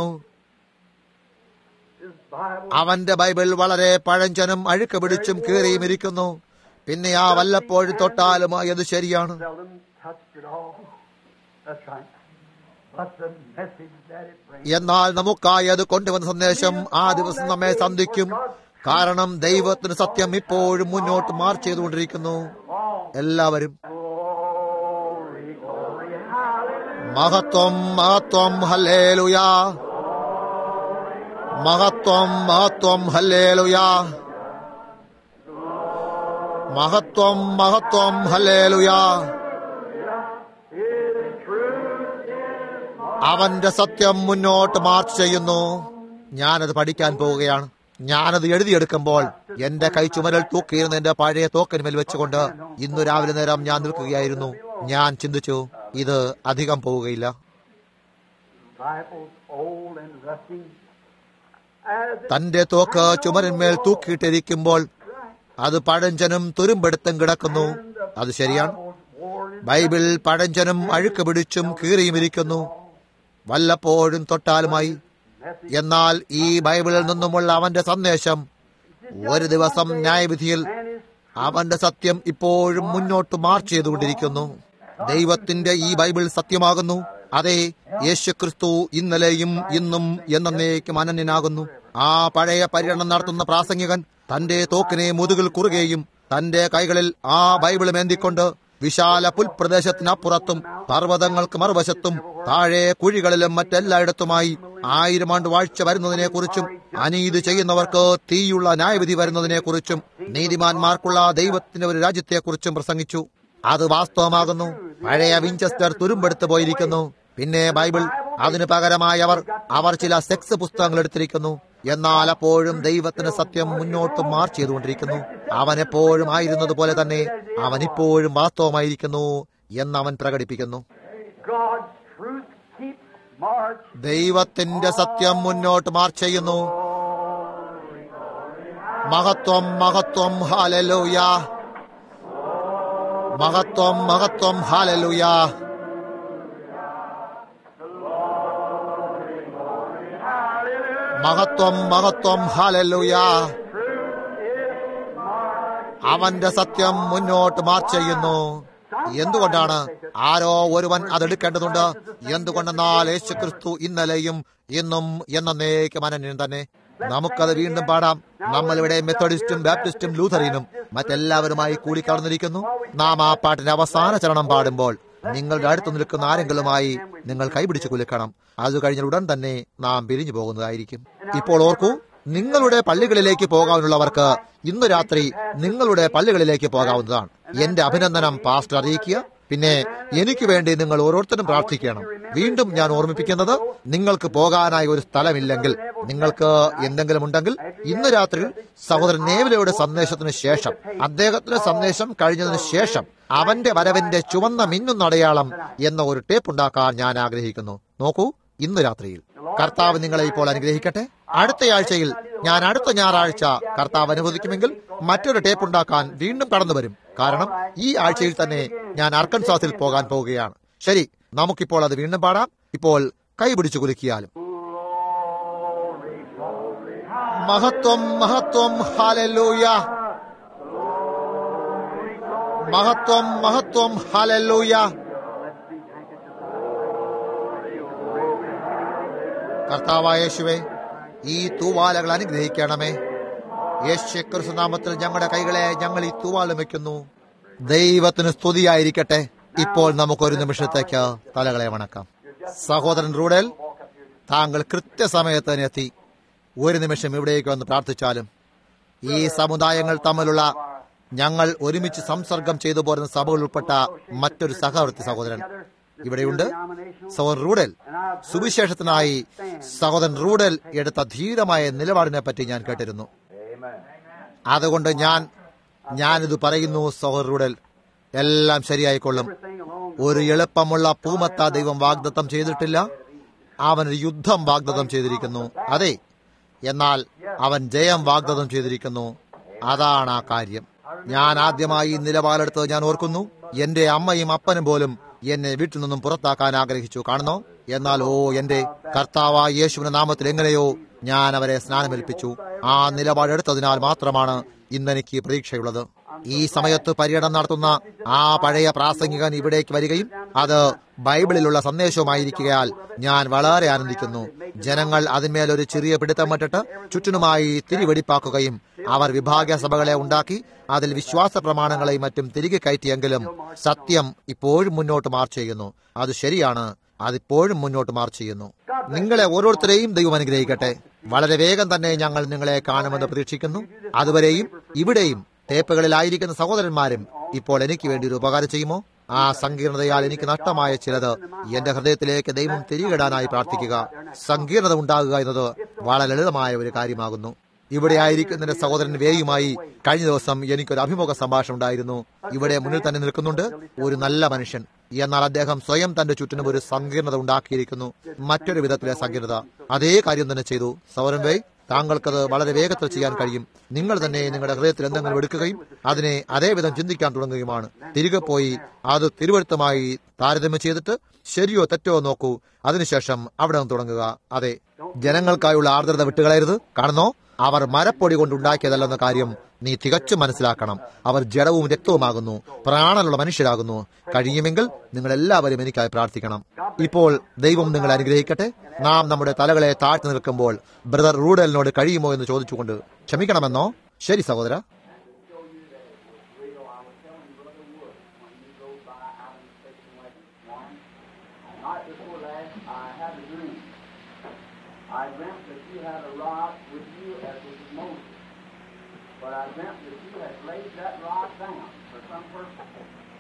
His Bible അവന്റെ ബൈബിൾ വളരെ പഴഞ്ചനും അഴുക്ക് പിടിച്ചും കീറിയും ഇരിക്കുന്നു പിന്നെ ആ വല്ലപ്പോഴും തൊട്ടാലുമായി അത് ശരിയാണ് seldom touched at all. That's right. But the message that it brings. എന്നാൽ നമുക്കായി അത് കൊണ്ടുവന്ന സന്ദേശം ആ ദിവസം നമ്മെ സന്ധിക്കും കാരണം ദൈവത്തിന് സത്യം ഇപ്പോഴും മുന്നോട്ട് മാർച്ച് ചെയ്തുകൊണ്ടിരിക്കുന്നു എല്ലാവരും Glory, glory, hallelujah. മഹത്വം മഹത്വം ഹല്ലേലുയാ മഹത്വം മഹത്വം ഹല്ലേലുയാ മഹത്വം മഹത്വം ഹല്ലേലുയാ അവന്റെ സത്യം മുന്നോട്ട് മാർച്ച് ചെയ്യുന്നു ഞാനത് പഠിക്കാൻ പോവുകയാണ് ഞാനത് എഴുതിയെടുക്കുമ്പോൾ എന്റെ കൈ ചുമരൽ തൂക്കിയിരുന്ന എന്റെ പഴയ തോക്കിന്മേൽ വെച്ചുകൊണ്ട് ഇന്നു രാവിലെ നേരം ഞാൻ നിൽക്കുകയായിരുന്നു ഞാൻ ചിന്തിച്ചു ഇത് അധികം പോവുകയില്ല Rifle's old and rusty. As it തന്റെ തോക്ക് ചുമരിന്മേൽ തൂക്കിയിട്ടിരിക്കുമ്പോൾ അത് പഴഞ്ചനും തുരുമ്പെടുത്തും കിടക്കുന്നു അത് ശരിയാണ് was worn and ബൈബിൾ പഴഞ്ചനും അഴുക്ക് പിടിച്ചും കീറിയും ഇരിക്കുന്നു വല്ലപ്പോഴും തൊട്ടാലുമായി എന്നാൽ ഈ ബൈബിളിൽ നിന്നുമുള്ള അവന്റെ സന്ദേശം ഒരു ദിവസം ന്യായവിധിയിൽ അവന്റെ സത്യം ഇപ്പോഴും മുന്നോട്ട് മാർച്ച് ചെയ്തുകൊണ്ടിരിക്കുന്നു ദൈവത്തിന്റെ ഈ ബൈബിൾ സത്യമാകുന്നു അതെ യേശുക്രിസ്തു ഇന്നലെയും ഇന്നും എന്നേക്കും അനന്യനാകുന്നു ആ പഴയ പര്യടനം നടത്തുന്ന പ്രാസംഗികൻ തന്റെ തോക്കിനെ മുതുകിൽ കുറുകയും തന്റെ കൈകളിൽ ആ ബൈബിൾ മേന്തിക്കൊണ്ട് വിശാല പുൽപ്രദേശത്തിനപ്പുറത്തും പർവ്വതങ്ങൾക്ക് മറുവശത്തും താഴെ കുഴികളിലും മറ്റെല്ലായിടത്തുമായി ആയിരം ആണ്ട് വാഴ്ച വരുന്നതിനെക്കുറിച്ചും അനീതി ചെയ്യുന്നവർക്ക് തീയുള്ള ന്യായവിധി വരുന്നതിനെക്കുറിച്ചും നീതിമാന്മാർക്കുള്ള ദൈവത്തിന്റെ ഒരു രാജ്യത്തെക്കുറിച്ചും പ്രസംഗിച്ചു അത് വാസ്തവമാകുന്നു പഴയ വിഞ്ചസ്റ്റർ തുരുമ്പെടുത്തു പോയിരിക്കുന്നു പിന്നെ ബൈബിൾ അതിനു പകരമായി അവർ അവർ ചില സെക്സ് പുസ്തകങ്ങൾ എടുത്തിരിക്കുന്നു എന്നാൽ അപ്പോഴും ദൈവത്തിന് സത്യം മുന്നോട്ട് മാർച്ച് ചെയ്തുകൊണ്ടിരിക്കുന്നു അവൻ എപ്പോഴും ആയിരുന്നത് പോലെ തന്നെ അവൻ ഇപ്പോഴും വാസ്തവമായിരിക്കുന്നു എന്ന് അവൻ പ്രകടിപ്പിക്കുന്നു God's truth keeps march. ദൈവത്തിന്റെ സത്യം മുന്നോട്ട് മാർച്ച് ചെയ്യുന്നു മഹത്വം മഹത്വം ഹാലലൂയ മഹത്വം മഹത്വം ഹാലലൂയ മഹത്വം മഹത്വം ഹാലലൂയ അവന്റെ സത്യം മുന്നോട്ട് മാർച്ച് ചെയ്യുന്നു എന്തുകൊണ്ടാണ് ആരോ ഒരുവൻ അതെടുക്കേണ്ടതുണ്ട് എന്തുകൊണ്ടെന്നാൽ യേശു ക്രിസ്തു ഇന്നലെയും ഇന്നും എന്നേക്കും അനന്യൻ തന്നെ നമുക്കത് വീണ്ടും പാടാം നമ്മളിവിടെ മെത്തഡിസ്റ്റും ബാപ്റ്റിസ്റ്റും ലൂഥറിനും മറ്റെല്ലാവരുമായി കൂടിക്കടന്നിരിക്കുന്നു നാം ആ പാട്ടിന്റെ അവസാന ചരണം പാടുമ്പോൾ നിങ്ങളുടെ അടുത്ത് നിൽക്കുന്ന ആരെങ്കിലുമായി നിങ്ങൾ കൈപിടിച്ച് കുലുക്കണം അത് കഴിഞ്ഞാൽ ഉടൻ തന്നെ നാം പിരിഞ്ഞു പോകുന്നതായിരിക്കും ഇപ്പോൾ ഓർക്കൂ നിങ്ങളുടെ പള്ളികളിലേക്ക് പോകാനുള്ളവർക്ക് ഇന്ന് രാത്രി നിങ്ങളുടെ പള്ളികളിലേക്ക് പോകാവുന്നതാണ് എന്റെ അഭിനന്ദനം പാസ്റ്റർ അറിയിക്കുക പിന്നെ എനിക്ക് വേണ്ടി നിങ്ങൾ ഓരോരുത്തരും പ്രാർത്ഥിക്കണം വീണ്ടും ഞാൻ ഓർമ്മിപ്പിക്കുന്നത് നിങ്ങൾക്ക് പോകാനായി ഒരു സ്ഥലമില്ലെങ്കിൽ നിങ്ങൾക്ക് എന്തെങ്കിലും ഉണ്ടെങ്കിൽ ഇന്ന് രാത്രി സഹോദരൻ നേവിലയുടെ സന്ദേശത്തിന് ശേഷം അദ്ദേഹത്തിന്റെ സന്ദേശം കഴിഞ്ഞതിന് ശേഷം അവന്റെ വരവിന്റെ ചുവന്ന മിന്നുന്ന അടയാളം എന്ന ഒരു ടേപ്പ് ഉണ്ടാക്കാൻ ഞാൻ ആഗ്രഹിക്കുന്നു നോക്കൂ ഇന്ന് രാത്രിയിൽ കർത്താവ് നിങ്ങളെ ഇപ്പോൾ അനുഗ്രഹിക്കട്ടെ അടുത്തയാഴ്ചയിൽ ഞാൻ അടുത്ത ഞായറാഴ്ച കർത്താവ് അനുവദിക്കുമെങ്കിൽ മറ്റൊരു ടേപ്പ് ഉണ്ടാക്കാൻ വീണ്ടും കടന്നു വരും കാരണം ഈ ആഴ്ചയിൽ തന്നെ ഞാൻ അർക്കൻസാസിൽ പോകാൻ പോവുകയാണ് ശരി നമുക്കിപ്പോൾ അത് വീണ്ടും പാടാം ഇപ്പോൾ കൈപിടിച്ചു കുലുക്കിയാലും മഹത്വം മഹത്വം ഹാലലൂയ മഹത്വം മഹത്വം ഹാലലൂയ കർത്താവായ യേശുവേ ഈ തൂവാലകൾ അനുഗ്രഹിക്കണമേ യേശു ക്രിസ്തുനാമത്തിൽ ഞങ്ങളുടെ കൈകളെ ഞങ്ങൾ ഈ തൂവാലം വെക്കുന്നു ദൈവത്തിന് സ്തുതിയായിരിക്കട്ടെ ഇപ്പോൾ നമുക്കൊരു നിമിഷത്തേക്ക് തലകളെ വണക്കാം സഹോദരൻ റൂഡൽ താങ്കൾ കൃത്യസമയത്ത് തന്നെ എത്തി ഒരു നിമിഷം ഇവിടേക്ക് വന്ന് പ്രാർത്ഥിച്ചാലും ഈ സമുദായങ്ങൾ തമ്മിലുള്ള ഞങ്ങൾ ഒരുമിച്ച് സംസർഗം ചെയ്തു പോരുന്ന സഭകൾ ഉൾപ്പെട്ട മറ്റൊരു സഹവർത്തി സഹോദരൻ ഇവിടെയുണ്ട് സഹോദരൻ റൂഡൽ സുവിശേഷത്തിനായി സഹോദരൻ റൂഡൽ എടുത്ത ധീരമായ നിലപാടിനെ പറ്റി ഞാൻ കേട്ടിരുന്നു അതുകൊണ്ട് ഞാൻ ഞാനിത് പറയുന്നു സഹോദരൻ റൂഡൽ എല്ലാം ശരിയായിക്കൊള്ളും everything along ഒരു എളുപ്പമുള്ള പൂമത്ത ദൈവം വാഗ്ദത്തം ചെയ്തിട്ടില്ല അവൻ ഒരു യുദ്ധം വാഗ്ദത്തം ചെയ്തിരിക്കുന്നു അതെ എന്നാൽ അവൻ ജയം വാഗ്ദത്തം ചെയ്തിരിക്കുന്നു അതാണ് ആ കാര്യം ഞാൻ ആദ്യമായി ഈ നിലപാടെടുത്തത് ഞാൻ ഓർക്കുന്നു എന്റെ അമ്മയും അപ്പനും പോലും എന്നെ വീട്ടിൽ നിന്നും പുറത്താക്കാൻ ആഗ്രഹിച്ചു കാണുന്നോ എന്നാൽ ഓ എന്റെ കർത്താവായ യേശുവിന്റെ നാമത്തിൽ എങ്ങനെയോ ഞാൻ അവരെ സ്നാനമേൽപ്പിച്ചു ആ നിലപാടെടുത്തതിനാൽ മാത്രമാണ് ഇന്നെനിക്ക് പ്രതീക്ഷയുള്ളത് ഈ സമയത്ത് പര്യടനം നടത്തുന്ന ആ പഴയ പ്രാസംഗികൻ ഇവിടേക്ക് വരികയും അത് ബൈബിളിലുള്ള സന്ദേശവുമായിരിക്കുകയാൽ ഞാൻ വളരെ ആനന്ദിക്കുന്നു ജനങ്ങൾ അതിന്മേൽ ഒരു ചെറിയ പിടുത്തം വിട്ടിട്ട് ചുറ്റിനുമായി തിരിവെടിപ്പാക്കുകയും അവർ വിഭാഗീയ സഭകളെ ഉണ്ടാക്കി അതിൽ വിശ്വാസ പ്രമാണങ്ങളെയും മറ്റും തിരികെ കയറ്റിയെങ്കിലും സത്യം ഇപ്പോഴും മുന്നോട്ട് മാർച്ച് ചെയ്യുന്നു അത് ശരിയാണ് അതിപ്പോഴും മുന്നോട്ട് മാർച്ച് ചെയ്യുന്നു നിങ്ങളെ ഓരോരുത്തരെയും ദൈവം അനുഗ്രഹിക്കട്ടെ വളരെ വേഗം തന്നെ ഞങ്ങൾ നിങ്ങളെ കാണുമെന്ന് പ്രതീക്ഷിക്കുന്നു അതുവരെയും ഇവിടെയും ടേപ്പുകളിലായിരിക്കുന്ന സഹോദരന്മാരും ഇപ്പോൾ എനിക്ക് വേണ്ടി ഒരു ഉപകാരം ചെയ്യുമോ ആ സങ്കീർണതയാൽ എനിക്ക് നഷ്ടമായ ചിലത് എന്റെ ഹൃദയത്തിലേക്ക് ദൈവം തിരികിടാനായി പ്രാർത്ഥിക്കുക സങ്കീർണത ഉണ്ടാകുക എന്നത് വളരെ ലളിതമായ ഒരു കാര്യമാകുന്നു ഇവിടെ ആയിരിക്കുന്ന എന്റെ സഹോദരൻ വേയുമായി കഴിഞ്ഞ ദിവസം എനിക്കൊരു അഭിമുഖ സംഭാഷണം ഉണ്ടായിരുന്നു ഇവിടെ മുന്നിൽ തന്നെ നിൽക്കുന്നുണ്ട് ഒരു നല്ല മനുഷ്യൻ എന്നാൽ അദ്ദേഹം സ്വയം തന്റെ ചുറ്റിനും ഒരു സങ്കീർണത ഉണ്ടാക്കിയിരിക്കുന്നു മറ്റൊരു വിധത്തിലെ സങ്കീർണത അതേ കാര്യം തന്നെ ചെയ്തു സൗരൻ വേ താങ്കൾക്കത് വളരെ വേഗത്തിൽ ചെയ്യാൻ കഴിയും നിങ്ങൾ തന്നെ നിങ്ങളുടെ ഹൃദയത്തിൽ എന്തെങ്കിലും എടുക്കുകയും അതിനെ അതേ വിധം ചിന്തിക്കാൻ തുടങ്ങുകയുമാണ് തിരികെ പോയി അത് തിരുവഴുത്തമായി താരതമ്യം ചെയ്തിട്ട് ശരിയോ തെറ്റോ നോക്കൂ അതിനുശേഷം അവിടെ നിന്ന് തുടങ്ങുക അതെ ജനങ്ങൾക്കായുള്ള ആർദ്രത വിട്ടുകളയരുത് കാണുന്നോ അവർ മരപ്പൊടി കൊണ്ടുണ്ടാക്കിയതല്ലെന്ന കാര്യം നീ തികച്ചും മനസ്സിലാക്കണം അവർ ജഡവും രക്തവുമാകുന്നു പ്രാണനുള്ള മനുഷ്യരാകുന്നു കഴിയുമെങ്കിൽ നിങ്ങൾ എല്ലാവരും എനിക്കായി പ്രാർത്ഥിക്കണം ഇപ്പോൾ ദൈവം നിങ്ങൾ അനുഗ്രഹിക്കട്ടെ നാം നമ്മുടെ തലകളെ താഴ്ത്തി നിൽക്കുമ്പോൾ ബ്രദർ റൂഡലിനോട് കഴിയുമോ എന്ന് ചോദിച്ചുകൊണ്ട് ക്ഷമിക്കണമെന്നോ ശരി സഹോദര Night before last, I had a dream. I dreamt that you had a rod with you as with Moses. But I dreamt that you had laid that rod down for some purpose.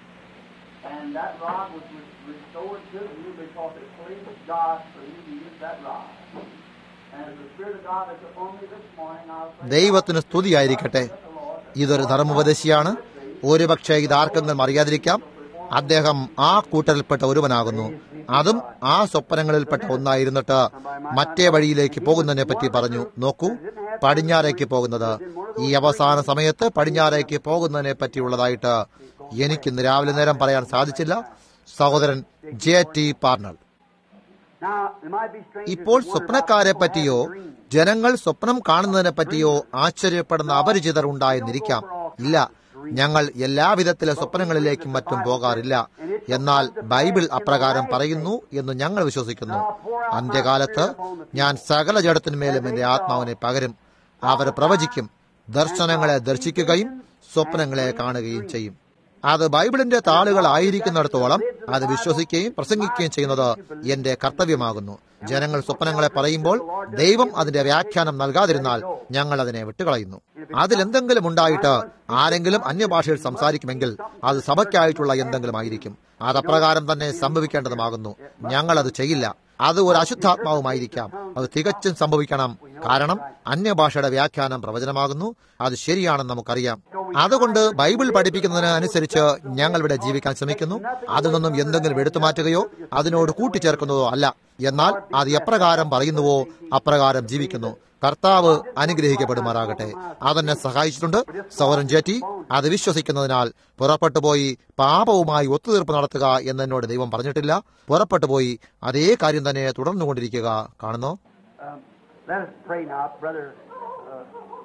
And that rod was re- restored to you because it pleased God for you to use that rod. And as the Spirit of God is upon me this morning, I'll say, ദൈവത്തിന് സ്തുതിയായിരിക്കട്ടെ ഇതൊരു ധർമ്മോപദേശിയാണ് ഒരുപക്ഷെ ഇത് ആർക്കെങ്കിലും അറിയാതിരിക്കാം അദ്ദേഹം ആ കൂട്ടരിൽപ്പെട്ട ഒരുവനാകുന്നു അതും ആ സ്വപ്നങ്ങളിൽപ്പെട്ട ഒന്നായിരുന്നിട്ട് മറ്റേ വഴിയിലേക്ക് പോകുന്നതിനെ പറ്റി പറഞ്ഞു നോക്കൂ പടിഞ്ഞാറേക്ക് പോകുന്നത് ഈ അവസാന സമയത്ത് പടിഞ്ഞാറേക്ക് പോകുന്നതിനെ പറ്റിയുള്ളതായിട്ട് എനിക്കിന്ന് രാവിലെ നേരം പറയാൻ സാധിച്ചില്ല സഹോദരൻ J T Parnell Now, it might be strange ഇപ്പോൾ if you wondered സ്വപ്നക്കാരെ about പറ്റിയോ people having dreams. ജനങ്ങൾ സ്വപ്നം കാണുന്നതിനെ പറ്റിയോ ആശ്ചര്യപ്പെടുന്ന അപരിചിതർ ഉണ്ടായെന്നിരിക്കാം ഇല്ല ഞങ്ങൾ എല്ലാവിധത്തിലെ സ്വപ്നങ്ങളിലേക്കും മറ്റും പോകാറില്ല എന്നാൽ ബൈബിൾ അപ്രകാരം പറയുന്നു എന്ന് ഞങ്ങൾ വിശ്വസിക്കുന്നു അന്ത്യകാലത്ത് ഞാൻ സകല ജഡത്തിന്മേലും എന്റെ ആത്മാവിനെ പകരും അവർ പ്രവചിക്കും ദർശനങ്ങളെ ദർശിക്കുകയും സ്വപ്നങ്ങളെ കാണുകയും ചെയ്യും അത് ബൈബിളിന്റെ താളുകൾ ആയിരിക്കുന്നിടത്തോളം അത് വിശ്വസിക്കുകയും പ്രസംഗിക്കുകയും ചെയ്യുന്നത് എന്റെ കർത്തവ്യമാകുന്നു ജനങ്ങൾ സ്വപ്നങ്ങളെ പറയുമ്പോൾ ദൈവം അതിന്റെ വ്യാഖ്യാനം നൽകാതിരുന്നാൽ ഞങ്ങൾ അതിനെ വിട്ടുകളയുന്നു അതിലെന്തെങ്കിലും ഉണ്ടായിട്ട് ആരെങ്കിലും അന്യഭാഷയിൽ സംസാരിക്കുമെങ്കിൽ അത് സഭയ്ക്കായിട്ടുള്ള എന്തെങ്കിലും ആയിരിക്കും അതപ്രകാരം തന്നെ സംഭവിക്കേണ്ടതുമാകുന്നു ഞങ്ങൾ അത് ചെയ്യില്ല അത് ഒരു അശുദ്ധാത്മാവുമായിരിക്കാം അത് തികച്ചും സംഭവിക്കണം കാരണം അന്യഭാഷയുടെ വ്യാഖ്യാനം പ്രവചനമാകുന്നു അത് ശരിയാണെന്ന് നമുക്കറിയാം അതുകൊണ്ട് ബൈബിൾ പഠിപ്പിക്കുന്നതിന് അനുസരിച്ച് ഞങ്ങൾ ഇവിടെ ജീവിക്കാൻ ശ്രമിക്കുന്നു അതിൽ നിന്നും എന്തെങ്കിലും എടുത്തു മാറ്റുകയോ അതിനോട് കൂട്ടിച്ചേർക്കുന്നതോ അല്ല എന്നാൽ അത് എപ്രകാരം പറയുന്നുവോ അപ്രകാരം ജീവിക്കുന്നു കർത്താവ് അനുഗ്രഹിക്കപ്പെടുമാറാകട്ടെ അതെന്നെ സഹായിച്ചിട്ടുണ്ട് സൗരൻ ജേറ്റി അത് വിശ്വസിക്കുന്നതിനാൽ പുറപ്പെട്ടു പോയി പാപവുമായി ഒത്തുതീർപ്പ് നടത്തുക എന്നോട് ദൈവം പറഞ്ഞിട്ടില്ല പുറപ്പെട്ടു പോയി അതേ കാര്യം തന്നെ തുടർന്നുകൊണ്ടിരിക്കുക കാണുന്നു Um, let us pray now, brother. Uh,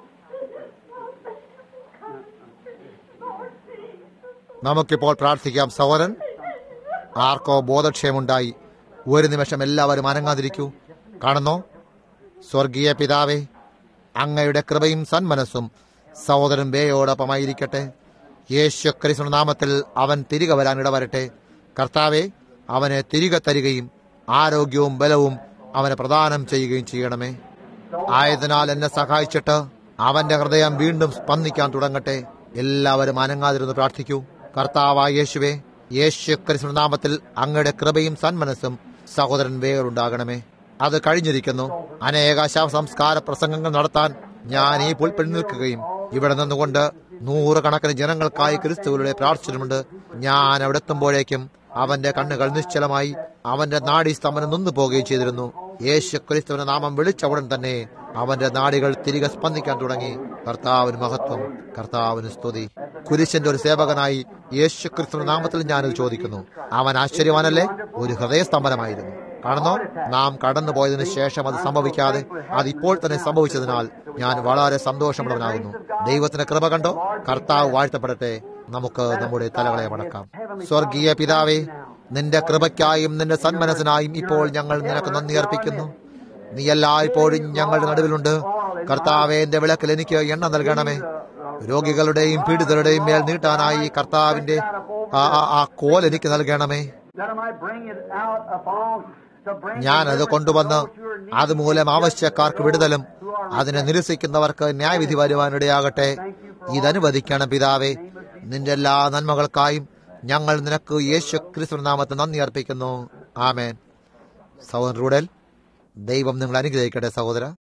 നമുക്കിപ്പോൾ പ്രാർത്ഥിക്കാം സഹോദരൻ ആർക്കോ ബോധക്ഷയമുണ്ടായി ഒരു നിമിഷം എല്ലാവരും അനങ്ങാതിരിക്കൂ കാണുന്നോ സ്വർഗീയ പിതാവേ അങ്ങയുടെ കൃപയും സന്മനസ്സും സഹോദരൻ ബേയോടൊപ്പമായിരിക്കട്ടെ യേശു ക്രിസ്തു നാമത്തിൽ അവൻ തിരികെ വരാൻ ഇടവരട്ടെ കർത്താവെ അവനെ തിരികെ തരികയും ആരോഗ്യവും ബലവും അവനെ പ്രദാനം ചെയ്യുകയും ചെയ്യണമേ ആയതിനാൽ എന്നെ സഹായിച്ചിട്ട് അവന്റെ ഹൃദയം വീണ്ടും സ്പന്ദിക്കാൻ തുടങ്ങട്ടെ എല്ലാവരും അനങ്ങാതിരുന്ന് പ്രാർത്ഥിക്കൂ കർത്താവായ യേശുവേ യേശു ക്രിസ്തു നാമത്തിൽ അങ്ങയുടെ കൃപയും സന്മനസ്സും സഹോദരൻ വേറുണ്ടാകണമേ അത് കഴിഞ്ഞിരിക്കുന്നു അനേക ശവ സംസ്കാര പ്രസംഗങ്ങൾ നടത്താൻ ഞാൻ ഈ പുൽപ്പിൽ നിൽക്കുകയും ഇവിടെ നിന്നുകൊണ്ട് നൂറുകണക്കിന് ജനങ്ങൾക്കായി ക്രിസ്തുവിലൂടെ പ്രാർത്ഥിച്ചിട്ടുമുണ്ട് ഞാൻ അവിടെ എത്തുമ്പോഴേക്കും അവന്റെ കണ്ണുകൾ നിശ്ചലമായി അവന്റെ നാഡി സ്തംഭനം നിന്നു പോവുകയും ചെയ്തിരുന്നു യേശു ക്രിസ്തുവിന്റെ നാമം വിളിച്ച ഉടൻ തന്നെ അവന്റെ നാടികൾ തിരികെ സ്പന്ദിക്കാൻ തുടങ്ങി കർത്താവിന് മഹത്വം കർത്താവിന് സ്തുതി കുരിശന്റെ ഒരു സേവകനായി യേശു ക്രിസ്തുവിന്റെ നാമത്തിൽ ഞാനിത് ചോദിക്കുന്നു അവൻ ആശ്ചര്യവാനല്ലേ ഒരു ഹൃദയസ്തംഭനമായിരുന്നു കാണുന്നോ നാം കടന്നുപോയതിനു ശേഷം അത് സംഭവിക്കാതെ അത് ഇപ്പോൾ തന്നെ സംഭവിച്ചതിനാൽ ഞാൻ വളരെ സന്തോഷമുള്ളവനാകുന്നു ദൈവത്തിന്റെ കൃപ കണ്ടോ കർത്താവ് വാഴ്ത്തപ്പെടട്ടെ നമുക്ക് നമ്മുടെ തലകളെ മടക്കാം സ്വർഗീയ പിതാവേ നിന്റെ കൃപയ്ക്കായും നിന്റെ സന്മനസ്സിനായും ഇപ്പോൾ ഞങ്ങൾ നിനക്ക് നന്ദി അർപ്പിക്കുന്നു നീ എല്ലായ്പ്പോഴും ഞങ്ങളുടെ നടുവിലുണ്ട് കർത്താവെ എന്റെ വിളക്കിൽ എനിക്ക് എണ്ണ നൽകണമേ രോഗികളുടെയും പീഡിതരുടെയും മേൽ നീട്ടാനായി കർത്താവിന്റെ ആ ആ- ആ കോൽ എനിക്ക് നൽകണമേ that I might bring it out upon to bring ഞാനത് കൊണ്ടുവന്ന് അതുമൂലം ആവശ്യക്കാർക്ക് വിടുതലും അതിനെ നിരസിക്കുന്നവർക്ക് ന്യായവിധി വരുവാനിടയാകട്ടെ ഇതനുവദിക്കണം പിതാവേ നിന്റെ എല്ലാ നന്മകൾക്കായും ഞങ്ങൾ നിനക്ക് യേശു ക്രിസ്തു നാമത്തിൽ നന്ദി അർപ്പിക്കുന്നു ആമേൻ സഹോദരൻ റൂഡൽ ദൈവം നിങ്ങൾ അനുഗ്രഹിക്കട്ടെ സഹോദര